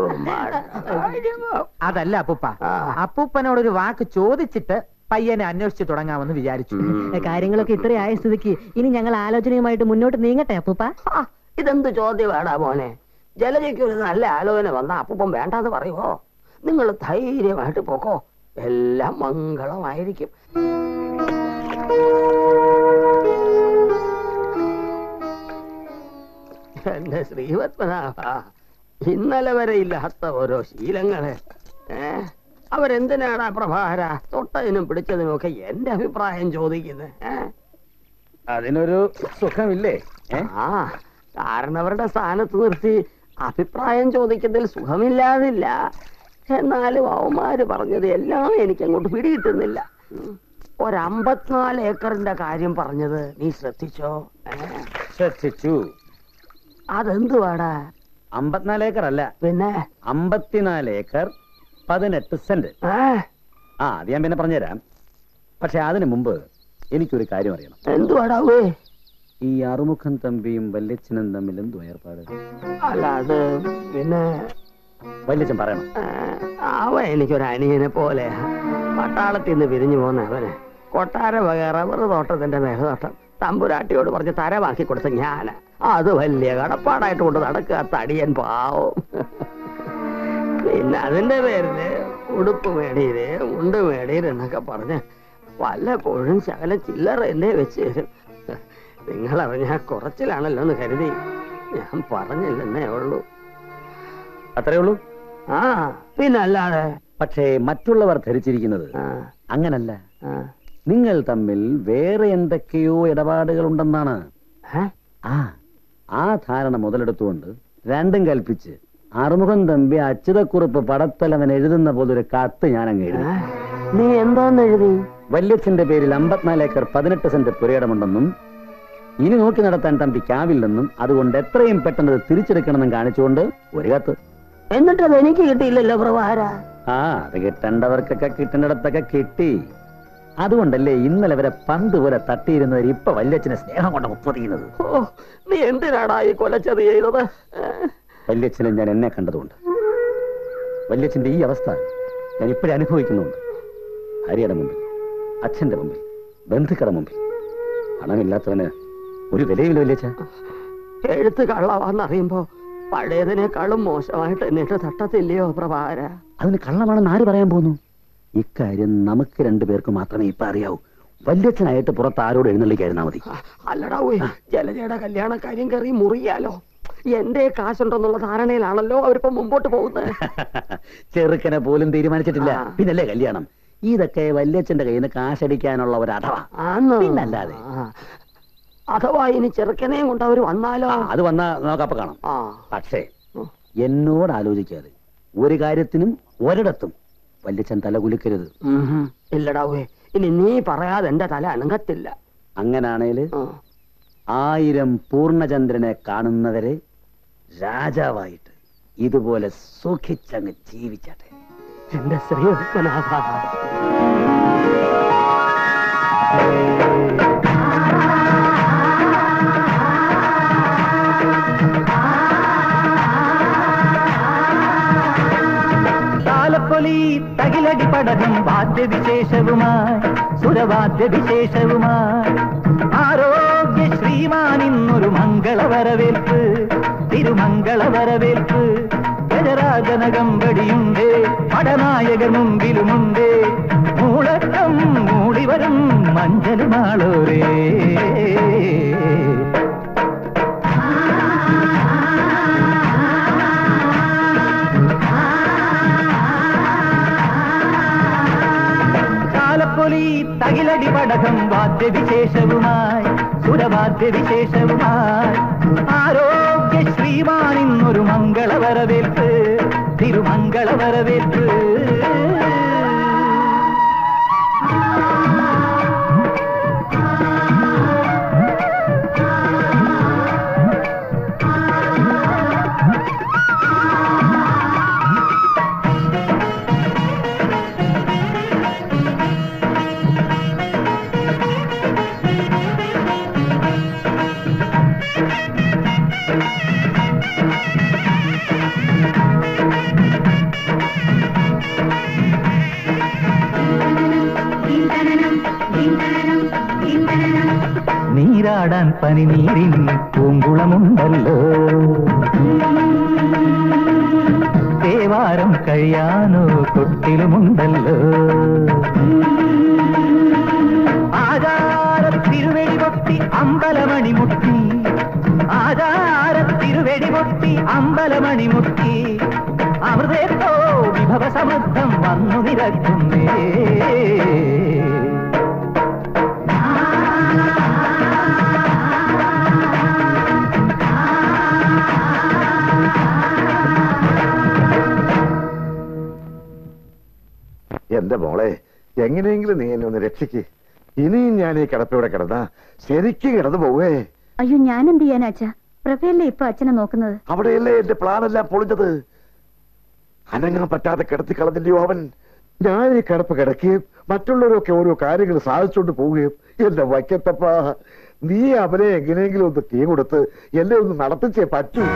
അതല്ല അപ്പൂപ്പ അപ്പൂപ്പനോടൊരു വാക്ക് ചോദിച്ചിട്ട് പയ്യനെ അന്വേഷിച്ചു തുടങ്ങാമെന്ന് വിചാരിച്ചു കാര്യങ്ങളൊക്കെ ഇത്രയായ സ്ഥിതിക്ക് ഇനി ഞങ്ങൾ ആലോചനയുമായിട്ട് മുന്നോട്ട് നീങ്ങട്ടെ അപ്പൂപ്പ ഇതെന്ത് ചോദ്യമാടാ മോനെ ജലജയ്ക്ക് ഒരു നല്ല ആലോചന വന്ന അപ്പം വേണ്ടാന്ന് പറയുമോ നിങ്ങൾ ധൈര്യമായിട്ട് പോക്കോ എല്ലാം മംഗളമായിരിക്കും എന്റെ ശ്രീപത്മനാഭ ഇന്നലെ വരെ ഇല്ലാത്ത ഓരോ ശീലങ്ങള് ഏ അവരെന്തിനാടാ പ്രഭാകര തൊട്ടതിനും പിടിച്ചതിനും ഒക്കെ എന്റെ അഭിപ്രായം ചോദിക്കുന്നത് ഏ അതിനൊരു സുഖമില്ലേ ആ കാരണം അവരുടെ സ്ഥാനത്ത് നിർത്തി അഭിപ്രായം ചോദിക്കുന്നതിൽ സുഖമില്ലാതില്ല എന്നാലും അവന്മാര് പറഞ്ഞത് എല്ലാം എനിക്ക് അങ്ങോട്ട് പിടികിട്ടുന്നില്ല ഉം. ഒരമ്പത്തിനാല് ഏക്കറിന്റെ കാര്യം പറഞ്ഞത് നീ ശ്രദ്ധിച്ചോ ഏ? ശ്രദ്ധിച്ചു അതെന്തുവാടാ അമ്പത്തിനാല് ഏക്കർ അല്ല പിന്നെ അമ്പത്തിനാല് ഏക്കർ പതിനെട്ട് സെന്റ് ആ അത് ഞാൻ പിന്നെ പറഞ്ഞുതരാം പക്ഷെ അതിനു മുമ്പ് എനിക്കൊരു കാര്യം അറിയണം എന്തുവാടാവേ ഈ അറുമുഖൻ തമ്പിയും വല്യച്ഛനും തമ്മിൽ എന്തു ഏർപ്പാട് അല്ല അത് പിന്നെ വല്യച്ഛൻ പറയണം അവൻ എനിക്കൊരു അനിയനെ പോലെ പട്ടാളത്തിൽ നിന്ന് പിരിഞ്ഞു പോന്ന അവന് കൊട്ടാര വക റബ്ബർ തോട്ടത്തിന്റെ മേഘതോട്ടം തമ്പുരാട്ടിയോട് പറഞ്ഞ് തരമാക്കി കൊടുത്ത ഞാൻ അത് വലിയ കടപ്പാടായിട്ട് കൊണ്ട് നടക്കുക തടിയൻ പാവം പിന്നെ അതിന്റെ പേരില് ഉടുപ്പ് മേടിയില് മുണ്ട് മേടിയില് എന്നൊക്കെ പറഞ്ഞ് വല്ലപ്പോഴും ശകലം ചില്ലറ എന്നെ വെച്ച് തരും നിങ്ങൾ അറിഞ്ഞാൽ കുറച്ചിലാണല്ലോ എന്ന് കരുതി ഞാൻ പറഞ്ഞില്ലെന്നേ ഉള്ളൂ അത്രേ ഉള്ളൂ ആ പിന്നല്ലാതെ പക്ഷേ മറ്റുള്ളവർ ധരിച്ചിരിക്കുന്നത് അങ്ങനല്ല നിങ്ങൾ തമ്മിൽ വേറെ എന്തൊക്കെയോ ഇടപാടുകൾ ഉണ്ടെന്നാണ് ആ ആ ധാരണ മുതലെടുത്തുകൊണ്ട് രണ്ടും കൽപ്പിച്ച് അറുമുഖം തമ്പി അച്യുതക്കുറിപ്പ് പടത്തലവൻ എഴുതുന്ന പോലെ ഒരു കത്ത് ഞാൻ അങ്ങ് എഴുതി നീ എന്താന്ന് എഴുതി വല്യച്ഛന്റെ പേരിൽ അമ്പത്തിനാല് ഏക്കർ പതിനെട്ട് സെന്റ് പുരയിടമുണ്ടെന്നും ഇനി നോക്കി നടത്താൻ തമ്പിക്കാവില്ലെന്നും അതുകൊണ്ട് എത്രയും പെട്ടെന്ന് ഇത് തിരിച്ചെടുക്കണമെന്നും കാണിച്ചുകൊണ്ട് ഒരു കത്ത് എന്നിട്ട് അത് എനിക്ക് കിട്ടിയില്ലല്ലോ പ്രഭാര ആ അത് കിട്ടേണ്ടവർക്കൊക്കെ കിട്ടേണ്ടിടത്തൊക്കെ കിട്ടി അതുകൊണ്ടല്ലേ ഇന്നലെ വരെ പന്ത് പോലെ തട്ടിയിരുന്നവർ ഇപ്പൊ വല്യച്ഛനെ സ്നേഹം കൊണ്ട് മുപ്പതിയുന്നത് ഓ നീ എന്തിനാടാ ഈ കൊലച്ചത് ചെയ്തത് വല്യച്ഛനെ ഞാൻ എന്നെ കണ്ടതുകൊണ്ട് വല്യച്ഛന്റെ ഈ അവസ്ഥ ഞാൻ ഇപ്പോഴും അനുഭവിക്കുന്നുണ്ട് ഭാര്യയുടെ മുമ്പിൽ അച്ഛന്റെ മുമ്പിൽ ബന്ധുക്കളുടെ മുമ്പിൽ പണമില്ലാത്തവന് ഒരു വിലയില്ല വല്യച്ഛ എഴുത്ത് കള്ളവാന്നറിയുമ്പോ പഴയതിനേക്കാളും മോശമായിട്ട് എന്നിട്ട് തട്ടത്തില്ലയോ പ്രഭാര അതിന് കള്ളമാണെന്ന് ആര് പറയാൻ പോകുന്നു ഇക്കാര്യം നമുക്ക് രണ്ടുപേർക്ക് മാത്രമേ ഇപ്പൊ അറിയാവൂ വല്യച്ഛനായിട്ട് പുറത്ത് ആരോട് എഴുന്നള്ളിക്കായിരുന്നാ മതി അല്ലടാ ഉയ്, ജലജയുടെ കല്യാണ കാര്യം കയറി മുറിയാലോ എന്റെ കാശുണ്ടെന്നുള്ള ധാരണയിലാണല്ലോ അവരിപ്പോ മുമ്പോട്ട് പോകുന്നത് ചെറുക്കനെ പോലും തീരുമാനിച്ചിട്ടില്ല പിന്നല്ലേ കല്യാണം ഇതൊക്കെ വല്യച്ഛന്റെ കയ്യിൽ നിന്ന് കാശടിക്കാനുള്ള ഒരു അടവാ ആന്നോ? പിന്നല്ലാതെ ആ. അഥവാ ഇനി ചെറുക്കനെയും കൊണ്ട് അവര് വന്നാലോ അത് വന്നാ നമുക്കപ്പൊ കാണാം ആ പക്ഷേ എന്നോട് ആലോചിക്കാതെ ഒരു കാര്യത്തിനും ഒരിടത്തും വല്യച്ഛൻ തല കുലുക്കരുത് ഉം. ഇല്ലടാ ഉയ്, ഇനി നീ പറയാതെ എന്റെ തല അനങ്ങത്തില്ല അങ്ങനാണേല് ആയിരം പൂർണ്ണചന്ദ്രനെ കാണുന്നവരെ രാജാവായിട്ട് ഇതുപോലെ സുഖിച്ചങ്ങ് ജീവിച്ചട്ടെ എന്റെ ശ്രീപത്മനാഭ താലപ്പൊലി തകിലടി പടകം വാദ്യവിശേഷവുമായി സുരവാദ്യവിശേഷവുമായി ആരോഗ്യ ശ്രീമാൻ ഇന്നൊരു മംഗള വരവേൽപ്പ് തിരുമംഗള വരവേൽപ്പ് ഗജരാജനകമ്പടിയുണ്ട് പടനായകർ മുമ്പിലുമുണ്ട് മൂളക്കം മൂളിവരും മഞ്ചലുമാളോരേ താലപ്പൊലി തകിലടി പടകം വാദ്യവിശേഷവുമായി സുരവാദ്യവിശേഷവുമായി ആരോഗ്യ ശ്രീമാൻ ഇന്നൊരു മംഗള വരവേൽപ്പ് തിരുമംഗള വരവേൽപ്പ് നീരാടാൻ പനിനീരിൻ പൂങ്കുളമുണ്ടല്ലോ തേവാരം കഴിയാനോ കൊട്ടിലുമുണ്ടല്ലോ ആചാര തിരുവെടി പൊട്ടി അമ്പലമണി മുട്ടി ആചാര തിരുവെടി പൊട്ടി അമ്പലമണി മുട്ടി അമൃതേത്തോ വിഭവ സമൃദ്ധം വന്നു നിരക്കുന്നേ എന്റെ മോളെ എങ്ങനെയെങ്കിലും നീ എന്നെ ഒന്ന് രക്ഷിക്ക് ഇനിയും ഞാൻ ഈ കിടപ്പിവിടെ കിടന്നാ ശരിക്കും കിടന്നു പോവേ അയ്യോ ഞാൻ എന്ത് ചെയ്യാനാ അച്ഛാ പ്രഭയല്ലേ ഇപ്പൊ അച്ഛനെ നോക്കുന്നത് അവിടെയല്ലേ എന്റെ പ്ലാനെല്ലാം പൊളിഞ്ഞത് അനങ്ങാൻ പറ്റാതെ കിടത്തി കളഞ്ഞില്ലയോ അവൻ ഞാൻ ഈ കിടപ്പ് കിടക്കുകയും മറ്റുള്ളവരൊക്കെ ഓരോ കാര്യങ്ങൾ സാധിച്ചുകൊണ്ട് പോവുകയും എന്റെ വയ്ക്കത്തപ്പ നീ അവനെ എങ്ങനെയെങ്കിലും ഒന്ന് തീ കൊടുത്ത് എന്നെ ഒന്ന് നടത്തിച്ചേ പറ്റൂ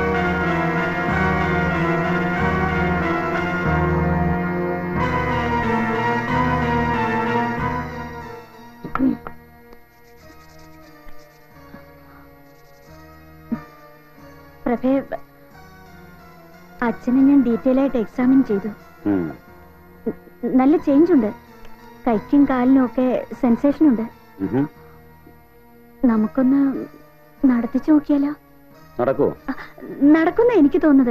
പ്രഭയെ അച്ഛനെ ഞാൻ ഡീറ്റെയിൽ ആയിട്ട് എക്സാമിൻ ചെയ്തു നല്ല ചേഞ്ച് ഉണ്ട് കൈക്കും കാലിനും ഒക്കെ സെൻസേഷൻ ഉണ്ട് നമുക്കൊന്ന് നടത്തിച്ചു നോക്കിയാലോ നടക്കുവോ നടക്കുന്ന എനിക്ക് തോന്നുന്നത്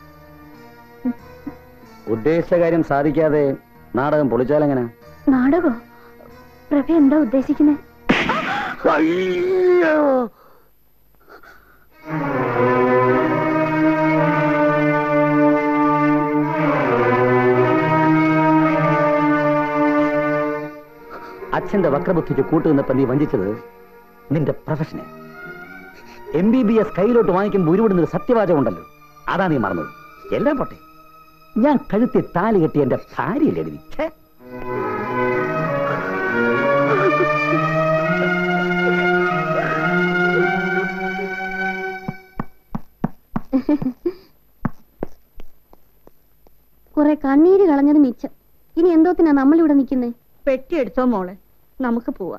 ഉദ്ദേശിച്ച കാര്യം സാധിക്കാതെ നാടകം പൊളിച്ചാലെങ്ങനെ നാടകോ പ്രഭ എന്താ ഉദ്ദേശിക്കുന്നത് അച്ഛന്റെ വക്രബുദ്ധിക്ക് കൂട്ടുനിന്നപ്പോ നീ വഞ്ചിച്ചത് നിന്റെ പ്രൊഫഷനെ എം ബി ബി എസ് കയ്യിലോട്ട് വാങ്ങിക്കുമ്പോൾ ഉരുവിടുന്ന ഒരു സത്യവാചകം ഉണ്ടല്ലോ അതാ നീ മറന്നത് എല്ലാം പോട്ടെ ഞാൻ കഴുത്തി താലി കെട്ടി എന്റെ ഭാര്യയിൽ എഴുതി ഛേ കുറെ കണ്ണീര് കളഞ്ഞത് മിച്ചം ഇനി എന്തോത്തിനാ നമ്മളിവിടെ നിൽക്കുന്നേ പെട്ടി എടുത്തോ മോളെ നമുക്ക് പോവാം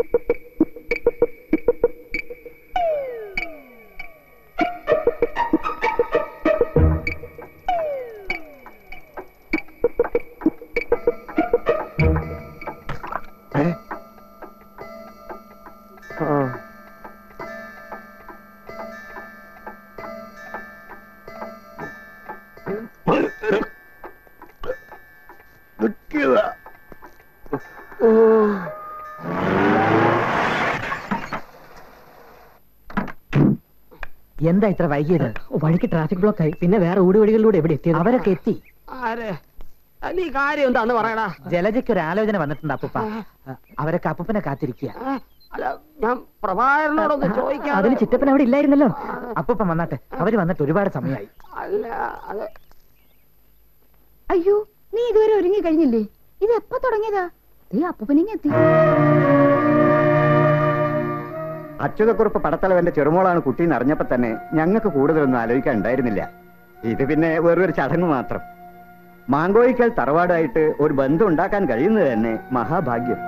നിൽക്കുക ഓ എന്താ ഇത്ര വൈകിയത് വഴിക്ക് ട്രാഫിക് ബ്ലോക്ക് ആയി പിന്നെ വേറെ ഊടുവഴികളിലൂടെ എവിടെ എത്തിയത് അവരൊക്കെ എത്തി ആരെ നീ കാര്യം എന്താന്ന് പറയടാ ജലജയ്ക്ക് ഒരു ആലോചന വന്നിട്ടുണ്ട് അപ്പൂപ്പ അവരൊക്കെ അപ്പൂപ്പനെ കാത്തിരിക്കുക അല്ല ഞാൻ പ്രഭാകരനോടൊന്ന് ചോദിക്കാം അതിന് ചിറ്റപ്പൻ അവിടെ ഇല്ലായിരുന്നല്ലോ അപ്പൂപ്പൻ വന്നാട്ടെ അവര് വന്നിട്ട് ഒരുപാട് സമയമായി അല്ല അത് അയ്യോ നീ ഇതുവരെ ഒരുങ്ങി കഴിഞ്ഞില്ലേ ഇത് എപ്പോ തുടങ്ങിയതാ ദേ അപ്പൂപ്പനിങ്ങ എത്തി അച്യുതക്കുറിപ്പ് പടത്തലവന്റെ ചെറുമോളാണ് കുട്ടി എന്ന് അറിഞ്ഞപ്പോ തന്നെ ഞങ്ങൾക്ക് കൂടുതലൊന്നും ആലോചിക്കാൻ ഉണ്ടായിരുന്നില്ല ഇത് പിന്നെ വെറൊരു ചടങ്ങ് മാത്രം മാങ്കോയിക്കൽ തറവാടായിട്ട് ഒരു ബന്ധം ഉണ്ടാക്കാൻ കഴിയുന്നത് തന്നെ മഹാഭാഗ്യം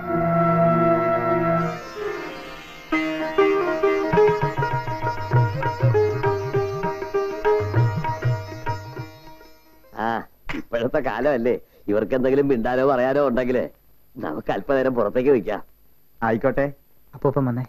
ആ ഇപ്പോഴത്തെ കാലമല്ലേ ഇവർക്ക് എന്തെങ്കിലും മിണ്ടാനോ പറയാനോ ഉണ്ടെങ്കിൽ നമുക്ക് അല്പനേരം പുറത്തേക്ക് നിൽക്കാം ആയിക്കോട്ടെ അപ്പൂപ്പൻ വന്നേ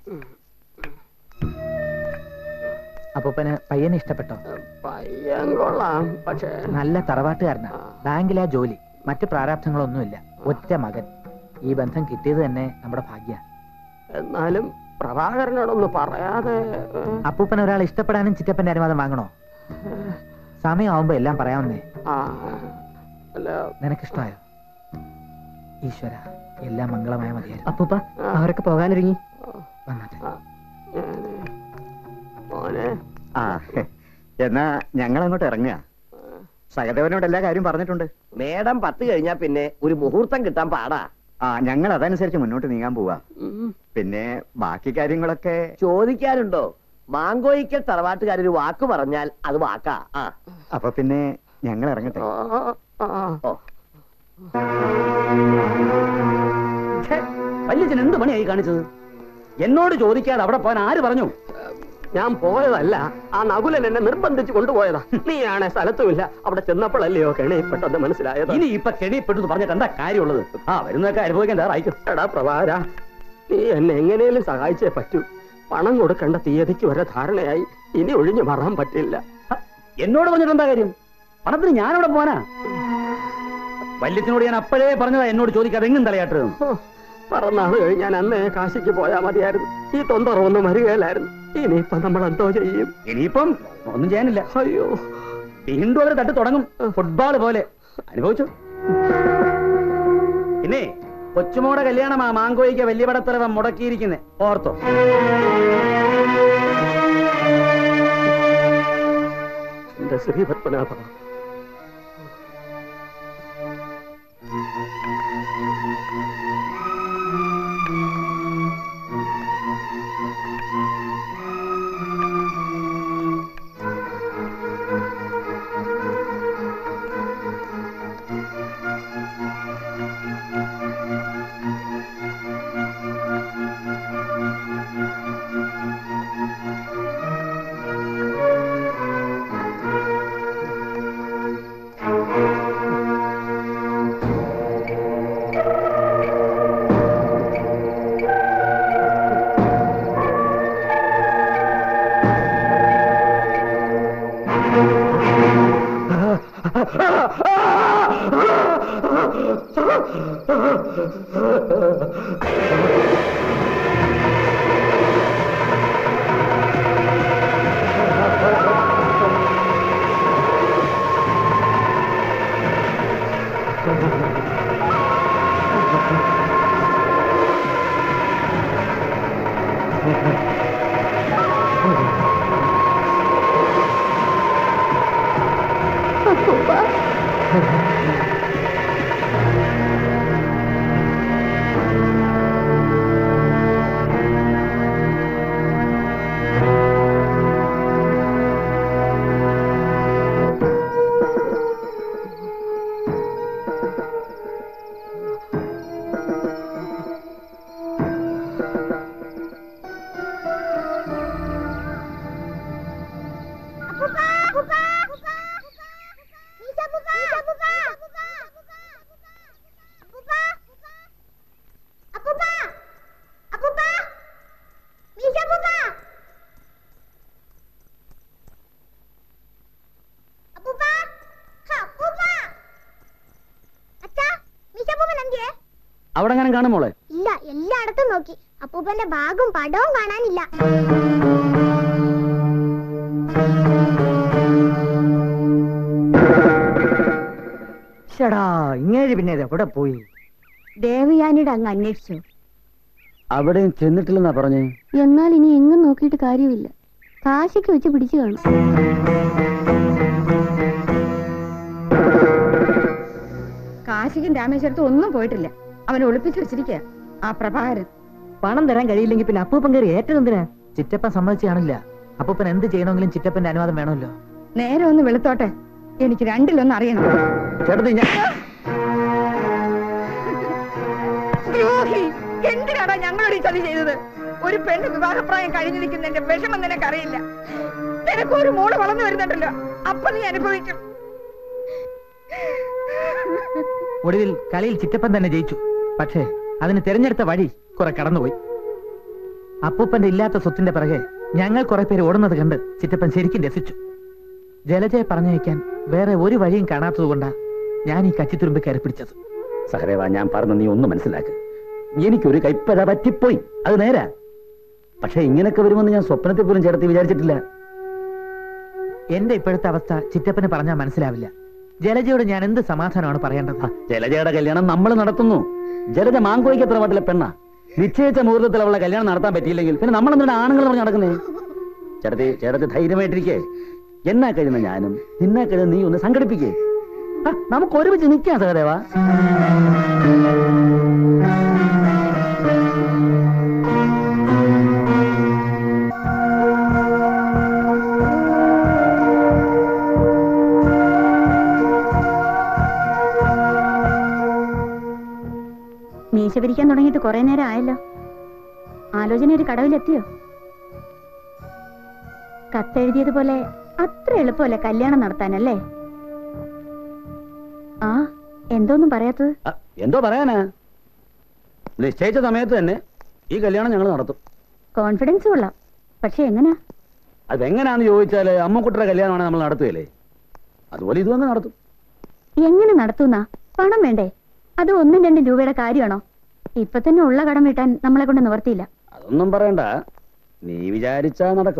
അപ്പൂപ്പന് പയ്യനെ ഇഷ്ടപ്പെട്ടോ പയ്യൻ കൊള്ളാം പക്ഷേ നല്ല തറവാട്ടുകാരനാ ബാങ്കിലാ ജോലി മറ്റ് പ്രാരാബ്ധങ്ങളൊന്നുമില്ല ഒറ്റ മകൻ ഈ ബന്ധം കിട്ടിയത് തന്നെ നമ്മുടെ ഭാഗ്യ എന്നാലും പ്രഭാകരനോടൊന്ന് പറയാതെ ഏ, അപ്പൂപ്പൻ ഒരാൾ ഇഷ്ടപ്പെടാനും ചിറ്റപ്പന്റെ അനുവാദം വാങ്ങണോ സമയമാവുമ്പോ എല്ലാം പറയാമെന്നേ ആ അല്ല നിനക്കിഷ്ടമായോ ഈശ്വര എല്ലാം മംഗളമായ മതിയായിരുന്നു അപ്പൂപ്പ അവരൊക്കെ പോകാനൊരുങ്ങി വന്നാട്ടെ ഞാന് മോനെ ആ എന്നാ ഞങ്ങൾ അങ്ങോട്ട് ഇറങ്ങുക സഹദേവനോട് എല്ലാ കാര്യം പറഞ്ഞിട്ടുണ്ട് മേഡം പത്ത് കഴിഞ്ഞാൽ പിന്നെ ഒരു മുഹൂർത്തം കിട്ടാൻ പാടാ ആ ഞങ്ങൾ അതനുസരിച്ച് മുന്നോട്ട് നീങ്ങാൻ പോവാ പിന്നെ ബാക്കി കാര്യങ്ങളൊക്കെ ചോദിക്കാനുണ്ടോ മാങ്കോയിക്കൽ തറവാട്ടുകാരൊരു വാക്ക് പറഞ്ഞാൽ അത് വാക്കാ ആ അപ്പൊ പിന്നെ ഞങ്ങൾ ഇറങ്ങട്ടെ ഓ വല്യച്ഛൻ എന്ത് പണിയായി കാണിച്ചത് എന്നോട് ചോദിക്കാതെ അവിടെ പോകാൻ ആര് പറഞ്ഞു ഞാൻ പോയതല്ല ആ നകുലൻ എന്നെ നിർബന്ധിച്ച് കൊണ്ടുപോയതാ നീയാണെ സ്ഥലത്തുമില്ല അവിടെ ചെന്നപ്പോഴല്ലയോ കെണി പെട്ടെന്ന് മനസ്സിലായത് ഇനി ഇപ്പൊ കെണിപ്പെട്ടു പറഞ്ഞിട്ട് എന്താ കാര്യമുള്ളത് ആ വരുന്നതൊക്കെ അനുഭവിക്കാൻ തയ്യാറായിക്കും എടാ പ്രഭാര നീ എന്നെ എങ്ങനെയും സഹായിച്ചേ പറ്റൂ പണം കൊടുക്കേണ്ട തീയതിക്ക് വരെ ധാരണയായി ഇനി ഒഴിഞ്ഞു മാറാൻ പറ്റില്ല എന്നോട് പറഞ്ഞിട്ട് എന്താ കാര്യം പണത്തിന് ഞാനവിടെ പോവാനാ വല്യത്തിനോട് ഞാൻ അപ്പോഴേ പറഞ്ഞതാ എന്നോട് ചോദിക്കാതെ എങ്ങും തലയാട്ട് പറന്നാള് കഴിഞ്ഞാൽ അന്നേ കാശിക്ക് പോയാ മതിയായിരുന്നു ഈ തൊന്തറവൊന്നും വരികയില്ലായിരുന്നു ഇനിയിപ്പൊ നമ്മൾ എന്തോ ചെയ്യും ഇനിയിപ്പം ഒന്നും ചെയ്യാനില്ല അയ്യോ വീണ്ടും അവർ തട്ട് തുടങ്ങും ഫുട്ബോൾ പോലെ അനുഭവിച്ചു പിന്നെ കൊച്ചുമോടെ കല്യാണമാ മാങ്കോയ്ക്ക് വലിയ പടത്തലവൻ മുടക്കിയിരിക്കുന്നേ ഓർത്തോ എന്റെ ശ്രീപത്മനാഭ അവിടെ അങ്ങനെ കാണും മോളെ ഇല്ല എല്ലായിടത്തും നോക്കി അപ്പൂപ്പന്റെ ബാഗും പടവും കാണാനില്ല ഷടാ ഇങ്ങേര് പിന്നെ ഇത് എവിടെ പോയി ദേവയാനിയുടെ അങ്ങ് അന്വേഷിച്ചു അവിടെ ചെന്നിട്ടില്ലെന്നാ പറഞ്ഞേ എന്നാൽ ഇനി എങ്ങും നോക്കിയിട്ട് കാര്യമില്ല കാശിക്ക് വെച്ച് പിടിച്ചു കാണും കാശിക്കും രാമേശ്വരത്തും ഒന്നും പോയിട്ടില്ല അവനെ ഒളിപ്പിച്ചു വെച്ചിരിക്കുക ആ പ്രഭാകരൻ പണം തരാൻ കഴിയില്ലെങ്കിൽ പിന്നെ അപ്പൂപ്പൻ കയറി ഏറ്റതെന്തിനാ ചിറ്റപ്പൻ സമ്മതിച്ച് കാണില്ല അപ്പൂപ്പൻ എന്ത് ചെയ്യണമെങ്കിലും ചിറ്റപ്പന്റെ അനുവാദം വേണമല്ലോ നേരെ ഒന്ന് വെളുത്തോട്ടെ എനിക്ക് രണ്ടിലൊന്നും അറിയണം ചേട്ടത്തി ഞാൻ ദ്രോഹി എന്തിനാടാ ഞങ്ങളോട് ഈ ചതി ചെയ്തത് ഒരു പെണ്ണ് വിവാഹപ്രായം കഴിഞ്ഞു നിൽക്കുന്നതിന്റെ വിഷമം നിനക്കറിയില്ല നിനക്ക് ഒരു മോള് വളർന്നു വരുന്നുണ്ടല്ലോ അപ്പൊ നീ അനുഭവിക്കും ഒടുവിൽ കളിയിൽ ചിറ്റപ്പൻ തന്നെ ജയിച്ചു പക്ഷേ അതിന് തിരഞ്ഞെടുത്ത വഴി കുറെ കടന്നുപോയി അപ്പൂപ്പന്റെ ഇല്ലാത്ത സ്വത്തിന്റെ പിറകെ ഞങ്ങൾ കുറെ പേര് ഓടുന്നത് കണ്ട് ചിറ്റപ്പൻ ശരിക്കും രസിച്ചു ജലജയെ പറഞ്ഞയക്കാൻ വേറെ ഒരു വഴിയും കാണാത്തതുകൊണ്ടാ ഞാൻ ഈ കച്ചിത്തുരുമ്പ് കയറി പിടിച്ചത് സഹദേവ ഞാൻ പറഞ്ഞ നീ ഒന്ന് മനസ്സിലാക്ക് എനിക്കൊരു കൈപ്പഴ പറ്റിപ്പോയി അത് നേരാ പക്ഷെ ഇങ്ങനൊക്കെ വരുമെന്ന് ഞാൻ സ്വപ്നത്തിൽ പോലും ചേട്ടത്തി വിചാരിച്ചിട്ടില്ല എന്റെ ഇപ്പോഴത്തെ അവസ്ഥ ചിറ്റപ്പന് പറഞ്ഞാൽ മനസ്സിലാവില്ല ജലജയോട് ഞാൻ എന്ത് സമാധാനമാണ് പറയേണ്ടത് ജലജയുടെ കല്യാണം നമ്മൾ നടത്തുന്നു ജലജ മാങ്കോയ്ക്ക് എത്ര പാട്ടിലെ പെണ്ണ നിശ്ചയിച്ച മുഹൂർത്തത്തിൽ അവളെ കല്യാണം നടത്താൻ പറ്റിയില്ലെങ്കിൽ പിന്നെ നമ്മൾ എന്തിനാ ആണുങ്ങൾ പറഞ്ഞ് നടക്കുന്നേ ചേട്ടത്തി ചേട്ടത്തി ധൈര്യമായിട്ടിരിക്കേ എന്നാ കഴിയുന്ന ഞാനും നിന്നാ കഴിയുന്ന നീ ഒന്ന് സംഘടിപ്പിക്കേ ആ, നമുക്ക് ഒരുമിച്ച് നിൽക്കാം സഹദേവ മീശ പിരിക്കാൻ തുടങ്ങിയിട്ട് കുറെ നേരം ആയല്ലോ ആലോചന ഒരു കടവിലെത്തിയോ കത്തെഴുതിയതുപോലെ അത്ര എളുപ്പമല്ല കല്യാണം നടത്താനല്ലേ ആ എന്തോന്നും പറയാത്തത് ആ, എന്തോ പറയാനാ നിശ്ചയിച്ച സമയത്ത് തന്നെ ഈ കല്യാണം ഞങ്ങൾ നടത്തും കോൺഫിഡൻസ് കൊള്ളാം പക്ഷെ എങ്ങനാ അതെങ്ങനെയാന്ന് ചോദിച്ചാല് അമ്മക്കുട്ടിയുടെ കല്യാണമാണ് നമ്മൾ നടത്തുകയല്ലേ അതുപോലെ ഇതും അങ്ങ് നടത്തും എങ്ങനെ നടത്തുന്നാ പണം വേണ്ടേ അത് ഒന്നും രണ്ടും രൂപയുടെ കാര്യമാണോ ഇപ്പൊ തന്നെ ഉള്ള കടം വീട്ടാൻ നമ്മളെ കൊണ്ട് നിവർത്തിയില്ല അതൊന്നും പറയണ്ട നീ വിചാരിച്ചാ നടക്കും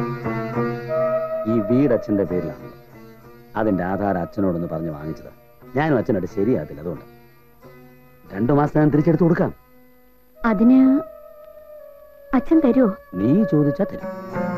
ഈ വീട് അച്ഛന്റെ പേരിലാണ് അതിന്റെ ആധാർ അച്ഛനോടൊന്ന് പറഞ്ഞ് വാങ്ങിച്ചതാ ഞാനും അച്ഛനോട് ശരിയാകത്തില്ല അതുകൊണ്ട് രണ്ടു മാസത്തിനകം തിരിച്ചെടുത്ത് കൊടുക്കാം അതിന് അച്ഛൻ തരുമോ നീ ചോദിച്ചാ തരും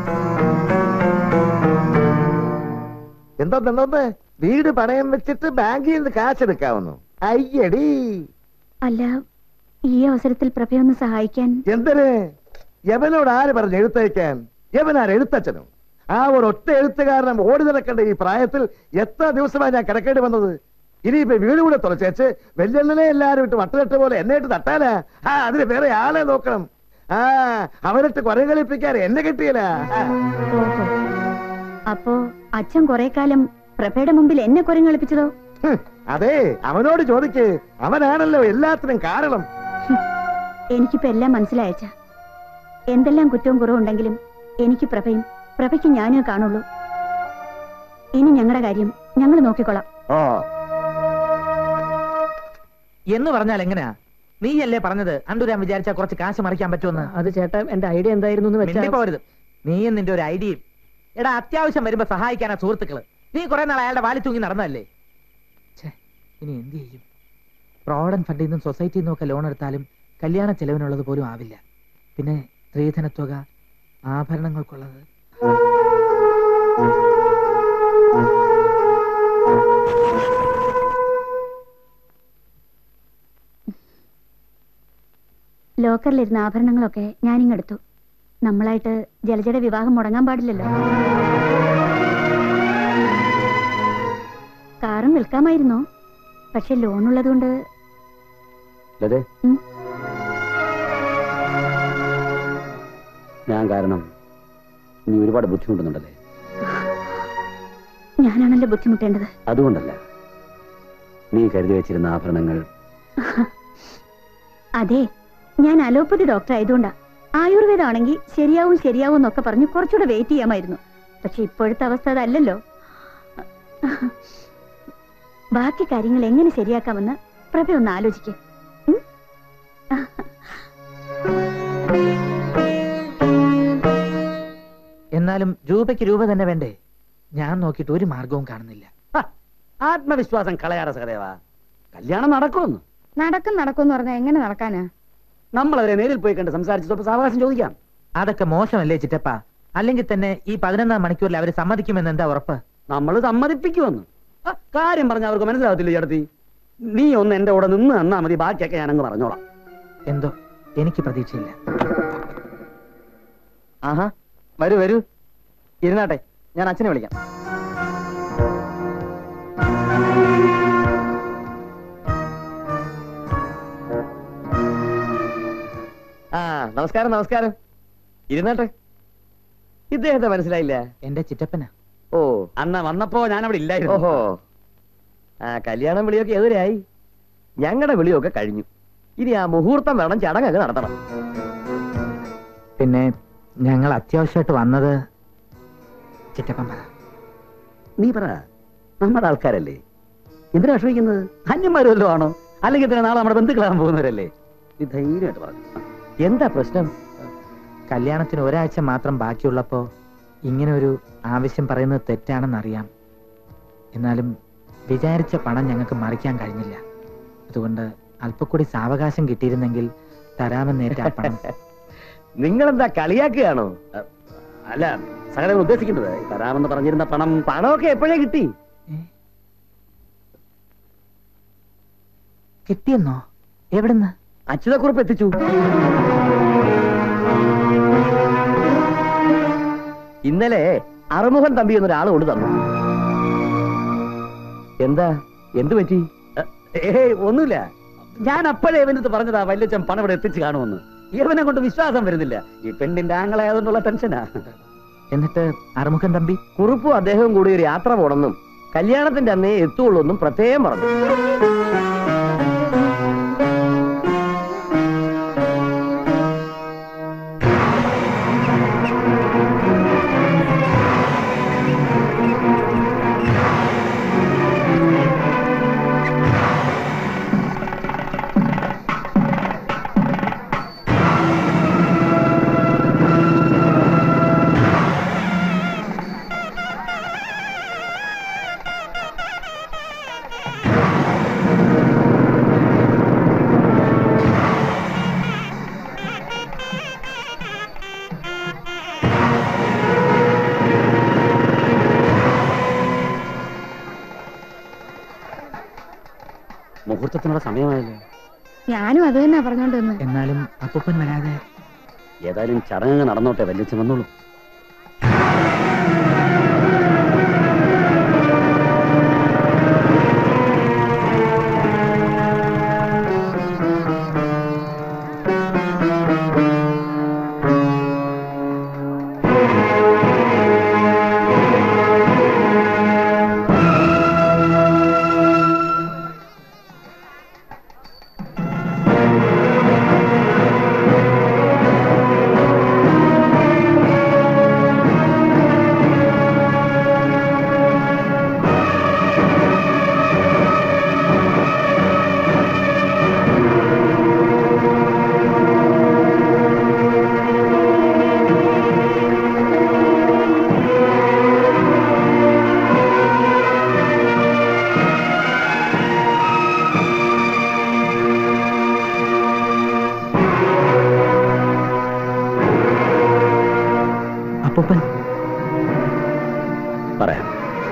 എന്തോന്ന് എന്തോന്ന് വീട് പണയം വെച്ചിട്ട് ബാങ്കിൽ നിന്ന് കാശെടുക്കാവുന്നു അയ്യടി അല്ല ഈ അവസരത്തിൽ പ്രഭയൊന്ന് സഹായിക്കാൻ എന്തിന് യവനോട് ആര് പറഞ്ഞ് എഴുത്തയക്കാൻ യവനാർ എഴുത്തച്ഛനും ആ ഒരു ഒറ്റ എഴുത്തുകാരനം ഓടി നടക്കേണ്ട ഈ പ്രായത്തിൽ എത്ര ദിവസമായി ഞാൻ കിടക്കേണ്ടി വന്നത് ഇനിയിപ്പോ വീട് കൂടെ തുറച്ചേച്ച് വെല്ലെണ്ണനെ എല്ലാരും ഇട്ട് വട്ടലിട്ട പോലെ എന്നെ ഇട്ട് തട്ടാലാ ആ അതിന് വേറെ ആളെ നോക്കണം ആ അവനിട്ട് കുറെ കളിപ്പിക്കാൻ എന്നെ കിട്ടിയല്ല ഓഹോ അപ്പോ അച്ഛൻ കുറെ കാലം പ്രഭയുടെ മുമ്പിൽ എന്നെ കുരങ്ങളിപ്പിച്ചതോ അതെ അവനോട് ചോദിക്ക് അവനാണല്ലോ എല്ലാത്തിനും കാരണം എനിക്കിപ്പോ എല്ലാം മനസ്സിലായച്ച എന്തെല്ലാം കുറ്റവും കുറവും ഉണ്ടെങ്കിലും എനിക്ക് പ്രഭയും പ്രഭയ്ക്ക് ഞാനേ കാണുള്ളൂ ഇനി ഞങ്ങളുടെ കാര്യം ഞങ്ങൾ നോക്കിക്കൊള്ളാം ഓ എന്ന് പറഞ്ഞാൽ എങ്ങനെയാ നീയല്ലേ പറഞ്ഞത് അണ്ടൂരാൻ വിചാരിച്ചാൽ കുറച്ച് കാശ് മറിക്കാൻ പറ്റുമെന്ന് അത് ചേട്ടാ എന്റെ ഐഡിയ എന്തായിരുന്നു എന്ന് വെച്ചാൽ മിണ്ടിപ്പോരുത് നീയും നിന്റെ ഒരു ഐഡിയയും എടാ അത്യാവശ്യം വരുമ്പോ സഹായിക്കാനാ സുഹൃത്തുക്കള് നീ കുറെ നാൾ അയാളുടെ വാലി തൂങ്ങി നടന്നതല്ലേ ഛേ, ഇനി എന്ത് ചെയ്യും പ്രോവിഡന്റ് ഫണ്ടിൽ നിന്നും സൊസൈറ്റിയിൽ നിന്നും ഒക്കെ ലോൺ എടുത്താലും കല്യാണ ചെലവിനുള്ളത് പോലും ആവില്ല പിന്നെ സ്ത്രീധനത്തുക ആഭരണങ്ങൾക്കുള്ളത് ലോക്കറിലിരുന്ന ആഭരണങ്ങളൊക്കെ ഞാനിങ്ങെടുത്തു നമ്മളായിട്ട് ജലജയുടെ വിവാഹം മുടങ്ങാൻ പാടില്ലല്ലോ കാറും വിൽക്കാമായിരുന്നോ പക്ഷെ ലോൺ ഉള്ളതുകൊണ്ട് ലതേ ഉം. ഞാൻ കാരണം നീ ഒരുപാട് ബുദ്ധിമുട്ടുന്നുണ്ടല്ലേ ഞാനാണല്ലോ ബുദ്ധിമുട്ടേണ്ടത് അതുകൊണ്ടല്ല നീ കരുതി വെച്ചിരുന്ന ആഭരണങ്ങൾ അതെ ഞാൻ അലോപ്പതി ഡോക്ടർ ആയതുകൊണ്ടാ ആയുർവേദം ആണെങ്കിൽ ശരിയാവും ശരിയാവും എന്നൊക്കെ പറഞ്ഞ് കുറച്ചുകൂടെ വെയിറ്റ് ചെയ്യാമായിരുന്നു പക്ഷെ ഇപ്പോഴത്തെ അവസ്ഥ അതല്ലല്ലോ ബാക്കി കാര്യങ്ങൾ എങ്ങനെ ശരിയാക്കാമെന്ന് പ്രഭ ഒന്ന് ആലോചിക്കേ എന്നാലും രൂപയ്ക്ക് രൂപ തന്നെ വേണ്ടേ ഞാൻ നോക്കിയിട്ട് ഒരു മാർഗവും കാണുന്നില്ല ആത്മവിശ്വാസം കളയാതെ സഹദേവ കല്യാണം നടക്കുമെന്ന് നടക്കും നടക്കും എന്ന് പറഞ്ഞാൽ എങ്ങനെ നടക്കാനാ നമ്മൾ അവരെ നേരിൽ പോയി കണ്ട് സംസാരിച്ച് സ്വപ്പം സാവകാശം ചോദിക്കാം അതൊക്കെ മോശമല്ലേ ചിറ്റപ്പ അല്ലെങ്കിൽ തന്നെ ഈ പതിനൊന്നാം മണിക്കൂറിൽ അവർ സമ്മതിക്കുമെന്ന് എന്താ ഉറപ്പ് നമ്മൾ സമ്മതിപ്പിക്കുമെന്ന് ആ, കാര്യം പറഞ്ഞ അവർക്ക് മനസ്സിലാവത്തില്ല ചേട്ടത്തി നീ ഒന്ന് എന്റെ കൂടെ നിന്ന് തന്നാ മതി ബാക്കിയൊക്കെ ഞാനങ്ങ് പറഞ്ഞോളാം എന്തോ എനിക്ക് പ്രതീക്ഷയില്ല ആഹാ വരൂ വരൂ ഇരുന്നാട്ടെ ഞാൻ അച്ഛനെ വിളിക്കാം ആ നമസ്കാരം നമസ്കാരം ഇരുന്നാട്ടെ ഇദ്ദേഹത്തെ മനസ്സിലായില്ല എന്റെ ചിറ്റപ്പനാ ഓ അന്ന് വന്നപ്പോ ഞാൻ അവിടെ ഇല്ലായിരുന്നു ഓഹോ ആ കല്യാണം വിളിയൊക്കെ എതിരായി ഞങ്ങളുടെ വിളിയൊക്കെ കഴിഞ്ഞു ഇനി ആ മുഹൂർത്തം വേണം ചടങ്ങ് നടത്തണം പിന്നെ ഞങ്ങൾ അത്യാവശ്യമായിട്ട് വന്നത് ചിറ്റപ്പൻ പറ നീ പറ നമ്മുടെ ആൾക്കാരല്ലേ എന്തിനാ വിഷമിക്കുന്നത് അന്യന്മാര് വല്ലതും ആണോ അല്ലെങ്കിൽ പിന്നെ നാളെ നമ്മുടെ ബന്ധുക്കളാകാൻ പോകുന്നവരല്ലേ നീ ധൈര്യമായിട്ട് പറഞ്ഞു എന്താ പ്രശ്നം കല്യാണത്തിന് ഒരാഴ്ച മാത്രം ബാക്കിയുള്ളപ്പോ ഇങ്ങനെ ഒരു ആവശ്യം പറയുന്നത് തെറ്റാണെന്നറിയാം എന്നാലും വിചാരിച്ച പണം ഞങ്ങൾക്ക് മറിക്കാൻ കഴിഞ്ഞില്ല അതുകൊണ്ട് അല്പക്കൂടി സാവകാശം കിട്ടിയിരുന്നെങ്കിൽ തരാമെന്നേറ്റ ആ പണം നിങ്ങളെന്താ കളിയാക്കുകയാണോ അല്ല സകലം ഉദ്ദേശിക്കുന്നത് തരാമെന്ന് പറഞ്ഞിരുന്ന പണം പണമൊക്കെ എപ്പോഴേ കിട്ടി കിട്ടിയെന്നോ എവിടുന്ന് അച്യുതക്കുറിപ്പ് എത്തിച്ചു ഇന്നലെ അറുമുഖൻ തമ്പി എന്നൊരാൾ കൊണ്ട് തന്നു എന്താ എന്തു പറ്റി ഏയ് ഒന്നുമില്ല ഞാൻ അപ്പോഴേ ഇവനത്ത് പറഞ്ഞതാ വല്യച്ഛൻ പണം ഇവിടെ എത്തിച്ച് കാണുമെന്ന് ഇവനെ കൊണ്ട് വിശ്വാസം വരുന്നില്ല ഈ പെണ്ണിന്റെ ആങ്ങളായതുകൊണ്ടുള്ള ടെൻഷനാ എന്നിട്ട് അറുമുഖൻ തമ്പി കുറുപ്പും അദ്ദേഹവും കൂടി ഒരു യാത്ര പോണെന്നും കല്യാണത്തിന്റെ അന്നേ എത്തുള്ളൂ എന്നും പ്രത്യേകം പറഞ്ഞു മുഹൂർത്തത്തിനുള്ള സമയമായല്ലോ ഞാനും അത് തന്നെ പറഞ്ഞോണ്ട് വന്ന് എന്നാലും അപ്പൂപ്പൻ വരാതെ ഏതായാലും ചടങ്ങ് നടന്നോട്ടെ വല്യച്ഛൻ വന്നോളൂ അപ്പൂപ്പൻ പറയാം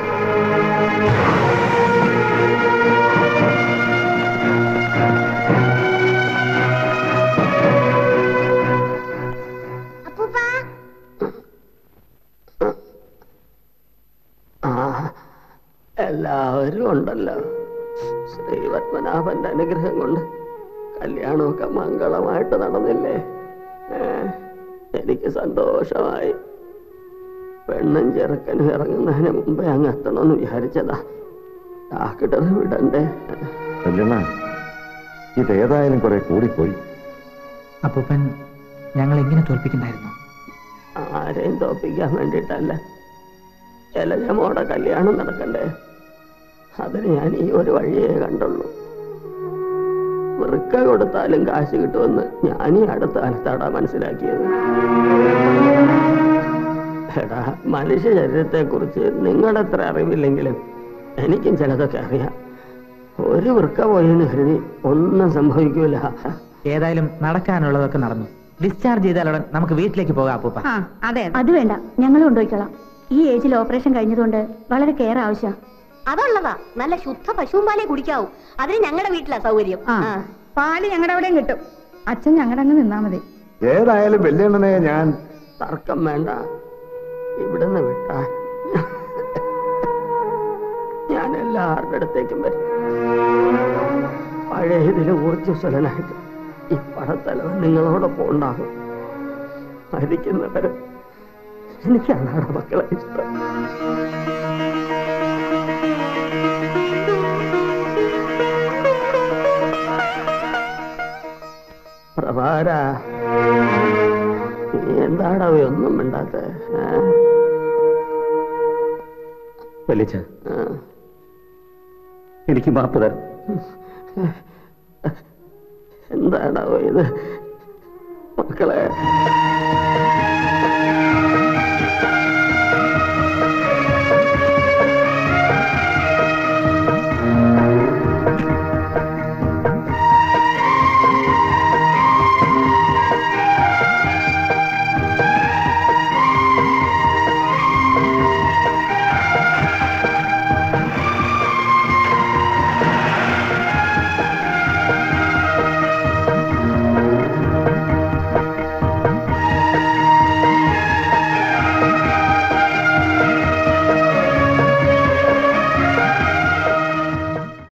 ആ എല്ലാവരും ഉണ്ടല്ലോ ശ്രീപത്മനാഭന്റെ അനുഗ്രഹം കൊണ്ട് കല്യാണമൊക്കെ മംഗളമായിട്ട് നടന്നില്ലേ ഏ, എനിക്ക് സന്തോഷമായി പെണ്ണും ചെറുക്കനും ഇറങ്ങുന്നതിന് മുമ്പേ അങ്ങ് എത്തണമെന്ന് വിചാരിച്ചതാ ഡാക്ടർ വിടണ്ടേ കല്യാണ ഇതേതായാലും കുറെ കൂടിപ്പോയി അപ്പൂപ്പൻ ഞങ്ങൾ എങ്ങനെ തോൽപ്പിക്കണ്ടായിരുന്നു ആരെയും തോപ്പിക്കാൻ വേണ്ടിയിട്ടല്ല ജലജമോടെ കല്യാണം നടക്കണ്ടേ അതിന് ഞാൻ ഈ ഒരു വഴിയേ കണ്ടുള്ളൂ വൃക്ക കൊടുത്താലും കാശ് കിട്ടുമെന്ന് ഞാൻ ഈ അടുത്ത കാലത്താടാ മനസ്സിലാക്കിയത് എടാ മനുഷ്യ ശരീരത്തെ കുറിച്ച് നിങ്ങളെത്ര അറിവില്ലെങ്കിലും എനിക്കും ചിലതൊക്കെ അറിയാം ഒരു വൃക്ക പോയെന്ന് കരുതി ഒന്നും സംഭവിക്കൂല ഏതായാലും നടക്കാനുള്ളതൊക്കെ നടന്നു ഡിസ്ചാർജ് ചെയ്താലുടൻ നമുക്ക് വീട്ടിലേക്ക് പോകാം അപ്പൂപ്പ ആ അതെ അത് വേണ്ട ഞങ്ങൾ കൊണ്ടുപോയിക്കോളാം ഈ ഏജിൽ ഓപ്പറേഷൻ കഴിഞ്ഞതുകൊണ്ട് വളരെ കെയർ ആവശ്യം അതുള്ളതാ നല്ല ശുദ്ധ പശുവും പാലേ കുടിക്കാവൂ അതിന് ഞങ്ങളുടെ വീട്ടിലാ സൗകര്യം ആ ആ. പാല് ഞങ്ങളുടെ അവിടെയും കിട്ടും അച്ഛൻ ഞങ്ങളുടെ അങ്ങ് നിന്നാ മതി ഏതായാലും വെല്ലേണ്ണനെ ഞാൻ തർക്കം വേണ്ട ഇവിടുന്ന് വിട്ടാ ഞാൻ എല്ലാവരുടെ അടുത്തേക്കും വരും പഴയ ഇതിൽ ഊർജ്ജസ്വലനായിട്ട് ഈ പടത്തലവൻ നിങ്ങളോടൊപ്പം ഉണ്ടാകും മരിക്കുന്നവര് എനിക്ക് അതാണ് മക്കളെ ഇഷ്ടം പ്രഭാര നീ എന്താടാ ഒന്നും മിണ്ടാത്ത വലിച്ച എനിക്ക് മാപ്പ് തരും എന്താടാ ഇത് മക്കളെ